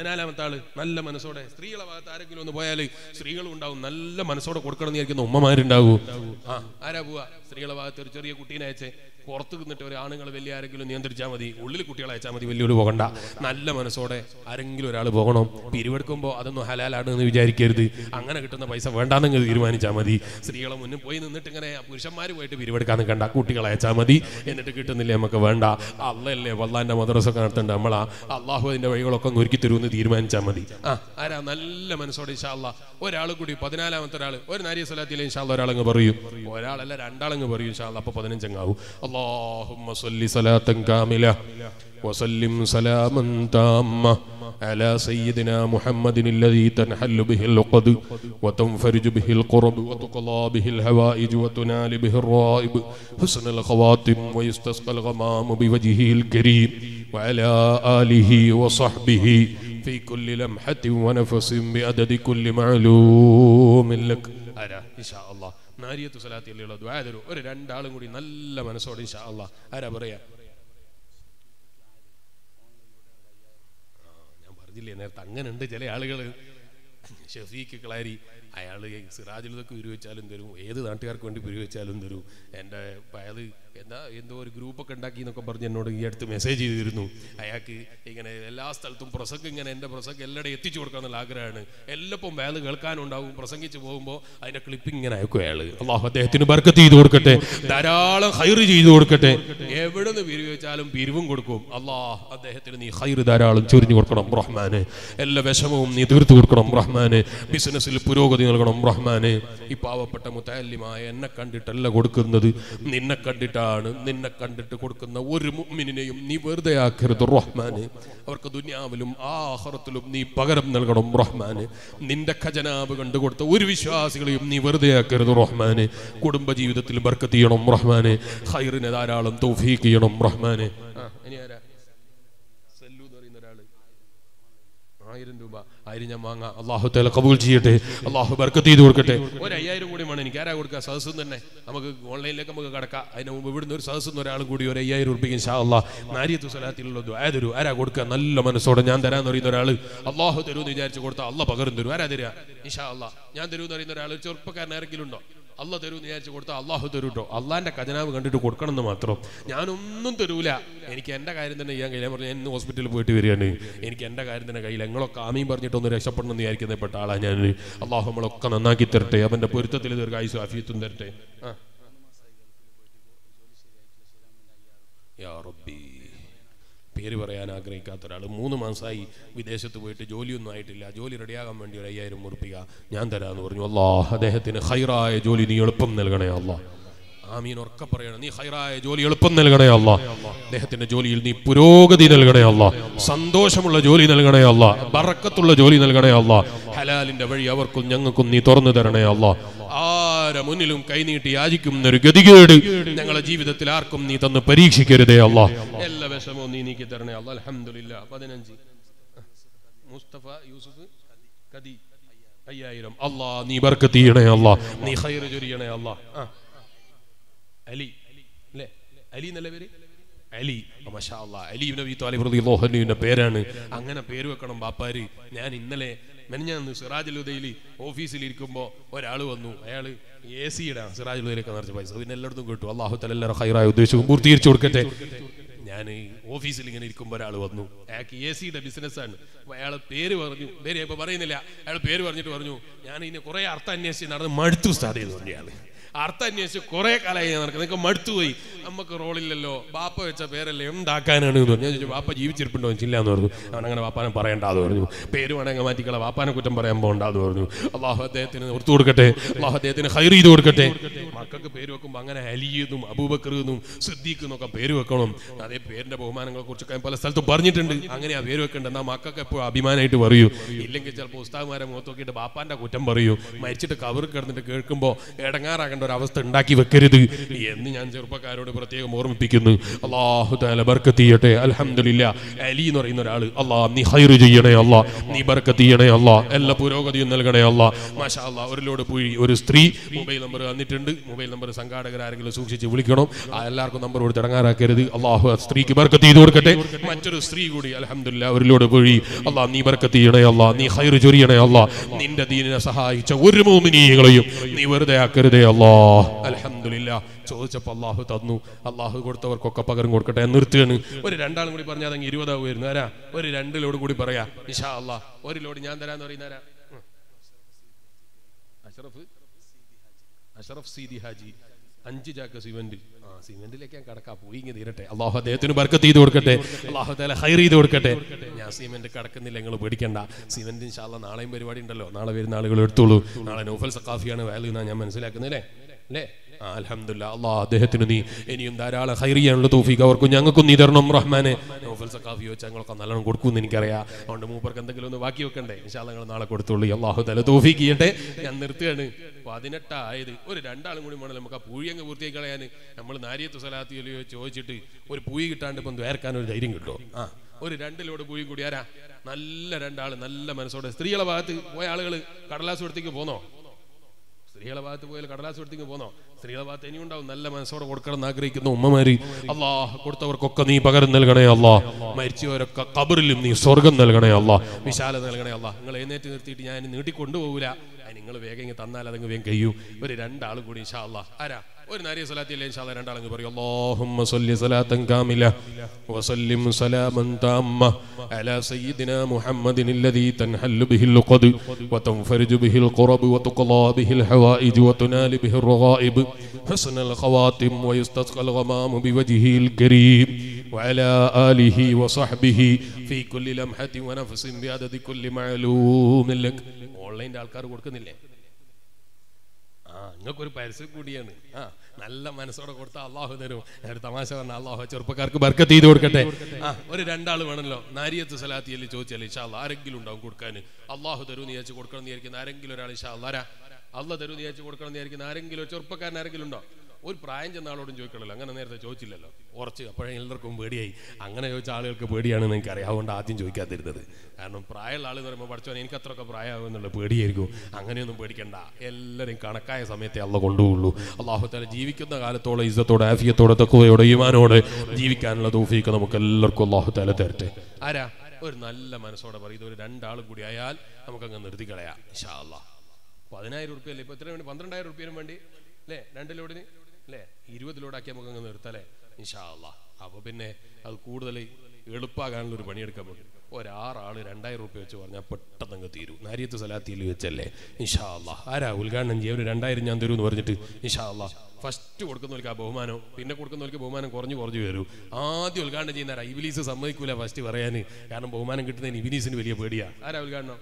പതിനാലാമത്തെ ആള് നല്ല മനസ്സോടെ സ്ത്രീകളെ ഭാഗത്ത് ആരെങ്കിലും ഒന്ന് പോയാൽ സ്ത്രീകളും ഉണ്ടാവും നല്ല മനസ്സോടെ കൊടുക്കണം എന്ന് വിചാരിക്കുന്ന ഉമ്മമാരുണ്ടാവും ആ ആരാ പോവാ സ്ത്രീകളെ ഭാഗത്ത് ഒരു ചെറിയ കുട്ടീനെ അയച്ചേ പുറത്ത് നിന്നിട്ട് ഒരു ആണുങ്ങൾ വലിയ ആരെങ്കിലും നിയന്ത്രിച്ചാൽ മതി ഉള്ളിൽ കുട്ടികളെ അയച്ചാൽ മതി വലിയൊരു പോകണ്ട നല്ല മനസ്സോടെ ആരെങ്കിലും ഒരാൾ പോകണം പിരിവെടുക്കുമ്പോൾ അതൊന്നും ഹലാലാണ് എന്ന് വിചാരിക്കരുത് അങ്ങനെ കിട്ടുന്ന പൈസ വേണ്ടാന്ന് തീരുമാനിച്ചാൽ മതി സ്ത്രീകളെ മുന്നിൽ പോയി നിന്നിട്ട് ഇങ്ങനെ പുരുഷന്മാർ പോയിട്ട് പിരിവെടുക്കാൻ നിൽക്കണ്ട കുട്ടികളെ അയച്ചാൽ മതി എന്നിട്ട് കിട്ടുന്നില്ലേ നമുക്ക് വേണ്ട അല്ലല്ലേ വല്ലാന്റെ മദ്രസൊക്കെ നടത്തണ്ട നമ്മളാ അള്ളാഹു അതിന്റെ വഴികളൊക്കെ ഒന്ന് ഒരുക്കി തരുമെന്ന് തീരുമാനിച്ചാൽ മതി ആ ആരാ നല്ല മനസ്സോടെ ഇൻഷാല്ല ഒരാൾ കൂടി പതിനാലാമത്തെ ഒരാൾ ഒരു നാരിയ സ്വലാത്തിലെ ഇൻഷാല്ല ഒരാളങ്ങ് പറയും ഒരാളല്ല രണ്ടാളങ്ങ് പറയും ഇൻഷാല്ല അപ്പൊ പതിനഞ്ചങ്ങാവും اللهم صل صلاة كاملة وسلم سلاما تاما على سيدنا محمد الذي تنحل به العقد وتنفرج به القرب وتقضى به الهوائج وتنال به الرائب حسن الخواتم ويستسقى الغمام بوجهه الكريم وعلى آله وصحبه في كل لمحة ونفس بعدد كل معلوم لك أرى إن شاء الله നാരിയത്ത് സലാത്തിലുള്ള ദ്വാദരു ഒരു രണ്ടാളും കൂടി നല്ല മനസ്സോടെ ഇൻഷാ അല്ലാ ആരാ പറയാ ആ, ഞാൻ പറഞ്ഞില്ലേ നേരത്തെ അങ്ങനെ ഉണ്ട് ചില ആളുകൾ ഷഫീക്ക് ക്ലാരി അയാൾ സിറാജിലതൊക്കെ ഉരുവച്ചാലും തരും ഏത് നാട്ടുകാർക്ക് വേണ്ടി ഉരുവച്ചാലും തരും എൻ്റെ അയാൾ എന്താ എന്തോ ഒരു ഗ്രൂപ്പൊക്കെ ഉണ്ടാക്കി എന്നൊക്കെ പറഞ്ഞ് എന്നോട് ഈ അടുത്ത് മെസ്സേജ് ചെയ്തിരുന്നു അയാൾക്ക് ഇങ്ങനെ എല്ലാ സ്ഥലത്തും പ്രസംഗം ഇങ്ങനെ എൻ്റെ പ്രസംഗം എല്ലായിടെ എത്തിച്ചു കൊടുക്കാന്നുള്ള ആഗ്രഹമാണ് എല്ലപ്പം വേല കേൾക്കാനുണ്ടാവും പ്രസംഗിച്ച് പോകുമ്പോൾ അതിൻ്റെ ക്ലിപ്പിംഗ് ഇങ്ങനെ അയക്കും അയാൾ അള്ളാഹു അദ്ദേഹത്തിന് ബർക്കത്ത് ചെയ്ത് കൊടുക്കട്ടെ ധാരാളം ഹൈറ് ചെയ്തു കൊടുക്കട്ടെ എവിടെ നിന്ന് പിരിവ് വെച്ചാലും പിരിവും കൊടുക്കും അള്ളാഹ് അദ്ദേഹത്തിന് നീ ഹൈറ് ധാരാളം ചൊരിഞ്ഞു കൊടുക്കണം റഹ്മാന് എല്ലാ വിഷമവും നീ തീർത്തു കൊടുക്കണം റഹ്മാന് ബിസിനസ്സിൽ പുരോഗതി നൽകണം റഹ്മാന് ഈ പാവപ്പെട്ട മുത്താലിമായ എന്നെ കണ്ടിട്ടല്ല കൊടുക്കുന്നത് നിന്നെ കണ്ടിട്ടാണ് നിന്നെ കണ്ടിട്ട് കൊടുക്കുന്ന ഒരു മുഅ്മിനിനെയും നീ വെറുതെ ആക്കരുത് റഹ്മാന് അവർക്ക് ദുനിയാവിലും ആഹറത്തിലും നീ പകരം നൽകണം റഹ്മാന് നിന്റെ ഖജനാവ് കണ്ടു കൊടുത്ത ഒരു വിശ്വാസികളെയും നീ വെറുതെ ആക്കരുത് റഹ്മാന് കുടുംബ ജീവിതത്തിൽ ബർക്കത്ത് ചെയ്യണം റഹ്മാന് ഹൈറിനെ ധാരാളം തൗഫീഖ് ചെയ്യണം റഹ്മാന് ആ, ഇനി ആരാ സല്ലു എന്ന് പറയുന്ന ഒരാള് ആയിരം രൂപ ആയിരം ഞാൻ വാങ്ങാം അള്ളാഹു തല കബൂൽ ചെയ്യട്ടെ അള്ളാഹു ബർക്കത്ത് ചെയ്ത് കൊടുക്കട്ടെ ഒരു അയ്യായിരം കൂടി വേണം എനിക്ക് ആരാ കൊടുക്കുക സദസ്സും തന്നെ നമുക്ക് ഓൺലൈനിലേക്ക് നമുക്ക് കടക്കാം അതിന് മുമ്പ് ഇവിടുന്ന് ഒരു സദസ്സിൽ നിന്ന് ഒരാളും കൂടി ഒരു അയ്യായിരം ഉറപ്പിക്കും ഷാ അള്ളാഹ് നാരിയത്തു സ്വലാത്തിലുള്ള ദ്വായതൊരു ആരാ കൊടുക്കുക നല്ല മനസ്സോടെ ഞാൻ തരാന്ന് പറയുന്ന ഒരാൾ അള്ളാഹു തരുമെന്ന് വിചാരിച്ച് കൊടുത്താൽ അള്ള പകരം തരും ആരാ തരിക ഇഷാ അള്ളാഹ് ഞാൻ തരുമെന്ന് പറയുന്ന ഒരാൾ ഒരു ചെറുപ്പക്കാരൻ ആരെങ്കിലും ഉണ്ടോ അല്ല തരൂന്ന് വിചാരിച്ച് കൊടുത്താൽ അള്ളാഹു തരൂ കേട്ടോ അള്ളാന്റെ ഖജനാവ് കണ്ടിട്ട് കൊടുക്കണം എന്ന് മാത്രം ഞാനൊന്നും തരൂല എനിക്ക് എൻ്റെ കാര്യം തന്നെ ചെയ്യാൻ കഴിയില്ല ഞാൻ പറഞ്ഞു ഞാൻ ഇന്ന് ഹോസ്പിറ്റലിൽ പോയിട്ട് വരികയാണ് എനിക്ക് എൻ്റെ കാര്യം തന്നെ കയ്യിൽ നിങ്ങളൊക്കെ ആമീൻ പറഞ്ഞിട്ടൊന്ന് രക്ഷപ്പെടണം എന്ന് വിചാരിക്കുന്ന പെട്ട ആളാ ഞാൻ അള്ളാഹു നമ്മളൊക്കെ നന്നാക്കി തരട്ടെ അവൻ്റെ പൊരുത്തത്തിൽ ദീർഘായുസ് അഫീത്തും തരട്ടെ ആ യാ റബ്ബി പേര് പറയാൻ ആഗ്രഹിക്കാത്ത ഒരാൾ മൂന്ന് മാസമായി വിദേശത്ത് പോയിട്ട് ജോലിയൊന്നും ആയിട്ടില്ല ജോലി റെഡിയാകാൻ വേണ്ടി ഒരു അയ്യായിരം ഉറപ്പിക ഞാൻ തരാമെന്ന് പറഞ്ഞു അള്ളാഹ് അദ്ദേഹത്തിന് ഹൈറായ ജോലി നീ എളുപ്പം നൽകണേ അള്ളാഹ് ആമീൻ ഉറക്കെ പറയണം നീ ഹൈറായ ജോലി എളുപ്പം നൽകണേ അല്ല അദ്ദേഹത്തിന്റെ ജോലിയിൽ നീ പുരോഗതി നൽകണേ അല്ല സന്തോഷമുള്ള ജോലി നൽകണേ അല്ല ബറക്കത്തുള്ള ജോലി നൽകണേ അല്ല ഹലാലിന്റെ വഴി അവർക്കും ഞങ്ങൾക്കും നീ തുറന്നു തരണേ അല്ല ആരെ മുന്നിലും കൈനീട്ടി യാചിക്കുന്ന ഒരു ഗതികേട് ഞങ്ങളെ ജീവിതത്തിൽ ആർക്കും നീ തന്ന് പരീക്ഷിക്കരുതേ അല്ല എല്ലാ വിഷമവും നീ നീക്കി തരണേ അല്ല അലഹമില്ല പതിനഞ്ച് മുസ്തഫ യൂസുഫ് കദി അയ്യായിരം അല്ലാ നീ ബർക്കത്ത് ചെയ്യണേ അല്ലാ നീ ഹൈർ ചൊരിയണേ അല്ലാ ആ അലി അല്ലേ അലി എന്നല്ല പേര് അലി മഷാ അല്ലാ അലി നബി താലിബ് റളിയല്ലാഹു അൻഹുവിന്റെ പേരാണ് അങ്ങനെ പേര് വെക്കണം ബാപ്പാര് ഞാൻ ഇന്നലെ മെനഞ്ഞാന്ന് സിറാജുൽ ഉദയിൽ ഓഫീസിൽ ഇരിക്കുമ്പോൾ ഒരാൾ വന്നു അയാൾ എ സി ഇടാം സിറാജുൽ ഉദയിലേക്ക് നിറച്ച പൈസ പിന്നെ എല്ലായിടത്തും കിട്ടും അള്ളാഹു തല ഹൈറായ ഉദ്ദേശവും പൂർത്തീകരിച്ചു കൊടുക്കട്ടെ ഞാൻ ഓഫീസിൽ ഇങ്ങനെ ഇരിക്കുമ്പോൾ ഒരാൾ വന്നു അയാൾക്ക് എ സിയുടെ ബിസിനസ്സാണ് അപ്പൊ അയാൾ പേര് പറഞ്ഞു പേര് ഇപ്പൊ പറയുന്നില്ല അയാൾ പേര് പറഞ്ഞിട്ട് പറഞ്ഞു ഞാൻ ഇതിനെ കുറെ അർത്ഥം അന്വേഷിച്ച് നടന്ന് മടുത്തു സ്റ്റാർട്ട് ചെയ്തു പറഞ്ഞു അയാൾ അർത്ഥം അന്വേഷിച്ച് കുറെ കാലമായി ഞാൻ നടക്കുന്നത് നിങ്ങൾക്ക് മടുത്തുപോയി നമുക്ക് റോളില്ലല്ലോ ബാപ്പ വെച്ച പേരല്ലേ എന്താക്കാനാണ് എന്ന് പറഞ്ഞു ഞാൻ ചോദിച്ചു ബാപ്പ ജീവിച്ചിരിപ്പുണ്ടോ ഇല്ല എന്ന് പറഞ്ഞു അവൻ അങ്ങനെ ബാപ്പാനെ പറയണ്ടാന്ന് പറഞ്ഞു പേര് വേണമെങ്കിൽ മാറ്റിക്കള ബാപ്പാനെ കുറ്റം പറയാൻ പോകണ്ടാന്ന് പറഞ്ഞു അള്ളാഹു അദ്ദേഹത്തിന് ഓർത്തു കൊടുക്കട്ടെ അള്ളാഹു അദ്ദേഹത്തിന് ഹൈർ ചെയ്ത് കൊടുക്കട്ടെ മക്കൾക്ക് പേര് വെക്കുമ്പോൾ അങ്ങനെ അലിയെന്നും അബൂബക്കർ എന്നും സിദ്ദീഖ് എന്നൊക്കെ പേര് വെക്കണം അതേ പേരിന്റെ ബഹുമാനങ്ങളെ കുറിച്ചൊക്കെ ഞാൻ പല സ്ഥലത്തും പറഞ്ഞിട്ടുണ്ട് അങ്ങനെ ആ പേര് വെക്കേണ്ട എന്നാൽ മക്കൾക്ക് എപ്പോഴും അഭിമാനമായിട്ട് പറയൂ ഇല്ലെങ്കിൽ ചിലപ്പോൾ ഉസ്താദ്മാരെ മുഖത്ത് നോക്കിയിട്ട് ബാപ്പാന്റെ കുറ്റം പറയൂ മരിച്ചിട്ട് കവർ കിടന്നിട്ട് കേൾക്കുമ്പോൾ ഇടങ്ങാറാകേണ്ട ഇറങ്ങേണ്ട ഒരു അവസ്ഥ ഉണ്ടാക്കി വെക്കരുത് എന്ന് ഞാൻ ചെറുപ്പക്കാരോട് പ്രത്യേകം ഓർമ്മിപ്പിക്കുന്നു അള്ളാഹു താല ബർക്കത്ത് ചെയ്യട്ടെ അൽഹംദുലില്ലാ അലി എന്ന് പറയുന്ന ഒരാൾ അള്ളാ നീ ഹൈറ് ചെയ്യണേ അല്ലാ നീ ബർക്കത്ത് ചെയ്യണേ അല്ലാ എല്ലാ പുരോഗതിയും നൽകണേ അല്ലാ മാഷാ അല്ലാ ഒരു ലോഡ് പുഴി ഒരു സ്ത്രീ മൊബൈൽ നമ്പർ തന്നിട്ടുണ്ട് മൊബൈൽ നമ്പർ സംഘാടകർ ആരെങ്കിലും സൂക്ഷിച്ച് വിളിക്കണം ആ എല്ലാവർക്കും നമ്പർ കൊടുത്ത് ഇടങ്ങാറാക്കരുത് അള്ളാഹു ആ സ്ത്രീക്ക് ബർക്കത്ത് ചെയ്ത് കൊടുക്കട്ടെ മറ്റൊരു സ്ത്രീ കൂടി അൽഹംദുലില്ലാ ഒരു ലോഡ് പുഴി അല്ലാ നീ ബർക്കത്ത് ചെയ്യണേ അല്ലാ നീ ഹൈറ് ചൊരിയണേ അല്ലാ നിന്റെ ദീനിനെ സഹായിച്ച ഒരു മോമിനിയങ്ങളെയും നീ വെറുതെ ആക്കരുതേ അല്ലാ അൽഹംദുലില്ലാ ചോദിച്ചപ്പോൾ അള്ളാഹു തന്നു അള്ളാഹു കൊടുത്തവർക്കൊക്കെ പകരം കൊടുക്കട്ടെ നിർത്തുകയാണ് ഒരു രണ്ടാളും കൂടി പറഞ്ഞാൽ അതങ്ങ് ഇരുപതാവുമായിരുന്നു ആരാ ഒരു രണ്ട് ലോഡ് കൂടി പറയാ ഇഷാ അള്ളാ ഒരു ലോഡ് ഞാൻ തരാന്ന് പറയുന്ന ആരാ ഉം. അഷറഫ് അഷറഫ് സീതി ഹാജി അഞ്ച് ചാക്ക് സിമെന്റ് ആ സിമെന്റിലേക്ക് ഞാൻ കടക്കാ പോയി ഇങ്ങനെ തീരട്ടെ അള്ളാഹു അദ്ദേഹത്തിന് ബർക്കത്ത് ചെയ്ത് കൊടുക്കട്ടെ അള്ളാഹു തല ഹൈർ ചെയ്ത് കൊടുക്കട്ടെ ഞാൻ സിമെന്റ് കടക്കുന്നില്ല നിങ്ങൾ പേടിക്കണ്ട സിമെന്റ് ഇൻഷാല്ല നാളെയും പരിപാടി ഉണ്ടല്ലോ നാളെ വരുന്ന ആളുകൾ എടുത്തോളൂ നാളെ നൗഫൽ സക്കാഫിയാണ് വാല്യൂ എന്നാ ഞാൻ മനസ്സിലാക്കുന്നത് അല്ലേ അല്ലേ ആ അൽഹംദുലില്ലാ അള്ളാഹ് അദ്ദേഹത്തിന് നീ ഇനിയും ധാരാളം ഹൈർ ചെയ്യാനുള്ള തോഫീക്ക് അവർക്കും ഞങ്ങൾക്കും നീ തരണം റഹ്മാനെ നൗഫൽ സക്കാഫി വെച്ച് ഞങ്ങളൊക്കെ നല്ലോണം കൊടുക്കുമെന്ന് എനിക്കറിയാം അതുകൊണ്ട് മൂപ്പർക്ക് എന്തെങ്കിലും ഒന്ന് ബാക്കി വെക്കണ്ടേ ഇൻഷാല്ല നിങ്ങൾ നാളെ കൊടുത്തോളൂ അള്ളാഹു തല തോഫീക്ക് ചെയ്യട്ടെ ഞാൻ നിർത്തുകയാണ് പതിനെട്ടായത് ഒരു രണ്ടാളും കൂടി വേണമല്ലോ നമുക്ക് ആ പൂഴിയങ്ങ് പൂർത്തിയാക്കി കളയാൻ നമ്മൾ നാരിയത്ത് സലാത്തിയോ ചോദിച്ചിട്ട് ഒരു പൂയി കിട്ടാണ്ട് ഇപ്പം വേർക്കാൻ ഒരു ധൈര്യം കിട്ടുമോ ആ ഒരു രണ്ടിലോട് പൂയും കൂടി ആരാ നല്ല രണ്ടാള് നല്ല മനസ്സോടെ സ്ത്രീകളെ ഭാഗത്ത് പോയ ആളുകൾ കടലാസ് കൊടുത്തേക്ക് പോന്നോ സ്ത്രീകളെ ഭാഗത്ത് പോയാൽ കടലാസ് കൊടുത്തേക്ക് പോന്നോ സ്ത്രീകളെ ഭാഗത്ത് ഇനിയും ഉണ്ടാവും നല്ല മനസ്സോടെ കൊടുക്കണം എന്ന് ആഗ്രഹിക്കുന്ന ഉമ്മമാര് അള്ളാഹ് കൊടുത്തവർക്കൊക്കെ നീ പകരം നൽകണേ അല്ലാ മരിച്ചവരൊക്കെ കബറിലും നീ സ്വർഗം നൽകണേ അല്ലാ വിശാല നൽകണേ അല്ലാ നിങ്ങൾ എഴുന്നേറ്റ് നിർത്തിയിട്ട് ഞാൻ നീട്ടി കൊണ്ടുപോകൂല നിങ്ങൾ വേഗം ഇങ്ങ് തന്നാൽ അതങ്ങ് വേഗം കഴിയൂ ഒരു രണ്ടാളും കൂടി ഇൻഷാ അല്ലാ ആരാ ഒരു നാരിയ സലാത്തില്ലേ ഇൻഷാ അല്ലാ രണ്ടാളങ്ങ് പറയും അല്ലാഹുമ്മ സല്ലി സലാത്തൻ കാമില വസല്ലിം സലാമൻ താമ്മ അലാ സയ്യിദിന മുഹമ്മദിൻ الذي تنحل به اللقد وتنفرج به القرب وتقضى به الحوائج وتنال به الرغائب حسن الخواتم ويستسقى الغمام بوجهه الكريم وعلى آله وصحبه في كل لمحة ونفس بعدد كل معلوم لك ഓൺലൈൻ്റെ ആൾക്കാർ കൊടുക്കുന്നില്ലേ ആ നിങ്ങൾക്കൊരു പരസ്യം കൂടിയാണ് ആ നല്ല മനസ്സോടെ കൊടുത്ത അള്ളാഹു തരും ഞാൻ ഒരു തമാശ പറഞ്ഞ അള്ളാഹു ചെറുപ്പക്കാർക്ക് ബർക്കത്ത് ചെയ്ത് കൊടുക്കട്ടെ ആ ഒരു രണ്ടാൾ വേണമല്ലോ നാരിയത്ത് സലാത്തിയല്ലേ ചോദിച്ചാൽ ഇഷാ അള്ളാഹ് ആരെങ്കിലും ഉണ്ടാവും കൊടുക്കാൻ അള്ളാഹു തരും എന്ന് വിചാരിച്ച് കൊടുക്കണം എന്ന് വിചാരിക്കുന്ന ആരെങ്കിലും ഒരാൾ ഇഷാ അള്ളാരാ അള്ള തരും എന്ന് വിചാരിച്ച് കൊടുക്കണം എന്ന് വിചാരിക്കുന്ന ആരെങ്കിലും ഒരു ചെറുപ്പക്കാരൻ ആരെങ്കിലും ഉണ്ടോ ഒരു പ്രായം ചെന്ന ആളോടും ചോദിക്കണല്ലോ അങ്ങനെ നേരത്തെ ചോദിച്ചില്ലല്ലോ ഉറച്ച് അപ്പോഴേ എല്ലാവർക്കും പേടിയായി അങ്ങനെ ചോദിച്ച ആളുകൾക്ക് പേടിയാണെന്ന് എനിക്കറിയാം അതുകൊണ്ട് ആദ്യം ചോദിക്കാതിരുന്നത് കാരണം പ്രായമുള്ള ആൾ എന്ന് പറയുമ്പോൾ പഠിച്ചോൻ എനിക്ക് അത്രയൊക്കെ പ്രായമാകും എന്നുള്ള പേടിയായിരിക്കും അങ്ങനെയൊന്നും പേടിക്കണ്ട എല്ലാവരും കണക്കായ സമയത്തെ അള്ള കൊണ്ടുപോകുള്ളൂ അള്ളാഹുത്താല ജീവിക്കുന്ന കാലത്തോടെ ഇzzത്തോടെ ആഫിയത്തോടെ തക്കുവയോടെ ഈമാനോടെ ജീവിക്കാനുള്ള തൗഫീക്ക് നമുക്ക് എല്ലാവർക്കും അള്ളാഹുത്താല തരട്ടെ ആരാ ഒരു നല്ല മനസ്സോടെ പറയും ഒരു രണ്ടാളും കൂടി ആയാൽ നമുക്കങ്ങ് നിർത്തി കളയാം ഇൻഷാ അള്ളാഹ് പതിനായിരം റുപ്യ അല്ലേ ഇപ്പൊ എത്ര വേണ്ടി പന്ത്രണ്ടായിരം റുപ്യനും വേണ്ടി അല്ലേ രണ്ട് ലോഡിന് അല്ലേ ഇരുപത് ലോഡാക്കി നമുക്ക് അങ്ങ് നിർത്തല്ലേ ഇൻഷാ അള്ളാ അപ്പൊ പിന്നെ അത് കൂടുതൽ എളുപ്പമാകാനുള്ള ഒരു പണിയെടുക്കാൻ പറ്റും ഒരാറാള് രണ്ടായിരം റുപ്യ വെച്ച് പറഞ്ഞാൽ പെട്ടെന്ന് അങ്ങ് തീരും നാരിയത്ത് സലാത്തിയിൽ വെച്ചല്ലേ ഇൻഷാ അള്ളാ ആരാ ഉദ്ഘാടനം ചെയ്യും ഒരു രണ്ടായിരം ഞാൻ തരൂ എന്ന് പറഞ്ഞിട്ട് ഇൻഷാ അള്ളാ ഫസ്റ്റ് കൊടുക്കുന്നവർക്ക് ആ ബഹുമാനം പിന്നെ കൊടുക്കുന്നവർക്ക് ബഹുമാനം കുറഞ്ഞു കുറഞ്ഞു വരും ആദ്യം ഉദ്ഘാടനം ചെയ്യുന്ന ആരാ ഇബിലീസ് സമ്മതിക്കൂല ഫസ്റ്റ് പറയാൻ കാരണം ബഹുമാനം കിട്ടുന്നതിന് ഇബിലീസിന് വലിയ പേടിയാ ആരാ ഉദ്ഘാടനം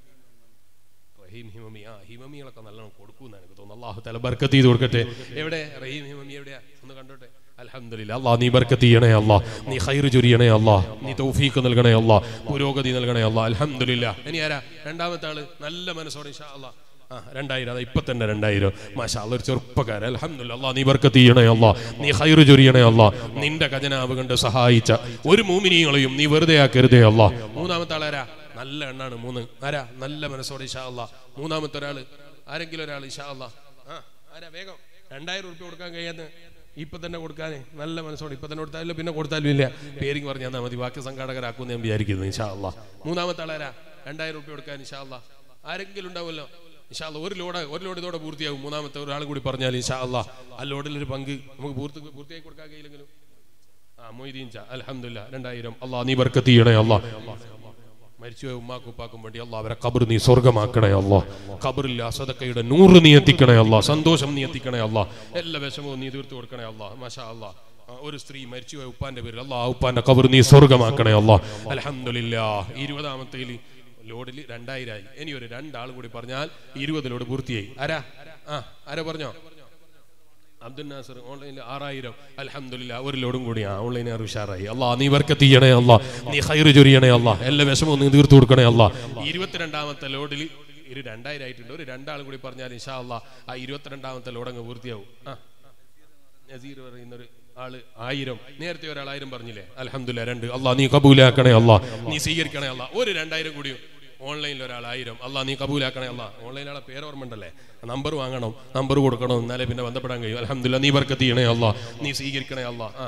റഹീം ഹിമമി ആ ഹിമമികളൊക്കെ നല്ലോണം കൊടുക്കുമെന്ന് എനിക്ക് തോന്നുന്നു അള്ളാഹു തല ബർക്കത്ത് ചെയ്ത് കൊടുക്കട്ടെ എവിടെ റഹീം ഹിമമി എവിടെയാ ഒന്ന് കണ്ടോട്ടെ അൽഹംദുലില്ലാ അല്ലാ നീ ബർക്കത്ത് ചെയ്യണേ അല്ലാ നീ ഖൈർ ചൊരിയണേ അല്ലാ നീ തൗഫീഖ് നൽകണേ അല്ലാ പുരോഗതി നൽകണേ അല്ലാ അൽഹംദുലില്ലാ ഇനി ആരാ രണ്ടാമത്തെ ആള് നല്ല മനസ്സോടെ ഇൻഷാ അല്ലാ ആ രണ്ടായിരം അതാ ഇപ്പൊ തന്നെ രണ്ടായിരം മാഷാ അല്ലാ ഒരു ചെറുപ്പക്കാരൻ അൽഹംദുലില്ലാ അല്ലാ നീ ബർക്കത്ത് ചെയ്യണേ അല്ലാ നീ ഖൈർ ചൊരിയണേ അല്ലാ നിന്റെ ഖജനാവ് കണ്ട് സഹായിച്ച ഒരു മൂമിനികളെയും നീ വെറുതെ ആക്കരുതേ അല്ലാ മൂന്നാമത്തെ ആളാരാ നല്ല എണ്ണാണ് മൂന്ന് ആരാ നല്ല മനസ്സോടെ ഇഷാ അല്ലാ മൂന്നാമത്തെ ഒരാള് ആരെങ്കിലും ഒരാൾ ഇഷാ അല്ലാ ആ ആരാ വേഗം രണ്ടായിരം ഉറുപ്പ്യ കൊടുക്കാൻ കഴിയാന്ന് ഇപ്പൊ തന്നെ കൊടുക്കാനേ നല്ല മനസ്സോടെ ഇപ്പൊ തന്നെ കൊടുത്താലും പിന്നെ കൊടുത്താലും ഇല്ല പേരിങ് പറഞ്ഞാൽ തന്നാ മതി ബാക്കി സംഘാടകരാക്കുമെന്ന് ഞാൻ വിചാരിക്കുന്നു ഇഷാ അല്ലാ മൂന്നാമത്തെ ആളാരാ രണ്ടായിരം ഉറുപ്പ്യ കൊടുക്കാൻ ഇഷാ അല്ലാ ആരെങ്കിലും ഉണ്ടാവുമല്ലോ ഇഷാ അല്ലാ ഒരു ലോഡ് ഒരു ലോഡ് ഇതോടെ പൂർത്തിയാവും മൂന്നാമത്തെ ഒരാൾ കൂടി പറഞ്ഞാൽ ഇഷാ അല്ലാ ആ ലോഡിൽ ഒരു പങ്ക് നമുക്ക് പൂർത്തി പൂർത്തിയാക്കി കൊടുക്കാൻ കഴിയില്ലെങ്കിലും ആ മൊയ്തീൻ ചാ അൽഹംദുലില്ല രണ്ടായിരം അല്ലാ നീ ബർക്കത്ത് ചെയ്യണേ അല്ലാ മരിച്ചുപോയ ഉമ്മാക്കും ഉപ്പാക്കും വേണ്ടി അല്ലാ അവരെ കബർ നീ സ്വർഗമാക്കണേ അല്ലാ കബറിൽ അസദക്കയുടെ നൂറ് നീ എത്തിക്കണേ അല്ലാ സന്തോഷം നീ എത്തിക്കണേ അല്ലാ എല്ലാ വിഷമവും നീ തീർത്തു കൊടുക്കണേ അല്ലാ മാഷാ അല്ലാ ആ, ഒരു സ്ത്രീ മരിച്ചുപോയ ഉപ്പാന്റെ പേരിൽ അല്ലാ ആ ഉപ്പാന്റെ കബർ നീ സ്വർഗമാക്കണേ അല്ലാ അൽഹംദുലില്ലാ ഇരുപതാമത്തേൽ ലോഡിൽ രണ്ടായിരമായി ഇനി ഒരു രണ്ടാൾ കൂടി പറഞ്ഞാൽ ഇരുപത് ലോഡ് പൂർത്തിയായി ആരാ ആ ആരാ പറഞ്ഞോ അബ്ദുൽ നാസർ ഓൺലൈനിൽ ആറായിരം അൽഹംദുലില്ലാ ഒരു ലോഡും കൂടി ആ ഓൺലൈനിൽ ഉഷാറായി അല്ലാ നീ വർക്കത്ത് ചെയ്യണേ അല്ലാ നീ ഹൈറ് ചൊരിയണേ അല്ലാ എല്ലാ വിഷമവും നീ തീർത്തു കൊടുക്കണേ അല്ലാ ഇരുപത്തിരണ്ടാമത്തെ ലോഡിൽ ഒരു രണ്ടായിരം ആയിട്ടുണ്ട് ഒരു രണ്ടാളും കൂടി പറഞ്ഞാൽ ഇൻഷാ അള്ളാ ആ ഇരുപത്തിരണ്ടാമത്തെ ലോഡങ്ങ് പൂർത്തിയാവും ആ നസീർ പറയുന്ന ഒരു ആള് ആയിരം നേരത്തെ ഒരാൾ ആയിരം പറഞ്ഞില്ലേ അലഹമില്ല രണ്ട് അള്ളാ നീ കബൂലാക്കണേ അള്ളാ നീ സ്വീകരിക്കണേ അള്ളാ ഒരു രണ്ടായിരം കൂടിയും ഓൺലൈനിൽ ഒരാൾ ആയിരം അള്ളാ നീ കബൂലാക്കണേ അള്ളാ ഓൺലൈനിൽ ആളെ പേര് ഓർമ്മ ഉണ്ടല്ലേ നമ്പർ വാങ്ങണം നമ്പർ കൊടുക്കണം എന്നാലേ പിന്നെ ബന്ധപ്പെടാൻ കഴിയും അലഹമില്ല നീ ബർക്കത്ത് ചെയ്യണേ അള്ളാ നീ സ്വീകരിക്കണേ അള്ളാ ആ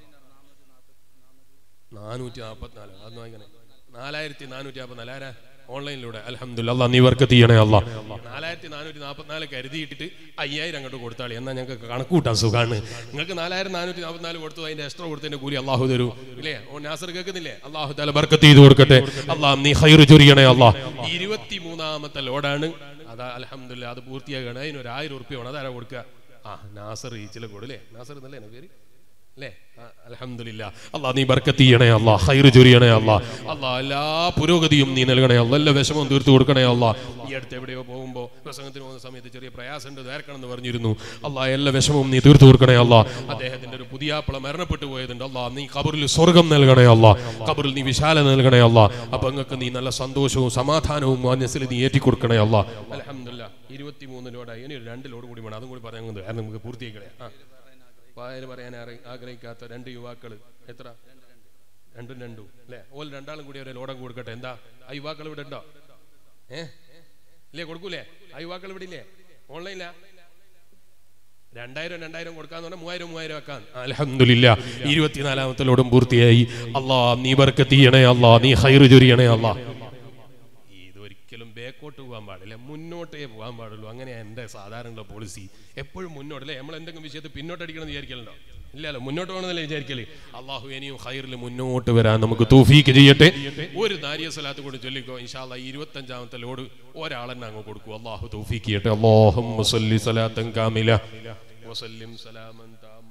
നാനൂറ്റി നാൽപ്പത്തിനാല് അത് വാങ്ങിക്കണേ നാലായിരത്തി നാനൂറ്റി നാൽപ്പത്തിനാല് ആരാ ഓൺലൈനിലൂടെ അലഹമില്ല അള്ളാ നീ വർക്ക് ചെയ്യണേ അള്ളാ നാലായിരത്തി നാനൂറ്റി നാൽപ്പത്തിനാല് കരുതിയിട്ടിട്ട് അയ്യായിരം അങ്ങോട്ട് കൊടുത്താളി എന്നാൽ ഞങ്ങൾക്ക് കണക്ക് കൂട്ടാൻ സുഖമാണ് നിങ്ങൾക്ക് നാലായിരം നാനൂറ്റി നാൽപ്പത്തിനാല് കൊടുത്തു അതിന്റെ എക്സ്ട്രാ കൊടുത്തതിന്റെ കൂലി അള്ളാഹു തരൂ ഇല്ലേ ഓ നാസർ കേൾക്കുന്നില്ലേ അള്ളാഹു താല ബർക്കത്ത് ചെയ്ത് കൊടുക്കട്ടെ അള്ളാഹ് നീ ഹൈറ് ചൊരിയണേ അള്ളാ ഇരുപത്തി മൂന്നാമത്തെ ലോഡാണ് അതാ അലഹമില്ല അത് പൂർത്തിയാകണം അതിന് ഒരു ആയിരം ഉറുപ്പ്യ വേണം അതാരാ കൊടുക്കുക ആ നാസർ ഈച്ചിലെ കൊടുല്ലേ നാസർ എന്നല്ലേ എൻ്റെ പേര് അല്ലേ അലഹമില്ല അല്ലാ നീ ബർക്കത്ത് ചെയ്യണേ അല്ലാ ഹൈറ് ചൊരിയണേ അല്ലാ അല്ലാ എല്ലാ പുരോഗതിയും നീ നൽകണേ അല്ല എല്ലാ വിഷമവും തീർത്തു കൊടുക്കണേ അല്ലാ ഈ അടുത്ത് എവിടെയോ പോകുമ്പോൾ പ്രസംഗത്തിന് പോകുന്ന സമയത്ത് ചെറിയ പ്രയാസമുണ്ട് നേർക്കണം എന്ന് പറഞ്ഞിരുന്നു അല്ലാ എല്ലാ വിഷമവും നീ തീർത്തു കൊടുക്കണേ അല്ലാ അദ്ദേഹത്തിന്റെ ഒരു പുതിയ ആപ്പിള മരണപ്പെട്ടു പോയതുണ്ട് അല്ലാ നീ കബറിൽ സ്വർഗം നൽകണേ അല്ലാ കബറിൽ നീ വിശാല നൽകണേ അല്ലാ അപ്പൊ നിങ്ങൾക്ക് നീ നല്ല സന്തോഷവും സമാധാനവും മനസ്സിൽ നീ ഏറ്റിക്കൊടുക്കണേ അല്ലാ അലഹമില്ല ഇരുപത്തി മൂന്നിലോടായി ഇനി ഒരു രണ്ട് ലോഡ് കൂടി വേണം അതും കൂടി പറയാൻ കൊണ്ട് കാരണം നമുക്ക് പൂർത്തിയാക്കണേ ആ വായന പറയാൻ ആരെ- ആഗ്രഹിക്കാത്ത രണ്ട് യുവാക്കൾ എത്ര രണ്ടും രണ്ടും അല്ലേ ഓൽ രണ്ടാളും കൂടി ഒരു ലോഡം കൊടുക്കട്ടെ എന്താ ആ യുവാക്കൾ ഇവിടെ ഉണ്ടോ ഏ ഇല്ലേ കൊടുക്കൂലേ ആ യുവാക്കൾ ഇവിടെ ഇല്ലേ ഓൺലൈനിലാ രണ്ടായിരം രണ്ടായിരം കൊടുക്കാന്ന് പറഞ്ഞാൽ മൂവായിരം മൂവായിരം വെക്കാൻ അലഹമില്ല ഇരുപത്തിനാലാമത്തെ ലോഡും പൂർത്തിയായി അല്ലാ നീ ബർക്കത്ത് ചെയ്യണേ അല്ലാ നീ ഹൈറ് ചൊരിയണേ അല്ലാ ഇതൊരിക്കലും ബേക്കോട്ട് പോകാൻ പാടില്ല മുന്നോട്ടേ പോകാൻ പാടുള്ളൂ അങ്ങനെയാണ് എൻ്റെ സാധാരണ പോളിസി എപ്പോഴും മുന്നോട്ട് അല്ലേ നമ്മൾ എന്തെങ്കിലും വിഷയത്തിൽ പിന്നോട്ടടിക്കണം എന്ന് വിചാരിക്കലുണ്ടോ ഇല്ലല്ലോ മുന്നോട്ട് പോകണമെന്നല്ലേ വിചാരിക്കല് അള്ളാഹു ഇനിയും ഹൈറിൽ മുന്നോട്ട് വരാൻ നമുക്ക് തൗഫീക്ക് ചെയ്യട്ടെ ഒരു നാരിയ സ്വലാത്ത് കൂടി ചൊല്ലിക്കോ ഇൻഷാല്ല ഇരുപത്തഞ്ചാമത്തെ ലോഡ് ഒരാളെന്നെ അങ്ങ് കൊടുക്കും അള്ളാഹു തൗഫീക്ക് ചെയ്യട്ടെ അള്ളാഹും സല്ലി സലാത്തൻ കാമില വസല്ലിം സലാമൻ താമ്മ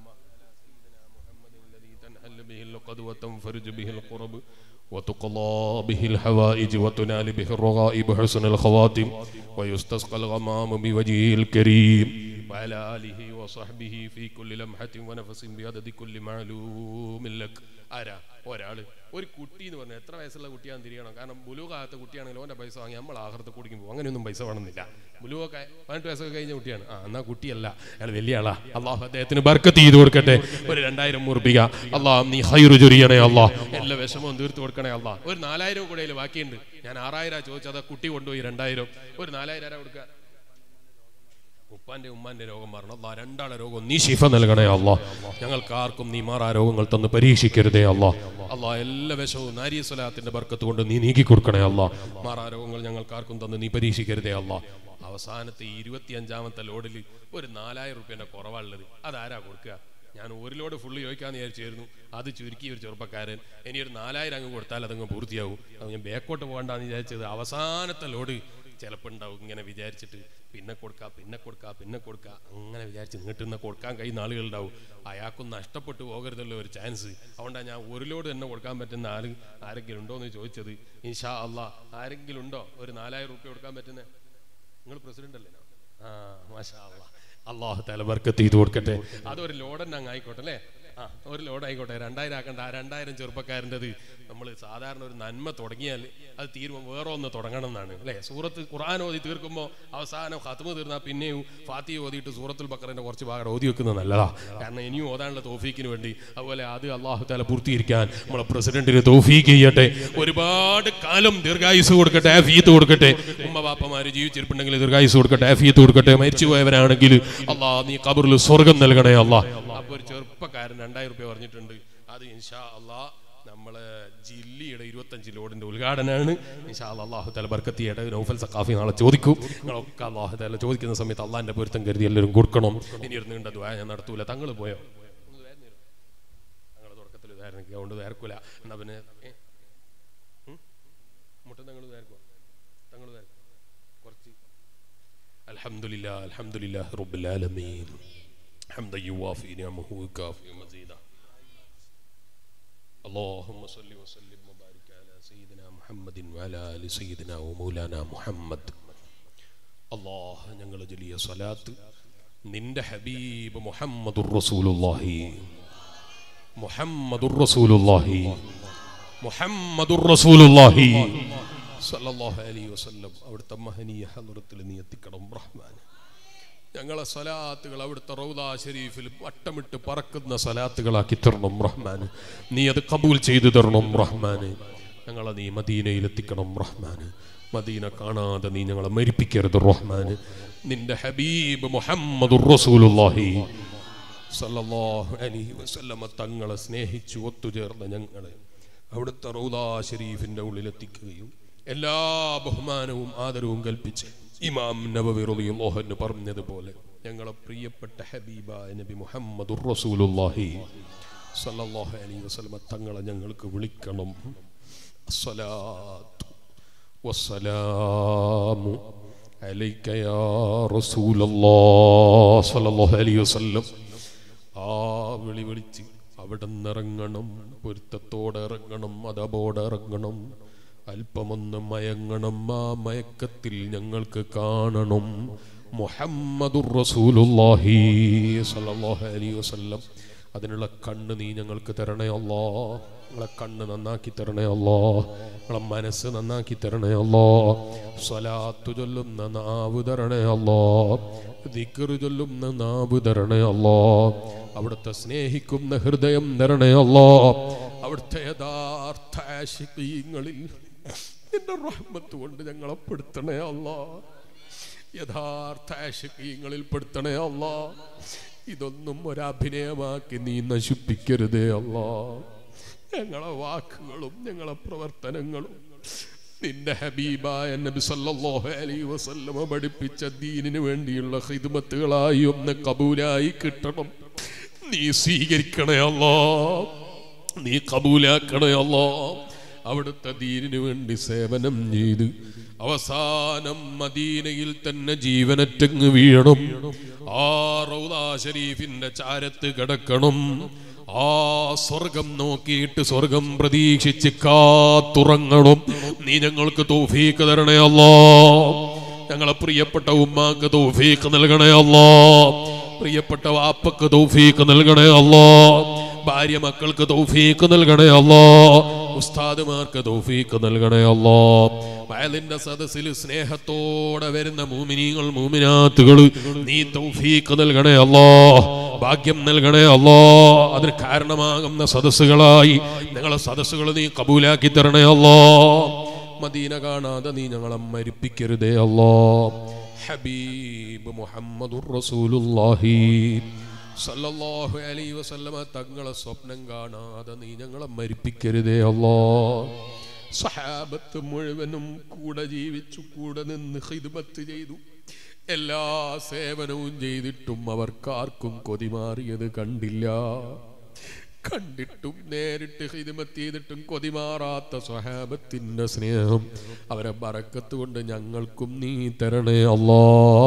محمد الذي تنحل به العقد وتنفرج به القرب وتقضى به الحوائج وتنال به الرغائب حسن الخواتم ويستسقى الغمام بوجهه الكريم وعلى آله وصحبه في كل لمحة ونفس بعدد كل معلوم لك ആരാ ഒരാള് ഒരു കുട്ടി എന്ന് പറഞ്ഞാൽ എത്ര വയസ്സുള്ള കുട്ടിയാന്ന് തിരിയണം കാരണം ബുലൂകാലത്തെ കുട്ടിയാണെങ്കിൽ ഓൻ്റെ പൈസ വാങ്ങി നമ്മൾ ആഹാരത്തെ കുടിക്കും പോകും അങ്ങനെയൊന്നും പൈസ വേണമെന്നില്ല ബുലൂവൊക്കെ പതിനെട്ട് വയസ്സൊക്കെ കഴിഞ്ഞ കുട്ടിയാണ് ആ എന്നാ കുട്ടിയല്ല അയാൾ വലിയ ആളാ അള്ളാഹു അദ്ദേഹത്തിന് ബർക്കത്ത് ചെയ്ത് കൊടുക്കട്ടെ ഒരു രണ്ടായിരം മുറിപ്പിക അള്ളാഹ് നീ ഹൈറു ചൊരിയണേ അള്ളാഹ് എല്ലാ വിഷമവും തീർത്ത് കൊടുക്കണേ അള്ളാഹ് ഒരു നാലായിരം കൂടെ അതിൽ ബാക്കിയുണ്ട് ഞാൻ ആറായിരം ചോദിച്ചത് ആ കുട്ടി കൊണ്ടുപോയി രണ്ടായിരം ഒരു നാലായിരം ആരാ കൊടുക്കുക ഉപ്പാന്റെ ഉമ്മാന്റെ രോഗം മാറണം അല്ലാ രണ്ടാളെ രോഗം നീ ശിഫ നൽകണേ അല്ലാ ഞങ്ങൾക്ക് ആർക്കും നീ മാറാ രോഗങ്ങൾ തന്ന് പരീക്ഷിക്കരുതേ അല്ലാ അല്ലാ എല്ലാ വിഷവും നാരിയ സ്വലാത്തിന്റെ ബർക്കത്ത് കൊണ്ട് നീ നീക്കി കൊടുക്കണേ അല്ലാ മാറാ രോഗങ്ങൾ ഞങ്ങൾക്ക് ആർക്കും തന്ന് നീ പരീക്ഷിക്കരുതേ അല്ലാ അവസാനത്തെ ഇരുപത്തി അഞ്ചാമത്തെ ലോഡിൽ ഒരു നാലായിരം റുപ്യന്റെ കുറവാണുള്ളത് അതാരാ കൊടുക്കുക ഞാൻ ഒരു ലോഡ് ഫുള്ള് ചോദിക്കാന്ന് വിചാരിച്ചായിരുന്നു അത് ചുരുക്കി ഒരു ചെറുപ്പക്കാരൻ ഇനി ഒരു നാലായിരം അങ്ങ് കൊടുത്താൽ അതങ്ങ് പൂർത്തിയാവും അത് ഞാൻ ബേക്കോട്ട് പോകണ്ടെന്ന് വിചാരിച്ചത് അവസാനത്തെ ലോഡ് ചിലപ്പോൾ ഉണ്ടാവും ഇങ്ങനെ വിചാരിച്ചിട്ട് പിന്നെ കൊടുക്കുക പിന്നെ കൊടുക്കുക പിന്നെ കൊടുക്കുക അങ്ങനെ വിചാരിച്ച് നീട്ടുന്ന കൊടുക്കാൻ കഴിയുന്ന ആളുകളുണ്ടാവും അയാൾക്കും നഷ്ടപ്പെട്ടു പോകരുതല്ലോ ഒരു ചാൻസ് അതുകൊണ്ടാണ് ഞാൻ ഒരു ലോഡ് തന്നെ കൊടുക്കാൻ പറ്റുന്ന ആൾ ആരെങ്കിലും ഉണ്ടോ എന്ന് ചോദിച്ചത് ഇൻഷാ അള്ളാ ആരെങ്കിലും ഉണ്ടോ ഒരു നാലായിരം റുപ്യ കൊടുക്കാൻ പറ്റുന്ന നിങ്ങൾ പ്രസിഡന്റ് അല്ലേ ആ മാഷാ അള്ളാ അള്ളാഹു തല ബർക്കത്ത് ചെയ്ത് കൊടുക്കട്ടെ അതൊരു ലോഡ് തന്നെ അങ്ങ് ആയിക്കോട്ടെ അല്ലേ ആ ഒരു ലോഡ് ആയിക്കോട്ടെ രണ്ടായിരം ആക്കണ്ട ആ രണ്ടായിരം ചെറുപ്പക്കാരൻ്റെത് നമ്മൾ സാധാരണ ഒരു നന്മ തുടങ്ങിയാൽ അത് തീരുമ്പോൾ വേറെ ഒന്ന് തുടങ്ങണം എന്നാണ് അല്ലേ സൂറത്ത് ഖുർആൻ ഓതി തീർക്കുമ്പോൾ അവസാനം ഹത്മ തീർന്നാൽ പിന്നെയും ഫാത്തി ഓതിയിട്ട് സൂറത്തുൽ ബക്കറിന്റെ കുറച്ച് ഭാഗം ഓതി വെക്കുന്നത് നല്ലതാ കാരണം ഇനിയും ഓതാനുള്ള തോഫീക്കിന് വേണ്ടി അതുപോലെ അത് അള്ളാഹു താല പൂർത്തീകരിക്കാൻ നമ്മളെ പ്രസിഡന്റിന് തോഫീക്ക് ചെയ്യട്ടെ ഒരുപാട് കാലം ദീർഘായുസ് കൊടുക്കട്ടെ ആഫിയത്ത് കൊടുക്കട്ടെ ഉമ്മ ബാപ്പമാര് ജീവിച്ചിരിപ്പുണ്ടെങ്കിൽ ദീർഘായുസ് കൊടുക്കട്ടെ ആഫിയത്ത് കൊടുക്കട്ടെ മരിച്ചുപോയവരാണെങ്കിൽ അള്ളാ നീ കബറിൽ സ്വർഗം നൽകണേ അള്ളാ അപ്പൊ ഒരു ചെറുപ്പക്കാരൻ രണ്ടായിരം റുപ്യ പറഞ്ഞിട്ടുണ്ട് അത് ഇൻഷാ അള്ളാ നമ്മളെ ജില്ലയുടെ ഇരുപത്തഞ്ച് ലോഡിന്റെ ഉദ്ഘാടനമാണ് ഇൻഷാ അല്ലാ അള്ളാഹു തല ബർക്കത്ത് ചെയ്യട്ടെ നൗഫൽ സഖാഫി നാളെ ചോദിക്കും നിങ്ങളൊക്കെ അള്ളാഹു തല ചോദിക്കുന്ന സമയത്ത് അള്ളാഹിന്റെ പൊരുത്തം കരുതി എല്ലാവരും കൊടുക്കണം ഇനി ഒരു നീണ്ട ദ്വായ ഞാൻ നടത്തൂല തങ്ങൾ പോയോ തങ്ങളെ തുടക്കത്തിൽ ഇതായിരുന്നു അതുകൊണ്ട് വേർക്കൂല എന്നാ പിന്നെ ഏ? ഉം? മുട്ടൻ തങ്ങൾ വേർക്കുവോ തങ്ങൾ വേർക്കും കുറച്ച് അൽഹംദുലില്ലാ അൽഹംദുലില്ലാ റബ്ബിൽ ആലമീൻ حمدا يوافي نعمه ويكافئ مزيدا اللهم صل وسلم وبارك على سيدنا محمد وعلى ال سيدنا ومولانا محمد الله ഞങ്ങൾ ജലിയ സ്വലാത്ത് നിന്റെ ഹബീബ് മുഹമ്മദുർ റസൂലുള്ളാഹി മുഹമ്മദുർ റസൂലുള്ളാഹി മുഹമ്മദുർ റസൂലുള്ളാഹി സല്ലല്ലാഹു അലൈഹി വസല്ലം അവിടുത്തെ മഹനീയ ഹദറത്തിൽ നീ എത്തിക്കണം റഹ്മാൻ ഞങ്ങളെ സലാത്തുകൾ അവിടുത്തെ റൗദ ഷരീഫിൽ വട്ടമിട്ട് പറക്കുന്ന സലാത്തുകളാക്കി തരണം റഹ്മാൻ നീ അത് കബൂൽ ചെയ്തു തരണം റഹ്മാൻ ഞങ്ങളെ നീ മദീനയിൽ എത്തിക്കണം റഹ്മാൻ മദീന കാണാതെ നീ ഞങ്ങളെ മരിപ്പിക്കരുത് റഹ്മാൻ നിന്റെ ഹബീബ് മുഹമ്മദുർ റസൂലുള്ളാഹി സല്ലല്ലാഹു അലൈഹി വസല്ലമ തങ്ങളെ സ്നേഹിച്ചു ഒത്തുചേർന്ന ഞങ്ങളെ അവിടുത്തെ റൗദാ ഷരീഫിന്റെ ഉള്ളിൽ എത്തിക്കുകയും എല്ലാ ബഹുമാനവും ആദരവും കൽപ്പിച്ച് ഇമാം നബവി റളിയല്ലാഹു അൻഹു പറഞ്ഞതുപോലെ ഞങ്ങളെ പ്രിയപ്പെട്ട ഹബീബായ നബി മുഹമ്മദുർ റസൂലുള്ളാഹി സല്ലല്ലാഹു അലൈഹി വസല്ലമ തങ്ങളെ ഞങ്ങൾക്ക് വിളിക്കണം അസ്സലാത്തു വസ്സലാമു അലൈക യാ റസൂലല്ലാഹ് സല്ലല്ലാഹു അലൈഹി വസല്ലം ആ വിളി വിളിച്ച് അവിടെ നിന്നിറങ്ങണം പൊരുത്തത്തോടെ ഇറങ്ങണം അതബോടെ ഇറങ്ങണം അല്പമൊന്ന് മയങ്ങണം ആ മയക്കത്തിൽ ഞങ്ങൾക്ക് കാണണം മുഹമ്മദുർ റസൂലുള്ളാഹി സ്വല്ലല്ലാഹു അലൈഹി വസല്ലം അതിനുള്ള കണ്ണ് നീ ഞങ്ങൾക്ക് തരണേ അല്ലാ ഞങ്ങളെ കണ്ണ് നന്നാക്കി തരണേ അല്ലാ ഞങ്ങളെ മനസ്സ് നന്നാക്കി തരണേ അല്ലാ സ്വലാത്തു ചൊല്ലുന്ന നാവ് തരണേ അല്ലാ ദിക്റ് ചൊല്ലുന്ന നാവ് തരണേ അല്ലാ അവിടുത്തെ സ്നേഹിക്കുന്ന ഹൃദയം തരണേ അല്ലാ അവിടുത്തെ യഥാർത്ഥ ആശികീങ്ങളിൽ നിന്റെ റഹ്മത്ത് കൊണ്ട് ഞങ്ങളെ പെടുത്തണേ അല്ലാ യഥാർത്ഥ ആശികീങ്ങളിൽ പെടുത്തണേ അല്ലാ ഇതൊന്നും ഒരഭിനയമാക്കി നീ നശിപ്പിക്കരുതേ അല്ലാ ഞങ്ങളെ വാക്കുകളും ഞങ്ങളെ പ്രവർത്തനങ്ങളും നിന്റെ ഹബീബായ നബി സല്ലല്ലാഹു അലൈഹി വസല്ലമ പഠിപ്പിച്ച ദീനിന് വേണ്ടിയുള്ള ഹിദ്മത്തുകളായി ഒന്ന് കബൂലായി കിട്ടണം നീ സ്വീകരിക്കണേ അല്ലാ നീ കബൂലാക്കണേ അല്ലാ അവിടുത്തെ ദീനിന് വേണ്ടി സേവനം ചെയ്ത് അവസാനം മദീനയിൽ തന്നെ ജീവനറ്റങ്ങ് വീഴണം ആ റൗദാ ഷരീഫിന്റെ ചാരത്ത് കിടക്കണം ആ സ്വർഗം നോക്കിയിട്ട് സ്വർഗം പ്രതീക്ഷിച്ച് കാത്തുറങ്ങണം നീ ഞങ്ങൾക്ക് തോഫീക്ക് തരണേ അല്ലോ ഞങ്ങളെ പ്രിയപ്പെട്ട ഉമ്മാക്ക് തൗഫീഖ് നൽകണേ അല്ലോ പ്രിയപ്പെട്ട വാപ്പക്ക് തൗഫീഖ് നൽകണേ അല്ലോ ഭാര്യ മക്കൾക്ക് തൗഫീഖ് നൽകണേ അല്ലോ ഉസ്താദുമാർക്ക് തൗഫീഖ് നൽകണേ അല്ലോ വയലിന്റെ സദസ്സിൽ സ്നേഹത്തോടെ വരുന്ന മൂമിനീങ്ങൾ മൂമിനാത്തുകൾ നീ തൗഫീഖ് നൽകണേ അല്ലോ ഭാഗ്യം നൽകണേ അല്ലോ അതിന് കാരണമാകുന്ന സദസ്സുകളായി ഞങ്ങളെ സദസ്സുകൾ നീ കബൂലാക്കി തരണേ അല്ലോ മദീന കാണാതെ നീ ഞങ്ങളെ മരിപ്പിക്കരുതേ അല്ലോ ഹബീബ് മുഹമ്മദുർ റസൂലുള്ളാഹി സല്ലല്ലാഹു അലൈഹി വസല്ലമ തങ്ങളെ സ്വപ്നം കാണാതെ നീ ഞങ്ങളെ മരിപ്പിക്കരുതേ അല്ലോ സഹാബത്ത് മുഴുവനും കൂടെ ജീവിച്ചു കൂടെ നിന്ന് ഹിദ്മത്ത് ചെയ്തു എല്ലാ സേവനവും ചെയ്തിട്ടും അവർക്കാർക്കും കൊതിമാറിയത് കണ്ടില്ല കണ്ടിട്ടും നേരിട്ട് ഹിദ്മത്ത് ചെയ്തിട്ടും കൊതിമാറാത്ത സ്വഹാബത്തിന്റെ സ്നേഹം അവരെ ബറക്കത്ത് കൊണ്ട് ഞങ്ങൾക്കും നീ തരണേ അല്ലാ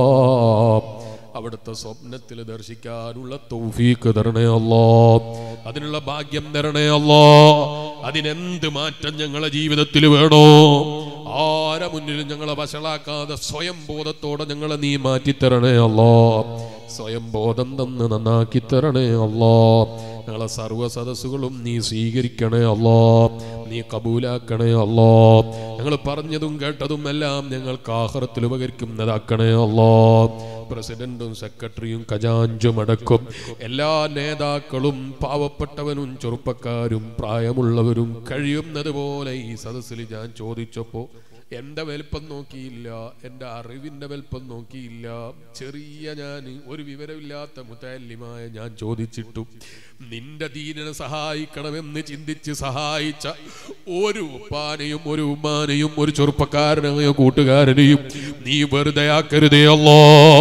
അവിടുത്തെ സ്വപ്നത്തിൽ ദർശിക്കാനുള്ള തൗഫീക്ക് തരണേ അല്ലോ അതിനുള്ള ഭാഗ്യം തരണേ അല്ലോ അതിനെന്ത് മാറ്റം ഞങ്ങളെ ജീവിതത്തിൽ വേണോ ആരെ മുന്നിലും ഞങ്ങളെ വഷളാക്കാതെ സ്വയം ബോധത്തോടെ ഞങ്ങളെ നീ മാറ്റിത്തരണേ അല്ലോ സ്വയം ബോധം തന്ന് നന്നാക്കി തരണേ അല്ലോ ഞങ്ങളെ സർവ്വ സദസ്സുകളും നീ സ്വീകരിക്കണേ അല്ലോ നീ കബൂലാക്കണേ അല്ലോ ഞങ്ങൾ പറഞ്ഞതും കേട്ടതും എല്ലാം ഞങ്ങൾക്ക് ആഹ്റത്തിൽ ഉപകരിക്കുന്നതാക്കണേ അല്ലോ പ്രസിഡന്റും സെക്രട്ടറിയും ഖജാഞ്ചും അടക്കം എല്ലാ നേതാക്കളും പാവപ്പെട്ടവനും ചെറുപ്പക്കാരും പ്രായമുള്ളവരും കഴിയുന്നത് പോലെ ഈ സദസ്സിൽ ഞാൻ ചോദിച്ചപ്പോ എന്റെ വലിപ്പം നോക്കിയില്ല എന്റെ അറിവിന്റെ വലിപ്പം നോക്കിയില്ല ചെറിയ ഞാൻ ഒരു വിവരമില്ലാത്ത മുത്തല്യമായ ഞാൻ ചോദിച്ചിട്ടു നിന്റെ ദീനനെ സഹായിക്കണമെന്ന് ചിന്തിച്ച് സഹായിച്ച ഒരു ഉപ്പാനെയും ഒരു ഉമ്മാനെയും ഒരു ചെറുപ്പക്കാരനെയോ കൂട്ടുകാരനെയും നീ വെറുതെ ആക്കരുതേ അല്ലോ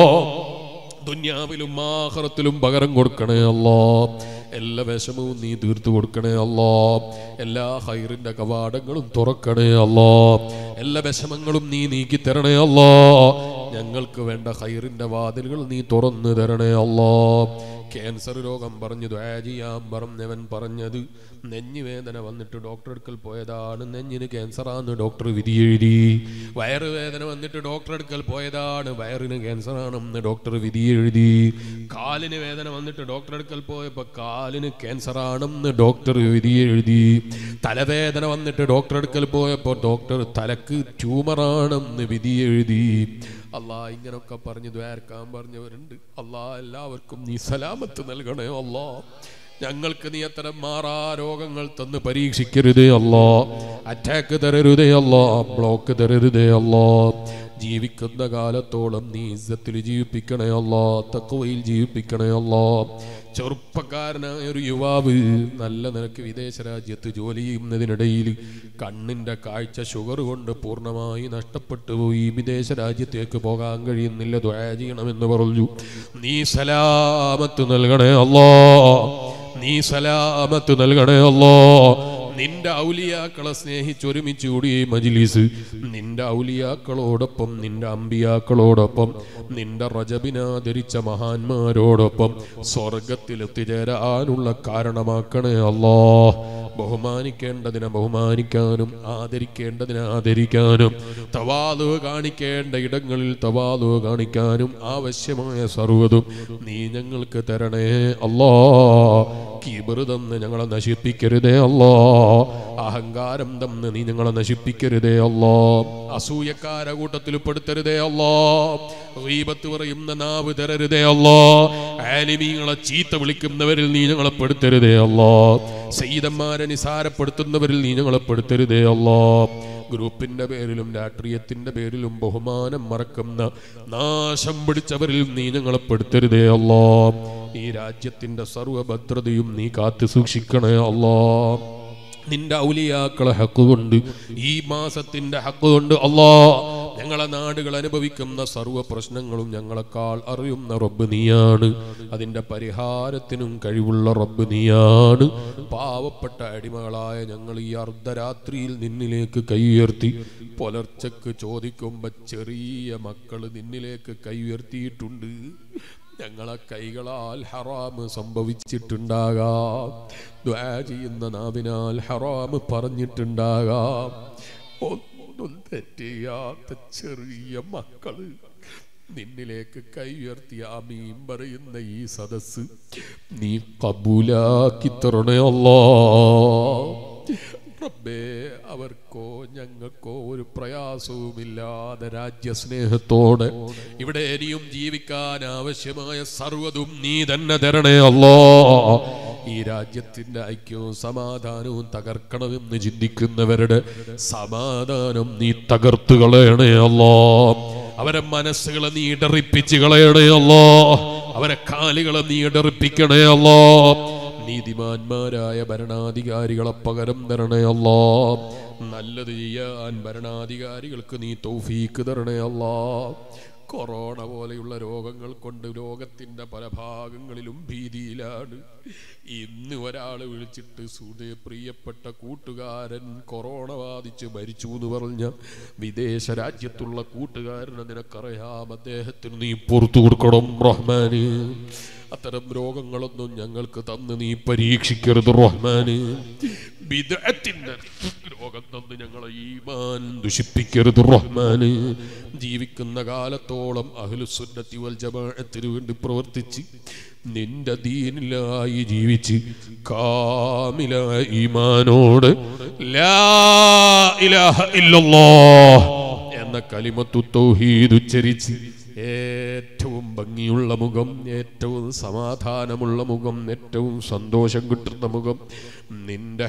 ദുന്യാവിലും ആഹ്റത്തിലും പകരം കൊടുക്കണേ അല്ലോ എല്ലാ വിഷമവും നീ തീർത്തു കൊടുക്കണേ അല്ലോ എല്ലാ ഹൈറിന്റെ കവാടങ്ങളും തുറക്കണേ അല്ലോ എല്ലാ വിഷമങ്ങളും നീ നീക്കി തരണേ അല്ലോ ഞങ്ങൾക്ക് വേണ്ട ഹൈറിന്റെ വാതിലുകൾ നീ തുറന്നു തരണേ അല്ലോ ക്യാൻസർ രോഗം പറഞ്ഞു ദ്വാ ചെയ്യാൻ പറഞ്ഞവൻ പറഞ്ഞത് നെഞ്ഞുവേദന വന്നിട്ട് ഡോക്ടർ അടുക്കൽ പോയതാണ് നെഞ്ഞിന് ക്യാൻസറാന്ന് ഡോക്ടർ വിധി എഴുതി വയറുവേദന വന്നിട്ട് ഡോക്ടർ അടുക്കൽ പോയതാണ് വയറിന് ക്യാൻസറാണെന്ന് ഡോക്ടർ വിധി എഴുതി കാലിന് വേദന വന്നിട്ട് ഡോക്ടർ അടുക്കൽ പോയപ്പോൾ കാലിന് ക്യാൻസറാണെന്ന് ഡോക്ടർ വിധി എഴുതി തലവേദന വന്നിട്ട് ഡോക്ടർ അടുക്കൽ പോയപ്പോൾ ഡോക്ടർ തലക്ക് ട്യൂമറാണെന്ന് വിധി എഴുതി അല്ലാ ഇങ്ങനൊക്കെ പറഞ്ഞ് ദ്വാരക്കാൻ പറഞ്ഞവരുണ്ട് അല്ലാ എല്ലാവർക്കും നീ സലാമത്ത് നൽകണേ അല്ലാ ഞങ്ങൾക്ക് നീ അത്തരം മാറാ രോഗങ്ങൾ തന്ന് പരീക്ഷിക്കരുതേ അല്ലാ അറ്റാക്ക് തരരുതേ അല്ലാ ബ്ലോക്ക് തരരുതേ അല്ലാ ജീവിക്കുന്ന കാലത്തോളം നീ ഇസ്സത്തിൽ ജീവിപ്പിക്കണേ അല്ലാ തക്കുവയിൽ ജീവിപ്പിക്കണേ അല്ലാ ചെറുപ്പക്കാരനായ ഒരു യുവാവ് നല്ല നിനക്ക് വിദേശ രാജ്യത്ത് ജോലി ചെയ്യുന്നതിനിടയിൽ കണ്ണിന്റെ കാഴ്ച ഷുഗർ കൊണ്ട് പൂർണ്ണമായി നഷ്ടപ്പെട്ടു പോയി വിദേശ രാജ്യത്തേക്ക് പോകാൻ കഴിയുന്നില്ല ദ്വാ ചെയ്യണമെന്ന് പറഞ്ഞു നീ സലാമത്ത് നൽകണേ അല്ലോ നീ സലാമത്ത് നൽകണേ അല്ലോ നിന്റെ ഔലിയാക്കളെ സ്നേഹിച്ച് ഒരുമിച്ച് കൂടി ഈ മജിലിസ് നിന്റെ ഔലിയാക്കളോടൊപ്പം നിന്റെ അമ്പിയാക്കളോടൊപ്പം നിന്റെ റജബിനാദരിച്ച മഹാന്മാരോടൊപ്പം സ്വർഗത്തിൽ എത്തിച്ചേരാനുള്ള കാരണമാക്കണേ അല്ലോ ബഹുമാനിക്കേണ്ടതിനെ ബഹുമാനിക്കാനും ആദരിക്കേണ്ടതിനെ ആദരിക്കാനും തവാതു കാണിക്കേണ്ട ഇടങ്ങളിൽ തവാതു കാണിക്കാനും ആവശ്യമായ സർവ്വതും നീ ഞങ്ങൾക്ക് തരണേ അല്ലോ കിബിർ തന്ന് ഞങ്ങളെ നശിപ്പിക്കരുതേ അല്ലോ അഹങ്കാരം തന്ന് നീ ഞങ്ങളെ നശിപ്പിക്കരുതേ അല്ലോ അസൂയക്കാര കൂട്ടത്തിൽ പെടുത്തരുതേ അല്ലോ റീബത്ത് പറയുന്ന നാവ് തരരുതേ അല്ലോ ആലിമീങ്ങളെ ചീത്ത വിളിക്കുന്നവരിൽ നീ ഞങ്ങളെ പെടുത്തരുതേ അല്ലോ സയ്യിദന്മാരെ നിസാരപ്പെടുത്തുന്നവരിൽ നീ ഞങ്ങളെ പെടുത്തരുതേ അല്ലോ ഗ്രൂപ്പിന്റെ പേരിലും രാഷ്ട്രീയത്തിന്റെ പേരിലും ബഹുമാനം മറക്കുന്ന നാശം പിടിച്ചവരിൽ നീ ഞങ്ങളെ പെടുത്തരുതേ അല്ലോ ഈ രാജ്യത്തിന്റെ സർവഭദ്രതയും നീ കാത്തു സൂക്ഷിക്കണേ അല്ലോ നിന്റെ ഔലിയാക്കളെ ഹക്ക് കൊണ്ട് ഈ മാസത്തിന്റെ ഹക്ക് കൊണ്ട് അല്ലാ ഞങ്ങളെ നാടുകൾ അനുഭവിക്കുന്ന സർവ്വ പ്രശ്നങ്ങളും ഞങ്ങളെക്കാൾ അറിയുന്ന റബ്ബ് നീയാണ് അതിന്റെ പരിഹാരത്തിനും കഴിവുള്ള റബ്ബ് നീയാണ് പാവപ്പെട്ട അടിമകളായ ഞങ്ങൾ ഈ അർദ്ധരാത്രിയിൽ നിന്നിലേക്ക് കൈ ഉയർത്തി പുലർച്ചക്ക് ചോദിക്കുമ്പോ ചെറിയ മക്കള് നിന്നിലേക്ക് കൈ ഉയർത്തിയിട്ടുണ്ട് ഞങ്ങളെ കൈകളാൽ ഹറാമ് സംഭവിച്ചിട്ടുണ്ടാകാം ദ്വാ ചെയ്യുന്ന നാവിനാൽ ഹറാമ് പറഞ്ഞിട്ടുണ്ടാകാം ഒന്നും തെറ്റിയാത്ത ചെറിയ മക്കള് നിന്നിലേക്ക് കൈ ഉയർത്തി ആമീൻ പറയുന്ന ഈ സദസ് നീ കബൂലാക്കി തരണേ അല്ലാ റബ്ബേ അവർക്കോ ഞങ്ങൾക്കോ ഒരു പ്രയാസവുമില്ലാതെ രാജ്യസ്നേഹത്തോടെ ഇവിടെ ഇനിയും ജീവിക്കാൻ ആവശ്യമായ സർവ്വതും നീ തന്നെ തരണേ അല്ലോ ഈ രാജ്യത്തിന്റെ ഐക്യവും സമാധാനവും തകർക്കണമെന്ന് ചിന്തിക്കുന്നവരുടെ സമാധാനം നീ തകർത്തു കളയണേ അല്ലോ അവരെ മനസ്സുകളെ നീ ഇടറിപ്പിച്ച് കളയണേ അല്ലോ അവരെ കാലുകളെ നീ ഇടറിപ്പിക്കണേ അല്ലോ നീതിമാന്മാരായ ഭരണാധികാരികളെ പകരം തരണേ അല്ലാ നല്ലത് ചെയ്യാൻ ഭരണാധികാരികൾക്ക് നീ തൗഫീക്ക് തരണേ അല്ലാ കൊറോണ പോലെയുള്ള രോഗങ്ങൾ കൊണ്ട് ലോകത്തിന്റെ പല ഭാഗങ്ങളിലും ഭീതിയിലാണ് ഇന്ന് ഒരാൾ വിളിച്ചിട്ട് സുതേ പ്രിയപ്പെട്ട കൂട്ടുകാരൻ കൊറോണ ബാധിച്ച് മരിച്ചു എന്ന് പറഞ്ഞ വിദേശ രാജ്യത്തുള്ള കൂട്ടുകാരനെ നിനക്കറിയാം അദ്ദേഹത്തിന് നീ പുറത്തു കൊടുക്കണം റഹ്മാന് അത്തരം രോഗങ്ങളൊന്നും ഞങ്ങൾക്ക് തന്ന് നീ പരീക്ഷിക്കരുത് റഹ്മാന് ബിദഅത്തിന്റെ രോഗം തന്ന് ഞങ്ങളെ ഈമാൻ ദുഷിപ്പിക്കരുത് റഹ്മാന് ജീവിക്കുന്ന കാലത്തോളം അഹ്ലുസുന്നത്തി വൽ ജമാഅത്തിന് വേണ്ടി പ്രവർത്തിച്ച് നിന്റെ ദീനിലായി ജീവിച്ച് കാമിലായ ഈമാനോട് ലാ ഇലാഹ ഇല്ലല്ലാഹ് എന്ന കലിമത്തു തൗഹീദ് ഉച്ചരിച്ച് ഏറ്റവും ഭംഗിയുള്ള മുഖം ഏറ്റവും സമാധാനമുള്ള മുഖം ഏറ്റവും സന്തോഷം കിട്ടുന്ന മുഖം നിന്റെ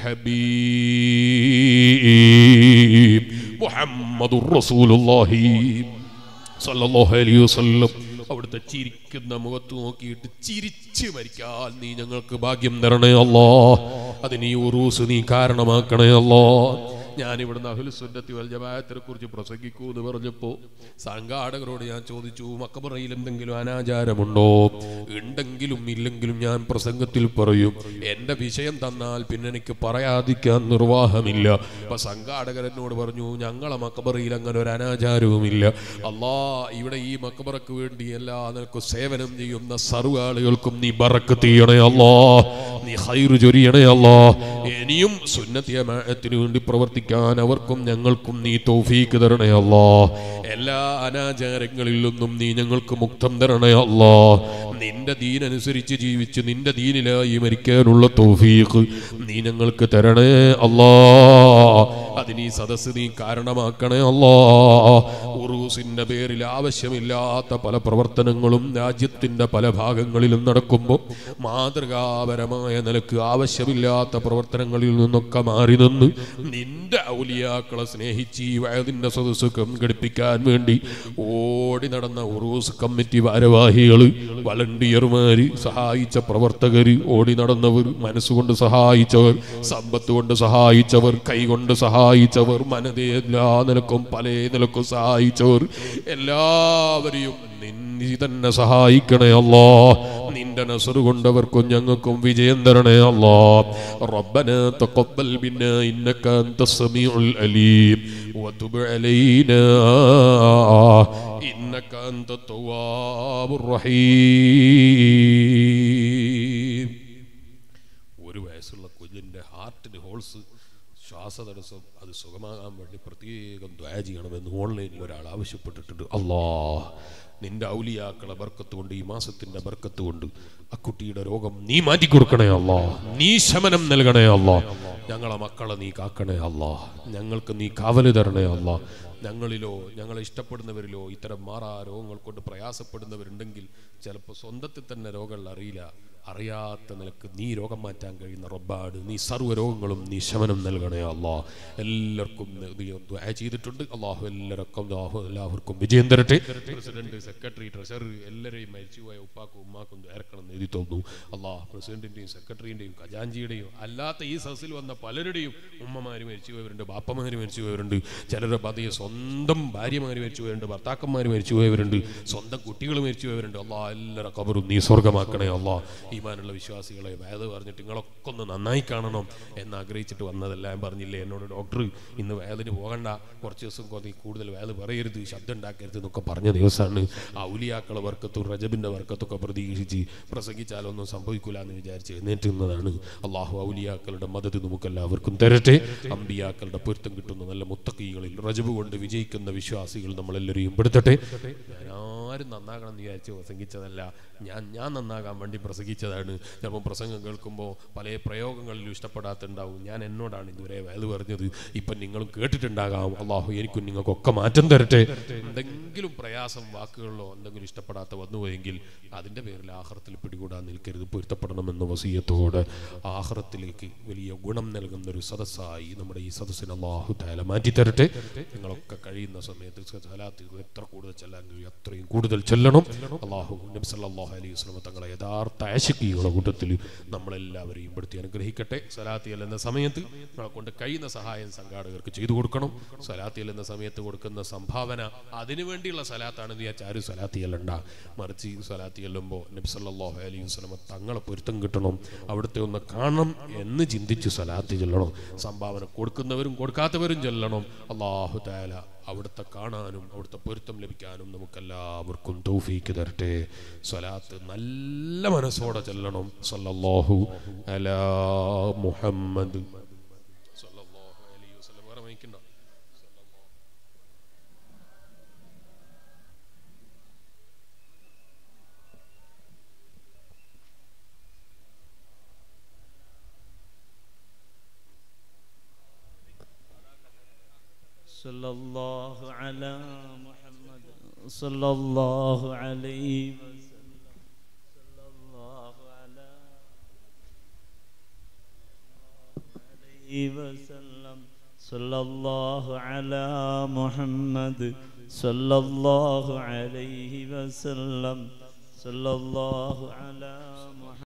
ഹബീബ് മുഹമ്മദുർ റസൂലുള്ളാഹി സല്ലല്ലാഹു അലൈഹി വസല്ലം അവിടുത്തെ ചിരിക്കുന്ന മുഖത്ത് നോക്കിയിട്ട് ചിരിച്ച് മരിക്കാൻ നീ ഞങ്ങൾക്ക് ഭാഗ്യം തരണേ അല്ലോ അതിന് ഈ ഉറൂസ് നീ കാരണമാക്കണേ അല്ലോ ഞാൻ ഇവിടുന്ന് അഹുൽ സുന്നത്തി വൽ ജമാഅത്തിനെ കുറിച്ച് പ്രസംഗിക്കൂ എന്ന് പറഞ്ഞപ്പോ സംഘാടകരോട് ഞാൻ ചോദിച്ചു മക്കബറയിൽ എന്തെങ്കിലും അനാചാരമുണ്ടോ ഉണ്ടെങ്കിലും ഇല്ലെങ്കിലും ഞാൻ പ്രസംഗത്തിൽ പറയും എന്റെ വിഷയം തന്നാൽ പിന്നെ എനിക്ക് പറയാതിരിക്കാൻ നിർവാഹമില്ല അപ്പൊ സംഘാടകർ എന്നോട് പറഞ്ഞു ഞങ്ങളെ മക്കബറയിൽ അങ്ങനെ ഒരു അനാചാരവുമില്ല അല്ലാ ഇവിടെ ഈ മക്കബറക്ക് വേണ്ടി എല്ലാ നിനക്കും സേവനം ചെയ്യുന്ന സർവ്വ ആളുകൾക്കും നീ ബറക്ക് ചെയ്യണേ അല്ലാ നീ ഹൈറ് ചൊരിയണേ അല്ലാ ഇനിയും സുന്നത്തിയമാനത്തിന് വേണ്ടി പ്രവർത്തിക്കാൻ അവർക്കും ഞങ്ങൾക്കും നീ തൗഫീക്ക് തരണേ അല്ലാ എല്ലാ അനാചാരങ്ങളിൽ നിന്നും നീ ഞങ്ങൾക്ക് മുക്തം തരണേ അല്ലാ നിന്റെ ദീനനുസരിച്ച് ജീവിച്ച് നിന്റെ ദീനിലായി മരിക്കാനുള്ള തൗഫീഖ് നീ ഞങ്ങൾക്ക് തരണേ അല്ലാ അതിന് ഈ സദസ്സ് നീ കാരണമാക്കണേ അല്ലാ ഉറൂസിന്റെ പേരിൽ ആവശ്യമില്ലാത്ത പല പ്രവർത്തനങ്ങളും രാജ്യത്തിന്റെ പല ഭാഗങ്ങളിലും നടക്കുമ്പോൾ മാതൃകാപരമായ നിലക്ക് ആവശ്യമില്ലാത്ത പ്രവർത്തനങ്ങളിൽ നിന്നൊക്കെ മാറി നിന്ന് നിന്റെ ഔലിയാക്കളെ സ്നേഹിച്ച് ഈ വയതിന്റെ സദസ്സ് സംഘടിപ്പിക്കാൻ വേണ്ടി ഓടി നടന്ന ഉറൂസ് കമ്മിറ്റി ഭാരവാഹികള് വളണ്ടിയർമാര് സഹായിച്ച പ്രവർത്തകര് ഓടി നടന്നവർ മനസ്സുകൊണ്ട് സഹായിച്ചവർ സമ്പത്ത് കൊണ്ട് സഹായിച്ചവർ കൈകൊണ്ട് സഹായിച്ചവർ മനതേ എല്ലാ നിലക്കും പല നിലക്കും സഹായിച്ചവർ എല്ലാവരെയും നീ തന്നെ സഹായിക്കണേ അല്ലാ നിന്റെ നസറ് കൊണ്ടവർക്കും ഞങ്ങൾക്കും വിജയം തരണേ അല്ലാ ربنا تقبل منا إنك أنت السميع الأليم وتب علينا إنك أنت التواب الرحيم ഒരു വയസ്സുള്ള കുഞ്ഞിൻ്റെ ഹാർട്ടിന് ഹോൾസ് ശ്വാസതടസ്സം അത് സുഖമാകാൻ വേണ്ടി പ്രത്യേകം ദ്വായ ചെയ്യണമെന്ന് ഓൺലൈനിൽ ഒരാൾ ആവശ്യപ്പെട്ടിട്ടുണ്ട് അല്ലാ നിന്റെ ഔലിയാക്കളെ ബർക്കത്ത് കൊണ്ട് ഈ മാസത്തിന്റെ ബർക്കത്ത് കൊണ്ട് ആ കുട്ടിയുടെ രോഗം നീ മാറ്റി കൊടുക്കണേ അല്ലാ നീ ശമനം നൽകണേ അല്ലാ ഞങ്ങളെ മക്കളെ നീ കാക്കണേ അല്ലാ ഞങ്ങൾക്ക് നീ കാവല് തരണേ അല്ലാ ഞങ്ങളിലോ ഞങ്ങളെ ഇഷ്ടപ്പെടുന്നവരിലോ ഇത്തരം മാറാ രോഗങ്ങൾ കൊണ്ട് പ്രയാസപ്പെടുന്നവരുണ്ടെങ്കിൽ ചിലപ്പോൾ സ്വന്തത്തിൽ തന്നെ രോഗങ്ങൾ അറിയില്ല അറിയാത്ത നിലക്ക് നീ രോഗം മാറ്റാൻ കഴിയുന്ന റബ്ബാട് നീ സർവ്വ രോഗങ്ങളും നീ ശമനം നൽകണേ അല്ലാ എല്ലാവർക്കും നീ ദുആ ചെയ്തിട്ടുണ്ട് അള്ളാഹു എല്ലാവർക്കും അല്ലാഹു എല്ലാവർക്കും വിജയം തരട്ടെ പ്രസിഡന്റ് സെക്രട്ടറി ട്രഷറർ എല്ലാവരെയും മരിച്ചുപോയ ഉപ്പാക്കും ഉമ്മാക്കും ദ്വാരക്കണം എന്ന് എഴുതി തോന്നുന്നു അള്ളാഹ് പ്രസിഡന്റിന്റെയും സെക്രട്ടറിന്റെയും ഖജാൻജിയുടെയും അല്ലാത്ത ഈ സസിൽ വന്ന പലരുടെയും ഉമ്മമാര് മരിച്ചുപോയവരുണ്ട് ബാപ്പമാര് മരിച്ചുപോയവരുണ്ട് ചിലരുടെ പതിയെ സ്വന്തം ഭാര്യമാര് മരിച്ചുപോയവരുണ്ട് ഭർത്താക്കന്മാർ മരിച്ചുപോയവരുണ്ട് സ്വന്തം കുട്ടികൾ മരിച്ചുപോയവരുണ്ട് അള്ളാഹ് എല്ലാവരുടെ കബറും നീ സ്വർഗമാക്കണേ അള്ളാഹ് ഈമാനുള്ള വിശ്വാസികളെ വേദ പറഞ്ഞിട്ട് നിങ്ങളൊക്കെ ഒന്ന് നന്നായി കാണണം എന്ന് ആഗ്രഹിച്ചിട്ട് വന്നതല്ല ഞാൻ പറഞ്ഞില്ലേ എന്നോട് ഡോക്ടർ ഇന്ന് വേദന പോകണ്ട കുറച്ച് ദിവസം കുറേ കൂടുതൽ വേദ പറയരുത് ശബ്ദം ഉണ്ടാക്കരുത് എന്നൊക്കെ പറഞ്ഞ ദിവസമാണ് ആ ഉലിയാക്കളെ വർക്കത്തും റജബിൻ്റെ വർക്കത്തൊക്കെ പ്രതീക്ഷിച്ച് പ്രസംഗിച്ചാലൊന്നും സംഭവിക്കില്ല എന്ന് വിചാരിച്ച് എഴുന്നേറ്റ് നിന്നതാണ് അള്ളാഹു ഔലിയാക്കളുടെ മദത് നമുക്കെല്ലാവർക്കും തരട്ടെ അമ്പിയാക്കളുടെ പൊരുത്തം കിട്ടുന്ന നല്ല മുത്തക്കീകളിൽ റജബ് കൊണ്ട് വിജയിക്കുന്ന വിശ്വാസികൾ നമ്മളെല്ലാവരെയും പെടുത്തട്ടെ ഞാൻ ആരും നന്നാകണം എന്ന് വിചാരിച്ച് പ്രസംഗിച്ചതല്ല ഞാൻ ഞാൻ നന്നാകാൻ വേണ്ടി പ്രസംഗിച്ചതാണ് ചിലപ്പോൾ പ്രസംഗം കേൾക്കുമ്പോൾ പല പ്രയോഗങ്ങളിലും ഇഷ്ടപ്പെടാത്തുണ്ടാവും ഞാൻ എന്നോടാണ് ഇതുവരെ വേദ പറഞ്ഞത് ഇപ്പം നിങ്ങളും കേട്ടിട്ടുണ്ടാകാം അള്ളാഹു എനിക്കും നിങ്ങൾക്കൊക്കെ മാറ്റം തരട്ടെ എന്തെങ്കിലും പ്രയാസം വാക്കുകളിലോ എന്തെങ്കിലും ഇഷ്ടപ്പെടാത്ത വന്നുപോയെങ്കിൽ അതിൻ്റെ പേരിൽ ആഹ്റത്തിൽ പിടികൂടാൻ നിൽക്കരുത് പൊരുത്തപ്പെടണമെന്ന വസീയത്തോട് ആഹ്റത്തിലേക്ക് വലിയ ഗുണം നൽകുന്ന ഒരു സദസ്സായി നമ്മുടെ ഈ സദസ്സിന് അള്ളാഹു താല മാറ്റി തരട്ടെ നിങ്ങളൊക്കെ കഴിയുന്ന സമയത്ത് സലാത്ത് എത്ര കൂടുതൽ ചെല്ലാൻ കഴിയും അത്രയും കൂടുതൽ ചെല്ലണം അള്ളാഹു നബി സല്ലല്ലാഹു അലൈഹി വസല്ലം തങ്ങളെ യഥാർത്ഥ ആശിക്കിയുടെ കൂട്ടത്തിൽ നമ്മളെല്ലാവരെയും പെടുത്തി അനുഗ്രഹിക്കട്ടെ സലാത്തിയൽ എന്ന സമയത്ത് നമ്മളെ കൊണ്ട് കഴിയുന്ന സഹായം സംഘാടകർക്ക് ചെയ്തു കൊടുക്കണം സലാത്തിയൽ എന്ന സമയത്ത് കൊടുക്കുന്ന സംഭാവന അതിനു വേണ്ടിയുള്ള സലാത്താണ് നീ ആരും സലാത്തിയല്ലണ്ട മറിച്ച് സലാത്തി ചെല്ലുമ്പോൾ നബി സല്ലല്ലാഹു അലൈഹി വസല്ലം തങ്ങളെ പൊരുത്തം കിട്ടണം അവിടുത്തെ ഒന്ന് കാണണം എന്ന് ചിന്തിച്ച് സലാത്ത് ചെല്ലണം സംഭാവന കൊടുക്കുന്നവരും കൊടുക്കാത്തവരും ചെല്ലണം അള്ളാഹു താല അവിടുത്തെ കാണാനും അവിടുത്തെ പൊരുത്തം ലഭിക്കാനും നമുക്കെല്ലാവർക്കും തൗഫീക്ക് തരട്ടെ സ്വലാത്ത് നല്ല മനസ്സോടെ ചെല്ലണം സല്ലല്ലാഹു അലാ മുഹമ്മദ് സല്ലല്ലാഹു അലൈഹി വസല്ലം വേറെ മൈക്കുണ്ടോ صلى الله على محمد صلى الله عليه وسلم صلى الله على عليه وسلم صلى الله على محمد صلى الله عليه وسلم صلى الله على